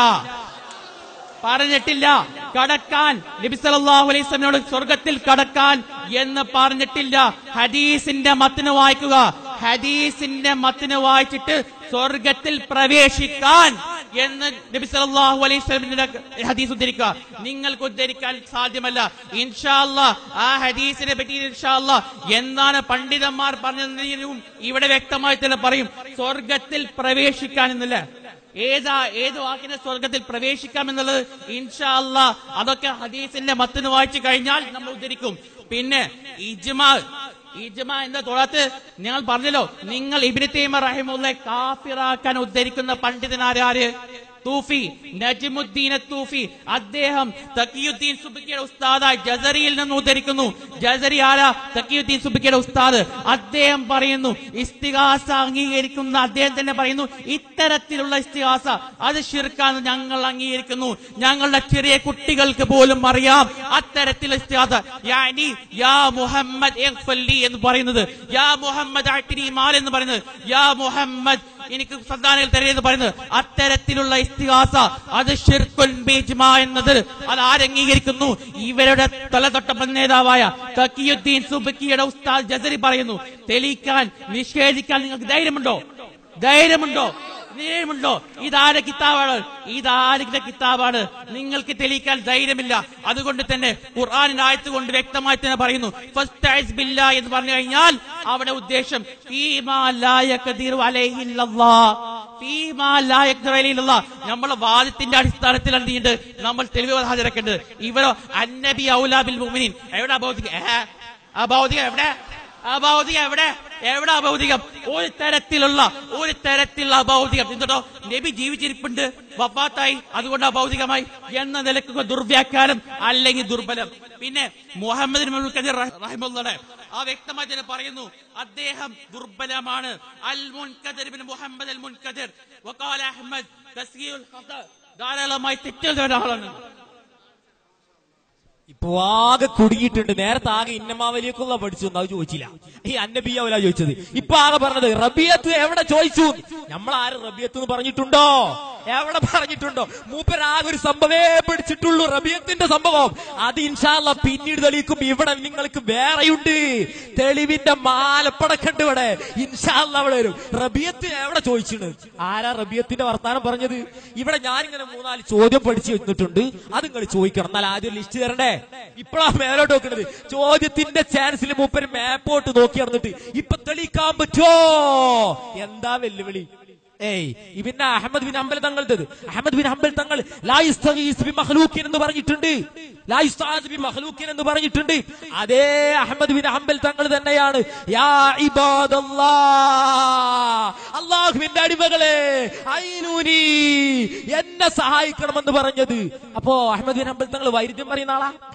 പറഞ്ഞിട്ടില്ല കടക്കാൻ നബി സല്ലല്ലാഹു അലൈഹി വസല്ലമയോട് സ്വർഗത്തിൽ കടക്കാൻ എന്ന് പറഞ്ഞിട്ടില്ല ഹദീസിന്റെ മത്തിന് വായിക്കുക ഹദീസിന്റെ മത്തിന് വായിച്ചിട്ട് സ്വർഗത്തിൽ പ്രവേശിക്കാൻ എന്ന് നബി സല്ലല്ലാഹു അലൈഹി വസല്ലമയുടെ ഹദീസ് ഉദ്ധരിക്കുക നിങ്ങൾക്ക് ഉദ്ധരിക്കാൻ സാധ്യമല്ല ഇൻഷാല്ല ആ ഹദീസിനെ പറ്റി ഇൻഷാല്ല എന്താണ് പണ്ഡിതന്മാർ പറഞ്ഞതെന്നും ഇവിടെ വ്യക്തമായി തന്നെ പറയും സ്വർഗത്തിൽ പ്രവേശിക്കാൻ എന്നല്ല ഏതാ ഏത് വാക്കിനെ സ്വർഗത്തിൽ പ്രവേശിക്കാം എന്നുള്ളത് ഇൻഷാ അല്ലാ അതൊക്കെ ഹദീസിന്റെ മത്തിന് വായിച്ചു കഴിഞ്ഞാൽ നമ്മൾ ഉദ്ധരിക്കും പിന്നെ ഇജ്മാ ഇജ്മാ എന്ന തൊഴത്ത് ഞങ്ങൾ പറഞ്ഞല്ലോ നിങ്ങൾ ഇബിന് തൈമ റഹിമുള്ള കാഫിറാക്കാൻ ഉദ്ധരിക്കുന്ന പണ്ഡിതനാരാര് തൂഫി നജ്മുദ്ദീൻ തൂഫി അദ്ദേഹം തക്കിയുദ്ദീൻ സുബിക്കയുടെ ഉസ്താദായി ജസറിയിൽ നിന്ന് ഉദ്ധരിക്കുന്നു ജസറി ആരാ തക്കിയുദ്ദീൻ സുബിക്കയുടെ ഉസ്താദ് അദ്ദേഹം പറയുന്നു ഇസ്തിഹാസ അംഗീകരിക്കുന്ന അദ്ദേഹം തന്നെ പറയുന്നു ഇത്തരത്തിലുള്ള ഇസ്തിഹാസ അത് ഷിർക്കാന്ന് ഞങ്ങൾ അംഗീകരിക്കുന്നു ഞങ്ങളുടെ ചെറിയ കുട്ടികൾക്ക് പോലും അറിയാം അത്തരത്തിലുള്ള ഇസ്തിഹാസ യാനി യാ മുഹമ്മദ് ഇഗ്ഫല്ലി എന്ന് പറയുന്നത് യാ മുഹമ്മദ് അട്ടിനി മാൽ എന്ന് പറയുന്നത് യാ മുഹമ്മദ് എനിക്ക് സന്താനങ്ങൾ തരരുത് പറയുന്നത് അത്തരത്തിലുള്ള ഇസ്തിഹാസ അത് ഷിർക്കുൽ ബീജ്മ എന്നത് അത് ആരംഗീകരിക്കുന്നു ഇവരുടെ തലതൊട്ട നേതാവായ തക്കിയുദ്ദീൻ സുബക്കിയുടെ ഉസ്താദ് ജസരി പറയുന്നു തെളിയിക്കാൻ നിഷേധിക്കാൻ നിങ്ങൾക്ക് ധൈര്യമുണ്ടോ ധൈര്യമുണ്ടോ ധൈര്യമുണ്ടോ ഇതാരെ കിതാബാണ് ഇതാരുടെ കിതാബാണ് നിങ്ങൾക്ക് തെളിയിക്കാൻ ധൈര്യമില്ല അതുകൊണ്ട് തന്നെ ഖുർആാനിന്റെ ആയത്ത് കൊണ്ട് വ്യക്തമായി തന്നെ പറയുന്നു ഫസ്റ്റ് ബില്ല എന്ന് പറഞ്ഞു കഴിഞ്ഞാൽ അവിടെ ഉദ്ദേശം ഫീമാ ലാ യഖ്ദിറു അലൈഹി ഇല്ലല്ലാഹ്. ഫീമാ ലാ യഖ്ദിറു അലൈഹി ഇല്ലല്ലാഹ്. നമ്മളെ വാദത്തിന്റെ അടിസ്ഥാനത്തിലാണ് നീണ്ട് നമ്മൾ തെളിവ് ഹാജരാക്കേണ്ടത് ഇവരോ അന്നബി ഔലാബിൽ മുഅ്മിനീൻ എവിടെ അബൗദിക ഏ? അബൗദിക എവിടെ അഭൗതികം എവിടെ എവിടെ അഭൗതികം ഒരു തരത്തിലുള്ള ഒരു തരത്തിലുള്ള അഭൗതികം എന്നിട്ടോ നബി ജീവിച്ചിരിപ്പുണ്ട് വഫാത്തായി അതുകൊണ്ട് അഭൗതികമായി എന്ന നിലക്ക് ദുർവ്യാഖ്യാനം അല്ലെങ്കിൽ ദുർബലം പിന്നെ മുഹമ്മദ് റഹിമുള്ളയുടെ ആ വ്യക്തമായി തന്നെ പറയുന്നു അദ്ദേഹം ദുർബലമാണ് al Munkadir bin Muhammad al Munkadir വഖാല അഹ്മദ് തസ്ഗീഉൽ ഖത ധാരാളമായി തെറ്റുകൾ ചെയ്ത ആളാണ് ഇപ്പൊ ആകെ കുടുങ്ങിയിട്ടുണ്ട് നേരത്തെ ആകെ ഇന്നമാവലിയൊക്കെയുള്ള പഠിച്ചു അത് ചോദിച്ചില്ല ഈ അന്നബിയാവല ചോദിച്ചത് ഇപ്പൊ ആകെ പറഞ്ഞത് റബിയത്ത് എവിടെ ചോദിച്ചു നമ്മൾ ആരും റബിയത്ത് എന്ന് പറഞ്ഞിട്ടുണ്ടോ എവിടെ പറഞ്ഞിട്ടുണ്ടോ മൂപ്പരാകെ ഒരു സംഭവേ പിടിച്ചിട്ടുള്ളൂ റബിയത്തിന്റെ സംഭവം അത് ഇൻഷാല്ല പിന്നീട് തെളിയിക്കും ഇവിടെ നിങ്ങൾക്ക് വേറെയുണ്ട് തെളിവിന്റെ മാലപ്പടക്കുണ്ട് ഇവിടെ ഇൻഷാല്ല അവിടെ വരും റബിയത്ത് എവിടെ ചോദിച്ചിട്ട് ആരാ റബിയത്തിന്റെ വർത്താനം പറഞ്ഞത് ഇവിടെ ഞാനിങ്ങനെ മൂന്നാല് ചോദ്യം പഠിച്ചു വെച്ചിട്ടുണ്ട് അത് നിങ്ങൾ ചോദിക്കണം എന്നാൽ ആദ്യം ലിസ്റ്റ് തരണ്ടേ ഇപ്പഴാ മേലോട്ട് നോക്കുന്നത് ചോദ്യത്തിന്റെ ചാൻസിൽ മൂപ്പര് മാപ്പോട്ട് നോക്കി നടന്നിട്ട് ഇപ്പൊ തെളിയിക്കാൻ പറ്റോ എന്താ വെല്ലുവിളി ഏയ് ഇവന്റെ അഹമ്മദ് ബിൻ ഹംബൽ തങ്ങളത് അഹമ്മദ് ബിൻ ഹംബൽ തങ്ങൾ ലായിസ്തഗീസ് ബി മഖ്ലൂക്കിൻ എന്ന് പറഞ്ഞിട്ടുണ്ട് ലായിസ്താസ് ബി മഖ്ലൂക്കിൻ എന്ന് പറഞ്ഞിട്ടുണ്ട് അതേ അഹമ്മദ് ബിൻ ഹംബൽ തങ്ങൾ തന്നെയാണ് യാ ഇബാദല്ലാ അള്ളാഹുവിന്റെ അടിമകളെ ഐനൂനി എന്നെ സഹായിക്കണമെന്ന് പറഞ്ഞത് അപ്പോ അഹമ്മദ് ബിൻ ഹംബൽ തങ്ങൾ വൈരുദ്ധ്യം പറയുന്ന ആളാ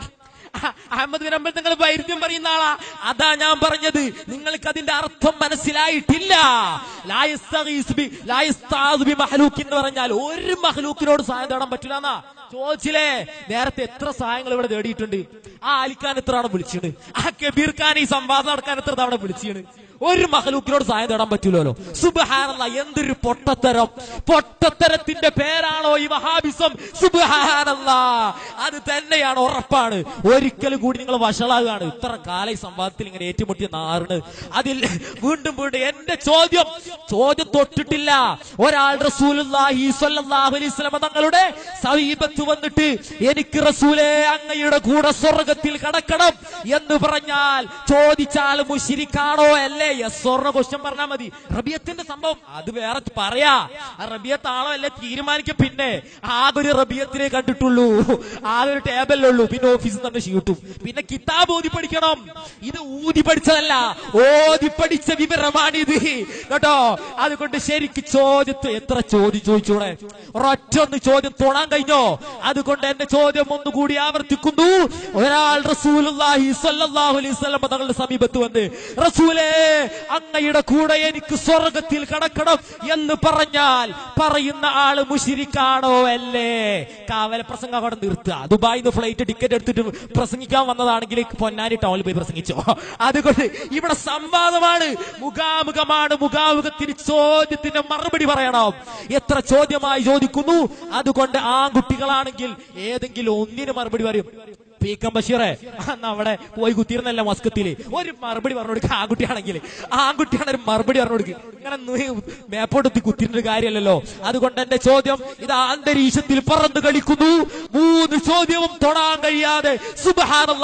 അഹ- അഹമ്മദ് ബിൻ അമ്പൽ തങ്ങൾ വൈരുദ്ധ്യം പറയുന്ന ആളാ അതാ ഞാൻ പറഞ്ഞത് നിങ്ങൾക്ക് അതിന്റെ അർത്ഥം മനസ്സിലായിട്ടില്ല ലാ യസ്തഗീസ് ബി- ലാ യസ്താദു ബി മഹ്ലൂക്ക് എന്ന് പറഞ്ഞാൽ ഒരു മഹ്ലൂക്കിനോട് സഹായം തേടാൻ പറ്റില്ല എന്നാ ചോദിച്ചില്ലേ നേരത്തെ എത്ര സഹായങ്ങൾ ഇവിടെ തേടിയിട്ടുണ്ട് ആ അലിഖാൻ എത്ര തവണ വിളിച്ചിട്ട് ആ കബീർ ഖാൻ ഈ സംവാദം നടക്കാൻ എത്ര തവണ വിളിച്ചിട്ട് ഒരു മഹലൂക്കിനോട് സഹായം തേടാൻ പറ്റൂലോ സുബഹാനല്ല എന്തൊരു പൊട്ടത്തരം പൊട്ടത്തരത്തിന്റെ പേരാണോ ഈ വഹാബിസം സുബഹാനല്ല അത് തന്നെയാണ് ഉറപ്പാണ് ഒരിക്കലും കൂടി നിങ്ങൾ വഷളാകുകയാണ് ഇത്ര കാല ഈ സംവാദത്തിൽ ഇങ്ങനെ ഏറ്റുമുട്ടിയ നാറിന് അതിൽ വീണ്ടും വീണ്ടും എന്റെ ചോദ്യം ചോദ്യം തൊട്ടിട്ടില്ല ഒരാൾ റസൂലുള്ളാഹി സ്വല്ലല്ലാഹു അലൈഹി വസല്ലമ തങ്ങളുടെ സമീപത്ത് വന്നിട്ട് എനിക്ക് റസൂലേ അങ്ങയുടെ കൂടെ സ്വർഗത്തിൽ കടക്കണം എന്ന് പറഞ്ഞാൽ ചോദിച്ചാൽ മുഷിരിക്കാണോ അല്ലേ യെസ് ഓർണ ക്വസ്റ്റ്യൻ പറഞ്ഞാൽ മതി റബിയത്തിന്റെ സംഭവം അത് വേറെ പറയാ ആ റബിയത്താണോ അല്ലേ തീരുമാനിക്കും പിന്നെ ആകെ ഒരു റബിയത്തിനെ കണ്ടിട്ടുള്ളൂ ആകെ ഒരു ടേബിളുള്ളൂ പിന്നെ ഓഫീസിൽ തന്നെ ഷീട്ടും പിന്നെ കിതാബ് ഓതി പഠിക്കണം ഇത് ഊതി പഠിച്ചതല്ല ഓതി പഠിച്ച വിവരമാണിത് കേട്ടോ അതുകൊണ്ട് ശരിക്ക് ചോദ്യത്ത് എത്ര ചോദ്യം ചോദിച്ചൂടെ ഒരൊറ്റ ഒന്ന് ചോദ്യം തൊടാൻ കഴിഞ്ഞോ അതുകൊണ്ട് എന്റെ ചോദ്യം ഒന്നുകൂടി ആവർത്തിക്കുന്നു ഒരാൾ റസൂലുള്ളാഹി സ്വല്ലല്ലാഹു അലൈഹി വസല്ലം തങ്ങളുടെ സമീപത്ത് വന്ന് റസൂലേ അങ്ങയുടെ കൂടെ എനിക്ക് സ്വർഗത്തിൽ കടക്കണം എന്ന് പറഞ്ഞാൽ പറയുന്ന ആള് മുഷിരിക്കാണോ അല്ലേ കാവല പ്രസംഗം അവിടെ നിർത്തുക ദുബായിന്ന് ഫ്ലൈറ്റ് ടിക്കറ്റ് എടുത്തിട്ട് പ്രസംഗിക്കാൻ വന്നതാണെങ്കിൽ പൊന്നാനി ടൗണിൽ പോയി പ്രസംഗിച്ചോ അതുകൊണ്ട് ഇവിടെ സംവാദമാണ് മുഖാമുഖമാണ് മുഖാമുഖത്തിന് ചോദ്യത്തിന് മറുപടി പറയണം എത്ര ചോദ്യമായി ചോദിക്കുന്നു അതുകൊണ്ട് ആൺകുട്ടികളാണെങ്കിൽ ഏതെങ്കിലും ഒന്നിന് മറുപടി പറയും പി കം ബഷീറെ അന്ന് അവിടെ പോയി കുത്തിയിരുന്നല്ല മസ്കത്തില് ഒരു മറുപടി പറഞ്ഞു കൊടുക്കുക ആൺകുട്ടിയാണെങ്കിൽ ആൺകുട്ടിയാണ് ഒരു മറുപടി പറഞ്ഞു കൊടുക്കുക ഇങ്ങനെ നി- മേപ്പോട്ടെത്തി കുത്തിരുന്ന കാര്യമല്ലല്ലോ അതുകൊണ്ട് എന്റെ ചോദ്യം ഇത് അന്തരീക്ഷത്തിൽ പറന്നു കളിക്കുന്നു മൂന്ന് ചോദ്യവും തൊടാൻ കഴിയാതെ സുബഹാനല്ല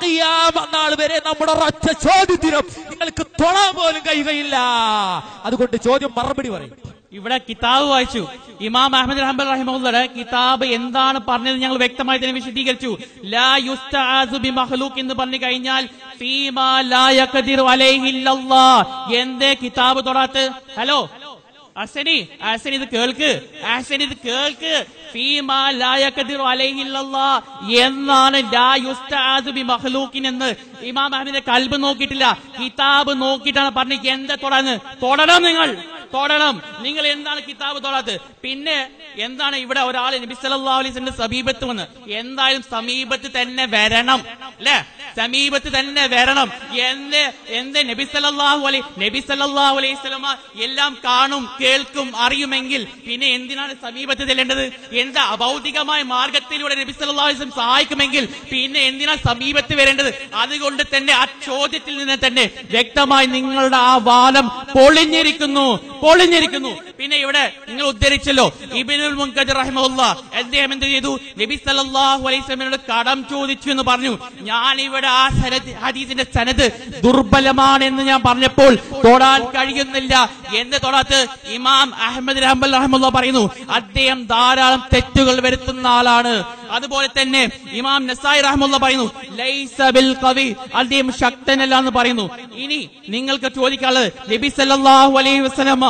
നാൾ വരെ നമ്മുടെ ഒരൊറ്റ ചോദ്യത്തിനും നിങ്ങൾക്ക് തൊടാൻ പോലും കഴിയുകയില്ല അതുകൊണ്ട് ചോദ്യം മറുപടി പറയും ഇവിടെ കിതാബ് വായിച്ചു ഇമാം അഹമ്മദ് ഹംബൽ റഹിമുള്ളയുടെ കിതാബ് എന്താണ് പറഞ്ഞത് ഞങ്ങൾ വ്യക്തമായി തന്നെ വിശദീകരിച്ചു ലാ യുസ്തആസു ബി മഖ്ലൂഖ് എന്ന് പറഞ്ഞു കഴിഞ്ഞാൽ ഫീമാ ലാ യഖദിറു അലൈഹി ഇല്ലല്ലാഹ് എന്തേ കിതാബ് തൊടാത്ത് ഹലോ അസനി അസനി ഇത് കേൾക്ക് അസനി ഇത് കേൾക്ക് ഫീമാ ലാ യഖദിറു അലൈഹി ഇല്ലല്ലാഹ് എന്നാണ് ലാ യുസ്തആസു ബി മഖ്ലൂഖിൻ എന്ന് ഇമാം അഹമ്മദിന്റെ കൽബ് നോക്കിയിട്ടില്ല കിതാബ് നോക്കിയിട്ടാണ് പറഞ്ഞത് എന്താ തൊടാന്ന് തൊടണം നിങ്ങൾ തൊടണം നിങ്ങൾ എന്താണ് കിതാബ് തൊടാത്തത് പിന്നെ എന്താണ് ഇവിടെ ഒരാൾ നബി സല്ലല്ലാഹു അലൈഹി വസല്ലം സമീപത്ത് വന്ന് എന്തായാലും സമീപത്ത് തന്നെ വരണം അല്ലേ സമീപത്ത് തന്നെ വരണം എന്ന് എന്ത് നബി സല്ലല്ലാഹു അലൈഹി നബി സല്ലല്ലാഹു അലൈഹി വസല്ലമ എല്ലാം കാണും കേൾക്കും അറിയുമെങ്കിൽ പിന്നെ എന്തിനാണ് സമീപത്ത് ചെല്ലേണ്ടത് എന്താ അഭൗതികമായ മാർഗത്തിലൂടെ നബി സല്ലല്ലാഹു അലൈഹി വസല്ലം സഹായിക്കുമെങ്കിൽ പിന്നെ എന്തിനാണ് സമീപത്ത് വരേണ്ടത് അതുകൊണ്ട് തന്നെ ആ ചോദ്യത്തിൽ നിന്ന് തന്നെ വ്യക്തമായി നിങ്ങളുടെ ആ വാദം പൊളിഞ്ഞിരിക്കുന്നു പൊളിഞ്ഞിരിക്കുന്നു പിന്നെ ഇവിടെ നിങ്ങൾ ഉദ്ധരിച്ചല്ലോ ഇബിനുൽ മുൻകദർ റഹിമഹുല്ല അദ്ദേഹം എന്ത് ചെയ്തു നബി സല്ലല്ലാഹു അലൈഹി വസല്ലമയോട് കടം ചോദിച്ചു എന്ന് പറഞ്ഞു ഞാൻ ഇവിടെ ആ സനദ് ഹദീസിന്റെ സനത് ദുർബലമാണ് എന്ന് ഞാൻ പറഞ്ഞപ്പോൾ തൊടാൻ കഴിയുന്നില്ല എന്ന് തൊടാത്ത് ഇമാം അഹമ്മദ് റഹ്മൽ റഹമുല്ല പറയുന്നു അദ്ദേഹം ധാരാളം തെറ്റുകൾ വരുത്തുന്ന ആളാണ് അതുപോലെ തന്നെ ഇമാം നസായി റഹമുല്ല പറയുന്നു ലൈസ ബിൽ കവി അദ്ദേഹം ശക്തനല്ല എന്ന് പറയുന്നു ഇനി നിങ്ങൾക്ക് ചോദിക്കാനുള്ളത് നബി സല്ലല്ലാഹു അലൈഹി വസല്ലമ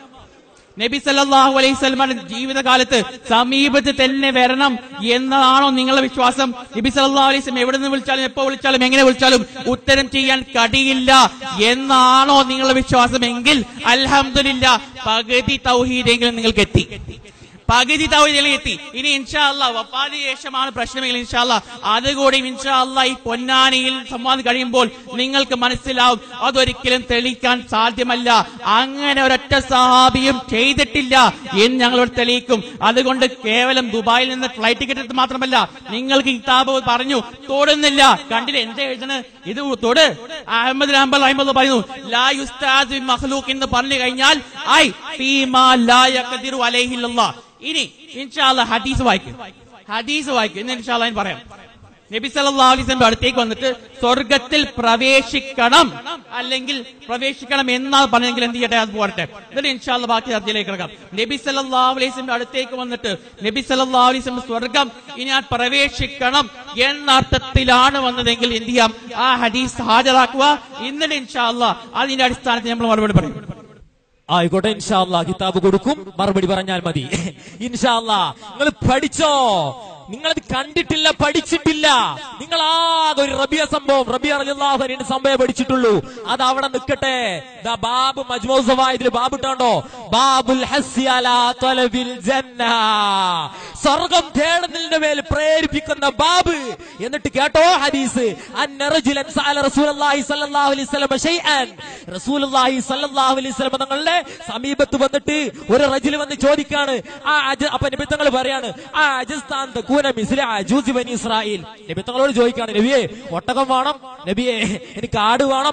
നബി സല്ലല്ലാഹു അലൈഹി വസല്ലമയുടെ ജീവിതകാലത്ത് സമീപത്ത് തന്നെ വരണം എന്നതാണോ നിങ്ങളുടെ വിശ്വാസം നബി സല്ലല്ലാഹു അലൈഹി വസല്ലം എവിടെ നിന്ന് വിളിച്ചാലും എപ്പോ വിളിച്ചാലും എങ്ങനെ വിളിച്ചാലും ഉത്തരം ചെയ്യാൻ കഴിയില്ല എന്നാണോ നിങ്ങളുടെ വിശ്വാസം എങ്കിൽ അൽഹംദുലില്ലാ പകുതി തൗഹീദെങ്കിലും നിങ്ങൾക്ക് എത്തി പകുതി തൗഹീദിലേക്ക് എത്തി ഇനി ഇൻഷാല്ല വഫാദി ശേഷമാണ് പ്രശ്നമെങ്കിൽ ഇൻഷാല്ല അതുകൂടി ഇൻഷാല്ല ഈ പൊന്നാനിയിൽ സംവാദം കഴിയുമ്പോൾ നിങ്ങൾക്ക് മനസ്സിലാവും അതൊരിക്കലും തെളിയിക്കാൻ സാധ്യമല്ല അങ്ങനെ ഒരൊറ്റ സഹാബിയും ചെയ്തിട്ടില്ല എന്ന് ഞങ്ങളോട് തെളിയിക്കും അതുകൊണ്ട് കേവലം ദുബായിൽ നിന്ന് ഫ്ലൈറ്റ് ടിക്കറ്റ് എടുത്ത് മാത്രമല്ല നിങ്ങൾക്ക് കിതാബ് പറഞ്ഞു തൊടുന്നില്ല കണ്ടില്ല എന്താ എഴുതണ് ഇത് തൊട് അഹമ്മദ് അഹമ്മദ് അഹമ്മദ് പറയുന്നു ലാ യുസ്താദ് മഖ്ലൂഖ് എന്ന് പറഞ്ഞു കഴിഞ്ഞാൽ ഐ ഫീമാ ലാ യഖദിറു അലൈഹില്ലല്ലാഹ് ഇനി ഇൻഷാല്ല ഹദീസ് വായിക്കും ഹദീസ് വായിക്കും എന്ന് ഇൻഷാല്ല ഞാൻ പറയാം നബി സല്ലല്ലാഹു അലൈഹി വസല്ലം അടുത്തേക്ക് വന്നിട്ട് സ്വർഗത്തിൽ പ്രവേശിക്കണം അല്ലെങ്കിൽ പ്രവേശിക്കണം എന്നാണ് പറഞ്ഞെങ്കിൽ എന്ത് ചെയ്യട്ടെ അത് പോരട്ടെ എന്നിട്ട് ഇൻഷാല്ല ബാക്കി ചർച്ചയിലേക്ക് കിടക്കാം നബി സല്ലല്ലാഹു അലൈഹി വസല്ലം അടുത്തേക്ക് വന്നിട്ട് നബി സല്ലല്ലാഹു അലൈഹി വസല്ലം സ്വർഗം ഇനി ഞാൻ പ്രവേശിക്കണം എന്ന അർത്ഥത്തിലാണ് വന്നതെങ്കിൽ എന്ത് ചെയ്യാം ആ ഹദീസ് ഹാജരാക്കുക എന്നിട്ട് ഇൻഷാല്ല അതിന്റെ അടിസ്ഥാനത്തിൽ നമ്മൾ മറുപടി പറയും ആയിക്കോട്ടെ ഇൻഷാല്ല കിതാബ് കൊടുക്കും മറുപടി പറഞ്ഞാൽ മതി ഇൻഷാല്ല നിങ്ങൾ പഠിച്ചോ നിങ്ങളത് കണ്ടിട്ടില്ല പഠിച്ചിട്ടില്ല നിങ്ങൾ ആകെ ഒരു റബിയ സംഭവം റബിയ അള്ളാഹുവിന്റെ സംഭവം പഠിച്ചിട്ടുള്ളൂ അത് അവിടെ നിൽക്കട്ടെ ദാ ബാബു മജ്മോസവ ഇതിൽ ബാബു ഇട്ടാണ്ടോ ബാബുൽ ഹസ്സി അലാ ത്വലബിൽ ജന്ന സ്വർഗം തേടുന്നതിന്റെ മേൽ പ്രേരിപ്പിക്കുന്ന ബാബ് എന്നിട്ട് കേട്ടോ ഹദീസ് അന്നറജുലൻ സഅല റസൂലുള്ളാഹി സ്വല്ലല്ലാഹു അലൈഹി വസല്ലം ഷൈഅൻ റസൂലുള്ളാഹി സ്വല്ലല്ലാഹു അലൈഹി വസല്ലം തങ്ങളുടെ സമീപത്ത് വന്നിട്ട് ഒരു റജുൽ വന്ന് ചോദിക്കാണ് ആ അജ- അപ്പൊ നബിത്തങ്ങൾ പറയാണ് ആ അജസ്ഥാൻ തക്കൂന മിസ്ല അജൂസി ബനി ഇസ്രായേൽ നബിത്തങ്ങളോട് ചോദിക്കാണ് നബിയെ ഒട്ടകം വേണം നബിയെ എനിക്ക് ആട് വേണം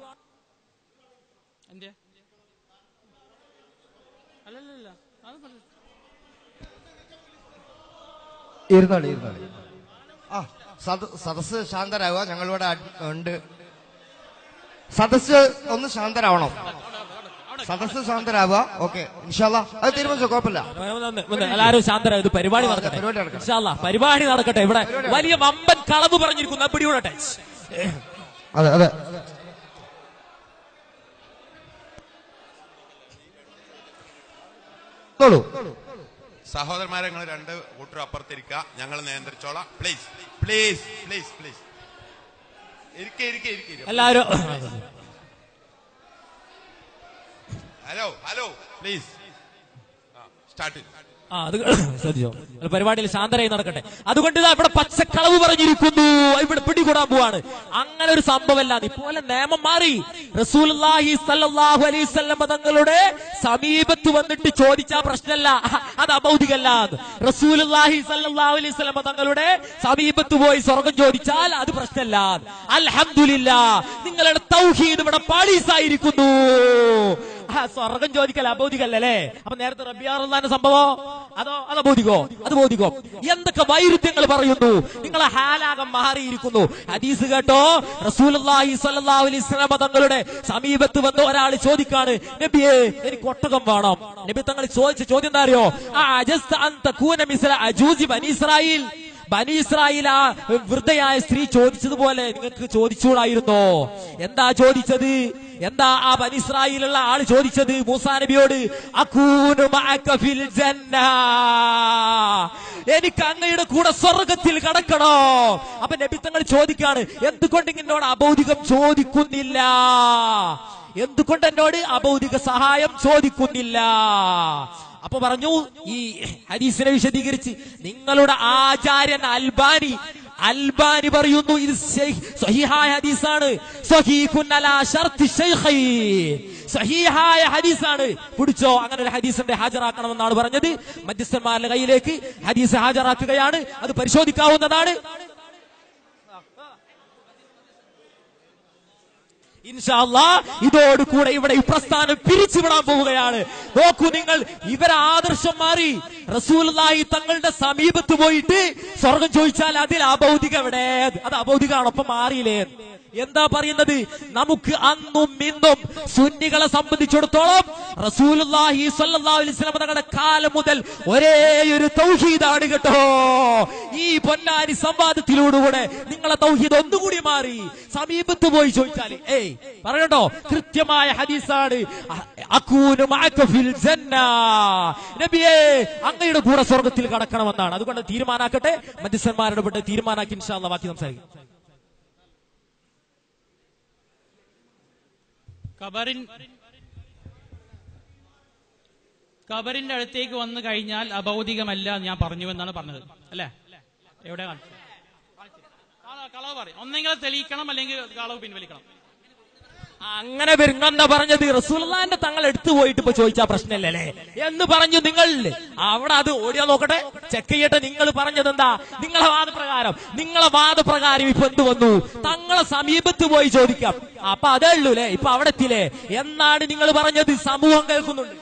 എന്തേ അല്ലല്ല അത് പറഞ്ഞു ഇരുന്നാളി ഇരുന്നാളി ആ സദ- സദസ്സ് ശാന്തരാകുക ഞങ്ങളിവിടെ അഡ്- ഉണ്ട് സദസ്സ് ഒന്ന് ശാന്തരാവണം സദസ്സ് ശാന്തരാവുക ഓക്കെ ഇൻഷാല്ല അത് തീരുമാനിച്ചോ കുഴപ്പമില്ല ഒന്ന് ഒന്ന് എല്ലാവരും ശാന്തര ഇത് പരിപാടി നടക്കട്ടെ പരിപാടി നടക്കട്ടെ. ഇൻഷാ അല്ലാ, പരിപാടി നടക്കട്ടെ ഇവിടെ വലിയ വമ്പൻ കളവ് പറഞ്ഞിരിക്കുന്നു പിടികൂടട്ടെ അതെ അതെ ോളൂ സഹോദരന്മാരെ നിങ്ങൾ രണ്ട് കൂട്ടർ അപ്പുറത്തിരിക്കുക ഞങ്ങൾ നിയന്ത്രിച്ചോളാം പ്ലീസ് പ്ലീസ് പ്ലീസ് പ്ലീസ് ഇരിക്കെ ഇരിക്കെ ഇരിക്കെ എല്ലാവരും ഹലോ ഹലോ പ്ലീസ് സ്റ്റാർട്ട് ആ അത് ശ്രദ്ധിച്ചോ അത് പരിപാടിയിൽ ശാന്തരായി നടക്കട്ടെ അതുകൊണ്ട് ഇതാ ഇവിടെ പച്ചക്കളവ് പറഞ്ഞിരിക്കുന്നു ഇവിടെ പിടികൂടാൻ പോവാണ് അങ്ങനെ ഒരു സംഭവമല്ല ഇപ്പോലെ നിയമം മാറി റസൂലുള്ളാഹി സല്ലല്ലാഹു അലൈഹി വസല്ലം തങ്ങളുടെ സമീപത്ത് വന്നിട്ട് ചോദിച്ചാ പ്രശ്നമല്ല അത് അബൗദികല്ല റസൂലുള്ളാഹി സല്ലല്ലാഹു അലൈഹി വസല്ലം തങ്ങളുടെ സമീപത്ത് പോയി സ്വർഗം ചോദിച്ചാൽ അത് പ്രശ്നമല്ല അൽഹംദുലില്ലാ നിങ്ങളുടെ തൗഹീദ് ഇവിടെ പാളീസായിരിക്കുന്നു ആ, സ്വർഗം ചോദിക്കൽ അബോധികല്ലേ അപ്പൊ നേരത്തെ റബിയാറുള്ളാന്റെ സംഭവം അതോ അത് ബോധിക്കോ അത് ബോധിക്കോ എന്തൊക്കെ വൈരുദ്ധ്യങ്ങൾ പറയുന്നു നിങ്ങളെ ഹാലാകം മാറിയിരിക്കുന്നു ഹദീസ് കേട്ടോ റസൂലുള്ളാഹി സ്വല്ലല്ലാഹു അലൈഹി വസല്ലം തങ്ങളുടെ സമീപത്ത് വന്ന് ഒരാൾ ചോദിക്കാണ് നബിയെ എനിക്ക് ഒട്ടകം വേണം നബി തങ്ങൾ ചോദിച്ച ചോദ്യം എന്താ അറിയോ ആ അജസ്ത അൻ തകൂന മിസ്ല അജൂജി ബനി ഇസ്രായേൽ ബനി ഇസ്രായേൽ ആ വൃദ്ധയായ സ്ത്രീ ചോദിച്ചതുപോലെ നിങ്ങൾക്ക് ചോദിച്ചൂടായിരുന്നോ എന്താ ചോദിച്ചത് എന്താ ആ ബനി ഇസ്രായേലുള്ള ആള് ചോദിച്ചത് മൂസാ നബിയോട് അക്കൂനു മഅക ഫിൽ ജന്ന എനിക്ക് അങ്ങയുടെ കൂടെ സ്വർഗത്തിൽ കടക്കണോ അപ്പൊ നബി തങ്ങൾ ചോദിക്കാണ് എന്തുകൊണ്ട് എന്നോട് അബൗദികം ചോദിക്കുന്നില്ല എന്തുകൊണ്ട് എന്നോട് അബൗദിക സഹായം ചോദിക്കുന്നില്ല അപ്പൊ പറഞ്ഞു ഈ ഹദീസിനെ വിശദീകരിച്ച് നിങ്ങളുടെ ആചാര്യൻ അൽബാനി അൽബാനി പറയുന്നു ഇത് ശൈ- സഹിഹായ ഹദീസാണ് സഹീഖുൻ അലാ ശർത്തി ശൈഖൈൻ. സഹീഹായ ഹദീസാണ് പിടിച്ചോ അങ്ങനെ ഒരു ഹദീസിന്റെ ഹാജരാക്കണമെന്നാണ് പറഞ്ഞത് മധ്യസ്ഥന്മാരുടെ കയ്യിലേക്ക് ഹദീസ് ഹാജരാക്കുകയാണ് അത് പരിശോധിക്കാവുന്നതാണ് ഇൻഷാല്ലാ ഇതോടുകൂടെ ഇവിടെ ഈ പ്രസ്ഥാനം പിരിച്ചുവിടാൻ പോവുകയാണ് നോക്കൂ നിങ്ങൾ ഇവരെ ആദർശം മാറി റസൂലുള്ളാഹി തങ്ങളുടെ സമീപത്ത് പോയിട്ട് സ്വർഗം ചോദിച്ചാൽ അതിൽ അഭൗതിക എവിടെ അത് അഭൗതികമാണ് ഒപ്പം മാറിയില്ലേ എന്താ പറയുന്നത് നമുക്ക് അന്നും ഇന്നും സുന്നികളെ സംബന്ധിച്ചിടത്തോളം റസൂലുള്ളാഹി സ്വല്ലല്ലാഹു അലൈഹി വസല്ലം തങ്ങളുടെ കാലം മുതൽ ഒരേ ഒരു തൗഹീദാണ് കേട്ടോ ഈ പൊന്നാരി സംവാദത്തിലൂടെ നിങ്ങളെ തൗഹീദ് ഒന്നുകൂടി മാറി സമീപത്ത് പോയി ചോദിച്ചാൽ ഏയ് പറയട്ടോ കൃത്യമായ ഹദീസാണ് അക്കൂനു മഅക ഫിൽ ജന്ന നബിയേ അങ്ങയുടെ കൂടെ സ്വർഗത്തിൽ കടക്കണമെന്നാണ് അതുകൊണ്ട് തീരുമാനാക്കട്ടെ മധ്യസ്ഥന്മാരുടെ പെട്ട് തീരുമാനാക്കി ഇൻഷാല്ല ബാക്കി സംസാരിക്കും കബറിൻ കബറിന്റെ അടുത്തേക്ക് വന്നു കഴിഞ്ഞാൽ അഭൗതികമല്ല എന്ന് ഞാൻ പറഞ്ഞു എന്നാണ് പറഞ്ഞത് അല്ലേ എവിടെ കാണിച്ചത്? കള- കളവ് പറയും ഒന്നെങ്കിൽ തെളിയിക്കണം അല്ലെങ്കിൽ കളവ് പിൻവലിക്കണം അങ്ങനെ വരുന്നെന്താ പറഞ്ഞത് റസൂൽന്റെ തങ്ങൾ എടുത്തു പോയിട്ട് ഇപ്പൊ ചോദിച്ചാ പ്രശ്നമല്ലേ എന്ന് പറഞ്ഞു നിങ്ങൾ അവിടെ അത് ഓടിയാ നോക്കട്ടെ ചെക്ക് ചെയ്യട്ടെ നിങ്ങൾ പറഞ്ഞത് എന്താ നിങ്ങളെ വാദപ്രകാരം നിങ്ങളെ വാദപ്രകാരം ഇപ്പൊ എന്ത് വന്നു തങ്ങളെ സമീപത്ത് പോയി ചോദിക്കാം അപ്പൊ അതേ ഉള്ളൂ അല്ലേ ഇപ്പൊ അവിടെ എത്തിയില്ലേ എന്നാണ് നിങ്ങൾ പറഞ്ഞത് സമൂഹം കേൾക്കുന്നുണ്ട്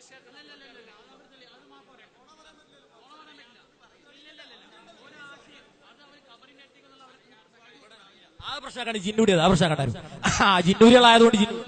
ആ പ്രശ്നമാണ് ജിന്നൂരിയത് ആ പ്രശ്നം ആ ജിന്നൂരികളായതുകൊണ്ട് ജിന്നു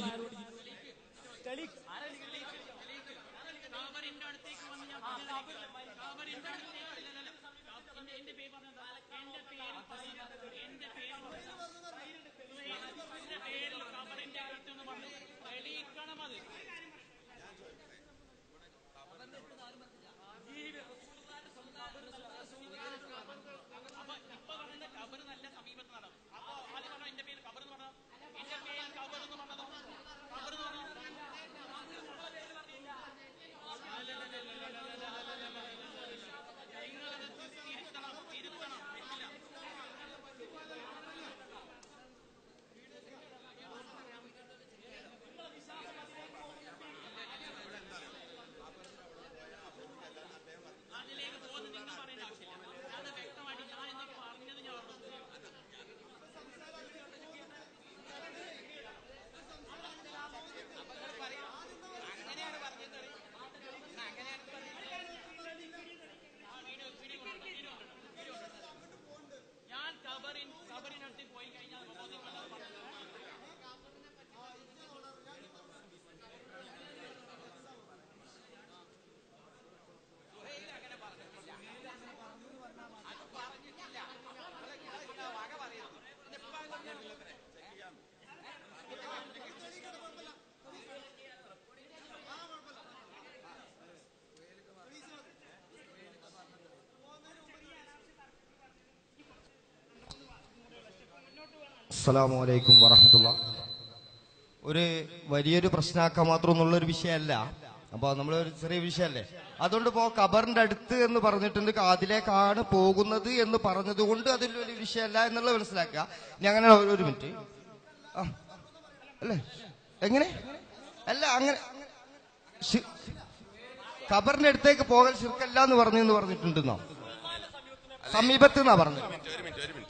അസ്സലാമു അലൈക്കും വറഹമത്തുള്ള ഒരു വലിയൊരു പ്രശ്നമാക്കാൻ മാത്രമൊന്നുള്ള ഒരു വിഷയമല്ല അപ്പൊ നമ്മൾ ഒരു ചെറിയ വിഷയമല്ലേ അതുകൊണ്ട് ഇപ്പോ ഖബറിന്റെ അടുത്ത് എന്ന് പറഞ്ഞിട്ടുണ്ട് അതിലേക്കാണ് പോകുന്നത് എന്ന് പറഞ്ഞത് കൊണ്ട് അതിൽ ഒരു വിഷയമല്ല എന്നുള്ളത് മനസ്സിലാക്കുക ഇനി അങ്ങനെ ഒരു- ഒരു മിനിറ്റ് ആ അല്ലേ എങ്ങനെ അല്ല അങ്ങനെ ശി- ഖബറിന്റെ അടുത്തേക്ക് പോകൽ ശിർക്കല്ല എന്ന് പറഞ്ഞു എന്ന് പറഞ്ഞിട്ടുണ്ടെന്നോ സമീപത്ത് എന്നാ പറഞ്ഞത് ഒരു മിനിറ്റ് ഒരു മിനിറ്റ് ഒരു മിനിറ്റ്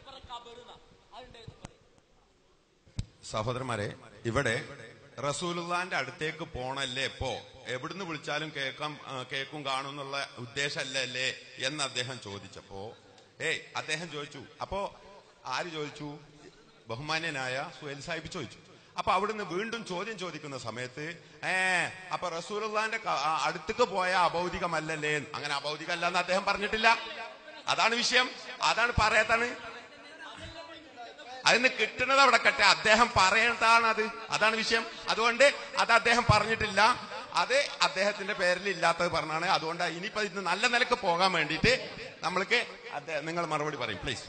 സഹോദരന്മാരെ ഇവിടെ റസൂലുള്ളാന്റെ അടുത്തേക്ക് പോണല്ലേ ഇപ്പോ എവിടുന്ന് വിളിച്ചാലും കേൾക്കാം ആ, കേൾക്കും കാണും എന്നുള്ള ഉദ്ദേശമല്ലേ എന്ന് അദ്ദേഹം ചോദിച്ചപ്പോ ഏയ് അദ്ദേഹം ചോദിച്ചു അപ്പോ ആര് ചോദിച്ചു ബഹുമാന്യനായ സുഹേൽ സാഹിബ് ചോദിച്ചു അപ്പൊ അവിടുന്ന് വീണ്ടും ചോദ്യം ചോദിക്കുന്ന സമയത്ത് ഏ അപ്പൊ റസൂലുള്ളാന്റെ ക- ആ, അടുത്തേക്ക് പോയ അഭൗതികമല്ലല്ലേ എന്ന്. അങ്ങനെ അഭൗതികമല്ല എന്ന് അദ്ദേഹം പറഞ്ഞിട്ടില്ല അതാണ് വിഷയം അതാണ് പറയാത്താണ് അതിന് കിട്ടുന്നത് അവിടെ കട്ടെ അദ്ദേഹം പറയേണ്ടതാണ് അത് അതാണ് വിഷയം അതുകൊണ്ട് അത് അദ്ദേഹം പറഞ്ഞിട്ടില്ല അത് അദ്ദേഹത്തിന്റെ പേരിൽ ഇല്ലാത്തത് പറഞ്ഞാണ് അതുകൊണ്ട് ഇനിയിപ്പോ ഇത് നല്ല നിലക്ക് പോകാൻ വേണ്ടിയിട്ട് നമ്മൾക്ക് അദ്ദേഹം- നിങ്ങൾ മറുപടി പറയും പ്ലീസ്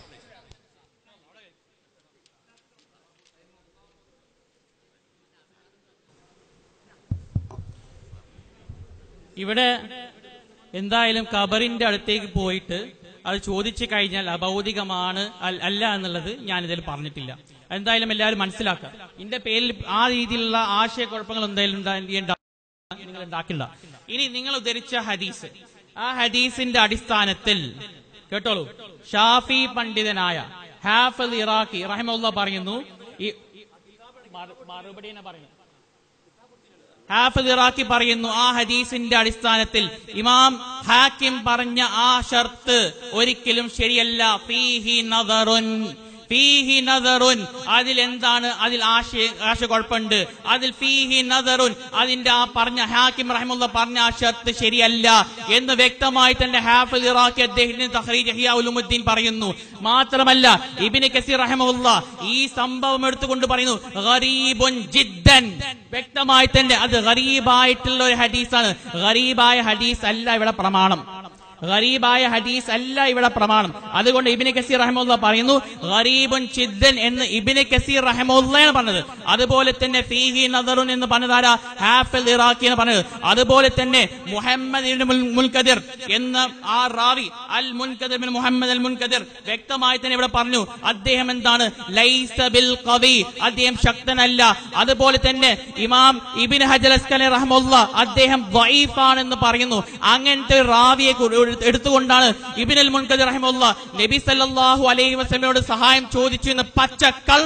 ഇവിടെ എന്തായാലും ഖബറിന്റെ അടുത്തേക്ക് പോയിട്ട് അത് ചോദിച്ചു കഴിഞ്ഞാൽ അഭൗതികമാണ് അൽ- അല്ല എന്നുള്ളത് ഞാൻ ഇതിൽ പറഞ്ഞിട്ടില്ല എന്തായാലും എല്ലാവരും മനസ്സിലാക്കുക ഇതിന്റെ പേരിൽ ആ രീതിയിലുള്ള ആശയക്കുഴപ്പങ്ങൾ എന്തായാലും ഉണ്ടാ- ഉണ്ടാ- നിങ്ങൾ ഉണ്ടാക്കില്ല ഇനി നിങ്ങൾ ഉദ്ധരിച്ച ഹദീസ് ആ ഹദീസിന്റെ അടിസ്ഥാനത്തിൽ കേട്ടോളൂ ഷാഫി പണ്ഡിതനായ ഹാഫൽ ഇറാഖി റഹിമുള്ള പറയുന്നു ഈ മറു- മറുപടി തന്നെ പറയുന്നു ഹാഫിദ് ഇറാഖി പറയുന്നു ആ ഹദീസിന്റെ അടിസ്ഥാനത്തിൽ ഇമാം ഹാക്കിം പറഞ്ഞ ആ ഷർത്ത് ഒരിക്കലും ശരിയല്ല ഫീഹി നദറുൻ ഫീഹി നദറുൻ അതിൽ എന്താണ് അതിൽ ആശയ ആശയക്കുഴപ്പമുണ്ട് അതിൽ ഫീഹി നദറുൻ അതിന്റെ ആ പറഞ്ഞ ഹാക്കിം റഹിമുള്ള പറഞ്ഞ ആ ഷർത്ത് ശരിയല്ല എന്ന് വ്യക്തമായി തന്നെ ഹാഫിദ് ഇറാഖി അദ്ദേഹത്തിന് തഹ്രീജ് ഇഹ്യാ ഉലുമുദ്ദീൻ പറയുന്നു മാത്രമല്ല ഇബിന് കസീർ റഹിമുള്ള ഈ സംഭവം എടുത്തുകൊണ്ട് പറയുന്നു ഗരീബുൻ ജിദ്ദൻ വ്യക്തമായി തന്നെ അത് ഗരീബായിട്ടുള്ള ഒരു ഹദീസാണ് ഗരീബായ ഹദീസ് അല്ല ഇവിടെ പ്രമാണം ഗരീബായ ഹദീസ് അല്ല ഇവിടെ പ്രമാണം അതുകൊണ്ട് ഇബിന് കസീർ റഹമുല്ല പറയുന്നു ഗരീബുൻ ചിദ്ദൻ എന്ന് ഇബിന് കസീർ റഹമുല്ലയാണ് പറഞ്ഞത് അതുപോലെ തന്നെ ഫീഹി നദറുൻ എന്ന് പറഞ്ഞതാരാ ഹാഫിൽ ഇറാഖി എന്ന് പറഞ്ഞത് അതുപോലെ തന്നെ മുഹമ്മദ് ഇബ്നു മുൽ- മുൽക്കദിർ എന്ന ആ റാവി അൽ മുൻകദിർ ബിൻ മുഹമ്മദ് അൽ മുൻകദിർ വ്യക്തമായി തന്നെ ഇവിടെ പറഞ്ഞു അദ്ദേഹം എന്താണ് ലൈസ ബിൽ ഖവി അദ്ദേഹം ശക്തനല്ല അതുപോലെ തന്നെ ഇമാം ഇബിൻ ഹജർ അസ്കലി റഹ്മുല്ല അദ്ദേഹം വൈഫാണെന്ന് പറയുന്നു അങ്ങനത്തെ ഒരു റാവിയെ കു- എടുത്തുകൊണ്ടാണ് ഇബിൻ അൽ മുൻകദിർ റഹ്മുല്ല നബി സല്ലല്ലാഹു അലൈഹി വസല്ലമയോട് സഹായം ചോദിച്ചു എന്ന് പച്ച കള്ളം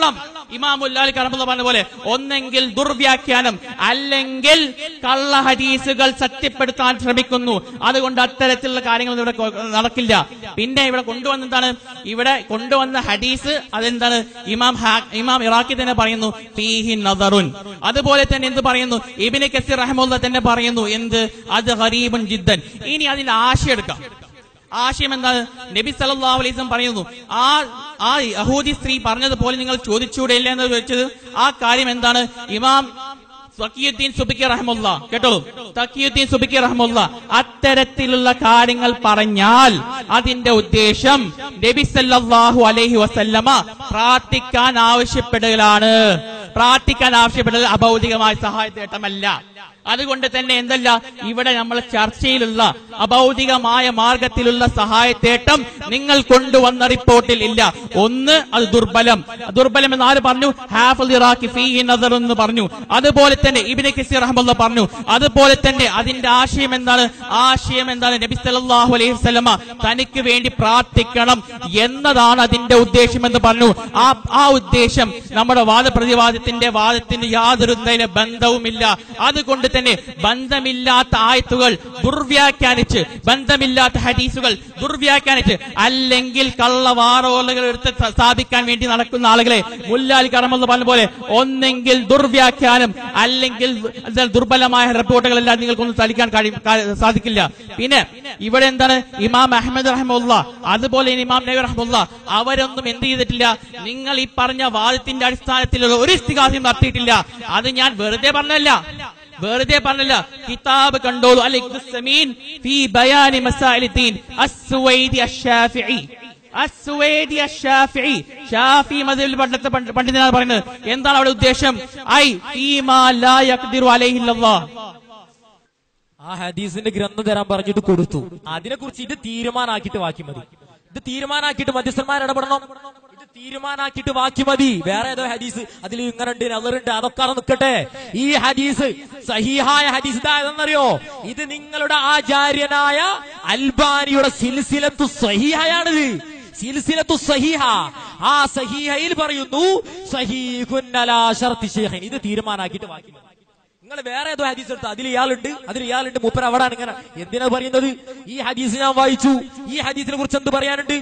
ഇമാമുല്ലാലി കറമ്പ് പറഞ്ഞ പോലെ ഒന്നെങ്കിൽ ദുർവ്യാഖ്യാനം അല്ലെങ്കിൽ കള്ള ഹദീസുകൾ സത്യപ്പെടുത്താൻ ശ്രമിക്കുന്നു അതുകൊണ്ട് അത്തരത്തിലുള്ള കാര്യങ്ങൾ ഇവിടെ കൊ- നടക്കില്ല പിന്നെ ഇവിടെ കൊണ്ടുവന്നെന്താണ് ഇവിടെ കൊണ്ടുവന്ന ഹദീസ് അതെന്താണ് ഇമാം ഹാ- ഇമാം ഇറാഖി തന്നെ പറയുന്നു ഫീഹി നദറുൻ അതുപോലെ തന്നെ എന്ത് പറയുന്നു ഇബിന് കസീർ റഹ്മുല്ല തന്നെ പറയുന്നു എന്ത് അത് ഹരീബുൻ ജിദ്ദൻ ഇനി അതിന്റെ ആശയം എടുക്കാം ആശയം എന്താണ് നബി സല്ലല്ലാഹു അലൈഹി വസല്ലം പറയുന്നു ആ ആ യഹൂദി സ്ത്രീ പറഞ്ഞതുപോലെ നിങ്ങൾ ചോദിച്ചൂടെ ഇല്ല എന്ന് ചോദിച്ചത് ആ കാര്യം എന്താണ് ഇമാം തക്കിയുദ്ദീൻ സുബിക്കി റഹ്മുല്ല കേട്ടോളൂ തക്കിയുദ്ദീൻ സുബിക്കി റഹ്മുല്ല അത്തരത്തിലുള്ള കാര്യങ്ങൾ പറഞ്ഞാൽ അതിന്റെ ഉദ്ദേശം നബി സല്ലല്ലാഹു അലൈഹി വസല്ലമ പ്രാർത്ഥിക്കാൻ ആവശ്യപ്പെടുകയാണ് പ്രാർത്ഥിക്കാൻ ആവശ്യപ്പെട്ടത് അഭൗതികമായ സഹായത്തേട്ടമല്ല അതുകൊണ്ട് തന്നെ എന്തല്ല ഇവിടെ നമ്മൾ ചർച്ചയിലുള്ള അഭൗതികമായ മാർഗത്തിലുള്ള സഹായത്തേട്ടം നിങ്ങൾ കൊണ്ടുവന്ന റിപ്പോർട്ടിൽ ഇല്ല ഒന്ന് അത് ദുർബലം ദുർബലം എന്ന് ആര് പറഞ്ഞു ഹാഫിൾ ഇറാഖി ഫീഹി നദർ എന്ന് പറഞ്ഞു അതുപോലെ തന്നെ ഇബിന് കസീർ റഹ്മല്ല പറഞ്ഞു അതുപോലെ തന്നെ അതിന്റെ ആശയം എന്താണ് ആശയം എന്താണ് നബി സല്ലല്ലാഹു അലൈഹി വസല്ലമ തനിക്ക് വേണ്ടി പ്രാർത്ഥിക്കണം എന്നതാണ് അതിന്റെ ഉദ്ദേശം എന്ന് പറഞ്ഞു ആ ആ ഉദ്ദേശം നമ്മുടെ വാദപ്രതിവാദത്തിന്റെ വാദത്തിന് യാതൊരു തര ബന്ധവുമില്ല അതുകൊണ്ട് തന്നെ ബന്ധമില്ലാത്ത ആയത്തുകൾ ദുർവ്യാഖ്യാനിച്ച് ബന്ധമില്ലാത്ത ഹദീസുകൾ ദുർവ്യാഖ്യാനിച്ച് അല്ലെങ്കിൽ കള്ളവാറോലകൾ എടുത്ത് സ- സ്ഥാപിക്കാൻ വേണ്ടി നടക്കുന്ന ആളുകളെ മുല്ലാലി കറമെന്ന് പറഞ്ഞ പോലെ ഒന്നെങ്കിൽ ദുർവ്യാഖ്യാനം അല്ലെങ്കിൽ ദ- ദുർബലമായ റിപ്പോർട്ടുകളെല്ലാം നിങ്ങൾക്കൊന്നും തളിക്കാൻ കഴിയും കാ- സാധിക്കില്ല പിന്നെ ഇവിടെ എന്താണ് ഇമാം അഹമ്മദ് റഹമുല്ല അതുപോലെ തന്നെ ഇമാം നബി റഹമുല്ല അവരൊന്നും എന്ത് ചെയ്തിട്ടില്ല നിങ്ങൾ ഈ പറഞ്ഞ വാദത്തിന്റെ അടിസ്ഥാനത്തിലുള്ള ഒരു ഇസ്തിഹാസം നടത്തിയിട്ടില്ല അത് ഞാൻ വെറുതെ പറഞ്ഞല്ല വെറുതെ പറഞ്ഞില്ല കിതാബ് കണ്ടോളൂ അൽ ഇഖ്തുസ്സമീൻ ഫീ ബയാനി മസാഇലുദ്ദീൻ അസ്സുവൈദി അഷ്ശാഫിഈ അസ്സുവൈദി അഷ്ശാഫിഈ ഷാഫി മദ്ഹബിൽ പഠിച്ച പണ്ഡ- പണ്ഡിതനാണ് പറയുന്നത് എന്താണ് അവിടെ ഉദ്ദേശം ഐ ഫീമാ ലാ യഖ്ദിറു അലൈഹി അല്ലാഹ് ആ ഹദീസിന്റെ ഗ്രന്ഥം തരാൻ പറഞ്ഞിട്ട് കൊടുത്തു അതിനെ കുറിച്ച് ഇത് തീരുമാനാക്കിയിട്ട് ബാക്കി മതി ഇത് തീരുമാനാക്കിയിട്ട് മധ്യസ്ഥന്മാർ ഇടപെടണം ഇത് തീരുമാനാക്കിയിട്ട് ബാക്കി മതി വേറെ ഏതോ ഹദീസ് അതിൽ ഇങ്ങനെ ഉണ്ട് നല്ലറുണ്ട് അതൊക്കെ അവിടെ നിൽക്കട്ടെ ഈ ഹദീസ് സഹീഹായ ഹദീസ് ഇതായതെന്നറിയോ ഇത് നിങ്ങളുടെ ആചാര്യനായ അൽബാനിയുടെ സിൽസിലത്തു സഹീഹയാണിത് സിൽസിലത്തു സഹീഹ ആ സഹീഹയിൽ പറയുന്നു സഹീഹുൻ അലാ ശർത്തി ശൈഖിൻ. ഇത് തീരുമാനാക്കിയിട്ട് ബാക്കി മതി നിങ്ങൾ വേറെ ഏതോ ഹദീസ് എടുത്ത് അതിൽ ഇയാളുണ്ട് അതിൽ ഇയാളുണ്ട് മൂപ്പർ അവിടാണ് ഇങ്ങനെ എന്തിനാ പറയുന്നത് ഈ ഹദീസ് ഞാൻ വായിച്ചു ഈ ഹദീസിനെ കുറിച്ച് എന്ത് പറയാനുണ്ട്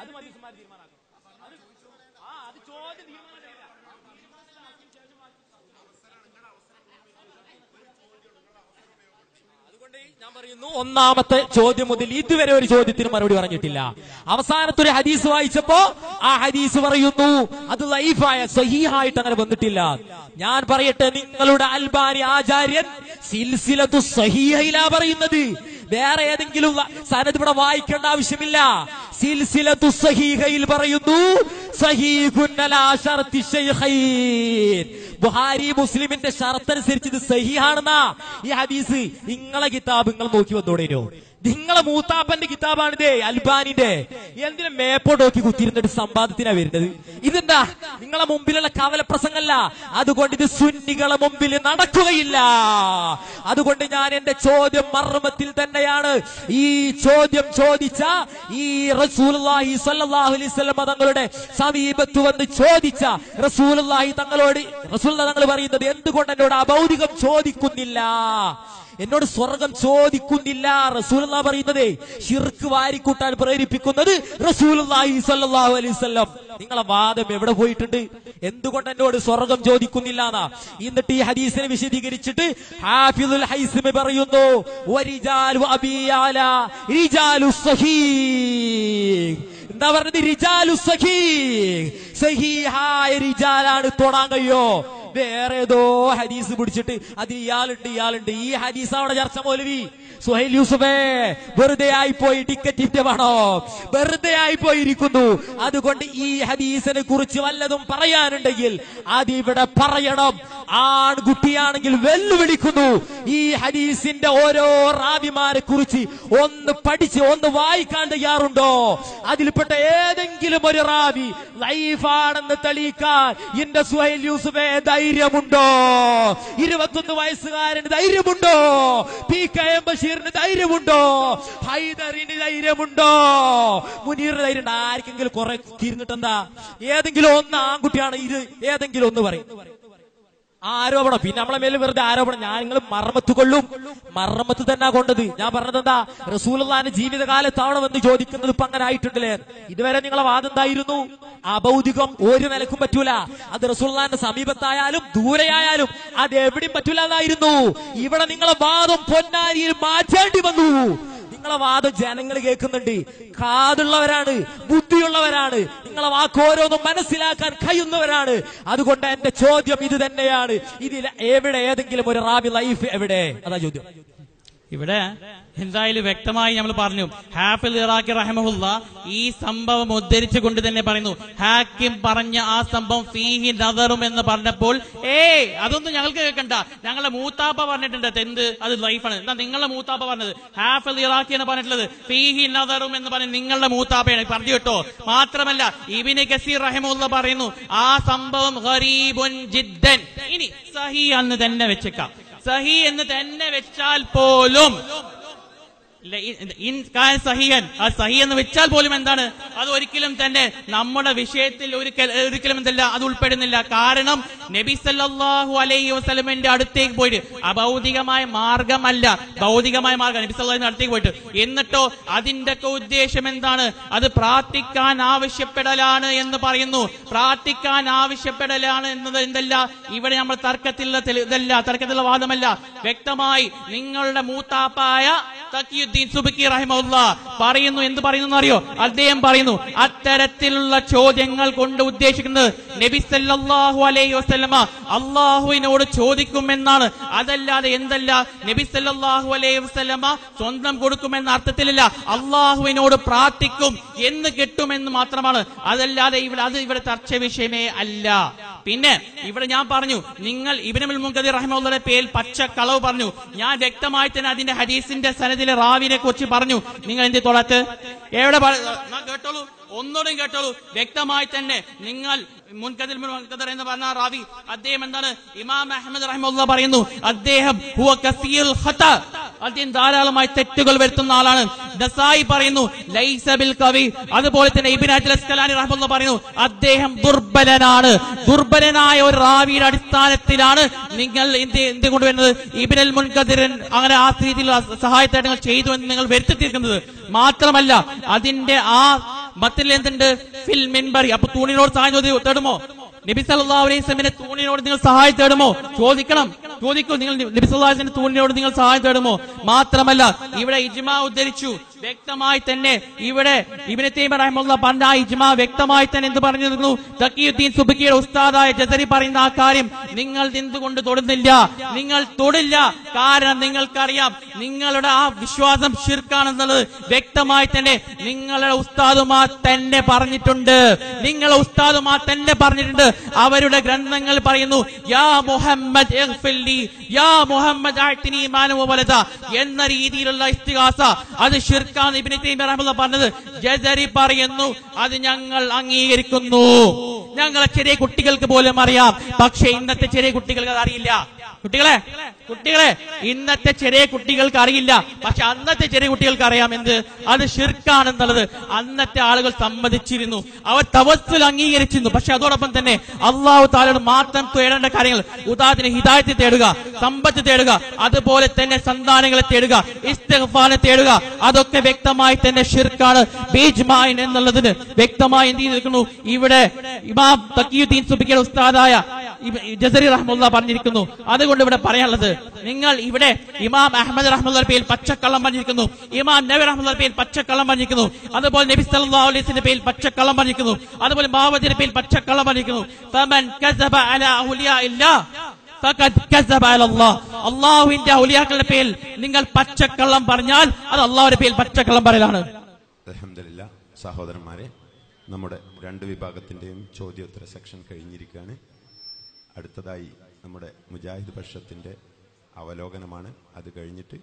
ഞാൻ പറയുന്നു ഒന്നാമത്തെ ചോദ്യം മുതൽ ഇതുവരെ ഒരു ചോദ്യത്തിന് മറുപടി പറഞ്ഞിട്ടില്ല അവസാനത്തെ ഒരു ഹദീസ് വായിച്ചപ്പോ ആ ഹദീസ് പറയുന്നു അത് ലൈഫായ സഹീഹായിട്ട് അങ്ങനെ വന്നിട്ടില്ല ഞാൻ പറയട്ടെ നിങ്ങളുടെ അൽബാനി ആചാര്യൻ സിൽസിലത്തു സഹീഹയിലാ പറയുന്നത് വേറെ ഏതെങ്കിലും വ- സനത് ഇവിടെ വായിക്കേണ്ട ആവശ്യമില്ല സിൽസിലത്തു സഹീഹയിൽ പറയുന്നു സഹീഹുൻ അലാ ശർത്തി ശൈഖൈൻ. ബുഹാരി മുസ്ലിമിന്റെ ഷർത്ത് അനുസരിച്ച് ഇത് സഹിയാണെന്നാ ഈ ഹദീസ് നിങ്ങളെ കിതാബ് നിങ്ങൾ നോക്കി വന്നോടേനോ നിങ്ങളെ മൂത്താപ്പന്റെ കിതാബാണിതേ അൽബാനിന്റെ എന്തിനാ മേപ്പോട്ട് നോക്കി കുത്തിയിരുന്നിട്ട് സമ്പാദത്തിനാ വരുന്നത് ഇതെന്താ നിങ്ങളെ മുമ്പിലുള്ള കവല പ്രസംഗല്ല അതുകൊണ്ട് ഇത് സുന്നികളെ മുമ്പിൽ നടക്കുകയില്ല അതുകൊണ്ട് ഞാൻ എന്റെ ചോദ്യം മർമ്മത്തിൽ തന്നെയാണ് ഈ ചോദ്യം ചോദിച്ച ഈ റസൂലുള്ളാഹി സ്വല്ലല്ലാഹു അലൈഹി വസല്ലം തങ്ങളുടെ സമീപത്ത് വന്ന് ചോദിച്ച റസൂലുള്ളാഹി തങ്ങളോട് റസൂൽ തങ്ങൾ പറയുന്നത് എന്തുകൊണ്ട് എന്നോട് അഭൗതികം ചോദിക്കുന്നില്ല എന്നോട് സ്വർഗം ചോദിക്കുന്നില്ല റസൂൽ പറയുന്നത് ഷിർക്ക് വാരിക്കൂട്ടാൻ പ്രേരിപ്പിക്കുന്നത് റസൂലുള്ളാഹി സ്വല്ലല്ലാഹു അലൈഹി വസല്ലം നിങ്ങളെ വാദം എവിടെ പോയിട്ടുണ്ട് എന്തുകൊണ്ട് എന്നോട് സ്വർഗം ചോദിക്കുന്നില്ല എന്നാ എന്നിട്ട് ഈ ഹദീസിനെ വിശദീകരിച്ചിട്ട് ഹാഫിദുൽ ഹൈസ്മി പറയുന്നു വരിജാലു അബിയാല റിജാലു സഹീഹ് എന്താ പറഞ്ഞത് റിജാലു സഹീഹ് സഹീഹായ റിജാലാണ് തൊടാൻ കഴിയോ വേറെ ഏതോ ഹദീസ് പിടിച്ചിട്ട് അതിൽ ഇയാളുണ്ട് ഇയാളുണ്ട് ഈ ഹദീസ് അവിടെ ചർച്ച മൗലവി സുഹൈൽ യൂസുഫേ വെറുതെ ആയി പോയി ടിക്കറ്റ് വേണോ വെറുതെ ആയി പോയിരിക്കുന്നു അതുകൊണ്ട് ഈ ഹദീസിനെ കുറിച്ച് വല്ലതും പറയാനുണ്ടെങ്കിൽ അതിവിടെ പറയണം ആൺകുട്ടിയാണെങ്കിൽ വെല്ലുവിളിക്കുന്നു ഈ ഹദീസിന്റെ ഓരോ റാവിമാരെ കുറിച്ച് ഒന്ന് പഠിച്ച് ഒന്ന് വായിക്കാൻ തയ്യാറുണ്ടോ അതിൽപ്പെട്ട ഏതെങ്കിലും ഒരു റാവി ലൈഫാണെന്ന് തെളിയിക്കാൻ എന്റെ സുഹൈൽ യൂസുഫെ ധൈര്യമുണ്ടോ ഇരുപത്തൊന്ന് വയസ്സുകാരന് ധൈര്യമുണ്ടോ പി കെ എം ബഷീർ ബഷീറിന് ധൈര്യമുണ്ടോ ഹൈദറിന് ധൈര്യമുണ്ടോ മുനീറിന് ധൈര്യം ആർക്കെങ്കിലും കുറെ തിരിഞ്ഞിട്ട് എന്താ ഏതെങ്കിലും ഒന്ന് ആൺകുട്ടിയാണ് ഇത് ഏതെങ്കിലും ഒന്ന് പറയും ആരോപണം പിന്നെ നമ്മളെ മേലെ വെറുതെ ആരോപണം ഞാൻ നിങ്ങൾ മർമ്മത്ത് കൊള്ളും മർമ്മത്ത് തന്നെ കൊണ്ടത് ഞാൻ പറഞ്ഞത് എന്താ റസൂലുള്ളാന്റെ ജീവിതകാലത്താവണം എന്ന് ചോദിക്കുന്നത് ഇപ്പൊ അങ്ങനെ ആയിട്ടുണ്ടല്ലേ ഇതുവരെ നിങ്ങളെ വാദം എന്തായിരുന്നു അഭൗതികം ഒരു നിലക്കും പറ്റൂല അത് റസൂലുള്ളാന്റെ സമീപത്തായാലും ദൂരെയായാലും അത് എവിടെയും പറ്റൂല എന്നായിരുന്നു ഇവിടെ നിങ്ങളെ വാദം പൊന്നാരിയിൽ മാറ്റേണ്ടി വന്നു നിങ്ങളെ വാദം ജനങ്ങൾ കേൾക്കുന്നുണ്ട് കാതുള്ളവരാണ് ബുദ്ധിയുള്ളവരാണ് നിങ്ങളെ വാക്ക് ഓരോന്നും മനസ്സിലാക്കാൻ കഴിയുന്നവരാണ് അതുകൊണ്ട് എന്റെ ചോദ്യം ഇത് തന്നെയാണ് ഇതിൽ എവിടെ ഏതെങ്കിലും ഒരു റാബി ലൈഫ് എവിടെ അതാ ചോദ്യം ഇവിടെ എന്തായാലും വ്യക്തമായി നമ്മൾ പറഞ്ഞു ഹാഫിൽ ഇറാഖി റഹമുല്ല ഈ സംഭവം ഉദ്ധരിച്ചുകൊണ്ട് തന്നെ പറയുന്നു ഹാക്കിം പറഞ്ഞ ആ സംഭവം ഫീഹി നദറും എന്ന് പറഞ്ഞപ്പോൾ ഏ അതൊന്നും ഞങ്ങൾക്ക് കേൾക്കണ്ട ഞങ്ങളെ മൂത്താപ്പ പറഞ്ഞിട്ടുണ്ട് എന്ത് അത് ലൈഫാണ് എന്നാ നിങ്ങളുടെ മൂത്താപ്പ പറഞ്ഞത് ഹാഫിൽ ഇറാഖി എന്ന് പറഞ്ഞിട്ടുള്ളത് ഫീഹി നദറും എന്ന് പറഞ്ഞ് നിങ്ങളുടെ മൂത്താപ്പയാണ് പറഞ്ഞു കേട്ടോ മാത്രമല്ല ഇബിന് കസീർ റഹമുല്ല പറയുന്നു ആ സംഭവം ഗരീബുൻ ജിദ്ദൻ ഇനി സഹി എന്ന് തന്നെ വെച്ചേക്കാം സഹി എന്ന് തന്നെ വെച്ചാൽ പോലും ഇല്ല, ഇ- ഇൻ കാൻ സഹിയൻ ആ സഹി എന്ന് വെച്ചാൽ പോലും എന്താണ് അത് ഒരിക്കലും തന്നെ നമ്മുടെ വിഷയത്തിൽ ഒരിക്കൽ ഒരിക്കലും എന്തല്ല അത് ഉൾപ്പെടുന്നില്ല കാരണം നബി സല്ലല്ലാഹു അലൈഹി വസല്ലമയുടെ അടുത്തേക്ക് പോയിട്ട് അഭൗതികമായ മാർഗമല്ല ഭൗതികമായ മാർഗം നബി സല്ലല്ലാഹു അടുത്തേക്ക് പോയിട്ട് എന്നിട്ടോ അതിന്റെ ഒക്കെ ഉദ്ദേശം എന്താണ് അത് പ്രാർത്ഥിക്കാൻ ആവശ്യപ്പെടലാണ് എന്ന് പറയുന്നു പ്രാർത്ഥിക്കാൻ ആവശ്യപ്പെടലാണ് എന്നത് എന്തല്ല ഇവിടെ നമ്മൾ തർക്കത്തിലുള്ള തെളി- ഇതല്ല തർക്കത്തിലുള്ള വാദമല്ല വ്യക്തമായി നിങ്ങളുടെ മൂത്താപ്പായ തക്കിയുദ്ദീൻ സുബക്കി റഹിമുള്ള പറയുന്നു എന്ത് പറയുന്നു അറിയോ അദ്ദേഹം പറയുന്നു അത്തരത്തിലുള്ള ചോദ്യങ്ങൾ കൊണ്ട് ഉദ്ദേശിക്കുന്നത് നബി സല്ലല്ലാഹു അലൈഹി വസല്ലമ അള്ളാഹുവിനോട് ചോദിക്കുമെന്നാണ് അതല്ലാതെ എന്തല്ല നബി സല്ലല്ലാഹു അലൈഹി വസല്ലമ സ്വന്തം കൊടുക്കുമെന്ന അർത്ഥത്തിലല്ല അള്ളാഹുവിനോട് പ്രാർത്ഥിക്കും എന്ന് കിട്ടുമെന്ന് മാത്രമാണ് അതല്ലാതെ ഇവിടെ അത് ഇവിടെ ചർച്ച വിഷയമേ അല്ല പിന്നെ ഇവിടെ ഞാൻ പറഞ്ഞു നിങ്ങൾ ഇബിനുൽ മുൻകദി റഹിമുള്ളയുടെ പേരിൽ പച്ച കളവ് പറഞ്ഞു ഞാൻ വ്യക്തമായി തന്നെ അതിന്റെ ഹദീസിന്റെ സനദിലെ റാവിനെ കുറിച്ച് പറഞ്ഞു നിങ്ങൾ എന്ത് തൊളത്ത് എവിടെ പറ- എന്നാ കേട്ടോളൂ ഒന്നുകൂടെ കേട്ടോളൂ വ്യക്തമായി തന്നെ നിങ്ങൾ മുൻകദിൽ മുൻകദർ എന്ന് പറഞ്ഞ റാവി അദ്ദേഹം എന്താണ് ഇമാം അഹമ്മദ് റഹിമുള്ള പറയുന്നു അദ്ദേഹം ഹുവ കസീറുൽ ഖത. അദ്ദേഹം ധാരാളമായി തെറ്റുകൾ വരുത്തുന്ന ആളാണ് ദസായി പറയുന്നു ലൈസ ബിൽ കവി അതുപോലെ തന്നെ ഇബിൻ അജൽ അസ്കലാനി റഹ്മുള്ള പറയുന്നു അദ്ദേഹം ദുർബലനാണ് ദുർബലനായ ഒരു റാവിയുടെ അടിസ്ഥാനത്തിലാണ് നിങ്ങൾ എന്ത് എന്ത് കൊണ്ടുവരുന്നത് ഇബിനൽ മുൻകദിരൻ അങ്ങനെ ആ രീതിയിലുള്ള സഹായത്തായിട്ട് നിങ്ങൾ ചെയ്തു എന്ന് നിങ്ങൾ വരുത്തിത്തീർക്കുന്നത് മാത്രമല്ല അതിന്റെ ആ മത്തിൽ എന്തുണ്ട് ഫിൽ മിൻബറി അപ്പൊ തൂണിനോട് സഹായം ചോദി- തേടുമോ നബി സല്ലല്ലാഹു അലൈഹി വസല്ലമയുടെ തൂണിനോട് നിങ്ങൾ സഹായം തേടുമോ ചോദിക്കണം ചോദിക്കൂ നിങ്ങൾ നബി സല്ലല്ലാഹു അലൈഹി വസല്ലമയുടെ തൂണിനോട് നിങ്ങൾ സഹായം തേടുമോ മാത്രമല്ല ഇവിടെ ഇജ്മാ ഉദ്ധരിച്ചു വ്യക്തമായി തന്നെ ഇവിടെ ഇബ്നു തൈമിയ റഹിമഹുള്ള പറഞ്ഞ ആ ഇജ്മാ വ്യക്തമായി തന്നെ എന്ത് പറഞ്ഞിരുന്നു തഖിയുദ്ദീൻ സുബ്കിയുടെ ഉസ്താദായ ജസരി പറയുന്ന ആ കാര്യം നിങ്ങൾ എന്തുകൊണ്ട് തൊടുന്നില്ല നിങ്ങൾ തൊടില്ല കാരണം നിങ്ങൾക്കറിയാം നിങ്ങളുടെ ആ വിശ്വാസം ഷിർക്കാണെന്നുള്ളത് വ്യക്തമായി തന്നെ നിങ്ങളുടെ ഉസ്താദുമാർ തന്നെ പറഞ്ഞിട്ടുണ്ട് നിങ്ങളുടെ ഉസ്താദുമാർ തന്നെ പറഞ്ഞിട്ടുണ്ട് അവരുടെ ഗ്രന്ഥങ്ങൾ പറയുന്നു യാ മുഹമ്മദ് ഇഗ്ഫിർലി, യാ മുഹമ്മദ് ആഴ്ത്തിനി മാനവ വലത എന്ന രീതിയിലുള്ള ഇസ്തിഹാസ അത് ഷിർക്കാന്ന് ഇബ്നു തൈമിയ റഹ്മത്തുള്ള പറഞ്ഞത് ജസരി പറയുന്നു അത് ഞങ്ങൾ അംഗീകരിക്കുന്നു ഞങ്ങളെ ചെറിയ കുട്ടികൾക്ക് പോലും അറിയാം പക്ഷെ ഇന്നത്തെ ചെറിയ കുട്ടികൾക്ക് അത് അറിയില്ല കുട്ടികളെ കുട്ടികളെ ഇന്നത്തെ ചെറിയ കുട്ടികൾക്ക് അറിയില്ല പക്ഷെ അന്നത്തെ ചെറിയ കുട്ടികൾക്ക് അറിയാം എന്ത് അത് ഷിർക്കാണെന്നുള്ളത് അന്നത്തെ ആളുകൾ സമ്മതിച്ചിരുന്നു അവർ തവസ്സിൽ അംഗീകരിച്ചിരുന്നു പക്ഷെ അതോടൊപ്പം തന്നെ അള്ളാഹു താലോട് മാത്രം തേടേണ്ട കാര്യങ്ങൾ ഉദാഹരണത്തിന് ഹിദായത്ത് തേടുക സമ്പത്ത് തേടുക അതുപോലെ തന്നെ സന്താനങ്ങളെ തേടുക ഇസ്തിഗ്ഫാനെ തേടുക അതൊക്കെ വ്യക്തമായി തന്നെ ഷിർക്കാണ് ബീജ്മായിൻ എന്നുള്ളതിന് വ്യക്തമായി എന്ത് ചെയ്തിരിക്കുന്നു ഇവിടെ ഇമാം തക്കിയുദ്ദീൻ സുബിക്കയുടെ ഉസ്താദായ ഇബ് ജസരി റഹ്മുല്ല പറഞ്ഞിരിക്കുന്നു അതുകൊണ്ട് ഇവിടെ പറയാനുള്ളത് നിങ്ങൾ ഇവിടെ ഇമാം അഹമ്മദ് റഹ്മുള്ള പേരിൽ പച്ചക്കള്ളം പറഞ്ഞിരിക്കുന്നു ഇമാം നബി റഹ്മുള്ള പേരിൽ പച്ചക്കള്ളം പറഞ്ഞിരിക്കുന്നു അതുപോലെ നബി സല്ലല്ലാഹു അലൈഹി വസല്ലം പേരിൽ പച്ചക്കള്ളം പറഞ്ഞിരിക്കുന്നു അതുപോലെ മാവതിന്റെ പേരിൽ പച്ചക്കള്ളം പറഞ്ഞിരിക്കുന്നു ഫമൻ കസബ അലാ ഔലിയാ ഇല്ലാ ഫഖദ് കസബ അലാ അല്ലാഹ് അല്ലാഹുവിന്റെ ഔലിയാക്കളുടെ പേരിൽ നിങ്ങൾ പച്ചക്കള്ളം പറഞ്ഞാൽ അത് അള്ളാഹുവിന്റെ പേരിൽ പച്ചക്കള്ളം പറയലാണ് അലഹമില്ല സഹോദരന്മാരെ നമ്മുടെ രണ്ട് വിഭാഗത്തിൻ്റെയും ചോദ്യോത്തര സെക്ഷൻ കഴിഞ്ഞിരിക്കുകയാണ് അടുത്തതായി നമ്മുടെ മുജാഹിദ് പക്ഷത്തിൻ്റെ അവലോകനമാണ് അത് കഴിഞ്ഞിട്ട്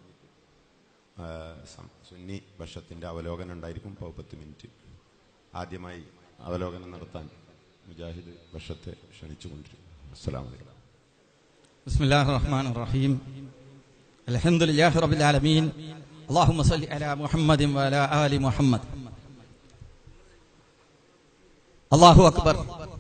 ആ, സം- സുന്നി പക്ഷത്തിൻ്റെ അവലോകനം ഉണ്ടായിരിക്കും ഇപ്പോൾ പത്ത് മിനിറ്റ് ആദ്യമായി അവലോകനം നടത്താൻ മുജാഹിദ് പക്ഷത്തെ ക്ഷണിച്ചുകൊണ്ടിരിക്കും അസ്സലാമു അലൈക്കും بسم الله الرحمن الرحيم الحمد لله رب العالمين اللهم صل على محمد وعلى آل محمد الله أكبر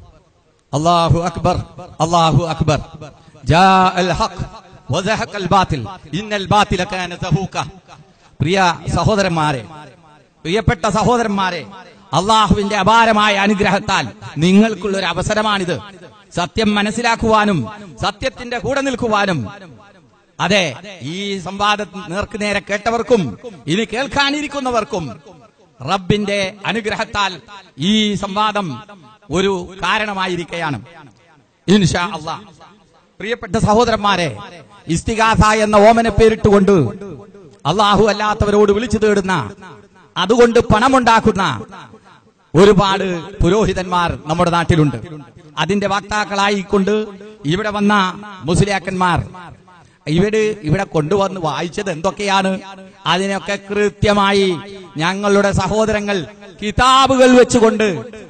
الله أكبر الله أكبر جاء الحق وزهق الباطل إن الباطل كان زهوكا പ്രിയ സഹോദരന്മാരെ പ്രിയപ്പെട്ട സഹോദരന്മാരെ അള്ളാഹുവിന്റെ അപാരമായ അനുഗ്രഹത്താൽ നിങ്ങൾക്കുള്ള ഒരു അവസരമാണിത് സത്യം മനസ്സിലാക്കുവാനും സത്യത്തിന്റെ കൂടെ നിൽക്കുവാനും അതെ ഈ സംവാദം നേർക്ക് നേരെ കേട്ടവർക്കും ഇനി കേൾക്കാനിരിക്കുന്നവർക്കും റബ്ബിന്റെ അനുഗ്രഹത്താൽ ഈ സംവാദം ഒരു കാരണമായിരിക്കുകയാണ് ഇൻഷാ അള്ളാ പ്രിയപ്പെട്ട സഹോദരന്മാരെ ഇസ്തിഗാസ എന്ന ഓമന പേരിട്ടുകൊണ്ട് അള്ളാഹു അല്ലാത്തവരോട് വിളിച്ചു തേടുന്ന അതുകൊണ്ട് പണമുണ്ടാക്കുന്ന ഒരുപാട് പുരോഹിതന്മാർ നമ്മുടെ നാട്ടിലുണ്ട് അതിന്റെ വക്താക്കളായിക്കൊണ്ട് ഇവിടെ വന്ന മുസ്ലിയാക്കന്മാർ ഇവര് ഇവിടെ കൊണ്ടുവന്ന് വായിച്ചത് എന്തൊക്കെയാണ് അതിനൊക്കെ കൃത്യമായി ഞങ്ങളുടെ സഹോദരങ്ങൾ കിതാബുകൾ വെച്ചുകൊണ്ട്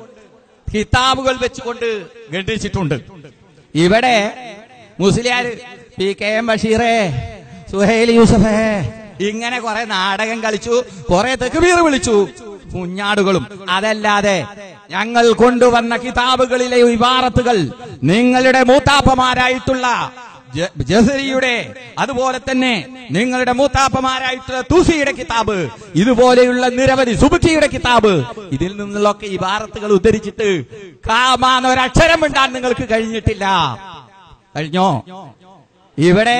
കിതാബുകൾ വെച്ചുകൊണ്ട് ഖണ്ഡിച്ചിട്ടുണ്ട് ഇവിടെ മുസ്ലിയാർ പി കെ എം ബഷീറേ സുഹൈൽ യൂസഫേ ഇങ്ങനെ കുറെ നാടകം കളിച്ചു കുറെ തെക്കുബീർ വിളിച്ചു കുഞ്ഞാടുകളും അതല്ലാതെ ഞങ്ങൾ കൊണ്ടുവന്ന കിതാബുകളിലെ വിവാറത്തുകൾ നിങ്ങളുടെ മൂത്താപ്പമാരായിട്ടുള്ള ജ- ജസരിയുടെ അതുപോലെ തന്നെ നിങ്ങളുടെ മൂത്താപ്പമാരായിട്ടുള്ള തൂസിയുടെ കിതാബ് ഇതുപോലെയുള്ള നിരവധി സുബുക്കിയുടെ കിതാബ് ഇതിൽ നിന്നുള്ളൊക്കെ ഇബാറത്തുകൾ ഉദ്ധരിച്ചിട്ട് കാമാന്ന ഒരക്ഷരം മിണ്ടാൻ നിങ്ങൾക്ക് കഴിഞ്ഞിട്ടില്ല കഴിഞ്ഞോ ഇവിടെ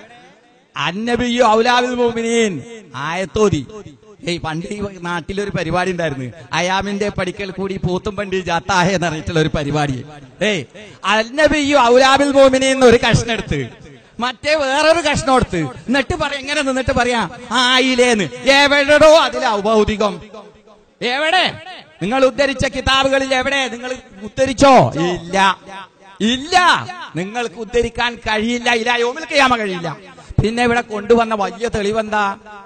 അന്നബിയു ഔലാവിൽ മോമിനീൻ ആയത്തോതി ഏയ് പണ്ട് ഈ നാട്ടിലൊരു പരിപാടി ഉണ്ടായിരുന്നു അയാമിന്റെ പടിക്കൽ കൂടി പൂത്തും പണ്ടി ജാത്താഹ എന്ന് പറഞ്ഞിട്ടുള്ള ഒരു പരിപാടി ഏയ് അന്നബിയു ഔലാബിൽ മോമിനീൻ എന്ന് ഒരു കഷ്ണം എടുത്ത് മറ്റേ വേറൊരു കഷ്ണം എടുത്ത് എന്നിട്ട് പറയാ എങ്ങനെ നിന്നിട്ട് പറയാ ആയില്ലേന്ന് എവിടെടോ അതിൽ ഔഭൗതികം എവിടെ നിങ്ങൾ ഉദ്ധരിച്ച കിതാബുകളിൽ എവിടെ നിങ്ങൾ ഉദ്ധരിച്ചോ ഇല്ല ഇല്ല നിങ്ങൾക്ക് ഉദ്ധരിക്കാൻ കഴിയില്ല ഇല്ല യോമിൽ ചെയ്യാമ കഴിയില്ല പിന്നെ ഇവിടെ കൊണ്ടുവന്ന വലിയ തെളിവെന്താ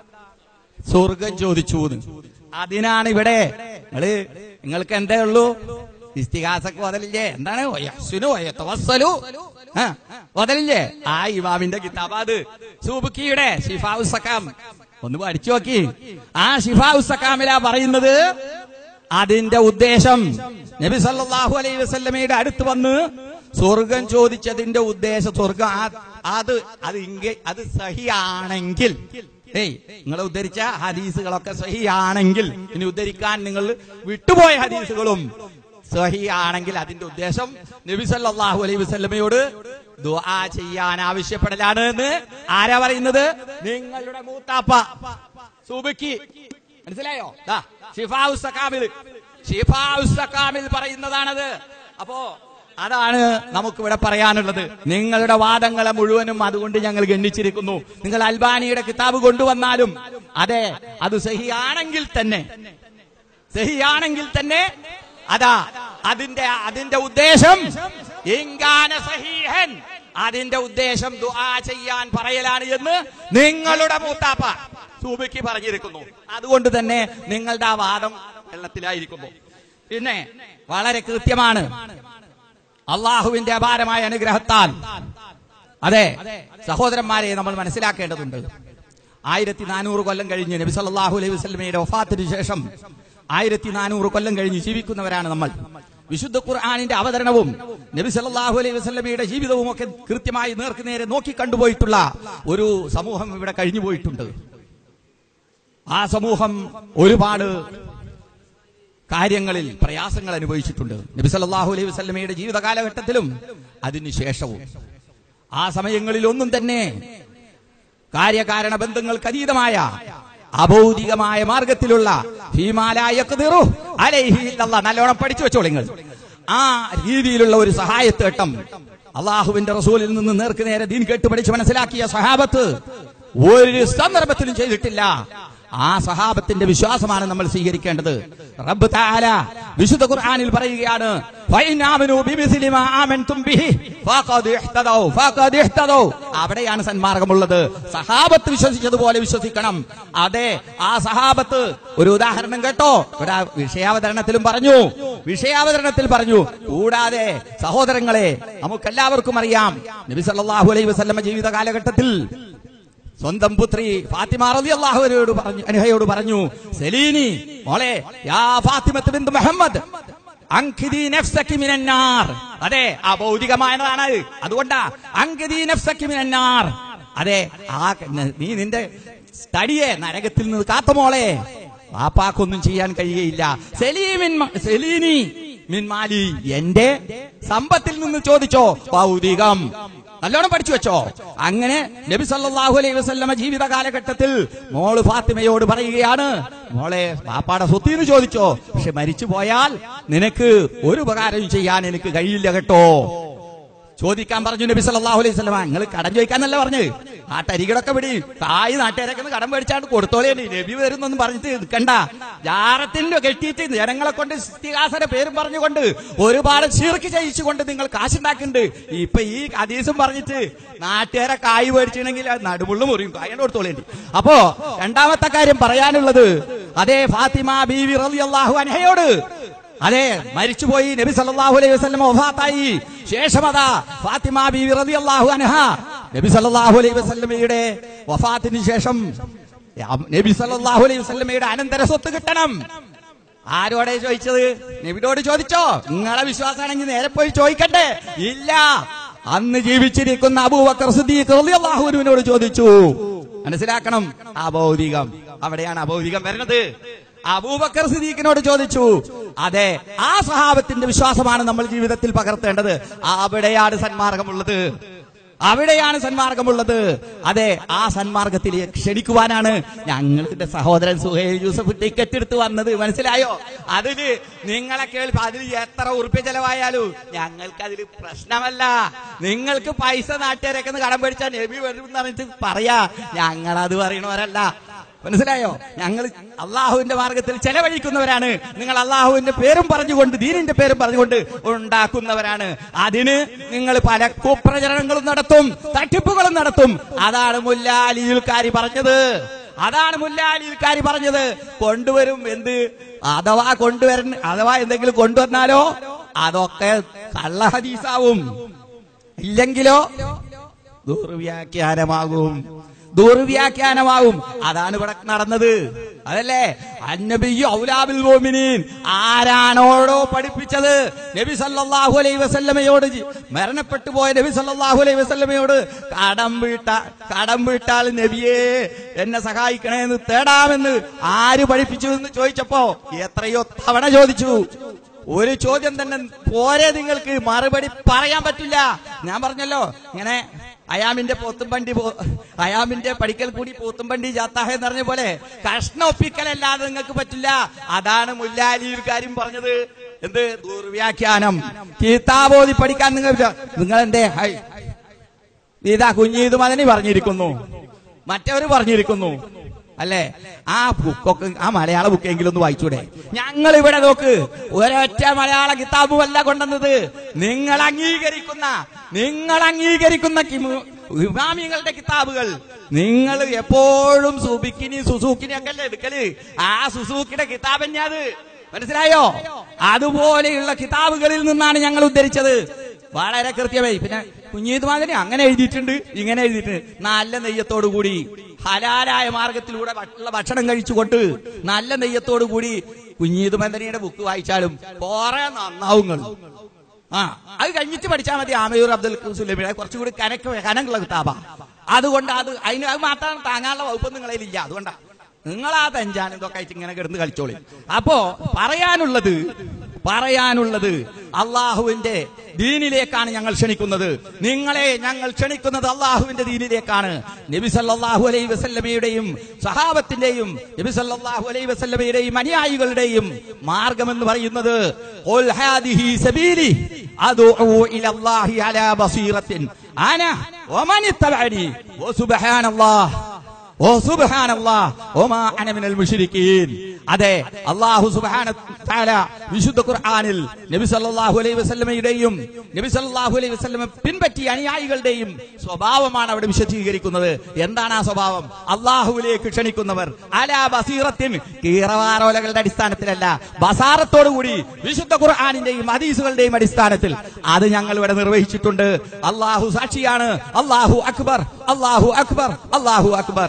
സ്വർഗം ചോദിച്ചു എന്ന്. അതിനാണ് ഇവിടെ നിങ്ങള് നിങ്ങൾക്ക് എന്തേ ഉള്ളൂ ഇസ്തിഹാസക്ക് മുതലില്ലേ എന്താണ് വയസ്സിനു വയത്തവസ്സലു ആ, മുതലില്ലേ ആ ഇമാമിന്റെ കിതാബ് അത് സൂബുക്കിയുടെ ഷിഫാഉ സക്കാം ഒന്ന് പഠിച്ചു നോക്കി ആ ഷിഫാഉ സക്കാമിലാ പറയുന്നത് അതിന്റെ ഉദ്ദേശം നബി സല്ലല്ലാഹു അലൈഹി വസല്ലമയുടെ അടുത്ത് വന്ന് സ്വർഗം ചോദിച്ചതിന്റെ ഉദ്ദേശം സ്വർഗം ആ- അത് അത് ഇങ്ങ അത് സഹിയാണെങ്കിൽ ഏയ് നിങ്ങൾ ഉദ്ധരിച്ച ഹദീസുകളൊക്കെ സഹിയാണെങ്കിൽ ഇനി ഉദ്ധരിക്കാൻ നിങ്ങൾ വിട്ടുപോയ ഹദീസുകളും സഹിയാണെങ്കിൽ അതിന്റെ ഉദ്ദേശം നബി സല്ലല്ലാഹു അലൈഹി വസല്ലമയോട് ദുആ ചെയ്യാൻ ആവശ്യപ്പെടലാണ് എന്ന് ആരാ പറയുന്നത് നിങ്ങളുടെ മൂത്താപ്പ സുബിക്ക് മനസ്സിലായോ ദാ, ഷിഫാഉ സക്കാമിൽ ഷിഫാഉ സക്കാമിൽ പറയുന്നതാണത് അപ്പോ അതാണ് നമുക്കിവിടെ പറയാനുള്ളത് നിങ്ങളുടെ വാദങ്ങളെ മുഴുവനും അതുകൊണ്ട് ഞങ്ങൾ ഗണ്ണിച്ചിരിക്കുന്നു നിങ്ങൾ അൽബാനിയുടെ കിതാബ് കൊണ്ടുവന്നാലും അതെ അത് സഹിയാണെങ്കിൽ തന്നെ സഹിയാണെങ്കിൽ തന്നെ അതാ അതിന്റെ അതിന്റെ ഉദ്ദേശം ഇങ്കാന സഹീഹൻ അതിന്റെ ഉദ്ദേശം ദുആ ചെയ്യാൻ പറയലാണ് എന്ന് നിങ്ങളുടെ മൂത്താപ്പ സൂബിക്ക് പറഞ്ഞിരിക്കുന്നു അതുകൊണ്ട് തന്നെ നിങ്ങളുടെ ആ വാദം വെള്ളത്തിലായിരിക്കുന്നു പിന്നെ വളരെ കൃത്യമാണ് അള്ളാഹുവിന്റെ അപാരമായ അനുഗ്രഹത്താൽ അതെ സഹോദരന്മാരെ നമ്മൾ മനസ്സിലാക്കേണ്ടതുണ്ട് ആയിരത്തി നാനൂറ് കൊല്ലം കഴിഞ്ഞ് നബി സല്ലല്ലാഹു അലൈഹി വസല്ലമയുടെ വഫാത്തിന് ശേഷം ആയിരത്തി നാനൂറ് കൊല്ലം കഴിഞ്ഞ് ജീവിക്കുന്നവരാണ് നമ്മൾ വിശുദ്ധ ഖുർആാനിന്റെ അവതരണവും നബി സല്ലല്ലാഹു അലൈഹി വസല്ലമയുടെ ജീവിതവും ഒക്കെ കൃത്യമായി നേർക്ക് നേരെ നോക്കി കണ്ടുപോയിട്ടുള്ള ഒരു സമൂഹം ഇവിടെ കഴിഞ്ഞു പോയിട്ടുണ്ട് ആ സമൂഹം ഒരുപാട് കാര്യങ്ങളിൽ പ്രയാസങ്ങൾ അനുഭവിച്ചിട്ടുണ്ട് നബി സല്ലല്ലാഹു അലൈഹി വസല്ലമയുടെ ജീവിത കാലഘട്ടത്തിലും അതിനുശേഷവും ആ സമയങ്ങളിൽ ഒന്നും തന്നെ കാര്യകാരണ ബന്ധങ്ങൾക്ക് അതീതമായ അഭൗതികമായ മാർഗത്തിലുള്ള ഫീമാലായ യഖ്ദിറു അലൈഹി ഇല്ലല്ലാഹ്. നല്ലോണം പഠിച്ചു വെച്ചോളൂ നിങ്ങൾ ആ രീതിയിലുള്ള ഒരു സഹായത്തേട്ടം അള്ളാഹുവിന്റെ റസൂലിൽ നിന്ന് നേർക്ക് നേരെ ദീൻ കേട്ട് പഠിച്ച് മനസ്സിലാക്കിയ സഹാബത്ത് ഒരു സന്ദർഭത്തിലും ചെയ്തിട്ടില്ല ആ സഹാബത്തിന്റെ വിശ്വാസമാണ് നമ്മൾ സ്വീകരിക്കേണ്ടത് റബ്ബ് തആല വിശുദ്ധ ഖുർആനിൽ പറയുകയാണ് ഫൈൻ ആമനു ബിമിസ്ലി മാ ആമൻതും ബിഹി ഫഖദ് ഇഹ്തദൗ ഫഖദ് ഇഹ്തദൗ അവിടെയാണ് സന്മാർഗമുള്ളത് സഹാബത്ത് വിശ്വസിച്ചതുപോലെ വിശ്വസിക്കണം അതെ ആ സഹാബത്ത് ഒരു ഉദാഹരണം കേട്ടോ ഇവിടെ വിഷയാവതരണത്തിലും പറഞ്ഞു വിഷയാവതരണത്തിൽ പറഞ്ഞു കൂടാതെ സഹോദരങ്ങളെ നമുക്കെല്ലാവർക്കും അറിയാം നബി സല്ലല്ലാഹു അലൈഹി വസല്ലമ ജീവിത കാലഘട്ടത്തിൽ സ്വന്തം പുത്രി ഫാത്തിമ റളിയല്ലാഹുവിനോട് പറഞ്ഞു അനുഹയോട് പറഞ്ഞു സെലീനി മോളെ യാ ഫാത്തിമത്ത് ബിന്ത് മുഹമ്മദ് അങ്കിദി നഫ്സക്കി മിനന്നാർ അതെ അഭൗതികമായതാണ് അതുകൊണ്ടാ അങ്കിദി നഫ്സക്കി മിനന്നാർ അതെ ആ നീ നിന്റെ തടിയെ നരകത്തിൽ നിന്ന് കാത്തമോളെ വാപ്പാക്കൊന്നും ചെയ്യാൻ കഴിയുകയില്ല സെലീമിൻ മ- സെലീനി മിൻമാലി എന്റെ സമ്പത്തിൽ നിന്ന് ചോദിച്ചോ ഭൗതികം നല്ലോണം പഠിച്ചു വെച്ചോ അങ്ങനെ നബി സല്ലല്ലാഹു അലൈഹി വസല്ലമ ജീവിത കാലഘട്ടത്തിൽ മോള് ഫാത്തിമയോട് പറയുകയാണ് മോളെ പാപ്പാടെ സ്വത്തിന് ചോദിച്ചോ പക്ഷെ മരിച്ചു പോയാൽ നിനക്ക് ഒരു ഉപകാരം ചെയ്യാൻ എനിക്ക് കഴിയില്ല കേട്ടോ ചോദിക്കാൻ പറഞ്ഞു നബി സല്ലല്ലാഹു അലൈഹി വസല്ലമ നിങ്ങൾ കടം ചോദിക്കാന്നല്ല പറഞ്ഞു ആ തരികളൊക്കെ പിടി തായ് നാട്ടുകാരൊക്കെ ഒന്ന് കടം മേടിച്ചാണ്ട് കൊടുത്തോളേ നബി വരുന്നൊന്നും പറഞ്ഞിട്ട് നിൽക്കണ്ട ജാറത്തിന്റെ കെട്ടിയിട്ട് ജനങ്ങളെ കൊണ്ട് ഇസ്തിഹാസന്റെ പേരും പറഞ്ഞുകൊണ്ട് ഒരുപാട് ചീർക്കി ചെയ്യിച്ചുകൊണ്ട് നിങ്ങൾ കാശുണ്ടാക്കുന്നുണ്ട് ഇപ്പൊ ഈ ഹദീസും പറഞ്ഞിട്ട് നാട്ടുകാരെ കായ് മേടിച്ചിട്ടുണ്ടെങ്കിൽ അത് നടുമുള്ളു മുറിയും കായണ്ട് കൊടുത്തോളേണ്ടി അപ്പോ രണ്ടാമത്തെ കാര്യം പറയാനുള്ളത് അതേ ഫാത്തിമ ബീവി റളിയല്ലാഹു അൻഹയോട് അതെ മരിച്ചുപോയി നബി സല്ലല്ലാഹു അലൈഹി വസല്ലം വഫാത്തായി ശേഷമതാ ഫാത്തിമ ബീവി റളിയല്ലാഹു അൻഹ നബി സല്ലല്ലാഹു അലൈഹി വസല്ലമയുടെ വഫാത്തിന് ശേഷം നബി സല്ലല്ലാഹു അലൈഹി വസല്ലമയുടെ അനന്തര സ്വത്ത് കിട്ടണം ആരോടെ ചോദിച്ചത് നബിയോട് ചോദിച്ചോ നിങ്ങളെ വിശ്വാസമാണെങ്കിൽ നേരെ പോയി ചോദിക്കട്ടെ ഇല്ല അന്ന് ജീവിച്ചിരിക്കുന്ന അബൂബക്കർ സിദ്ദീഖ് റളിയല്ലാഹുവിനോട് ചോദിച്ചു മനസ്സിലാക്കണം അഭൗതികം അവിടെയാണ് അഭൗതികം വരുന്നത് അബൂബക്കർ സിദ്ദീഖിനോട് ചോദിച്ചു അതെ ആ സഹാബത്തിന്റെ വിശ്വാസമാണ് നമ്മൾ ജീവിതത്തിൽ പകർത്തേണ്ടത് അവിടെയാണ് സന്മാർഗമുള്ളത് അവിടെയാണ് സന്മാർഗമുള്ളത് അതെ ആ സന്മാർഗത്തിലേക്ക് ക്ഷണിക്കുവാനാണ് ഞങ്ങളുടെ സഹോദരൻ സുഹൈൽ യൂസഫ് ടിക്കറ്റ് എടുത്ത് വന്നത് മനസ്സിലായോ അതില് നിങ്ങളെ കേൾപ്പ് അതിൽ എത്ര ഉറുപ്പ്യ ചെലവായാലും ഞങ്ങൾക്ക് അതിൽ പ്രശ്നമല്ല നിങ്ങൾക്ക് പൈസ നാട്ടുകാരൊക്കെ ഒന്ന് കടം പേടിച്ചാൽ നബി വരും എന്ന് പറഞ്ഞിട്ട് പറയാ ഞങ്ങൾ അത് പറയണവരല്ല മനസ്സിലായോ ഞങ്ങൾ അള്ളാഹുവിന്റെ മാർഗത്തിൽ ചെലവഴിക്കുന്നവരാണ് നിങ്ങൾ അള്ളാഹുവിന്റെ പേരും പറഞ്ഞുകൊണ്ട് ദീനിന്റെ പേരും പറഞ്ഞുകൊണ്ട് ഉണ്ടാക്കുന്നവരാണ് അതിന് നിങ്ങൾ പല കുപ്രചരണങ്ങളും നടത്തും തട്ടിപ്പുകളും നടത്തും അതാണ് മുല്ലാലിയുൽക്കാരി പറഞ്ഞത് അതാണ് മുല്ലാലിയുൽക്കാരി പറഞ്ഞത് കൊണ്ടുവരും എന്ത് അഥവാ കൊണ്ടുവരുന്ന അഥവാ എന്തെങ്കിലും കൊണ്ടുവന്നാലോ അതൊക്കെ കള്ള ഹദീസാവും ഇല്ലെങ്കിലോ ദുർവ്യാഖ്യാനമാകും ദുർവ്യാഖ്യാനമാകും അതാണ് ഇവിടെ നടന്നത് അതല്ലേ അന്നബിയു ഔലാബിൽ മോമിനീൻ ആരാണോടോ പഠിപ്പിച്ചത് നബി സല്ലല്ലാഹു അലൈഹി വസല്ലമയോട് ജി- മരണപ്പെട്ടു പോയ നബി സല്ലല്ലാഹു അലൈഹി വസല്ലമയോട് കടം വീട്ട കടം വീട്ടാൽ നബിയെ എന്നെ സഹായിക്കണേ എന്ന് തേടാമെന്ന് ആര് പഠിപ്പിച്ചു എന്ന് ചോദിച്ചപ്പോ എത്രയോ തവണ ചോദിച്ചു ഒരു ചോദ്യം തന്നെ പോരെ നിങ്ങൾക്ക് മറുപടി പറയാൻ പറ്റില്ല ഞാൻ പറഞ്ഞല്ലോ ഇങ്ങനെ അയാമിന്റെ പോത്തുംപണ്ടി പോ- അയാമിന്റെ പഠിക്കൽ കൂടി പോത്തുംപണ്ടി ജാത്താഹ എന്ന് പറഞ്ഞ പോലെ കഷ്ണം ഒപ്പിക്കലല്ലാതെ നിങ്ങൾക്ക് പറ്റില്ല അതാണ് മുല്ലാലിയിൽ കാര്യം പറഞ്ഞത് എന്ത് ദുർവ്യാഖ്യാനം കീതാബോധി പഠിക്കാൻ നിങ്ങൾ നിങ്ങൾ എന്തേ ഹൈ ഇതാ കുഞ്ഞീത് മദനി പറഞ്ഞിരിക്കുന്നു മറ്റവര് പറഞ്ഞിരിക്കുന്നു അല്ലേ ആ ബുക്കൊക്കെ ആ മലയാള ബുക്കെങ്കിലും ഒന്ന് വായിച്ചൂടെ ഞങ്ങൾ ഇവിടെ നോക്ക് ഒരൊറ്റ മലയാള കിതാബുമല്ല കൊണ്ടുവന്നത് നിങ്ങൾ അംഗീകരിക്കുന്ന നിങ്ങൾ അംഗീകരിക്കുന്ന കിമു- ഇമാമിങ്ങളുടെ കിതാബുകൾ നിങ്ങൾ എപ്പോഴും സുബിക്കിനി സുസൂക്കിനി ഒക്കെ അല്ലേ എടുക്കല് ആ സുസൂക്കിയുടെ കിതാബ് തന്നെയത് മനസ്സിലായോ അതുപോലെയുള്ള കിതാബുകളിൽ നിന്നാണ് ഞങ്ങൾ ഉദ്ധരിച്ചത് വളരെ കൃത്യമായി പിന്നെ കുഞ്ഞീത് മാതിരി അങ്ങനെ എഴുതിയിട്ടുണ്ട് ഇങ്ങനെ എഴുതിയിട്ടുണ്ട് നല്ല നെയ്യത്തോടു കൂടി ഹലാലായ മാർഗത്തിലൂടെ ഉള്ള ഭക്ഷണം കഴിച്ചുകൊണ്ട് നല്ല നെയ്യത്തോടു കൂടി കുഞ്ഞീത് മന്ദനിയുടെ ബുക്ക് വായിച്ചാലും കുറെ നന്നാവുങ്ങൾ ആ അത് കഴിഞ്ഞിട്ട് പഠിച്ചാൽ മതി ആമയൂർ അബ്ദുൽ സുലൈമിയുടെ കുറച്ചുകൂടി കനക്ക് കനമുള്ള കിതാബ അതുകൊണ്ട് അത് അതിന് അത് മാത്രം താങ്ങാനുള്ള വകുപ്പ് നിങ്ങളിലില്ല അതുകൊണ്ടാ നിങ്ങൾ ആ തഞ്ചാനും ഇതൊക്കെ ആയിട്ട് ഇങ്ങനെ കിടന്ന് കളിച്ചോളി അപ്പോ പറയാനുള്ളത് പറയാനുള്ളത് അള്ളാഹുവിന്റെ ദീനിലേക്കാണ് ഞങ്ങൾ ക്ഷണിക്കുന്നത് നിങ്ങളെ ഞങ്ങൾ ക്ഷണിക്കുന്നത് അള്ളാഹുവിന്റെ ദീനിലേക്കാണ് നബി സല്ലല്ലാഹു അലൈഹി വസല്ലമയുടെയും സഹാബത്തിന്റെയും നബി സല്ലല്ലാഹു അലൈഹി വസല്ലമയുടെയും അനുയായികളുടെയും മാർഗം എന്ന് പറയുന്നത് ഖുൽ ഹാദിഹി സബീലി അദ്ഉ ഇലല്ലാഹി അലാ ബസീറത്തിൻ അന വമൻ ഇത്തബഅനി വസുബ്ഹാനല്ലാഹ് ഓ സുബ്ഹാനല്ലാഹ് ഓമാ അന മിനൽ മുശ്രിക്കീൻ അതെ അള്ളാഹു സുബാന വിശുദ്ധ ഖുർആനിൽ നബി സല്ലല്ലാഹു അലൈഹി വസല്ലമയുടെയും നബി സല്ലല്ലാഹു അലൈഹി വസല്ലമ പിൻപറ്റിയ അനുയായികളുടെയും സ്വഭാവമാണ് അവിടെ വിശദീകരിക്കുന്നത് എന്താണ് ആ സ്വഭാവം അള്ളാഹുവിലേക്ക് ക്ഷണിക്കുന്നവർ അലാ ബസീറത്തിൻ കീറവാറോലകളുടെ അടിസ്ഥാനത്തിലല്ല ബസാറത്തോടുകൂടി വിശുദ്ധ ഖുർആാനിന്റെയും ഹദീസുകളുടെയും അടിസ്ഥാനത്തിൽ അത് ഞങ്ങൾ ഇവിടെ നിർവഹിച്ചിട്ടുണ്ട് അള്ളാഹു സാക്ഷിയാണ് അള്ളാഹു അക്ബർ അള്ളാഹു അക്ബർ അള്ളാഹു അക്ബർ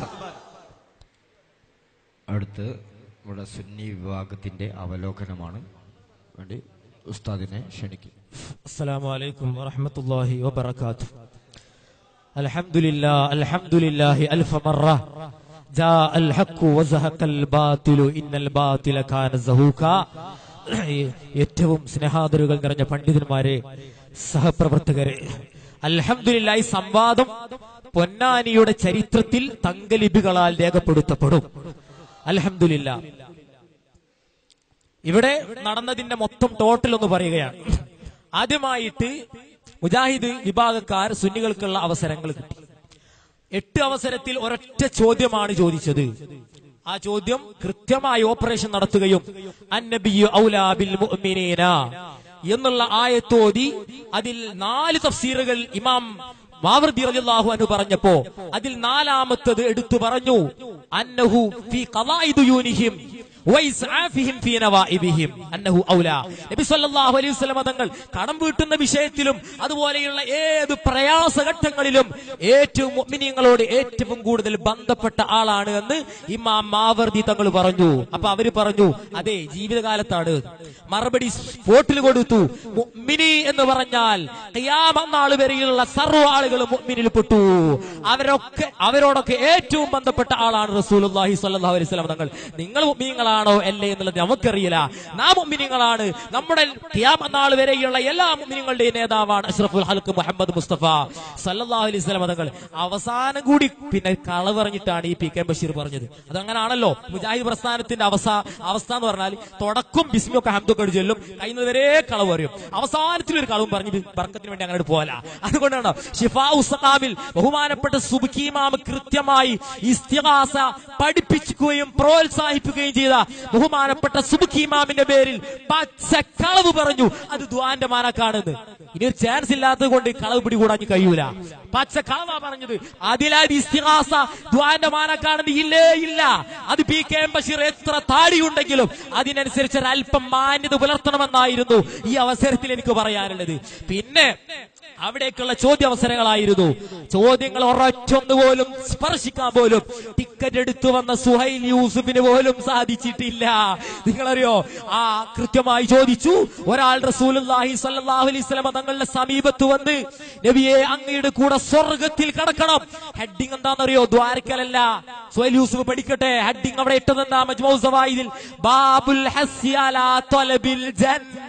അടുത്ത് ഇവിടെ സുന്നി വിഭാഗത്തിന്റെ അവലോകനമാണ് വേണ്ടി ഉസ്താദിനെ ക്ഷണിക്കും السلام عليكم ورحمة الله وبركاته الحمد لله الحمد لله ألف مرة جاء الحق وزهق الباطل إن الباطل كان زهوكا ഏറ്റവും സ്നേഹാദരുകൾ നിറഞ്ഞ പണ്ഡിതന്മാരെ സഹപ്രവർത്തകരെ അൽഹംദുലില്ലാ ഈ സംവാദം പൊന്നാനിയുടെ ചരിത്രത്തിൽ തങ്കലിപികളാൽ രേഖപ്പെടുത്തപ്പെടും അൽഹംദുലില്ല ഇവിടെ നടന്നതിന്റെ മൊത്തം ടോട്ടൽ ഒന്ന് പറയുകയാണ് ആദ്യമായിട്ട് മുജാഹിദ് വിഭാഗക്കാർ സുന്നികൾക്കുള്ള അവസരങ്ങൾ കിട്ടി എട്ട് അവസരത്തിൽ ഒരൊറ്റ ചോദ്യമാണ് ചോദിച്ചത് ആ ചോദ്യം കൃത്യമായി ഓപ്പറേഷൻ നടത്തുകയും അന്നബിയു ഔലാ ബിൽ മുഅ്മിനീന എന്നുള്ള ആയത്തോതി അതിൽ നാല് തഫ്സീറുകൾ ഇമാം മാവർദി റളിയല്ലാഹു അൻഹു പറഞ്ഞപ്പോ അതിൽ നാലാമത്തത് എടുത്തു പറഞ്ഞു അന്നഹു ഫീ ഖളാഇ ദുയൂനിഹിം വൈസ്ആഫിഹിം ഫീ നവാഇബിഹിം അന്നഹു ഔലാ നബി സല്ലല്ലാഹു അലൈഹി വസല്ലം തങ്ങൾ കടം വീട്ടുന്ന വിഷയത്തിലും അതുപോലെയുള്ള ഏത് പ്രയാസഘട്ടങ്ങളിലും ഏറ്റവും മുഅ്മിനീങ്ങളോട് ഏറ്റവും കൂടുതൽ ബന്ധപ്പെട്ട ആളാണ് എന്ന് ഇമാം മാവർദി തങ്ങൾ പറഞ്ഞു അപ്പൊ അവര് പറഞ്ഞു അതെ ജീവിതകാലത്താണ് മറുപടി സ്പോട്ടിൽ കൊടുത്തു മുഅ്മിനി എന്ന് പറഞ്ഞാൽ ഖിയാമത്ത് നാൾ വരെയുള്ള സർവ്വ ആളുകളും മുഅ്മിനിൽ പെട്ടു അവരൊക്കെ അവരോടൊക്കെ ഏറ്റവും ബന്ധപ്പെട്ട ആളാണ് റസൂലുള്ളാഹി സ്വല്ലല്ലാഹു അലൈഹി വസല്ലം തങ്ങൾ നിങ്ങൾ മുഅ്മിനീങ്ങളാണോ അല്ലേ എന്നുള്ളത് നമുക്കറിയില്ല നാം മുഅ്മിനീങ്ങളാണ് നമ്മുടെ ഖിയാമത്ത് നാൾ വരെയുള്ള എല്ലാ മുഅ്മിനീങ്ങളുടെയും നേതാവാണ് അഷ്റഫുൽ ഹൽക്ക് മുഹമ്മദ് മുസ്തഫ സല്ലല്ലാഹു അലൈഹി വസല്ലം തങ്ങൾ അവസാനം കൂടി പിന്നെ കള പറഞ്ഞിട്ടാണ് ഈ പി കെ ബഷീർ പറഞ്ഞത് അതങ്ങനാണല്ലോ മുജാഹിദ് പ്രസ്ഥാനത്തിന്റെ അവസ്ഥ അവസ്ഥ എന്ന് പറഞ്ഞാൽ തുടക്കം ബിസ്മിയൊക്കെ ഹംദൊക്കെ ചൊല്ലും കഴിയുന്നത് വരെ കളവ് പറയും അവസാനത്തിൽ ഒരു കളവും പറഞ്ഞ് ബർക്കത്തിന് വേണ്ടി അങ്ങനെ പോല അതുകൊണ്ടാണ് ഷിഫാ ഉസ്താമിൽ ബഹുമാനപ്പെട്ട സുബുക്കീമാമ കൃത്യമായി ഇസ്തിഹാസ പഠിപ്പിക്കുകയും പ്രോത്സാഹിപ്പിക്കുകയും ചെയ്ത ബഹുമാനപ്പെട്ട സുബുക്കീമാമിന്റെ പേരിൽ പച്ച കളവ് പറഞ്ഞു അത് ദ്വാന്റെ മാനക്കാണെന്ന് ഇനി ഒരു ചാൻസ് ഇല്ലാത്തത് കൊണ്ട് കളവ് പിടികൂടാൻ കഴിയൂല പച്ച കളവാ പറഞ്ഞത് അതിലായത് ഇസ്തിഹാസ ദ്വാന്റെ മാനക്കാണെന്ന് ഇല്ലേ ഇല്ല അത് പി കെ എം ബഷീർ എത്ര താടിയുണ്ടെങ്കിലും അതിനനുസരിച്ച് ഒരു അല്പം മാന്യത പുലർത്തണമെന്നായിരുന്നു ഈ അവസരത്തിൽ എനിക്ക് പറയാനുള്ളത് പിന്നെ അവിടേക്കുള്ള ചോദ്യാവസരങ്ങളായിരുന്നു ചോദ്യങ്ങൾ ഒരൊറ്റൊന്ന് പോലും സ്പർശിക്കാൻ പോലും ടിക്കറ്റ് എടുത്തു വന്ന സുഹൈൽ യൂസുഫിന് പോലും സാധിച്ചിട്ടില്ല നിങ്ങളറിയോ ആ കൃത്യമായി ചോദിച്ചു ഒരാൾ റസൂലുള്ളാഹി സ്വല്ലല്ലാഹു അലൈഹി വസല്ലം തങ്ങളുടെ സമീപത്ത് വന്ന് നബിയെ അങ്ങയുടെ കൂടെ സ്വർഗത്തിൽ കടക്കണം ഹെഡിങ് എന്താണെന്നറിയോ ദ്വാരക്കലല്ല സുഹൈൽ യൂസുഫ് പഠിക്കട്ടെ ഹെഡിങ് അവിടെ ഇട്ടതെന്താ മജ്മൗ സവായിദിൽ ബാബുൽ ഹസ്സി അലാ ത്വലബിൽ ജന്ന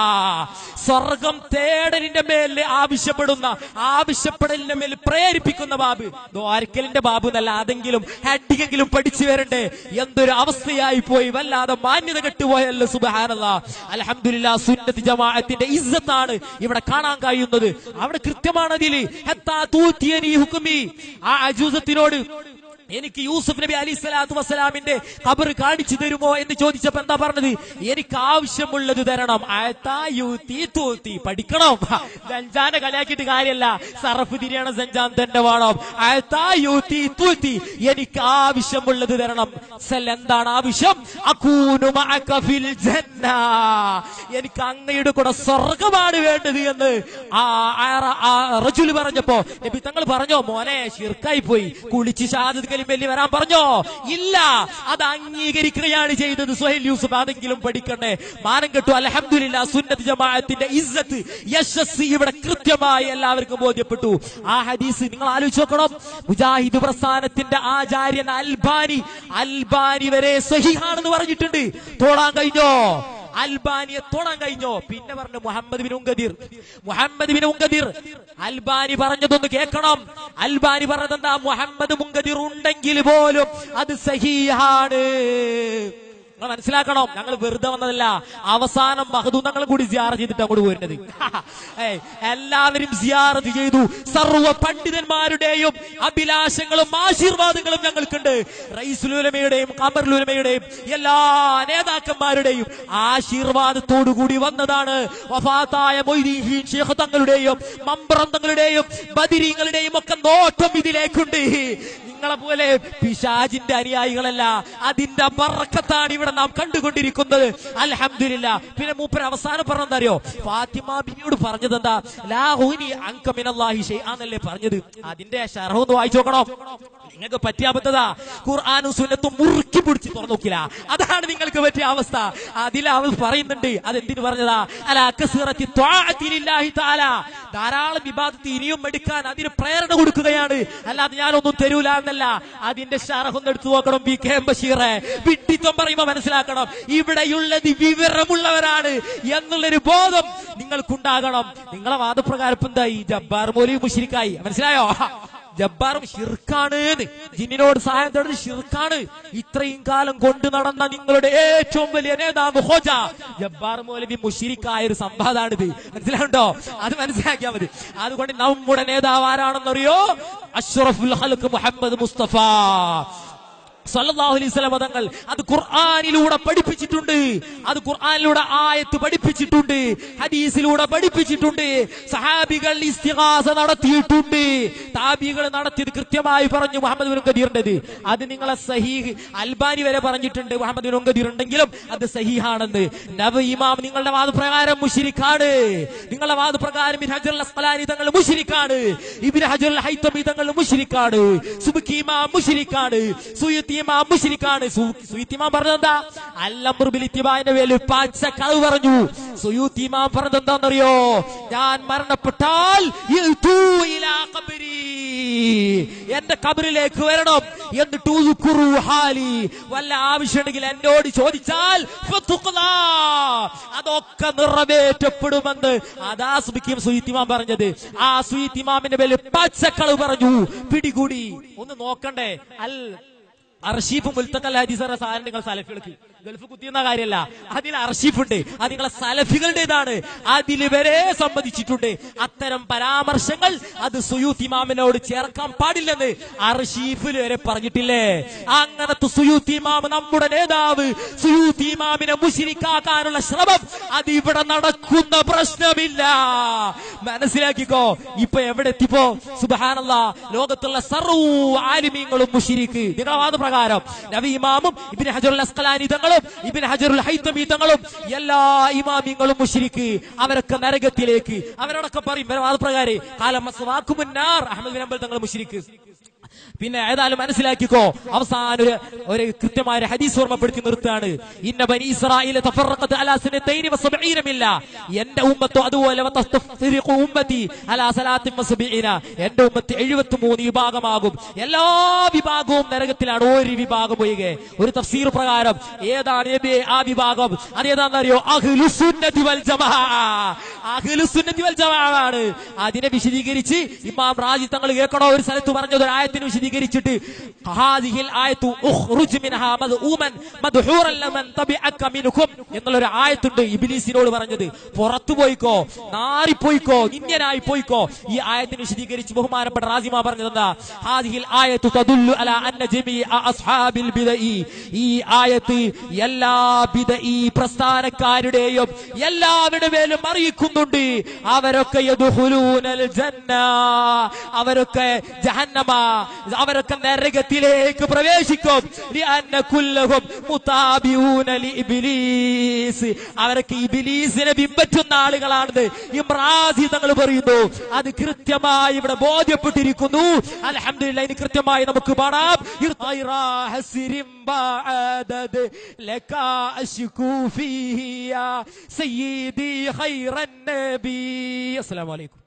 സ്വർഗം തേടലിന്റെ മേലിൽ ആവശ്യപ്പെടുന്ന ആവശ്യപ്പെടലിന്റെ മേൽ പ്രേരിപ്പിക്കുന്ന ബാബ് ദ്വാരക്കലിന്റെ ബാബു എന്നല്ല അതെങ്കിലും ഹെഡിങ്ങെങ്കിലും പഠിച്ചു വരണ്ടേ എന്തൊരു അവസ്ഥയായി പോയി വല്ലാതെ മാന്യത കെട്ടുപോയല്ലോ സുബഹാനല്ല അലഹമില്ല സുന്നത്ത് ജമാഅത്തിന്റെ ഇസ്സത്താണ് ഇവിടെ കാണാൻ കഴിയുന്നത് അവിടെ കൃത്യമാണ് അതില് ഹത്താ തൂത്തിയനി ഹുക്കുമി ആ അജൂസത്തിനോട് എനിക്ക് യൂസുഫ് നബി അലി സ്വലാത്തു വസ്സലാമിന്റെ ഖബർ കാണിച്ചു തരുമോ എന്ന് ചോദിച്ചപ്പോ എന്താ പറഞ്ഞത് എനിക്ക് ആവശ്യമുള്ളത് തരണം ആയത്താ യൂത്തി തൂത്തി പഠിക്കണം സഞ്ചാനെ കളിയാക്കിയിട്ട് കാര്യമല്ല സറഫ് തിരിയണ സഞ്ചാൻ തന്നെ വേണം ആയത്താ യൂത്തി തൂത്തി എനിക്ക് ആവശ്യമുള്ളത് തരണം സെൽ എന്താണ് ആവശ്യം അകൂനു മഅക ഫിൽ ജന്ന എനിക്ക് അങ്ങയുടെ കൂടെ സ്വർഗമാണ് വേണ്ടത് എന്ന് ആ ആ- ആ റജുൽ പറഞ്ഞപ്പോ നബി തങ്ങൾ പറഞ്ഞോ മോനെ ഷിർക്കായി പോയി കുളിച്ച് ഷാദത്ത് കലിമല്ലി വരാൻ പറഞ്ഞോ ഇല്ല അത് അംഗീകരിക്കുകയാണ് ചെയ്തത് സുഹൈൽ യൂസുഫ് അതെങ്കിലും പഠിക്കണ്ടേ മാനം കെട്ടു അലഹമില്ല സുന്നത്ത് ജമാഅത്തിന്റെ ഇസ്സത്ത് യശസ് ഇവിടെ കൃത്യമായി എല്ലാവർക്കും ബോധ്യപ്പെട്ടു ആ ഹദീസ് നിങ്ങൾ ആലോചിച്ച് നോക്കണം മുജാഹിദ് പ്രസ്ഥാനത്തിന്റെ ആചാര്യൻ അൽബാനി അൽബാനി വരെ സഹിഹാണെന്ന് പറഞ്ഞിട്ടുണ്ട് തോടാൻ കഴിഞ്ഞോ അൽബാനിയെ തൊടാൻ കഴിഞ്ഞോ പിന്നെ പറഞ്ഞു Muhammad bin Munkadir Muhammad bin Munkadir Albani പറഞ്ഞതൊന്ന് കേൾക്കണം അൽബാനി പറഞ്ഞതെന്താ മുഹമ്മദ് മുങ്കദീർ ഉണ്ടെങ്കിൽ പോലും അത് സഹീഹാണ് നിങ്ങൾ മനസ്സിലാക്കണം ഞങ്ങൾ വെറുതെ വന്നതല്ല അവസാനം മഹദൂതങ്ങളും കൂടി സിയാറ ചെയ്തിട്ട് അങ്ങോട്ട് പോരുന്നത് ഏയ്, എല്ലാവരും സിയാറത്ത് ചെയ്തു സർവ്വ പണ്ഡിതന്മാരുടെയും അഭിലാഷങ്ങളും ആശീർവാദങ്ങളും ഞങ്ങൾക്കുണ്ട് റൈസുലുലമയുടെയും കമറുലുലമയുടെയും എല്ലാ നേതാക്കന്മാരുടെയും ആശീർവാദത്തോടു കൂടി വന്നതാണ് വഫാത്തായ മൊയ്തീൻ ഷേഖ് തങ്ങളുടെയും മമ്പ്രം തങ്ങളുടെയും ബദിരീങ്ങളുടെയും ഒക്കെ നോട്ടം ഇതിലേക്കുണ്ട് നിങ്ങളെ പോലെ പിശാജിന്റെ അനുയായികളല്ല അതിന്റെ ബറക്കത്താണ് ഇവിടെ നാം കണ്ടുകൊണ്ടിരിക്കുന്നത് അൽഹംദുലില്ല പിന്നെ മൂപ്പർ അവസാനം പറഞ്ഞെന്താ അറിയോ ഫാത്തിമ ബിനിയോട് പറഞ്ഞത് എന്താ ലാഹുനി അങ്കമിനല്ലാഹി ഷെയ്ആന്നല്ലേ പറഞ്ഞത് അതിന്റെ ഷർഹ് ഒന്ന് വായിച്ചു നോക്കണം നിങ്ങൾക്ക് പറ്റിയ അബദ്ധതാ ഖുർആാനും സുന്നത്തും മുറുക്കി പിടിച്ച് തുറന്നു നോക്കില്ല അതാണ് നിങ്ങൾക്ക് പറ്റിയ അവസ്ഥ അതിൽ അവൾ പറയുന്നുണ്ട് അതെന്തിനു പറഞ്ഞതാ അല അക്കസീറത്തി ത്വാഅത്തിലില്ലാഹി തആല ധാരാളം വിവാദത്തിൽ ഇനിയും എടുക്കാൻ അതിന് പ്രേരണ കൊടുക്കുകയാണ് അല്ലാതെ ഞാനൊന്നും തരൂല എന്നല്ല അതിന്റെ ഷറഹൊന്ന് എടുത്തു നോക്കണം ബി കെ എം ബഷീറെ വിട്ടിത്വം പറയുമ്പോ മനസ്സിലാക്കണം ഇവിടെയുള്ളത് വിവരമുള്ളവരാണ് എന്നുള്ളൊരു ബോധം നിങ്ങൾക്കുണ്ടാകണം നിങ്ങളെ വാദപ്രകാരം ഇപ്പൊ എന്തായി ജബ്ബാർ മോലി മുഷിരിക്കായി മനസ്സിലായോ ജബ്ബാറും ഷിർക്കാണ് ജിന്നിനോട് സഹായം തേടുന്നത് ഷിർക്കാണ് ഇത്രയും കാലം കൊണ്ടു നടന്ന നിങ്ങളുടെ ഏറ്റവും വലിയ നേതാവ് ഹോജ ജബ്ബാർ മൗലവി മുഷിരിക്കായ ഒരു സംവാദാണിത് മനസ്സിലാവുണ്ടോ അത് മനസ്സിലാക്കിയാൽ മതി അതുകൊണ്ട് നമ്മുടെ നേതാവ് ആരാണെന്നറിയോ അഷ്റഫുൽ ഹൽക്ക് മുഹമ്മദ് മുസ്തഫ സല്ലല്ലാഹു അലൈഹി വസല്ലം തങ്ങൾ അത് ഖുർആനിലൂടെ പഠിപ്പിച്ചിട്ടുണ്ട് അത് ഖുർആനിലൂടെ ആയത്ത് പഠിപ്പിച്ചിട്ടുണ്ട് ഹദീസിലൂടെ പഠിപ്പിച്ചിട്ടുണ്ട് സഹാബികൾ ഇസ്തിഗാസ നടത്തിയിട്ടുണ്ട് താബികൾ നടത്തിയത് കൃത്യമായി പറഞ്ഞു മുഹമ്മദ് ബിൻ കദീറിന്റേത് അത് നിങ്ങളെ സഹീഹ് അൽബാനി വരെ പറഞ്ഞിട്ടുണ്ട് മുഹമ്മദ് ബിൻ കദീർ ഉണ്ടെങ്കിലും അത് സഹീഹാണെന്ന് നബ ഇമാം നിങ്ങളുടെ വാദപ്രകാരം മുഷിരിക്കാണ് നിങ്ങളുടെ വാദപ്രകാരം ഇബ്നു ഹജർ അസ്ഖലാനി തങ്ങൾ മുഷിരിക്കാണ് ഇബ്നു ഹജർ അൽ ഹൈത്തമി തങ്ങൾ മുഷിരിക്കാണ് സുബ്കി ഇമാം മുഷിരിക്കാണ് സുയുത്തി ഇമാം മുഷിരിക്കാണ് സു- സുയുത്തി ഇമാം പറഞ്ഞത് എന്താ അല്ലംബുർ ഇത്തിബാന്റെ പേരിൽ പാച്ച കളവ് പറഞ്ഞു സുയൂത്തി ഇമാം പറഞ്ഞത് എന്താണെന്നറിയോ ഞാൻ മരണപ്പെട്ടാൽ ഇൽതൂ ഇലാ ഖബരി. എന്റെ കബറിലേക്ക് വരണം എന്നിട്ട് ഉദ്കുറു ഹാലി വല്ല ആവശ്യമുണ്ടെങ്കിൽ എന്നോട് ചോദിച്ചാൽ ഫതുഖ്ലാ. അതൊക്കെ നിറവേറ്റപ്പെടുമെന്ന് അതാ സുബിക്കും സുയിത്തിമാം പറഞ്ഞത് ആ സുയിത്തിമാമിന്റെ പേരിൽ പച്ചക്കളവ് പറഞ്ഞു പിടികൂടി ഒന്ന് നോക്കണ്ടേ അൽ അർഷീഫ് മുൽത്തക്കൽ ഹദീസറ സാധനം നിങ്ങൾ സലഫികൾക്ക് ഗൾഫ് കുത്തിയുന്ന കാര്യമല്ല അതിൽ അർഷീഫ് ഉണ്ട് അത് നിങ്ങളെ സലഫികളുടേതാണ് അതിൽ വരെ സംബന്ധിച്ചിട്ടുണ്ട് അത്തരം പരാമർശങ്ങൾ അത് സുയൂത്ത് ഇമാമിനോട് ചേർക്കാൻ പാടില്ലെന്ന് അർഷീഫിൽ വരെ പറഞ്ഞിട്ടില്ലേ അങ്ങനത്തെ സുയൂത്ത് ഇമാം നമ്മുടെ നേതാവ് സുയൂത്ത് ഇമാമിനെ മുഷിരിക്കാക്കാനുള്ള ശ്രമം അത് ഇവിടെ നടക്കുന്ന പ്രശ്നമില്ല മനസ്സിലാക്കിക്കോ ഇപ്പൊ എവിടെ എത്തിപ്പോ സുബാനല്ല ലോകത്തുള്ള സർവ്വ ആലിമീങ്ങളും മുഷിരിക്ക് നിങ്ങളുടെ വാദപ്രകാരം നബി ഇമാമും ഇബിൻ ഹജറുൽ അസ്കലാനി തങ്ങളും ഇബിൻ ഹജറുൽ ഹൈത്തമി തങ്ങളും എല്ലാ ഇമാമിങ്ങളും മുഷിരിക്ക് അവരൊക്കെ നരകത്തിലേക്ക് അവരോടൊക്കെ പറയും ഇവരുടെ വാദപ്രകാരം കാലം മുന്നാർ അഹമ്മദ് ബിൻ അമ്പൽ തങ്ങൾ മുഷിരിക്ക് പിന്നെ ഏതായാലും മനസ്സിലാക്കിക്കോ അവസാനം ഒരു ഒരു കൃത്യമായ ഒരു ഹദീസ് ഓർമ്മപ്പെടുത്തി നിർത്തുകയാണ് ഇന്ന ബനി ഇസ്രായേൽ തഫറഖത് അലാ സനതൈനി വസബഈന മില്ല എന്റെ ഉമ്മത്തോ അതുപോലെ വതസ്തഫരിഖു ഉമ്മത്തി അലാ സലാത്തിൻ വസബഈന എന്റെ ഉമ്മത്ത് 73 വിഭാഗമാകും എല്ലാ വിഭാഗവും നരകത്തിലാണ് ഒരു വിഭാഗം ഒഴികെ ഒരു തഫ്സീർ പ്രകാരം ഏതാണ് നബിയെ ആ വിഭാഗം അതേതാണെന്നറിയോ അഹ്ലുസുന്നതി വൽ ജമാ അഹ്ലുസുന്നതി വൽ ജമാ ആണ് അതിനെ വിശദീകരിച്ച് ഇമാം റാജി തങ്ങൾ കേൾക്കണോ ഒരു സ്ഥലത്ത് പറഞ്ഞത് ഒരു ആയത്തിന് വിശദീകരിച്ചിട്ട് ഹാദിഹിൽ ആയത്തു ഉഖ്റുജ് മിൻഹാ മദ്ഊമൻ മദ്ഹൂറൻ ലമൻ തബിഅക മിൻഹും എന്നുള്ള ഒരു ആയത്തുണ്ട് ഇബ്ലീസിനോട് പറഞ്ഞത് പുറത്തു പോയിക്കോ നാറിപ്പോയിക്കോ നിന്യനായി പോയിക്കോ ഈ ആയത്തിന് വിശദീകരിച്ച് ബഹുമാനപ്പെട്ട റാസിമ പറഞ്ഞത് എന്താ ഹാദിഹിൽ ആയത്തു തദുല്ലു അലാ അന്ന ജമീഅ അസ്ഹാബിൽ ബിദഇ ഈ ആയത്ത് എല്ലാ ബിദഇ പ്രസ്ഥാനക്കാരുടെയും എല്ലാവരുടെ മേലും അറിയിക്കുന്നുണ്ട് അവരൊക്കെ യദ്ഖുലൂനൽ ജന്ന അവരൊക്കെ ജഹന്നമ അവരൊക്കെ നരകത്തിലേക്ക് പ്രവേശിക്കും ലിഅന്ന കുല്ലഹും മുതാബിഊന ലിഇബ്ലീസ് അവരൊക്കെ ഇബ്ലീസിനെ പിൻപറ്റുന്ന ആളുകളാണെന്ന് ഇമ്രാസി തങ്ങൾ പറയുന്നു അത് കൃത്യമായി ഇവിടെ ബോധ്യപ്പെട്ടിരിക്കുന്നു അൽഹംദുലില്ലാ ഇനി കൃത്യമായി നമുക്ക് പാടാം ഇർതൈറാ ഹസിരിം بعدد لك أشكو فيه يا سيدي خير النبي السلام عليكم